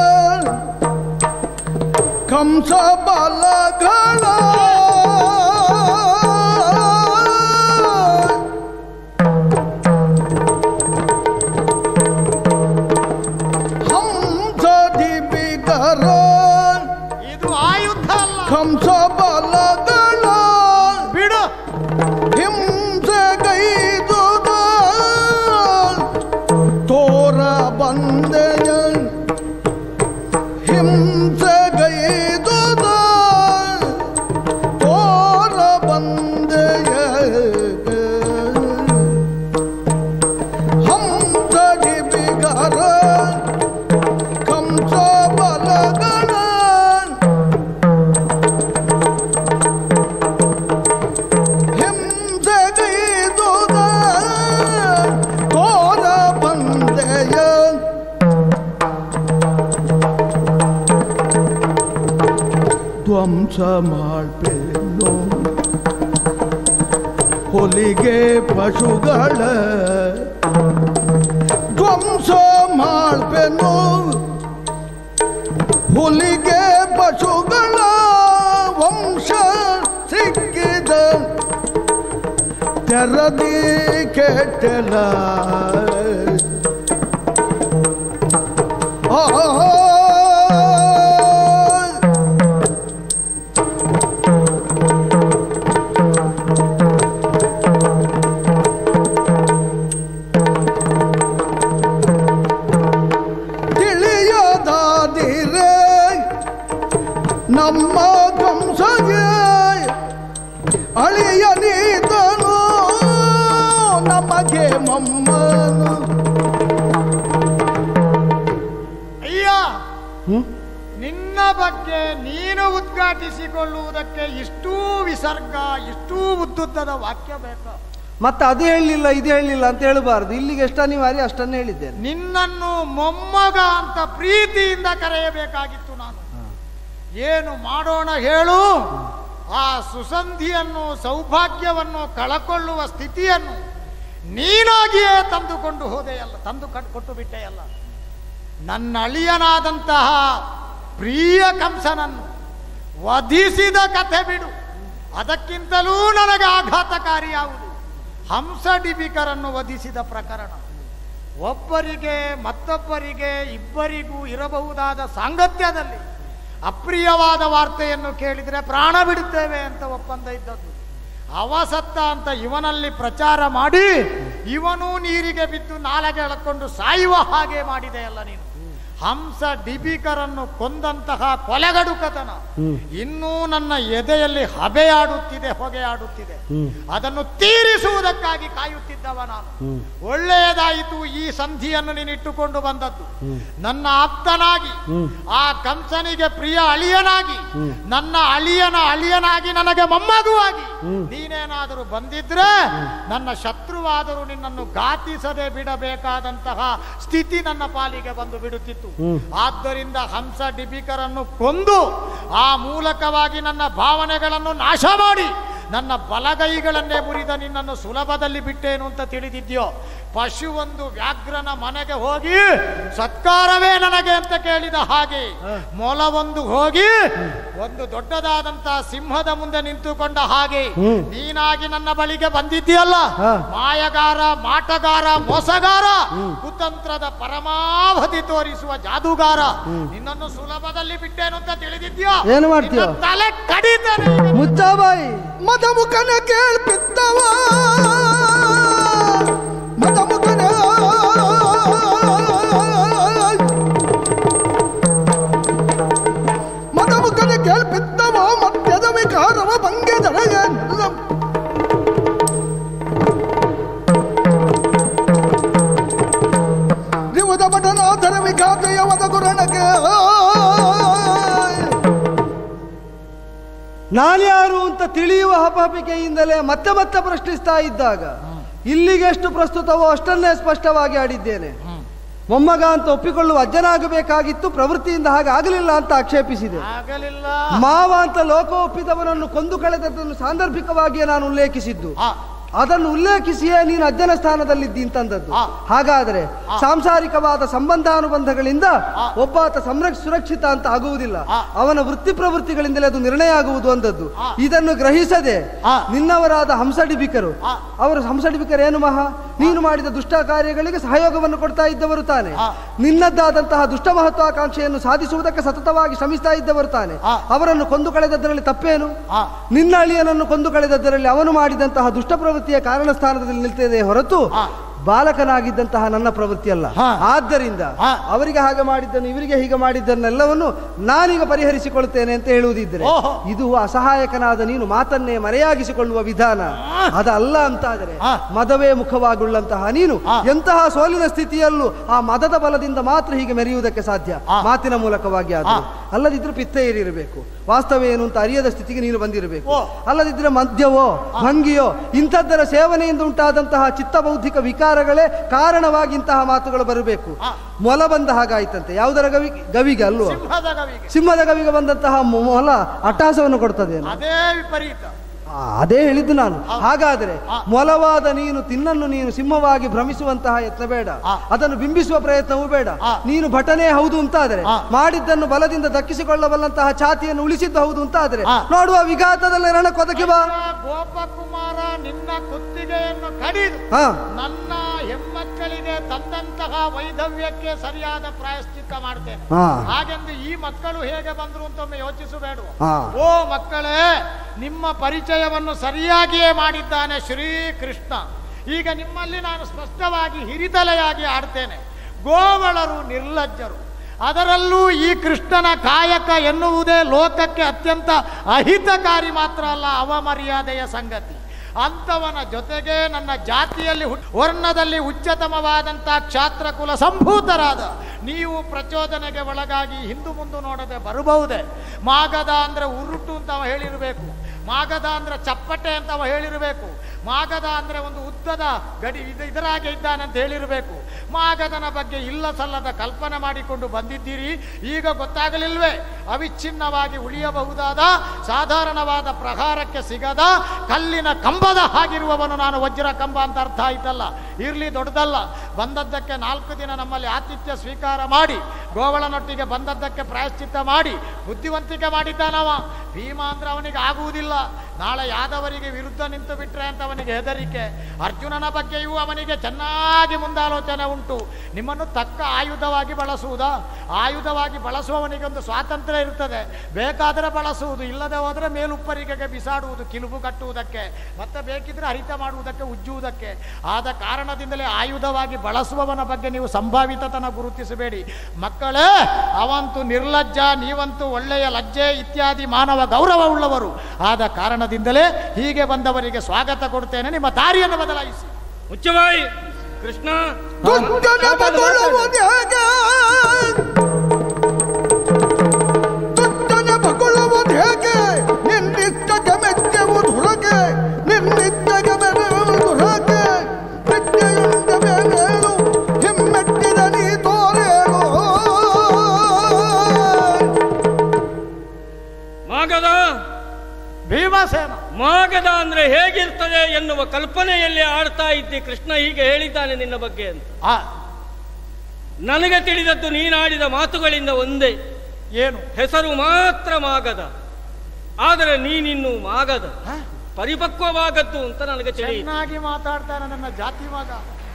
ಕಂಸ ಬಲಗಳ ಹಂಸ ದಿಬಿಗರ ಇದು ಆಯುಧ ಅಲ್ಲ ಕಂಸ ಬಲಗಳ ಬಿಡು ಹಿಂಸೆಗೈದುದ ತೋರ ಬಂದೆಯ ಹಿಂಸೆಗೈದುದ ತೋರ ಬಂದೆಯ ಹಂಸಗಿ ಬಿಗರ ಕಂಸ ಬಲಗಳ ಹಿಂಸೆಗೈದುದ ತೋರ ಬಂದೆಯ ಧ್ವಂಸ ಮಾಡ್ಬೇನು ಹೊಲಿಗೆ ಪಶುಗಳ ಧ್ವಂಸ ಮಾಡ್ಬೇನು ಹುಲಿಗೆ ಪಶುಗಳ ವಂಶ ಸಿಕ್ಕಿದ ತೆರದಿ ಕೆಟ್ಟಲ ತಿಳಿಯದಾದಿರೆ ನಮ್ಮ ಕಂಸಗೆ ಅಳಿಯ ನೀತನು ನಮಗೆ ಮಮ್ಮನು ಅಯ್ಯ ಹ್ಮ್? ನಿನ್ನ ಬಗ್ಗೆ ನೀನು ಉದ್ಘಾಟಿಸಿಕೊಳ್ಳುವುದಕ್ಕೆ ಇಷ್ಟೂ ವಿಸರ್ಗ ಇಷ್ಟೂ ಉದ್ದುದ್ದದ ವಾಕ್ಯ ಬೇಕು ಮತ್ತೆ ಅದು ಹೇಳಲಿಲ್ಲ ಇದು ಹೇಳಲಿಲ್ಲ ಅಂತ ಹೇಳಬಾರದು ಇಲ್ಲಿಗೆ ಎಷ್ಟು ಅನಿವಾರ್ಯ ಅಷ್ಟನ್ನು ಹೇಳಿದ್ದೇನೆ ನಿನ್ನನ್ನು ಮೊಮ್ಮಗ ಅಂತ ಪ್ರೀತಿಯಿಂದ ಕರೆಯಬೇಕಾಗಿತ್ತು ನಾನು ಏನು ಮಾಡೋಣ ಹೇಳು ಆ ಸುಸಂಧಿಯನ್ನು ಸೌಭಾಗ್ಯವನ್ನು ಕಳಕೊಳ್ಳುವ ಸ್ಥಿತಿಯನ್ನು ನೀನಾಗಿಯೇ ತಂದುಕೊಂಡು ಹೋದೆಯಲ್ಲ ತಂದು ಕಟ್- ಕೊಟ್ಟು ಬಿಟ್ಟೆಯಲ್ಲ ನನ್ನ ಅಳಿಯನಾದಂತಹ ಪ್ರಿಯ ಕಂಸನನ್ನು ವಧಿಸಿದ ಕಥೆ ಬಿಡು ಅದಕ್ಕಿಂತಲೂ ನನಗೆ ಆಘಾತಕಾರಿ ಯಾವುದು ಹಂಸ ಡಿಬಿಕರನ್ನು ವಧಿಸಿದ ಪ್ರಕರಣ ಒಬ್ಬರಿಗೆ ಮತ್ತೊಬ್ಬರಿಗೆ ಇಬ್ಬರಿಗೂ ಇರಬಹುದಾದ ಸಾಂಗತ್ಯದಲ್ಲಿ ಅಪ್ರಿಯವಾದ ವಾರ್ತೆಯನ್ನು ಕೇಳಿದರೆ ಪ್ರಾಣ ಬಿಡುತ್ತೇವೆ ಅಂತ ಒಪ್ಪಂದ ಇದ್ದದ್ದು ಅವ ಸತ್ತ ಅಂತ ಇವನಲ್ಲಿ ಪ್ರಚಾರ ಮಾಡಿ ಇವನೂ ನೀರಿಗೆ ಬಿದ್ದು ನಾಲಗೆ ಎಳ್ಕೊಂಡು ಸಾಯುವ ಹಾಗೆ ಮಾಡಿದೆಯಲ್ಲ ನೀನು ಹಂಸ ಡಿಬಿಕರನ್ನು ಕೊಂದಂತಹ ಕೊಲೆಗಡುಕತನ ಇನ್ನೂ ನನ್ನ ಎದೆಯಲ್ಲಿ ಹಬೆಯಾಡುತ್ತಿದೆ ಹೊಗೆಯಾಡುತ್ತಿದೆ ಅದನ್ನು ತೀರಿಸುವುದಕ್ಕಾಗಿ ಕಾಯುತ್ತಿದ್ದವ ನಾನು ಒಳ್ಳೆಯದಾಯಿತು ಈ ಸಂಧಿಯನ್ನು ನೀನು ಇಟ್ಟುಕೊಂಡು ಬಂದದ್ದು ನನ್ನ ಆಪ್ತನಾಗಿ ಆ ಕಂಸನಿಗೆ ಪ್ರಿಯ ಅಳಿಯನಾಗಿ ನನ್ನ ಅಳಿಯನ ಅಳಿಯನಾಗಿ ನನಗೆ ಮೊಮ್ಮಗುವಾಗಿ ನೀನೇನಾದರೂ ಬಂದಿದ್ರೆ ನನ್ನ ಶತ್ರುವಾದರೂ ನಿನ್ನನ್ನು ಘಾತಿಸದೆ ಬಿಡಬೇಕಾದಂತಹ ಸ್ಥಿತಿ ನನ್ನ ಪಾಲಿಗೆ ಬಂದು ಬಿಡುತ್ತಿತ್ತು ಆದ್ದರಿಂದ ಹಂಸ ಡಿಬಿಕರನ್ನು ಕೊಂದು ಆ ಮೂಲಕವಾಗಿ ನನ್ನ ಭಾವನೆಗಳನ್ನು ನಾಶ ಮಾಡಿ ನನ್ನ ಬಲಗೈಗಳನ್ನೇ ಮುರಿದ ನಿನ್ನನ್ನು ಸುಲಭದಲ್ಲಿ ಬಿಟ್ಟೇನು ಅಂತ ತಿಳಿದಿದ್ಯೋ ಪಶು ಒಂದು ವ್ಯಾಘ್ರನ ಮನೆಗೆ ಹೋಗಿ ಸತ್ಕಾರವೇ ನನಗೆ ಅಂತ ಕೇಳಿದ ಹಾಗೆ ಮೊಲವೊಂದು ಹೋಗಿ ಒಂದು ದೊಡ್ಡದಾದಂತಹ ಸಿಂಹದ ಮುಂದೆ ನಿಂತುಕೊಂಡ ಹಾಗೆ ನೀನಾಗಿ ನನ್ನ ಬಳಿಗೆ ಬಂದಿದ್ದೀಯಲ್ಲ ಹಾ. ಮಾಯಗಾರ ಮಾಟಗಾರ ಮೋಸಗಾರ ಕುತಂತ್ರದ ಪರಮಾವಧಿ ತೋರಿಸುವ ಜಾದೂಗಾರ ನಿನ್ನನ್ನು ಸುಲಭದಲ್ಲಿ ಬಿಟ್ಟೇನು ಅಂತ ತಿಳಿದಿದ್ಯೋ ಏನು ಮಾಡ್ತೀಯೋ? ನಿನ್ನ ತಲೆ ಕಡಿತೇನೆ ಈಗ. ಮುಚ್ಚಾಬಾಯಿ ಮದಮುಖನ ಕೇಳ್ಪಿತ್ತವ ಮದಮುಖನ ಮದಮುಖನ ಕೇಳ್ಪಿತ್ತವ ಮದ್ಯದ ವಿಕಾರವ ಭಂಗೆ ಜಡಗೆ ನಿಲ್ಲ ನಿವುದ ಮಠನಾಥರ ವಿಘಾತೆಯ ವದ ಗುರಣಗೆ ನಾನ್ಯಾರು ಅಂತ ತಿಳಿಯುವ ಹಪಹಪಿಕೆಯಿಂದಲೇ ಮತ್ತೆ ಮತ್ತೆ ಪ್ರಶ್ನಿಸ್ತಾ ಇದ್ದಾಗ ಇಲ್ಲಿಗೆ ಎಷ್ಟು ಪ್ರಸ್ತುತವೋ ಅಷ್ಟನ್ನೇ ಸ್ಪಷ್ಟವಾಗಿ ಆಡಿದ್ದೇನೆ ಮೊಮ್ಮಗ ಅಂತ ಒಪ್ಪಿಕೊಳ್ಳುವ ಅಜ್ಜನಾಗಬೇಕಾಗಿತ್ತು ಪ್ರವೃತ್ತಿಯಿಂದ ಹಾಗೆ ಆಗಲಿಲ್ಲ ಅಂತ ಆಕ್ಷೇಪಿಸಿದೆ ಆಗಲಿಲ್ಲ ಮಾವ ಅಂತ ಲೋಕ ಒಪ್ಪಿದವನನ್ನು ಕೊಂದು ಕಳೆದದ್ದನ್ನು ಸಾಂದರ್ಭಿಕವಾಗಿಯೇ ನಾನು ಉಲ್ಲೇಖಿಸಿದ್ದು ಆ, ಅದನ್ನು ಉಲ್ಲೇಖಿಸಿಯೇ ನೀನು ಅಜ್ಜನ ಸ್ಥಾನದಲ್ಲಿದ್ದಿ ಅಂತಂದದ್ದು ಆ. ಹಾಗಾದರೆ ಸಾಂಸಾರಿಕವಾದ ಸಂಬಂಧಾನುಬಂಧಗಳಿಂದ ಒಬ್ಬಾತ ಸಂರಕ್ಷ ಸುರಕ್ಷಿತ ಅಂತ ಆಗುವುದಿಲ್ಲ ಆ. ಅವನ ವೃತ್ತಿ ಪ್ರವೃತ್ತಿಗಳಿಂದಲೇ ಅದು ನಿರ್ಣಯ ಆಗುವುದು ಅಂದದ್ದು ಇದನ್ನು ಗ್ರಹಿಸದೆ ಆ. ನಿನ್ನವರಾದ ಹಂಸಡಿಬಿಕರು ಅವರು ಹಂಸಡಿಬಿಕರು ಏನು ಮಹಾ ನೀನು ಮಾಡಿದ ದುಷ್ಟ ಕಾರ್ಯಗಳಿಗೆ ಸಹಯೋಗವನ್ನು ಕೊಡ್ತಾ ಇದ್ದವರು ತಾನೆ ಆ. ನಿನ್ನದ್ದಾದಂತಹ ದುಷ್ಟ ಮಹತ್ವಾಕಾಂಕ್ಷೆಯನ್ನು ಸಾಧಿಸುವುದಕ್ಕೆ ಸತತವಾಗಿ ಶ್ರಮಿಸ್ತಾ ಇದ್ದವರು ತಾನೆ ಆ. ಅವರನ್ನು ಕೊಂದು ಕಳೆದದ್ದರಲ್ಲಿ ತಪ್ಪೇನು ಆ. ನಿನ್ನ ಅಳಿಯನನ್ನು ಕೊಂದು ಕಳೆದದ್ದರಲ್ಲಿ ಅವನು ಮಾಡಿದಂತಹ ದುಷ್ಟ ಪ್ರವೃತ್ತಿಯ ಕಾರಣ ಸ್ಥಾನದಲ್ಲಿ ನಿಲ್ತಿದೆ ಹೊರತು ಆ. ಬಾಲಕನಾಗಿದ್ದಂತಹ ನನ್ನ ಪ್ರವೃತ್ತಿ ಅಲ್ಲ ಹಾ. ಆದ್ದರಿಂದ ಹಾ. ಅವರಿಗೆ ಹಾಗೆ ಮಾಡಿದ್ದನ್ನು ಇವರಿಗೆ ಹೀಗೆ ಮಾಡಿದ್ದನ್ನೆಲ್ಲವನ್ನು ನಾನೀಗ ಪರಿಹರಿಸಿಕೊಳ್ತೇನೆ ಅಂತ ಹೇಳುವುದಿದ್ರೆ ಓಹೋ. ಇದು ಅಸಹಾಯಕನಾದ ನೀನು ಮಾತನ್ನೇ ಮರೆಯಾಗಿಸಿಕೊಳ್ಳುವ ವಿಧಾನ ಅದಲ್ಲ ಅಂತಾದರೆ ಆ. ಮದವೇ ಮುಖವಾಗುಳ್ಳಂತಹ ನೀನು ಆ. ಎಂತಹ ಸೋಲಿನ ಸ್ಥಿತಿಯಲ್ಲೂ ಆ ಮದದ ಬಲದಿಂದ ಮಾತ್ರ ಹೀಗೆ ಮೆರೆಯುವುದಕ್ಕೆ ಸಾಧ್ಯ ಆ. ಮಾತಿನ ಮೂಲಕವಾಗಿ ಆದರೂ ಅಲ್ಲದಿದ್ರೆ ಪಿತ್ತ ಏರಿರಬೇಕು ವಾಸ್ತವ ಏನು ಅಂತ ಅರಿಯದ ಸ್ಥಿತಿಗೆ ನೀನು ಬಂದಿರಬೇಕು ಓ. ಅಲ್ಲದಿದ್ರೆ ಮದ್ಯವೋ ಭಂಗಿಯೋ ಇಂಥದ್ದರ ಸೇವನೆಯಿಂದ ಉಂಟಾದಂತಹ ಚಿತ್ತಬೌದ್ಧಿಕ ವಿಕಾರಗಳೇ ಕಾರಣವಾಗಿ ಇಂತಹ ಮಾತುಗಳು ಬರಬೇಕು ಆ. ಮೊಲ ಬಂದ ಹಾಗಾಯ್ತಂತೆ ಯಾವುದರ ಗವಿ ಗವಿಗೆ ಅಲ್ವೋ ಸಿಂಹದ ಗವಿಗೆ ಸಿಂಹದ ಗವಿಗೆ ಬಂದಂತಹ ಮೊ- ಮೊಲ ಅಟ್ಟಹಾಸವನ್ನು ಕೊಡ್ತದೇನು ಅದೇ ವಿಪರೀತ ಆ, ಅದೇ ಹೇಳಿದ್ದು ನಾನು ಹಾಗಾದರೆ ಮೊಲವಾದ ನೀನು ತಿನ್ನನ್ನು ನೀನು ಸಿಂಹವಾಗಿ ಭ್ರಮಿಸುವಂತಹ ಯತ್ನ ಬೇಡ ಆ. ಅದನ್ನು ಬಿಂಬಿಸುವ ಪ್ರಯತ್ನವೂ ಬೇಡ ಆ. ನೀನು ಭಟನೆ ಹೌದು ಅಂತಾದರೆ ಆ. ಮಾಡಿದ್ದನ್ನು ಬಲದಿಂದ ದಕ್ಕಿಸಿಕೊಳ್ಳಬಲ್ಲಂತಹ ಛಾತಿಯನ್ನು ಉಳಿಸಿದ್ದು ಹೌದು ಅಂತಾದರೆ ಆ. ನೋಡುವ ವಿಘಾತದಲ್ಲಿ ರಣ ಕೊದಕಿ ಬಾ ಗೋಪಕುಮಾರ ನಿನ್ನ ಕುತ್ತಿಗೆಯನ್ನು ಕಡಿದು ಹಾ ನನ್ನ ಹೆಮ್ಮಕ್ಕಳಿಗೆ ತಂದಂತಹ ವೈಧವ್ಯಕ್ಕೆ ಸರಿಯಾದ ಪ್ರಾಯಶ್ಚಿತ್ತ ಮಾಡ್ತೇನೆ ಹಾ. ಹಾಗೆಂದು ಈ ಮಕ್ಕಳು ಹೇಗೆ ಬಂದ್ರು ಅಂತ ಒಮ್ಮೆ ಯೋಚಿಸಬೇಡ ಹಾ. ಓ ಮಕ್ಕಳೇ ನಿಮ್ಮ ಪರಿಚಯವನ್ನು ಸರಿಯಾಗಿಯೇ ಮಾಡಿದ್ದಾನೆ ಶ್ರೀಕೃಷ್ಣ ಈಗ ನಿಮ್ಮಲ್ಲಿ ನಾನು ಸ್ಪಷ್ಟವಾಗಿ ಹಿರಿತಲೆಯಾಗಿ ಆಡ್ತೇನೆ ಗೋವಳರು ನಿರ್ಲಜ್ಜರು ಅದರಲ್ಲೂ ಈ ಕೃಷ್ಣನ ಕಾಯಕ ಎನ್ನುವುದೇ ಲೋಕಕ್ಕೆ ಅತ್ಯಂತ ಅಹಿತಕಾರಿ ಮಾತ್ರ ಅಲ್ಲ ಅವಮರ್ಯಾದೆಯ ಸಂಗತಿ ಅಂಥವನ ಜೊತೆಗೆ ನನ್ನ ಜಾತಿಯಲ್ಲಿ ಹುಟ್- ವರ್ಣದಲ್ಲಿ ಉಚ್ಚತಮವಾದಂಥ ಕ್ಷಾತ್ರ ಕುಲ ಸಂಭೂತರಾದ ನೀವು ಪ್ರಚೋದನೆಗೆ ಒಳಗಾಗಿ ಹಿಂದು ಮುಂದು ನೋಡದೆ ಬರಬಹುದೇ ಮಾಗದ ಅಂದ್ರೆ ಉರುಟು ಅಂತ ಅವ ಹೇಳಿರಬೇಕು ಮಾಗದ ಅಂದ್ರೆ ಚಪ್ಪಟೆ ಅಂತ ಅವ ಹೇಳಿರಬೇಕು ಮಾಗದ ಅಂದ್ರೆ ಒಂದು ಉದ್ದದ ಗಡಿ ಇದು ಇದರಾಗೆ ಇದ್ದಾನೆ ಅಂತ ಹೇಳಿರಬೇಕು ಮಾಗದನ ಬಗ್ಗೆ ಇಲ್ಲ ಸಲ್ಲದ ಕಲ್ಪನೆ ಮಾಡಿಕೊಂಡು ಬಂದಿದ್ದೀರಿ ಈಗ ಗೊತ್ತಾಗಲಿಲ್ವೇ ಅವಿಚ್ಛಿನ್ನವಾಗಿ ಉಳಿಯಬಹುದಾದ ಸಾಧಾರಣವಾದ ಪ್ರಹಾರಕ್ಕೆ ಸಿಗದ ಕಲ್ಲಿನ ಕಂಬದ ಹಾಗಿರುವವನು ನಾನು ವಜ್ರ ಕಂಬ ಅಂತ ಅರ್ಥ ಆಯ್ತಲ್ಲ ಇರ್ಲಿ ದೊಡ್ಡದಲ್ಲ ಬಂದದ್ದಕ್ಕೆ ನಾಲ್ಕು ದಿನ ನಮ್ಮಲ್ಲಿ ಆತಿಥ್ಯ ಸ್ವೀಕಾರ ಮಾಡಿ ಗೋವಳನೊಟ್ಟಿಗೆ ಬಂದದ್ದಕ್ಕೆ ಪ್ರಾಯಶ್ಚಿತ್ತ ಮಾಡಿ ಬುದ್ಧಿವಂತಿಕೆ ಮಾಡಿದ್ದಾನವ ಭೀಮ ಅಂದ್ರೆ ಅವನಿಗೆ ಆಗುವುದಿಲ್ಲ ನಾಳೆ ಯಾದವರಿಗೆ ವಿರುದ್ಧ ನಿಂತು ಬಿಟ್ರೆ ಅಂತ ಅವನಿಗೆ ಹೆದರಿಕೆ ಅರ್ಜುನನ ಬಗ್ಗೆಯೂ ಅವನಿಗೆ ಚೆನ್ನಾಗಿ ಮುಂದಾಲೋಚನೆ ಉಂಟು ನಿಮ್ಮನ್ನು ತಕ್ಕ ಆಯುಧವಾಗಿ ಬಳಸುವುದಾ ಆಯುಧವಾಗಿ ಬಳಸುವವನಿಗೆ ಒಂದು ಸ್ವಾತಂತ್ರ್ಯ ಇರ್ತದೆ ಬೇಕಾದರೆ ಬಳಸುವುದು ಇಲ್ಲದೆ ಹೋದರೆ ಮೇಲುಪ್ಪರಿಗೆಗೆ ಬಿಸಾಡುವುದು ಕಿಲುಬು ಕಟ್ಟುವುದಕ್ಕೆ ಮತ್ತೆ ಬೇಕಿದ್ರೆ ಹರಿತ ಮಾಡುವುದಕ್ಕೆ ಉಜ್ಜುವುದಕ್ಕೆ ಆದ ಕಾರಣದಿಂದಲೇ ಆಯುಧವಾಗಿ ಬಳಸುವವನ ಬಗ್ಗೆ ನೀವು ಸಂಭಾವಿತತನ ಗುರುತಿಸಬೇಡಿ ಮಕ್ಕಳೇ ಅವಂತೂ ನಿರ್ಲಜ್ಜ ನೀವಂತೂ ಒಳ್ಳೆಯ ಲಜ್ಜೆ ಇತ್ಯಾದಿ ಮಾನವ ಗೌರವವುಳ್ಳವರು ಆದ ಕಾರಣದಿಂದಲೇ ಹೀಗೆ ಬಂದವರಿಗೆ ಸ್ವಾಗತ ಕೊಡ್ತೇನೆ ನಿಮ್ಮ ದಾರಿಯನ್ನು ಬದಲಾಯಿಸಿ ಮುಚ್ಚಬಾಯಿ ಕೃಷ್ಣ ದುಷ್ಟನ ಬಗೊಳ್ಳುವುದು ಹೇಗೆ ದುಷ್ಟನ ಬಗೊಳ್ಳುವುದು ಹೇಗೆ ನಿನ್ನಿಷ್ಟಕ್ಕೆ ಮೆಚ್ಚುವುದು ಹೊರಗೆ ನಿನ್ನಿಷ್ಟಕ್ಕೆ ಮೆರೆಯುವುದು ಹೊರಗೆ ವಿದ್ಯೆಯುಂಡ ಮೇಲೇಳು ಹಿಮ್ಮೆಟ್ಟಿದ ನೀ ತೋರೇಳು ಸಿಗುತ್ತದೆ ಎನ್ನುವ ಕಲ್ಪನೆಯಲ್ಲಿ ಆಡ್ತಾ ಇದ್ದಿ ಕೃಷ್ಣ ಹೀಗೆ ಹೇಳಿದ್ದಾನೆ ನಿನ್ನ ಬಗ್ಗೆ ಅಂತ ಆ ನನಗೆ ತಿಳಿದದ್ದು ನೀನಾಡಿದ ಮಾತುಗಳಿಂದ ಒಂದೇ ಏನು ಹೆಸರು ಮಾತ್ರ ಮಾಗದ ಆದರೆ ನೀನಿನ್ನು ಮಾಗದ ಹ? ಪರಿಪಕ್ವವಾಗದ್ದು ಅಂತ ನನಗೆ ತಿಳಿಯಿತು ಚೆನ್ನಾಗಿ ಮಾತಾಡ್ತಾನೆ ನನ್ನ ಜಾತಿ ಮಗ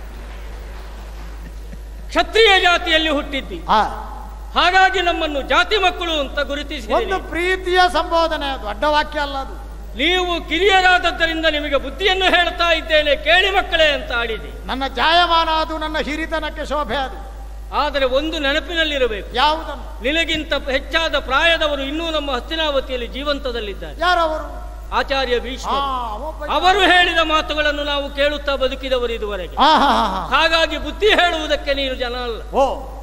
ಕ್ಷತ್ರಿಯ ಜಾತಿಯಲ್ಲಿ ಹುಟ್ಟಿದ್ದಿ ಆ ಹಾಗಾಗಿ ನಮ್ಮನ್ನು ಜಾತಿ ಮಕ್ಕಳು ಅಂತ ಒಂದು ಗುರುತಿಸಿದ್ದೀರಿ ಪ್ರೀತಿಯ ಸಂಬೋಧನೆ ಅದು ಅಡ್ಡ ವಾಕ್ಯ ಅಲ್ಲ ಅದು ನೀವು ಕಿರಿಯರಾದದ್ದರಿಂದ ನಿಮಗೆ ಬುದ್ಧಿಯನ್ನು ಹೇಳ್ತಾ ಇದ್ದೇನೆ ಕೇಳಿ ಮಕ್ಕಳೇ ಅಂತ ಆಡಿದೆ ನನ್ನ ಜಾಯಮಾನ ಅದು ನನ್ನ ಹಿರಿತನಕ್ಕೆ ಶೋಭೆ ಅದು ಆದರೆ ಒಂದು ನೆನಪಿನಲ್ಲಿರಬೇಕು ಯಾವುದನ್ನು ನಿನಗಿಂತ ಹೆಚ್ಚಾದ ಪ್ರಾಯದವರು ಇನ್ನೂ ನಮ್ಮ ಹಸ್ತಿನಾವತಿಯಲ್ಲಿ ಜೀವಂತದಲ್ಲಿದ್ದಾರೆ ಯಾರವರು ಆಚಾರ್ಯ ಆ, ಭೀಷ್ಮ ಅವೊಬ್ಬ- ಅವರು ಹೇಳಿದ ಮಾತುಗಳನ್ನು ನಾವು ಕೇಳುತ್ತಾ ಬದುಕಿದವರು ಇದುವರೆಗೆ ಆ, ಹಾ, ಹಾ, ಹಾ. ಹಾಗಾಗಿ ಬುದ್ಧಿ ಹೇಳುವುದಕ್ಕೆ ನೀನು ಜನ ಅಲ್ಲ ಓ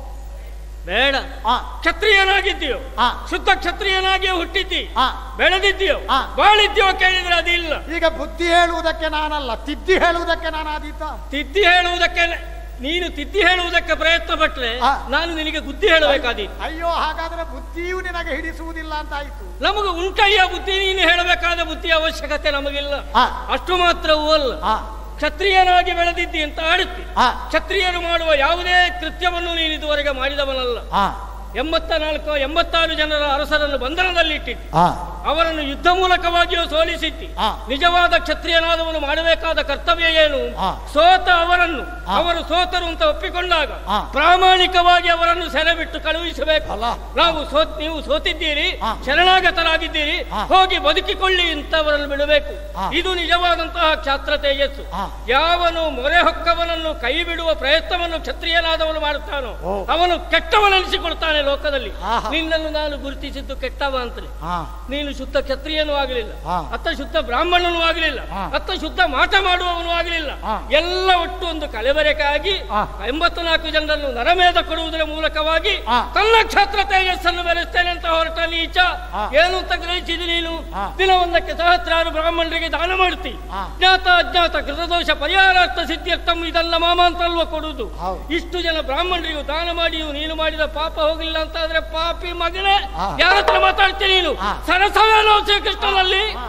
ಬೇಡ ಆ, ಕ್ಷತ್ರಿಯನಾಗಿದ್ದೀಯೋ ಆ. ಶುದ್ಧ ಕ್ಷತ್ರಿಯನಾಗಿಯೇ ಹುಟ್ಟಿದ್ದಿ ಆ. ಬೆಳೆದಿದ್ದೀಯೋ ಆ. ಬಾಳಿದ್ಯೋ ಕೇಳಿದ್ರೆ ಅದಿಲ್ಲ ಈಗ ಬುದ್ಧಿ ಹೇಳುವುದಕ್ಕೆ ನಾನಲ್ಲ ತಿದ್ದಿ ಹೇಳುವುದಕ್ಕೆ ನಾನು ಆದೀತ ತಿದ್ದಿ ಹೇಳುವುದಕ್ಕೆ ನ- ನೀನು ತಿದ್ದಿ ಹೇಳುವುದಕ್ಕೆ ಪ್ರಯತ್ನ ಪಟ್ರೆ ಆ. ನಾನು ನಿನಗೆ ಬುದ್ಧಿ ಹೇಳಬೇಕಾದೀತು ಅಯ್ಯೋ ಹಾಗಾದ್ರೆ ಬುದ್ಧಿಯು ನಿನಗೆ ಹಿಡಿಸುವುದಿಲ್ಲ ಅಂತ ಆಯ್ತು ನಮಗೆ ಉಂಟಯ್ಯ ಬುದ್ಧಿ ನೀನು ಹೇಳಬೇಕಾದ ಬುದ್ಧಿಯ ಅವಶ್ಯಕತೆ ನಮಗಿಲ್ಲ ಆ, ಅಷ್ಟು ಮಾತ್ರವೂ ಅಲ್ಲ ಆ, ಕ್ಷತ್ರಿಯನಾಗಿ ಬೆಳೆದಿದ್ದಿ ಅಂತ ಆಡುತ್ತಿ ಆ, ಕ್ಷತ್ರಿಯರು ಮಾಡುವ ಯಾವುದೇ ಕೃತ್ಯವನ್ನು ನೀನು ಇದುವರೆಗೆ ಮಾಡಿದವನಲ್ಲ ಆ, ಎಂಬತ್ತ ನಾಲ್ಕು ಎಂಬತ್ತಾರು ಜನರ ಅರಸರನ್ನು ಬಂಧನದಲ್ಲಿಟ್ಟಿದ್ದಿ ಆ, ಅವರನ್ನು ಯುದ್ಧ ಮೂಲಕವಾಗಿಯೂ ಸೋಲಿಸಿದ್ದಿ ಆ. ನಿಜವಾದ ಕ್ಷತ್ರಿಯನಾದವನು ಮಾಡಬೇಕಾದ ಕರ್ತವ್ಯ ಏನು ಆ. ಸೋತ ಅವರನ್ನು ಆ. ಅವರು ಸೋತರು ಅಂತ ಒಪ್ಪಿಕೊಂಡಾಗ ಆ. ಪ್ರಾಮಾಣಿಕವಾಗಿ ಅವರನ್ನು ಸೆರೆ ಬಿಟ್ಟು ಕಳುಹಿಸಬೇಕು ಅಲ್ಲ. ನಾವು ಸೋತ್ ನೀವು ಸೋತಿದ್ದೀರಿ ಆ. ಶರಣಾಗತರಾಗಿದ್ದೀರಿ ಆ. ಹೋಗಿ ಬದುಕಿಕೊಳ್ಳಿ ಅಂತ ಅವರನ್ನು ಬಿಡಬೇಕು ಆ. ಇದು ನಿಜವಾದಂತಹ ಕ್ಷಾತ್ರ ತೇಜಸ್ಸು ಆ. ಯಾವನು ಮೊರೆ ಹೊಕ್ಕವನನ್ನು ಕೈ ಬಿಡುವ ಪ್ರಯತ್ನವನ್ನು ಕ್ಷತ್ರಿಯನಾದವನು ಮಾಡುತ್ತಾನೋ ಓ. ಅವನು ಕೆಟ್ಟವನೆನಿಸಿಕೊಳ್ತಾನೆ ಲೋಕದಲ್ಲಿ ಆಹಾ. ನಿನ್ನನ್ನು ನಾನು ಗುರುತಿಸಿದ್ದು ಕೆಟ್ಟವ ಅಂತಲೇ ಆ, ನೀನು ಶುದ್ಧ ಕ್ಷತ್ರಿಯನೂ ಆಗಲಿಲ್ಲ ಆ. ಅತ್ತ ಶುದ್ಧ ಬ್ರಾಹ್ಮಣನೂ ಆಗಲಿಲ್ಲ ಆ. ಅತ್ತ ಶುದ್ಧ ಮಾಟ ಮಾಡುವವನು ಆಗಲಿಲ್ಲ ಆ. ಎಲ್ಲ ಒಟ್ಟು ಒಂದು ಕಲೆಬೆರಕಾಗಿ ಆ. ಎಂಬತ್ನಾಲ್ಕು ಜನರನ್ನು ನರಮೇಧ ಕೊಡುವುದರ ಮೂಲಕವಾಗಿ ಆ. ತನ್ನ ಕ್ಷೇತ್ರ ತೇಜಸ್ಸನ್ನು ಬೆಳೆಸ್ತೇನೆ ಅಂತ ಹೊರಟ ನೀಚ ಆ. ಏನು ಅಂತ ಗ್ರಹಿಸಿದಿ ನೀನು ಆ. ದಿನವೊಂದಕ್ಕೆ ಸಹಸ್ರಾರು ಬ್ರಾಹ್ಮಣರಿಗೆ ದಾನ ಮಾಡ್ತಿ ಆ. ಜ್ಞಾತ ಅಜ್ಞಾತ ಕೃತದೋಷ ಪರಿಹಾರಾರ್ಥ ಸಿದ್ಧ್ಯರ್ಥಂ ಇದೆಲ್ಲ ಮಾಮಾಂತಲ್ವ ಕೊಡುವುದು ಹೌದು. ಇಷ್ಟು ಜನ ಬ್ರಾಹ್ಮಣರಿಗೂ ದಾನ ಮಾಡಿಯೂ ನೀನು ಮಾಡಿದ ಪಾಪ ಹೋಗಿಲ್ಲ ಅಂತ ಆದ್ರೆ ಪಾಪಿ ಮಗನೇ ಆ. ಯಾರ ಹತ್ರ ಮಾತಾಡ್ತೀನಿ ನೀನು ಆ. ಸರಸವೇನೋ ಶ್ರೀಕೃಷ್ಣನಲ್ಲಿ ಆ.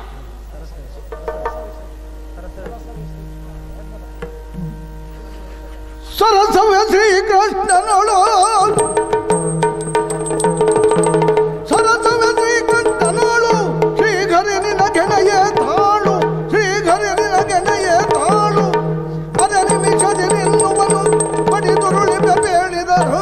ಸರಸವೇ ಶ್ರೀಕೃಷ್ಣನಳು ಸರಸವೇ ಶ್ರೀಕೃಷ್ಣನಳು ಶ್ರೀಘರಿ ನಿನಗೆನೆಯೇ ತಾಳು ಶ್ರೀಘರಿ ನಿನಗೆನೆಯೇ ತಾಳು ಅದ ನಿಮಿಷದಿ ನಿನ್ನುವನು ಪಡಿದುರುಳಿಬೆ ಬೇಳಿದರು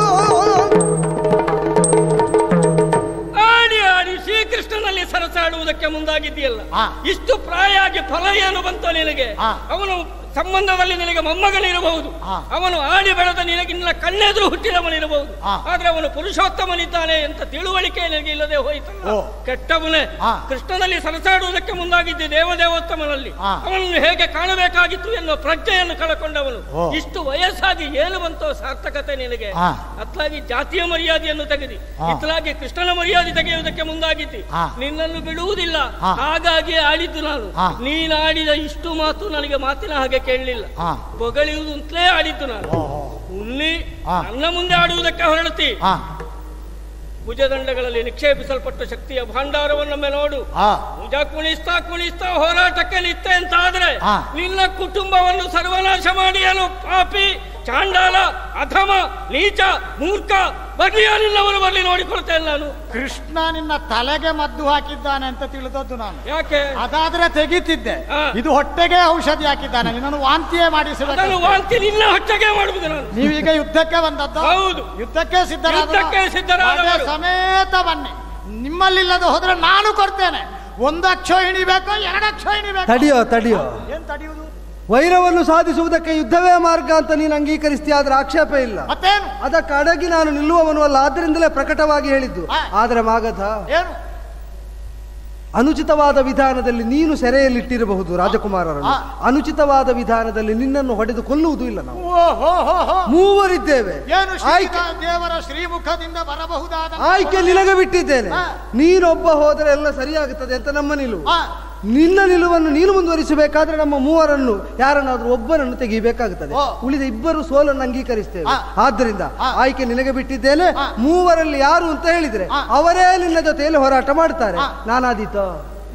ಆಡಿ ಆಡಿ ಶ್ರೀಕೃಷ್ಣನಲ್ಲಿ ಸರಸಾಡುವುದಕ್ಕೆ ಮುಂದಾಗಿದ್ದೀಯಲ್ಲ ಆ. ಇಷ್ಟು ಪ್ರಾಯ ಆಗಿ ಫಲ ಏನು ಬಂತು ನಿನಗೆ ಆ. ಅವನು ಸಂಬಂಧದಲ್ಲಿ ನಿನಗೆ ಮೊಮ್ಮಗನಿರಬಹುದು ಆ. ಅವನು ಆಡಿ ಬೆಳೆದ ನಿನಗೆ ನಿನ್ನ ಕಣ್ಣೆದುರು ಹುಟ್ಟಿದವನಿರಬಹುದು ಆ. ಆದ್ರೆ ಅವನು ಪುರುಷೋತ್ತಮನಿದ್ದಾನೆ ಅಂತ ತಿಳುವಳಿಕೆ ನಿನಗೆ ಇಲ್ಲದೆ ಹೋಯಿತಲ್ಲ ಓ. ಕೆಟ್ಟವನೇ ಆ. ಕೃಷ್ಣನಲ್ಲಿ ಸರಸಾಡುವುದಕ್ಕೆ ಮುಂದಾಗಿದ್ದೆ ದೇವದೇವೋತ್ತಮನಲ್ಲಿ ಆ. ಅವನನ್ನು ಹೇಗೆ ಕಾಣಬೇಕಾಗಿತ್ತು ಎನ್ನುವ ಪ್ರಜ್ಞೆಯನ್ನು ಕಳಕೊಂಡವನು ಓ. ಇಷ್ಟು ವಯಸ್ಸಾಗಿ ಏನು ಬಂತೋ ಸಾರ್ಥಕತೆ ನಿನಗೆ ಆ. ಅತ್ಲಾಗಿ ಜಾತಿಯ ಮರ್ಯಾದೆಯನ್ನು ತೆಗೆದಿ ಆ. ಇತ್ಲಾಗಿ ಕೃಷ್ಣನ ಮರ್ಯಾದೆ ತೆಗೆಯುವುದಕ್ಕೆ ಮುಂದಾಗಿದ್ದಿ ಆ. ನಿನ್ನನ್ನು ಬಿಡುವುದಿಲ್ಲ ಆ. ಹಾಗಾಗಿ ಆಡಿದ್ದು ನಾನು ಆ. ನೀನಾಡಿದ ಇಷ್ಟು ಮಾತು ನನಗೆ ಮಾತಿನ ಹಾಗೆ ಕೇಳಲಿಲ್ಲ ಆ. ಹೊಗಳೆಯುವುದು ಅಂತಲೇ ಆಡಿದ್ದು ನಾನು ಓ, ಓ. ಉನ್ನಿ ಆ. ನನ್ನ ಮುಂದೆ ಆಡುವುದಕ್ಕೆ ಹೊರಳುತ್ತಿ ಆ, ಭುಜದಂಡಗಳಲ್ಲಿ ನಿಕ್ಷೇಪಿಸಲ್ಪಟ್ಟ ಶಕ್ತಿಯ ಭಾಂಡಾರವನ್ನೊಮ್ಮೆ ನೋಡು ಆ, ಭುಜ ಕುಣಿಸ್ತಾ ಕುಣಿಸ್ತಾ ಹೋರಾಟಕ್ಕೆ ನಿತ್ತೆ ಅಂತ ಆದ್ರೆ ಆ. ನಿನ್ನ ಕುಟುಂಬವನ್ನು ಸರ್ವನಾಶ ಮಾಡಿಯಲು ಪಾಪಿ ಚಾಂಡಾಲ ಅಧಮ ನೀಚ ಮೂರ್ಖ ಬಗೆಯ ನಿನ್ನವರು ಬರಲಿ ನೋಡಿಕೊಳ್ತೇನೆ ನಾನು ಕೃಷ್ಣ ನಿನ್ನ ತಲೆಗೆ ಮದ್ದು ಹಾಕಿದ್ದಾನೆ ಅಂತ ತಿಳಿದದ್ದು ನಾನು ಯಾಕೆ ಅದಾದ್ರೆ ತೆಗಿತಿದ್ದೆ ಆ. ಇದು ಹೊಟ್ಟೆಗೆ ಔಷಧಿ ಹಾಕಿದ್ದಾನೆ ನಿನ್ನನ್ನು ವಾಂತಿಯೇ ಅದನ್ನು ಮಾಡಿಸಬೇಕು ವಾಂತಿ ನಿನ್ನ ಹೊಟ್ಟೆಗೆ ಮಾಡುವುದು ನಾನು ನೀವೀಗ ಯುದ್ಧಕ್ಕೆ ಬಂದದ್ದು ಹೌದು. ಯುದ್ಧಕ್ಕೆ ಸಿದ್ಧರಾದ ಯುದ್ಧಕ್ಕೆ ಸಿದ್ಧರಾದವರು. ಸಮೇತ ಬನ್ನಿ ನಿಮ್ಮಲ್ಲಿಲ್ಲದ ಹೋದ್ರೆ ನಾನು ಕೊಡ್ತೇನೆ ಒಂದು ಅಕ್ಷೋಹಿಣಿ ಬೇಕೋ ಎರಡು ಅಕ್ಷೋಹಿಣಿ ಬೇಕೋ ತಡಿಯೋ ತಡಿಯೋ ಏನ್ ತಡೆಯುವುದು ವೈರವನ್ನು ಸಾಧಿಸುವುದಕ್ಕೆ ಯುದ್ಧವೇ ಮಾರ್ಗ ಅಂತ ನೀನು ಅಂಗೀಕರಿಸ್ತೀಯ ಆದ್ರೆ ಆಕ್ಷೇಪ ಇಲ್ಲ ಮತ್ತೇನು ಅದಕ್ಕೆ ಅಡಗಿ ನಾನು ನಿಲ್ಲುವವನು ಅಲ್ಲ ಆದ್ರಿಂದಲೇ ಪ್ರಕಟವಾಗಿ ಹೇಳಿದ್ದು ಆ. ಆದ್ರೆ ಮಾಗಧ ಏನು ಅನುಚಿತವಾದ ವಿಧಾನದಲ್ಲಿ ನೀನು ಸೆರೆಯಲ್ಲಿಟ್ಟಿರಬಹುದು ರಾಜಕುಮಾರರನ್ನು ಆ. ಅನುಚಿತವಾದ ವಿಧಾನದಲ್ಲಿ ನಿನ್ನನ್ನು ಹೊಡೆದು ಕೊಲ್ಲುವುದೂ ಇಲ್ಲ ನಾವು ಓ ಹೋ ಹೋ ಹೋ ಮೂವರಿದ್ದೇವೆ ಏನು ಆಯ್ಕೆ ಶ್ರೀ ದೇವರ ಶ್ರೀಮುಖದಿಂದ ಬರಬಹುದಾದ ಆಯ್ಕೆ ನಿನಗೆ ಬಿಟ್ಟಿದ್ದೇನೆ ಆ. ನೀನೊಬ್ಬ ಹೋದರೆ ಎಲ್ಲ ಸರಿಯಾಗುತ್ತದೆ ಅಂತ ನಮ್ಮ ನಿಲುವು ಆ, ನಿನ್ನ ನಿಲುವನ್ನು ನೀನು ಮುಂದುವರಿಸಬೇಕಾದ್ರೆ ನಮ್ಮ ಮೂವರನ್ನು ಯಾರನ್ನಾದ್ರೂ ಒಬ್ಬರನ್ನು ತೆಗಿಬೇಕಾಗುತ್ತದೆ ಓ. ಉಳಿದ ಇಬ್ಬರು ಸೋಲನ್ನು ಅಂಗೀಕರಿಸ್ತೇವೆ ಆ. ಆದ್ದರಿಂದ ಆ. ಆಯ್ಕೆ ನಿನಗೆ ಬಿಟ್ಟಿದ್ದೇನೆ ಆ. ಮೂವರಲ್ಲಿ ಯಾರು ಅಂತ ಹೇಳಿದ್ರೆ ಆ. ಅವರೇ ನಿನ್ನ ಜೊತೆಯಲ್ಲಿ ಹೋರಾಟ ಮಾಡ್ತಾರೆ ಆ. ನಾನಾದೀತ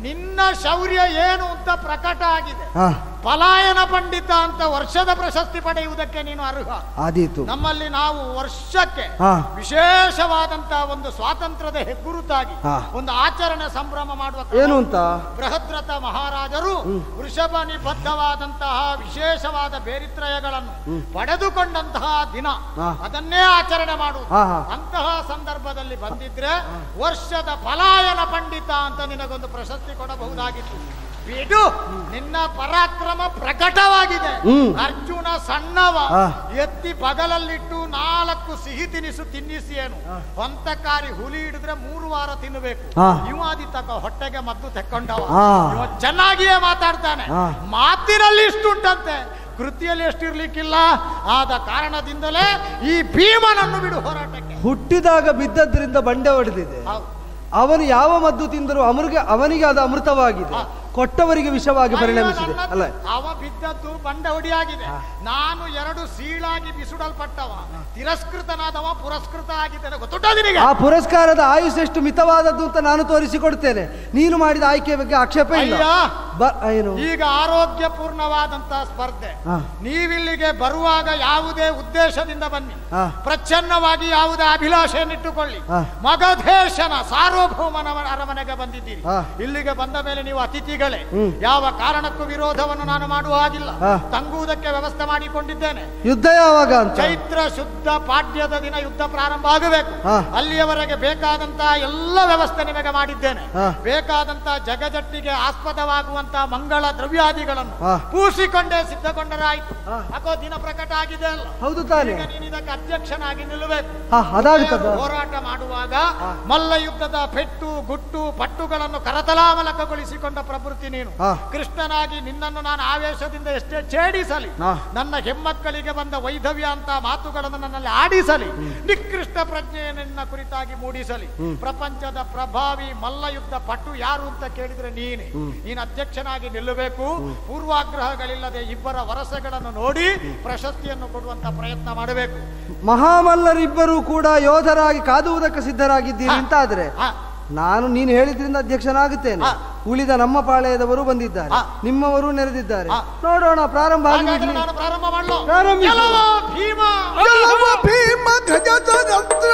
ನಿನ್ನ ಶೌರ್ಯ ಏನು ಅಂತ ಪ್ರಕಟ ಆಗಿದೆ ಹಾ ಪಲಾಯನ ಪಂಡಿತ ಅಂತ ವರ್ಷದ ಪ್ರಶಸ್ತಿ ಪಡೆಯುವುದಕ್ಕೆ ನೀನು ಅರ್ಹ ಆದೀತು ನಮ್ಮಲ್ಲಿ ನಾವು ವರ್ಷಕ್ಕೆ ಹಾ. ವಿಶೇಷವಾದಂತಹ ಒಂದು ಸ್ವಾತಂತ್ರ್ಯದ ಹೆಗ್ಗುರುತಾಗಿ ಹಾ. ಒಂದು ಆಚರಣೆ ಸಂಭ್ರಮ ಮಾಡುವ ಕ್ರಮ. ಏನು ಅಂತ ಬೃಹದ್ರಥ ಮಹಾರಾಜರು ವೃಷಭ ನಿಬದ್ಧವಾದಂತಹ ವಿಶೇಷವಾದ ಬೇರಿತ್ರಯಗಳನ್ನು ಪಡೆದುಕೊಂಡಂತಹ ದಿನ ಹಾ. ಅದನ್ನೇ ಆಚರಣೆ ಮಾಡುವುದು ಹಾ, ಹಾ. ಅಂತಹ ಸಂದರ್ಭದಲ್ಲಿ ಬಂದಿದ್ರೆ ವರ್ಷದ ಪಲಾಯನ ಪಂಡಿತ ಅಂತ ನಿನಗೊಂದು ಪ್ರಶಸ್ತಿ ಕೊಡಬಹುದಾಗಿತ್ತು ಬಿಡು ನಿನ್ನ ಪರಾಕ್ರಮ ಪ್ರಕಟವಾಗಿದೆ ಹ್ಮ್. ಅರ್ಜುನ ಸಣ್ಣವ ಹಾ. ಎತ್ತಿ ಬಗಲಲ್ಲಿಟ್ಟು ನಾಲ್ಕು ಸಿಹಿ ತಿನಿಸು ತಿನ್ನಿಸಿ ಏನು ಹೊಂತಕಾರಿ ಹುಲಿ ಹಿಡಿದ್ರೆ ಮೂರು ವಾರ ತಿನ್ನಬೇಕು ಹಾ. ಇವಾದಿ ತಕ ಹೊಟ್ಟೆಗೆ ಮದ್ದು ತೆಕ್ಕೊಂಡವ ಹಾ. ಇವ ಚೆನ್ನಾಗಿಯೇ ಮಾತಾಡ್ತಾನೆ ಹಾ. ಮಾತಿನಲ್ಲಿ ಇಷ್ಟುಂಟಂತೆ ಕೃತಿಯಲ್ಲಿ ಎಷ್ಟಿರ್ಲಿಕ್ಕಿಲ್ಲ ಆದ ಕಾರಣದಿಂದಲೇ ಈ ಭೀಮನನ್ನು ಬಿಡು ಹೋರಾಟಕ್ಕೆ ಹುಟ್ಟಿದಾಗ ಬಿದ್ದದ್ರಿಂದ ಬಂಡೆ ಹೊಡೆದಿದೆ ಹೌದು. ಅವನು ಯಾವ ಮದ್ದು ತಿಂದರೂ ಅಮೃಗೆ ಅವನಿಗೆ ಅದು ಅಮೃತವಾಗಿದೆ ಹಾ. ಕೊಟ್ಟವರಿಗೆ ವಿಷವಾಗಿ ಪರಿಣಮಿಸಿದೆ ಅಯ್ಯೋ, ಅಲ್ಲ ನನ್ನ- ಅವ ಬಿದ್ದದ್ದು ಬಂಡೆ ಹೊಡಿಯಾಗಿದೆ ನಾನು ಎರಡು ಸೀಳಾಗಿ ಬಿಸುಡಲ್ಪಟ್ಟವ ತಿರಸ್ಕೃತನಾದವ ಪುರಸ್ಕೃತ ಆಗಿದ್ದೇನೆ ಗೊತ್ತುಂಟ ನಿನಗೆ ಆ ಪುರಸ್ಕಾರದ ಆಯುಷ್ ಎಷ್ಟು ಮಿತವಾದದ್ದು ಅಂತ ನಾನು ತೋರಿಸಿಕೊಡ್ತೇನೆ ನೀನು ಮಾಡಿದ ಆಯ್ಕೆಯ ಬಗ್ಗೆ ಆಕ್ಷೇಪ ಇಲ್ಲ ಅಯ್ಯ. ಬ- ಏನು ಈಗ ಆರೋಗ್ಯಪೂರ್ಣವಾದಂತಹ ಸ್ಪರ್ಧೆ ಹಾ. ನೀವಿಲ್ಲಿಗೆ ಬರುವಾಗ ಯಾವುದೇ ಉದ್ದೇಶದಿಂದ ಬನ್ನಿ ಹಾ. ಪ್ರಚ್ಛನ್ನವಾಗಿ ಯಾವುದೇ ಅಭಿಲಾಷೆಯನ್ನಿಟ್ಟುಕೊಳ್ಳಿ ಹಾ. ಮಗಧೇಶನ ಸಾರ್ವಭೌಮನ ಅರಮನೆಗೆ ಬಂದಿದ್ದೀರಿ ಹಾ. ಇಲ್ಲಿಗೆ ಬಂದ ಮೇಲೆ ನೀವು ಅತಿಥಿಗಳೇ ಹ್ಮ್. ಯಾವ ಕಾರಣಕ್ಕೂ ವಿರೋಧವನ್ನು ನಾನು ಮಾಡುವ ಹಾಗಿಲ್ಲ ಹಾ. ತಂಗುವುದಕ್ಕೆ ವ್ಯವಸ್ಥೆ ಮಾಡಿಕೊಂಡಿದ್ದೇನೆ ಯುದ್ಧ ಯಾವಾಗ ಅಂತ ಚೈತ್ರ ಶುದ್ಧ ಪಾಡ್ಯದ ದಿನ ಯುದ್ಧ ಪ್ರಾರಂಭ ಆಗಬೇಕು ಹಾ. ಅಲ್ಲಿಯವರೆಗೆ ಬೇಕಾದಂತಹ ಎಲ್ಲ ವ್ಯವಸ್ಥೆ ನಿಮಗೆ ಮಾಡಿದ್ದೇನೆ ಹಾ. ಬೇಕಾದಂತಹ ಜಗಜಟ್ಟಿಗೆ ಆಸ್ಪದವಾಗುವಂತಹ ಮಂಗಳ ದ್ರವ್ಯಾದಿಗಳನ್ನು ಹಾ. ಪೂಸಿಕೊಂಡೇ ಸಿದ್ಧಗೊಂಡರಾಯ್ತು ಹಾ. ಯಾಕೋ ದಿನ ಪ್ರಕಟ ಆಗಿದೆ ಅಲ್ಲ ಹೌದು ತಾನೆ ಈಗ ನೀನು ಇದಕ್ಕೆ ಅಧ್ಯಕ್ಷನಾಗಿ ನಿಲ್ಲಬೇಕು ಹಾ ಅದಾಗುತ್ತದ ಹೋರಾಟ ಮಾಡುವಾಗ ಹಾ. ಮಲ್ಲ ಯುದ್ಧದ ಪೆಟ್ಟು ಗುಟ್ಟು ಪಟ್ಟುಗಳನ್ನು ಕರತಲಾಮಲಕಗೊಳಿಸಿಕೊಂಡ ಪ್ರವೃತ್ತಿ ನೀನು ಹಾ. ಕೃಷ್ಣನಾಗಿ ನಿನ್ನನ್ನು ನಾನು ಆವೇಶದಿಂದ ಎಷ್ಟೇ ಛೇಡಿಸಲಿ ಹಾ. ನನ್ನ ಹೆಮ್ಮಕ್ಕಳಿಗೆ ಬಂದ ವೈಧವ್ಯ ಅಂತ ಮಾತುಗಳನ್ನು ನನ್ನಲ್ಲಿ ಆಡಿಸಲಿ ನಿಕೃಷ್ಟ ಪ್ರಜ್ಞೆಯ ನಿನ್ನ ಕುರಿತಾಗಿ ಮೂಡಿಸಲಿ ಪ್ರಪಂಚದ ಪ್ರಭಾವಿ ಮಲ್ಲಯುದ್ಧ ಪಟು ಯಾರು ಅಂತ ಕೇಳಿದ್ರೆ ನೀನೆ ನೀನು ಅಧ್ಯಕ್ಷನಾಗಿ ನಿಲ್ಲಬೇಕು ಪೂರ್ವಾಗ್ರಹಗಳಿಲ್ಲದೆ ಇಬ್ಬರ ವರಸೆಗಳನ್ನು ನೋಡಿ ಪ್ರಶಸ್ತಿಯನ್ನು ಕೊಡುವಂತ ಪ್ರಯತ್ನ ಮಾಡಬೇಕು ಮಹಾಮಲ್ಲರಿಬ್ಬರೂ ಕೂಡ ಯೋಧರಾಗಿ ಕಾದುವುದಕ್ಕೆ ಸಿದ್ಧರಾಗಿದ್ದೀರಿ ಹಾ. ಅಂತಾದ್ರೆ ಹಾ. ನಾನು ನೀನು ಹೇಳಿದ್ರಿಂದ ಅಧ್ಯಕ್ಷನಾಗುತ್ತೇನೆ ಹಾ. ಉಳಿದ ನಮ್ಮ ಪಾಳೆಯದವರು ಬಂದಿದ್ದಾರೆ ಹಾ. ನಿಮ್ಮವರು ನೆರೆದಿದ್ದಾರೆ ಹಾ. ನೋಡೋಣ ಪ್ರಾರಂಭ ಹಾಗಾದ್ರೆ ಆಗಿಬಿಡ್ಲಿ ನಾನು ಪ್ರಾರಂಭ ಮಾಡಲು ಪ್ರಾರಂಭಿಸು. ಗೆಲುವ ಭೀಮ ಗೆಲುವ ಭೀಮ ಗಜ ಜಗತ್ರ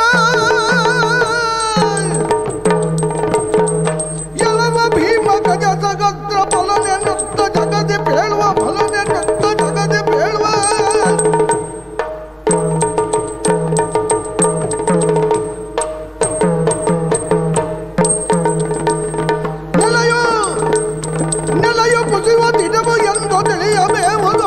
ಗೆಲುವ ಭೀಮ ಗಜ ಜಗತ್ರ ಫಲನೆ ನೃತ್ತ ಜಗದಿ ಬೇಳುವ ಫಲನೆ ನೃತ್ತ ಜಗದಿ ಬೇಳುವ ನೆಲೆಯು ನೆಲೆಯು ಕುಸಿಯುವ ದಿನವು ಎಂದು ತಿಳಿಯಬೇವುದು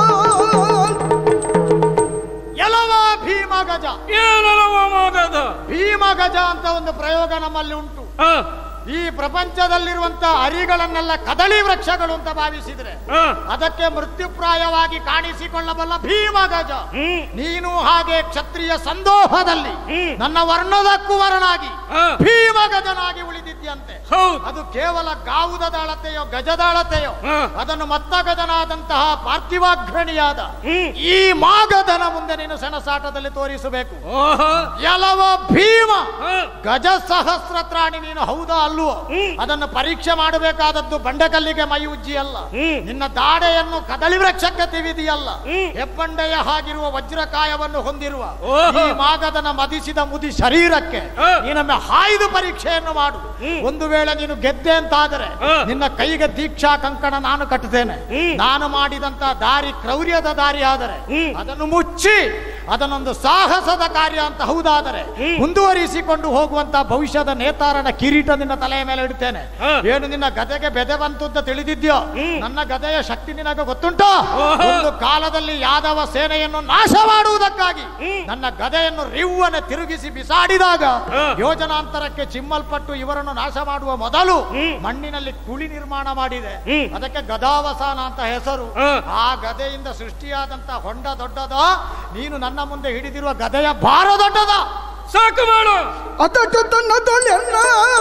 ಗೆಲುವ ಭೀಮ ಗಜ ಏನಲ್ಲವ ಮಗದ ಭೀಮ ಗಜ ಅಂತ ಒಂದು ಪ್ರಯೋಗ ನಮ್ಮಲ್ಲಿ ಉಂಟು ಆ, ಈ ಪ್ರಪಂಚದಲ್ಲಿರುವಂತ ಅರಿಗಳನ್ನೆಲ್ಲ ಕದಳಿ ವೃಕ್ಷಗಳು ಅಂತ ಭಾವಿಸಿದ್ರೆ ಆ, ಅದಕ್ಕೆ ಮೃತ್ಯುಪ್ರಾಯವಾಗಿ ಕಾಣಿಸಿಕೊಳ್ಳಬಲ್ಲ ಭೀಮ ಗಜ ಹ್ಮ್ ನೀನು ಹಾಗೆ ಕ್ಷತ್ರಿಯ ಸಂದೋಹದಲ್ಲಿ ಹ್ಮ್. ನನ್ನ ವರ್ಣದಕ್ಕೂ ವರನಾಗಿ ಆ. ಭೀಮ ಗಜನಾಗಿ ಉಳಿದಿದ್ಯಂತೆ ಹೌದು ಅದು ಕೇವಲ ಗಾವುದದ ಅಳತೆಯೋ ಗಜದ ಅಳತೆಯೋ ಹಾ. ಅದನ್ನು ಮತ್ತಗಜನಾದಂತಹ ಪಾರ್ಥಿವಾಗ್ರಣಿಯಾದ ಹ್ಮ್. ಈ ಮಾಗಧನ ಮುಂದೆ ನೀನು ಸೆಣಸಾಟದಲ್ಲಿ ತೋರಿಸಬೇಕು ಓಹೋ ಎಲವ ಭೀಮ ಆ, ಗಜ ಸಹಸ್ರತ್ರಾಣಿ ನೀನು ಹೌದಾ ಅಲ್ವೋ ಹ್ಮ್. ಅದನ್ನು ಪರೀಕ್ಷೆ ಮಾಡಬೇಕಾದದ್ದು ಬಂಡೆಕಲ್ಲಿಗೆ ಮೈ ಉಜ್ಜಿ ಅಲ್ಲ ಹ್ಮ್. ನಿನ್ನ ದಾಡೆಯನ್ನು ಕದಳಿ ವೃಕ್ಷಕ್ಕೆ ತಿವಿದಿಯಲ್ಲ ಹ್ಮ್. ಹೆಬ್ಬಂಡೆಯ ಹಾಗಿರುವ ವಜ್ರಕಾಯವನ್ನು ಹೊಂದಿರುವ ಓಹೋ. ಈ ಮಾಗದನ ಮದಿಸಿದ ಮುದಿ ಶರೀರಕ್ಕೆ ಆ. ನೀನೊಮ್ಮೆ ಹಾಯ್ದು ಪರೀಕ್ಷೆಯನ್ನು ಮಾಡು ಹ್ಮ್. ಒಂದು ವೇಳೆ ನೀನು ಗೆದ್ದೆ ಅಂತಾದರೆ ಆ. ನಿನ್ನ ಕೈಗೆ ದೀಕ್ಷಾ ಕಂಕಣ ನಾನು ಕಟ್ಟುತ್ತೇನೆ ಹ್ಮ್. ನಾನು ಮಾಡಿದಂತ ದಾರಿ ಕ್ರೌರ್ಯದ ದಾರಿ ಆದರೆ ಹ್ಮ್. ಅದನ್ನು ಮುಚ್ಚಿ ಅದನ್ನೊಂದು ಸಾಹಸದ ಕಾರ್ಯ ಅಂತ ಹೌದಾದರೆ ಹ್ಮ್. ಮುಂದುವರಿಸಿಕೊಂಡು ಹೋಗುವಂತ ಭವಿಷ್ಯದ ನೇತಾರನ ಕಿರೀಟ ನಿನ್ನ ತಲೆಯ ಮೇಲೆ ಇಡ್ತೇನೆ ಹಾ. ಏನು ನಿನ್ನ ಗದೆಗೆ ಬೆದೆ ಬಂತು ಅಂತ ತಿಳಿದಿದ್ಯೋ ಹ್ಮ್. ನನ್ನ ಗದೆಯ ಶಕ್ತಿ ನಿನಗೆ ಗೊತ್ತುಂಟೋ ಓಹೋ. ಒಂದು ಕಾಲದಲ್ಲಿ ಯಾದವ ಸೇನೆಯನ್ನು ನಾಶ ಮಾಡುವುದಕ್ಕಾಗಿ ಹ್ಮ್. ನನ್ನ ಗದೆಯನ್ನು ರಿವ್ವನೆ ತಿರುಗಿಸಿ ಬಿಸಾಡಿದಾಗ ಹಾ. ಯೋಜನಾಂತರಕ್ಕೆ ಚಿಮ್ಮಲ್ಪಟ್ಟು ಇವರನ್ನು ನಾಶ ಮಾಡುವ ಮೊದಲು ಹ್ಮ್. ಮಣ್ಣಿನಲ್ಲಿ ಕುಳಿ ನಿರ್ಮಾಣ ಮಾಡಿದೆ ಹ್ಮ್. ಅದಕ್ಕೆ ಗದಾವಸಾನ ಅಂತ ಹೆಸರು ಹಾ. ಆ ಗದೆಯಿಂದ ಸೃಷ್ಟಿಯಾದಂತ ಹೊಂಡ ದೊಡ್ಡದ ನೀನು ನನ್ನ ಮುಂದೆ ಹಿಡಿದಿರುವ ಗದೆಯ ಭಾರ ದೊಡ್ಡದ ಸಾಕು ಮಾಡು ಅದಟ್ಟು ತನ್ನ ತೊಳೆಯನ್ನ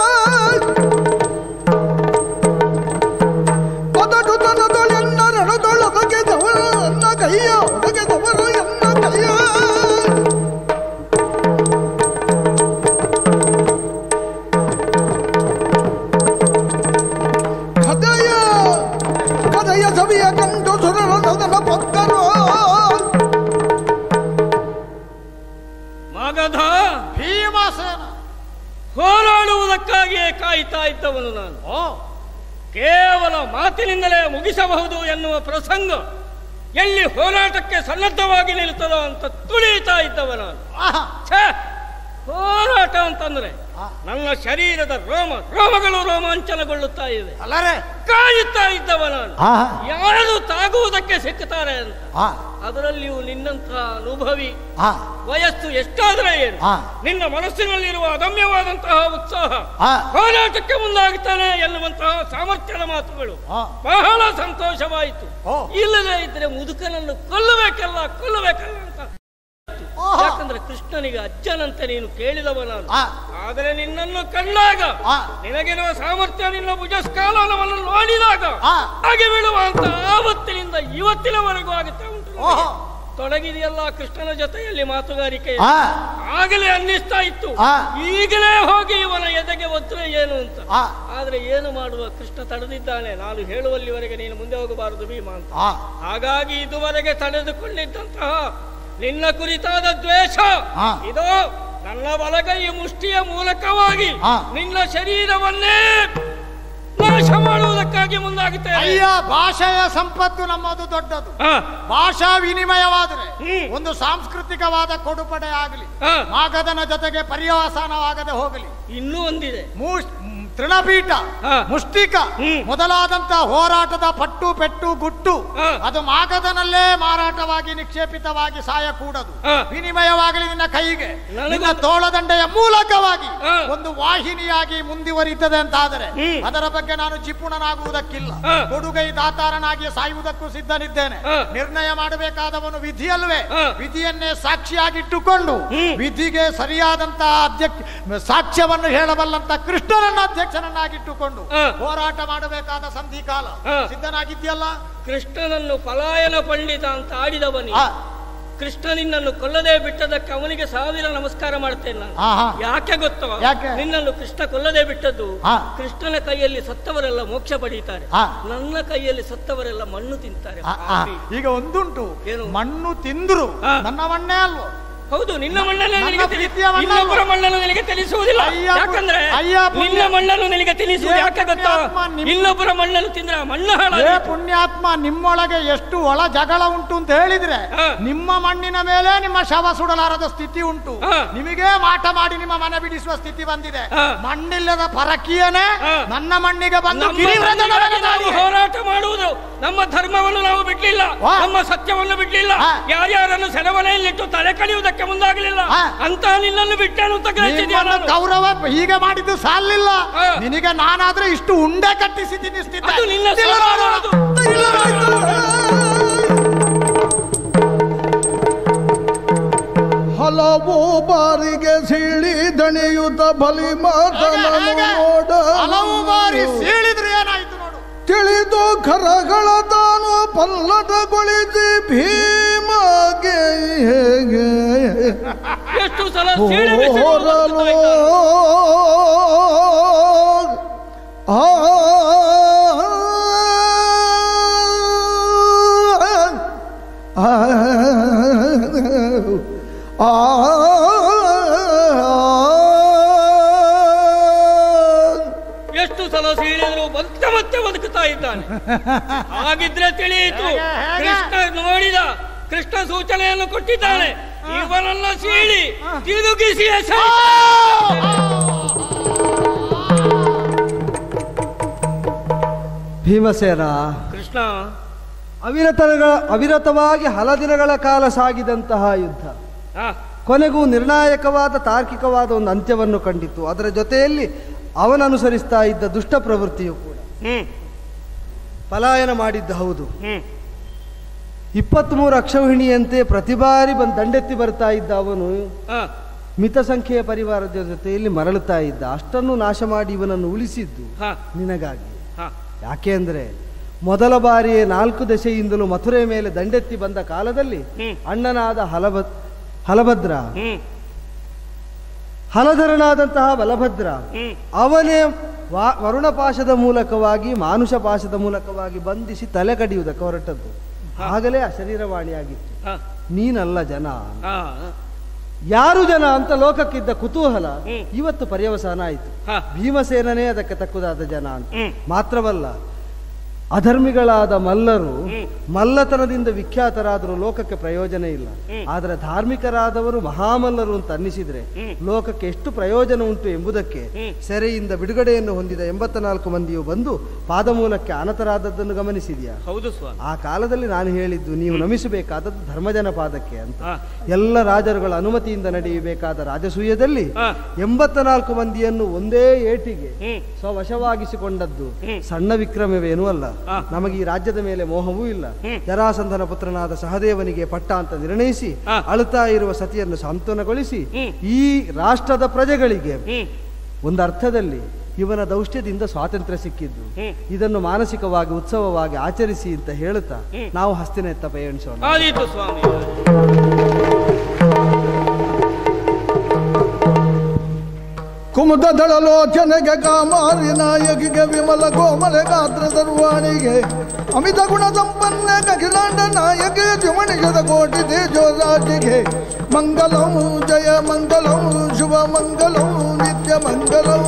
ಅದಟ್ಟು ತನ್ನ ತೊಳೆಯನ್ನ ರಣದೊಳಗೆ ದವರು ಎನ್ನ ಕೈಯ ಒಳಗೆ ದವರು ಎನ್ನ ಕೈಯ ಕಂಡು ಸುರರ ಸದನ ಭಕ್ತರು ಮಗಧ ಭೀಮಸೇನ ಹೋರಾಡುವುದಕ್ಕಾಗಿಯೇ ಕಾಯ್ತಾ ಇದ್ದವನು ನಾನು ಓ ಕೇವಲ ಮಾತಿನಿಂದಲೇ ಮುಗಿಸಬಹುದು ಎನ್ನುವ ಪ್ರಸಂಗ ಎಲ್ಲಿ ಹೋರಾಟಕ್ಕೆ ಸನ್ನದ್ಧವಾಗಿ ನಿಲ್ತದೋ ಅಂತ ತುಳಿತಾ ಇದ್ದವ ನಾನು ಆಹಾ. ಛೇ ಹೋರಾಟ ಅಂತಂದ್ರೆ ಆ. ನನ್ನ ಶರೀರದ ರೋಮ ರೋಮಗಳು ರೋಮಾಂಚನಗೊಳ್ಳುತ್ತಾ ಇವೆ ಅಲ್ಲರೇ ಕಾಯುತ್ತಾ ಇದ್ದವ ನಾನು ಆಹಾ. ಯಾರು ತಾಗುವುದಕ್ಕೆ ಸಿಕ್ಕುತ್ತಾರೆ ಅಂತ ಆ, ಅದರಲ್ಲಿಯೂ ನಿನ್ನಂತಹ ಅನುಭವಿ ಆ, ವಯಸ್ಸು ಎಷ್ಟಾದ್ರೆ ಏನು ಆ. ನಿನ್ನ ಮನಸ್ಸಿನಲ್ಲಿರುವ ಅದಮ್ಯವಾದಂತಹ ಉತ್ಸಾಹ ಆ. ಹೋರಾಟಕ್ಕೆ ಮುಂದಾಗುತ್ತಾನೆ ಎನ್ನುವಂತಹ ಸಾಮರ್ಥ್ಯದ ಮಾತುಗಳು ಆ. ಬಹಳ ಸಂತೋಷವಾಯಿತು ಓ. ಇಲ್ಲದೆ ಇದ್ರೆ ಮುದುಕನನ್ನು ಕೊಲ್ಲಬೇಕಲ್ಲ ಕೊಲ್ಲಬೇಕಲ್ಲ ಅಂತ ಓಹೋ. ಯಾಕಂದ್ರೆ ಕೃಷ್ಣನಿಗೆ ಅಜ್ಜನಂತೆ ನೀನು ಕೇಳಿದವ ನಾನು ಆ. ಆದರೆ ನಿನ್ನನ್ನು ಕಂಡಾಗ ಆ. ನಿನಗಿರುವ ಸಾಮರ್ಥ್ಯ ನಿನ್ನ ಭುಜಸ್ಕಾಲನವನ್ನು ನೋಡಿದಾಗ ಆ. ಹಾಗೆ ಬೀಳುವ ಅಂತ ಆವತ್ತಿನಿಂದ ಇವತ್ತಿನವರೆಗೂ ಆಗುತ್ತಾ ಉಂಟು ನನಗೆ. ಓಹೋ. ತೊಡಗಿದೆಯಲ್ಲ ಕೃಷ್ಣನ ಜೊತೆಯಲ್ಲಿ ಮಾತುಗಾರಿಕೆ ಆ, ಆಗಲೇ ಅನ್ನಿಸ್ತಾ ಇತ್ತು ಆ. ಈಗಲೇ ಹೋಗಿ ಇವನ ಎದೆಗೆ ಒತ್ತರೆ ಏನು ಅಂತ ಆ. ಆದ್ರೆ ಏನು ಮಾಡುವ ಕೃಷ್ಣ ತಡೆದಿದ್ದಾನೆ ನಾನು ಹೇಳುವಲ್ಲಿವರೆಗೆ ನೀನು ಮುಂದೆ ಹೋಗಬಾರದು ಭೀಮ ಅಂತ ಆ, ಹಾಗಾಗಿ ಇದುವರೆಗೆ ತಡೆದುಕೊಂಡಿದ್ದಂತಹ ನಿನ್ನ ಕುರಿತಾದ ದ್ವೇಷ ಆ. ಇದು ನನ್ನ ಬಲಗೈ ಮುಷ್ಟಿಯ ಮೂಲಕವಾಗಿ ಆ. ನಿನ್ನ ಶರೀರವನ್ನೇ ನಾಶ ಮಾಡುವುದಕ್ಕಾಗಿ ಮುಂದಾಗುತ್ತೇನೆ ಅಯ್ಯ ಭಾಷೆಯ ಸಂಪತ್ತು ನಮ್ಮದು ದೊಡ್ಡದು ಆ, ಭಾಷಾ ವಿನಿಮಯವಾದರೆ ಹ್ಮ್. ಒಂದು ಸಾಂಸ್ಕೃತಿಕವಾದ ಕೊಡುಪಡೆ ಆಗಲಿ ಆ. ಮಾಗದನ ಜೊತೆಗೆ ಪರ್ಯವಸಾನವಾಗದೆ ಹೋಗಲಿ ಇನ್ನೂ ಒಂದಿದೆ ಮೂಸ್- ತೃಣಪೀಠ ಆ. ಮುಷ್ಟಿಕ ಹ್ಮ್. ಮೊದಲಾದಂತ ಹೋರಾಟದ ಪಟ್ಟು ಪೆಟ್ಟು ಗುಟ್ಟು ಆ. ಅದು ಮಾಗದನಲ್ಲೇ ಮಾರಾಟವಾಗಿ ನಿಕ್ಷೇಪಿತವಾಗಿ ಸಾಯ ಕೂಡದು ಆ. ವಿನಿಮಯವಾಗಲಿ ನಿನ್ನ ಕೈಗೆ ನನಗೂ- ನಿನ್ನ ತೋಳದಂಡೆಯ ಮೂಲಕವಾಗಿ ಆ. ಒಂದು ವಾಹಿನಿಯಾಗಿ ಮುಂದುವರಿತದೆ ಅಂತಾದರೆ ಹ್ಮ್. ಅದರ ಬಗ್ಗೆ ನಾನು ಜಿಪುಣನಾಗುವುದಕ್ಕಿಲ್ಲ ಆ. ಕೊಡುಗೈ ದಾತಾರನಾಗಿ ಸಾಯುವುದಕ್ಕೂ ಸಿದ್ಧನಿದ್ದೇನೆ ಆ. ನಿರ್ಣಯ ಮಾಡಬೇಕಾದವನು ವಿಧಿಯಲ್ವೇ ಆ. ವಿಧಿಯನ್ನೇ ಸಾಕ್ಷಿಯಾಗಿಟ್ಟುಕೊಂಡು ಹ್ಮ್. ವಿಧಿಗೆ ಸರಿಯಾದಂತಹ ಅಧ್ಯಕ್ಷ ಸಾಕ್ಷ್ಯವನ್ನು ಹೇಳಬಲ್ಲಂತ ಕೃಷ್ಣನನ್ನ ಅಧ್ಯಕ್ಷನನ್ನಾಗಿಟ್ಟುಕೊಂಡು ಆ. ಹೋರಾಟ ಮಾಡಬೇಕಾದ ಸಂಧಿಕಾಲ ಆ. ಸಿದ್ಧನಾಗಿದ್ಯಲ್ಲ ಕೃಷ್ಣನನ್ನು ಪಲಾಯನ ಪಂಡಿತ ಅಂತ ಆಡಿದವನಿ ಆ. ಕೃಷ್ಣ ನಿನ್ನನ್ನು ಕೊಲ್ಲದೆ ಬಿಟ್ಟದಕ್ಕೆ ಅವನಿಗೆ ಸಾವಿರ ನಮಸ್ಕಾರ ಮಾಡ್ತೇನೆ ನಾನು ಆ, ಹಾ. ಯಾಕೆ ಗೊತ್ತೋ ಯಾಕೆ? ನಿನ್ನನ್ನು ಕೃಷ್ಣ ಕೊಲ್ಲದೆ ಬಿಟ್ಟದ್ದು ಆ. ಕೃಷ್ಣನ ಕೈಯಲ್ಲಿ ಸತ್ತವರೆಲ್ಲ ಮೋಕ್ಷ ಪಡೀತಾರೆ ಆ. ನನ್ನ ಕೈಯಲ್ಲಿ ಸತ್ತವರೆಲ್ಲ ಮಣ್ಣು ತಿಂತಾರೆ ಆ, ಆ. ಪಾಪಿ. ಈಗ ಒಂದುಂಟು ಏನು? ಮಣ್ಣು ತಿಂದ್ರು ಆ. ನನ್ನ ಮಣ್ಣೇ ಅಲ್ವೋ ಹೌದು ನಿನ್ನ ಮಣ್ಣನ್ನು ನನ್ನ ನಿನಗೆ ತಿಳಿ- ಪ್ರೀತಿಯ ಮಣ್ಣಲ್ಲ. ಇನ್ನೊಬ್ಬರ ಮಣ್ಣನ್ನು ನಿನಗೆ ತಿಳಿಸುವುದಿಲ್ಲ ಅಯ್ಯ ಪು- ಯಾಕಂದ್ರೆ ಅಯ್ಯ ಪುಣ್ಯ- ನಿನ್ನ ಮಣ್ಣನ್ನು ನಿನಗೆ ತಿಳಿಸುವುದು ಏ ಯಾಕೆ ಗೊತ್ತಾ ಪುಣ್ಯಾತ್ಮ ನಿಮ್ಮ- ಇನ್ನೊಬ್ಬರ ಮಣ್ಣನ್ನು ತಿಂದ್ರೆ ಆ ಮಣ್ಣು ಏ ಹಾಳಾಗಿ ಪುಣ್ಯಾತ್ಮ ನಿಮ್ಮೊಳಗೆ ಎಷ್ಟು ಒಳ ಜಗಳ ಉಂಟು ಅಂತ ಹೇಳಿದ್ರೆ ಆ. ನಿಮ್ಮ ಮಣ್ಣಿನ ಮೇಲೆ ನಿಮ್ಮ ಶವ ಸುಡಲಾರದ ಸ್ಥಿತಿ ಉಂಟು ಆ. ನಿಮಗೆ ಮಾಟ ಮಾಡಿ ನಿಮ್ಮ ಮನೆ ಬಿಡಿಸುವ ಸ್ಥಿತಿ ಬಂದಿದೆ ಆ. ಮಣ್ಣಿಲ್ಲದ ಪರಕೀಯನೇ ಆ. ನನ್ನ ಮಣ್ಣಿಗೆ ಬಂದು ನಮ್ಮ ಗಿರಿವ್ರತ ಮಣ್ಣಿಗಾಗಿ ನಾವು ನಡೆದಾಡಿದೆ. ಹೋರಾಟ ಮಾಡುವುದು ನಮ್ಮ ಧರ್ಮವನ್ನು ನಾವು ಬಿಡ್ಲಿಲ್ಲ ವಾ. ನಮ್ಮ ಸತ್ಯವನ್ನು ಬಿಡ್ಲಿಲ್ಲ ಆ. ಯಾರ್ಯಾರನ್ನು ಸೆರೆಮನೆಯಲ್ಲಿಟ್ಟು ತಲೆ ಕಡಿಯುವುದಕ್ಕೆ ಮುಂದಾಗಲಿಲ್ಲ ಆ. ಅಂತ ನಿನ್ನನ್ನು ಬಿಟ್ಟೇನು ಅಂತ ಗ್ರಹಿಸಿದ್ಯಾ ನಿಮ್ಮನ್ನ ನಾನು? ಗೌರವ ಹೀಗೆ ಮಾಡಿದ್ದು ಸಾಲಿಲ್ಲ ಆ. ನಿನಗೆ ನಾನಾದ್ರೆ ಇಷ್ಟು ಉಂಡೆ ಕಟ್ಟಿಸಿ ತಿನ್ನಿಸ್ತಿದ್ದೆ ಅದು ನಿನ್ನ ಇಲ್ಲ ಸ್ವಭಾವ ನೋಡು. ಅದು. ಹಲವು ಬಾರಿಗೆ ಸಿಳಿ ದಣಿಯುತ ಬಲಿ ಹೇಗೆ, ಮಾತನನು ಹೇಗೆ? ನೋಡ ಹಲವು ಬಾರಿ ಸೀಳಿದ್ರು ಏನಾಯ್ತು ನೋಡು ತಿಳಿದು ಖರಗಳ ತಾನು ಪಲ್ಲಟಗೊಳಿಸಿ ಭೀಮಗೆ ಹೇಗೆ ಎಷ್ಟು ಸಲ ಸೀಳಿ ಬಿಸಿ ಹೋರಲು ಆ ಆ ಎಷ್ಟು ಸಲ ಸೀಳಿದ್ರು ಮತ್ತೆ ಮತ್ತೆ ಬದುಕುತ್ತಾ ಇದ್ದಾನೆ ಹಾಗಿದ್ರೆ ತಿಳಿಯಿತು ಹೇಗೆ, ಹೇಗೆ? ಕೃಷ್ಣ ನೋಡಿದ ಕೃಷ್ಣ ಸೂಚನೆಯನ್ನು ಕೊಟ್ಟಿದ್ದಾನೆ ಇವನನ್ನ ಸೀಳಿ ತಿರುಗಿಸಿ ಎಸೆಯಿ. ಭೀಮಸೇನ ಕೃಷ್ಣ ಅವಿರತಗಳ ಅವಿರತವಾಗಿ ಹಲ ದಿನಗಳ ಕಾಲ ಸಾಗಿದಂತಹ ಯುದ್ಧ ಹಾ ಕೊನೆಗೂ ನಿರ್ಣಾಯಕವಾದ ತಾರ್ಕಿಕವಾದ ಒಂದು ಅಂತ್ಯವನ್ನು ಕಂಡಿತು ಅದರ ಜೊತೆಯಲ್ಲಿ ಅವನನುಸರಿಸ್ತಾ ಇದ್ದ ದುಷ್ಟ ಪ್ರವೃತ್ತಿಯು ಕೂಡ ಹ್ಮ್ ಪಲಾಯನ ಮಾಡಿದ್ದ ಹೌದು ಹ್ಮ್ ಇಪ್ಪತ್ತ್ಮೂರು ಅಕ್ಷೌಹಿಣಿಯಂತೆ ಪ್ರತಿ ಬಾರಿ ಬಂದು ದಂಡೆತ್ತಿ ಬರ್ತಾ ಇದ್ದ ಅವನು ಹಾ ಮಿತ ಸಂಖ್ಯೆಯ ಪರಿವಾರದ ಜೊತೆಯಲ್ಲಿ ಮರಳುತ್ತಾ ಇದ್ದ ಅಷ್ಟನ್ನು ನಾಶ ಮಾಡಿ ಇವನನ್ನು ಉಳಿಸಿದ್ದು ಹಾ ನಿನಗಾಗಿ ಹಾ ಯಾಕೆ ಅಂದರೆ ಮೊದಲ ಬಾರಿಯೇ ನಾಲ್ಕು ದಶೆಯಿಂದಲೂ ಮಥುರೆ ಮೇಲೆ ದಂಡೆತ್ತಿ ಬಂದ ಕಾಲದಲ್ಲಿ ಹ್ಮ್. ಅಣ್ಣನಾದ ಹಲಭ ಹಲಭದ್ರ ಹ್ಮ್ ಹಲಧರನಾದಂತಹ ಬಲಭದ್ರ ಹ್ಮ್ ಅವನೇ ವಾ ವರುಣಪಾಶದ ಮೂಲಕವಾಗಿ ಮಾನುಷ ಪಾಶದ ಮೂಲಕವಾಗಿ ಬಂಧಿಸಿ ತಲೆ ಕಡಿಯುವುದಕ್ಕೆ ಹೊರಟದ್ದು ಆಗಲೇ ಅಶರೀರವಾಣಿಯಾಗಿತ್ತು ಹಾ, ನೀನಲ್ಲ ಜನ ಹಾ, ಯಾರು ಜನ ಅಂತ ಲೋಕಕ್ಕಿದ್ದ ಕುತೂಹಲ ಹ್ಮ್. ಇವತ್ತು ಪರ್ಯವಸಾನ ಆಯಿತು ಹಾ. ಭೀಮಸೇನನೇ ಅದಕ್ಕೆ ತಕ್ಕುದಾದ ಜನ ಅಂತ ಹ್ಮ್. ಮಾತ್ರವಲ್ಲ ಅಧರ್ಮಿಗಳಾದ ಮಲ್ಲರು ಹ್ಮ್. ಮಲ್ಲತನದಿಂದ ವಿಖ್ಯಾತರಾದರೂ ಲೋಕಕ್ಕೆ ಪ್ರಯೋಜನ ಇಲ್ಲ ಹ್ಮ್. ಆದರೆ ಧಾರ್ಮಿಕರಾದವರು ಮಹಾಮಲ್ಲರು ಅಂತ ಅನ್ನಿಸಿದ್ರೆ ಹ್ಮ್. ಲೋಕಕ್ಕೆ ಎಷ್ಟು ಪ್ರಯೋಜನ ಉಂಟು ಎಂಬುದಕ್ಕೆ ಹ್ಮ್. ಸೆರೆಯಿಂದ ಬಿಡುಗಡೆಯನ್ನು ಹೊಂದಿದ ಎಂಬತ್ತ ನಾಲ್ಕು ಮಂದಿಯು ಬಂದು ಪಾದಮೂಲಕ್ಕೆ ಆನತರಾದದ್ದನ್ನು ಗಮನಿಸಿದ್ಯಾ ಹೌದು ಸ್ವಾಮಿ ಆ ಕಾಲದಲ್ಲಿ ನಾನು ಹೇಳಿದ್ದು ನೀವು ನಮಿಸಬೇಕಾದದ್ದು ಧರ್ಮಜನ ಪಾದಕ್ಕೆ ಅಂತ ಹಾ, ಎಲ್ಲ ರಾಜರುಗಳ ಅನುಮತಿಯಿಂದ ನಡೆಯಬೇಕಾದ ರಾಜಸೂಯದಲ್ಲಿ ಹಾ. ಎಂಬತ್ತ ನಾಲ್ಕು ಮಂದಿಯನ್ನು ಒಂದೇ ಏಟಿಗೆ ಹ್ಮ್ ಸ್ವವಶವಾಗಿಸಿಕೊಂಡದ್ದು ಹ್ಮ್. ಸಣ್ಣ ವಿಕ್ರಮವೇನೂ ಅಲ್ಲ ಹಾ. ನಮಗೆ ಈ ರಾಜ್ಯದ ಮೇಲೆ ಮೋಹವೂ ಇಲ್ಲ ಹ್ಮ್. ಜರಾಸಂಧನ ಪುತ್ರನಾದ ಸಹದೇವನಿಗೆ ಪಟ್ಟ ಅಂತ ನಿರ್ಣಯಿಸಿ ಹಾ. ಅಳುತ್ತಾ ಇರುವ ಸತಿಯನ್ನು ಸಾಂತ್ವನಗೊಳಿಸಿ ಹ್ಮ್. ಈ ರಾಷ್ಟ್ರದ ಪ್ರಜೆಗಳಿಗೆ ಹ್ಮ್ ಒಂದು ಅರ್ಥದಲ್ಲಿ ಇವನ ದೌಷ್ಟ್ಯದಿಂದ ಸ್ವಾತಂತ್ರ್ಯ ಸಿಕ್ಕಿದ್ದು ಹ್ಮ್. ಇದನ್ನು ಮಾನಸಿಕವಾಗಿ ಉತ್ಸವವಾಗಿ ಆಚರಿಸಿ ಅಂತ ಹೇಳುತ್ತಾ ಹ್ಮ್. ನಾವು ಹಸ್ತಿನ ಎತ್ತ ಪಯಣಿಸೋಣ ಆದೀತು ಸ್ವಾಮಿ ಕುಮುದ ದಳಲೋಚನೆಗೆ ಕಾಮಾರಿ ನಾಯಕಿಗೆ ವಿಮಲ ಕೋಮಲ ಗಾತ್ರ ಸರ್ವಾಣಿಗೆ ಅಮಿತ ಗುಣ ಸಂಪನ್ನ ಅಖಿಲಾಂಡ ನಾಯಕಿ ಜುಮಣಿಗದ ಕೋಟಿ ತೇಜೋರಾಜಿಗೆ ಮಂಗಲಂ ಜಯ ಮಂಗಲಂ ಶುಭ ಮಂಗಲಂ ನಿತ್ಯ ಮಂಗಲಂ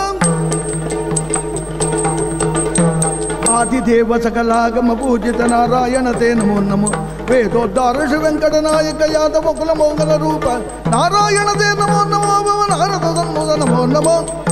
ಆದಿದೇವ ಸಕಲಾಗಮ ಪೂಜಿತ ನಾರಾಯಣ ತೇ ನಮೋ ನಮೋ ವೇದೋದ್ಧಾರ ಶ್ರೀ ವೆಂಕಟನಾಯಕ ಯಾದವ ಕುಲ ಮೋಗಲ ರೂಪ ನಾರಾಯಣ ತೇ ನಮೋ ನಮೋ ಭವ ನಾರದ ನಮೋ ನಮೋ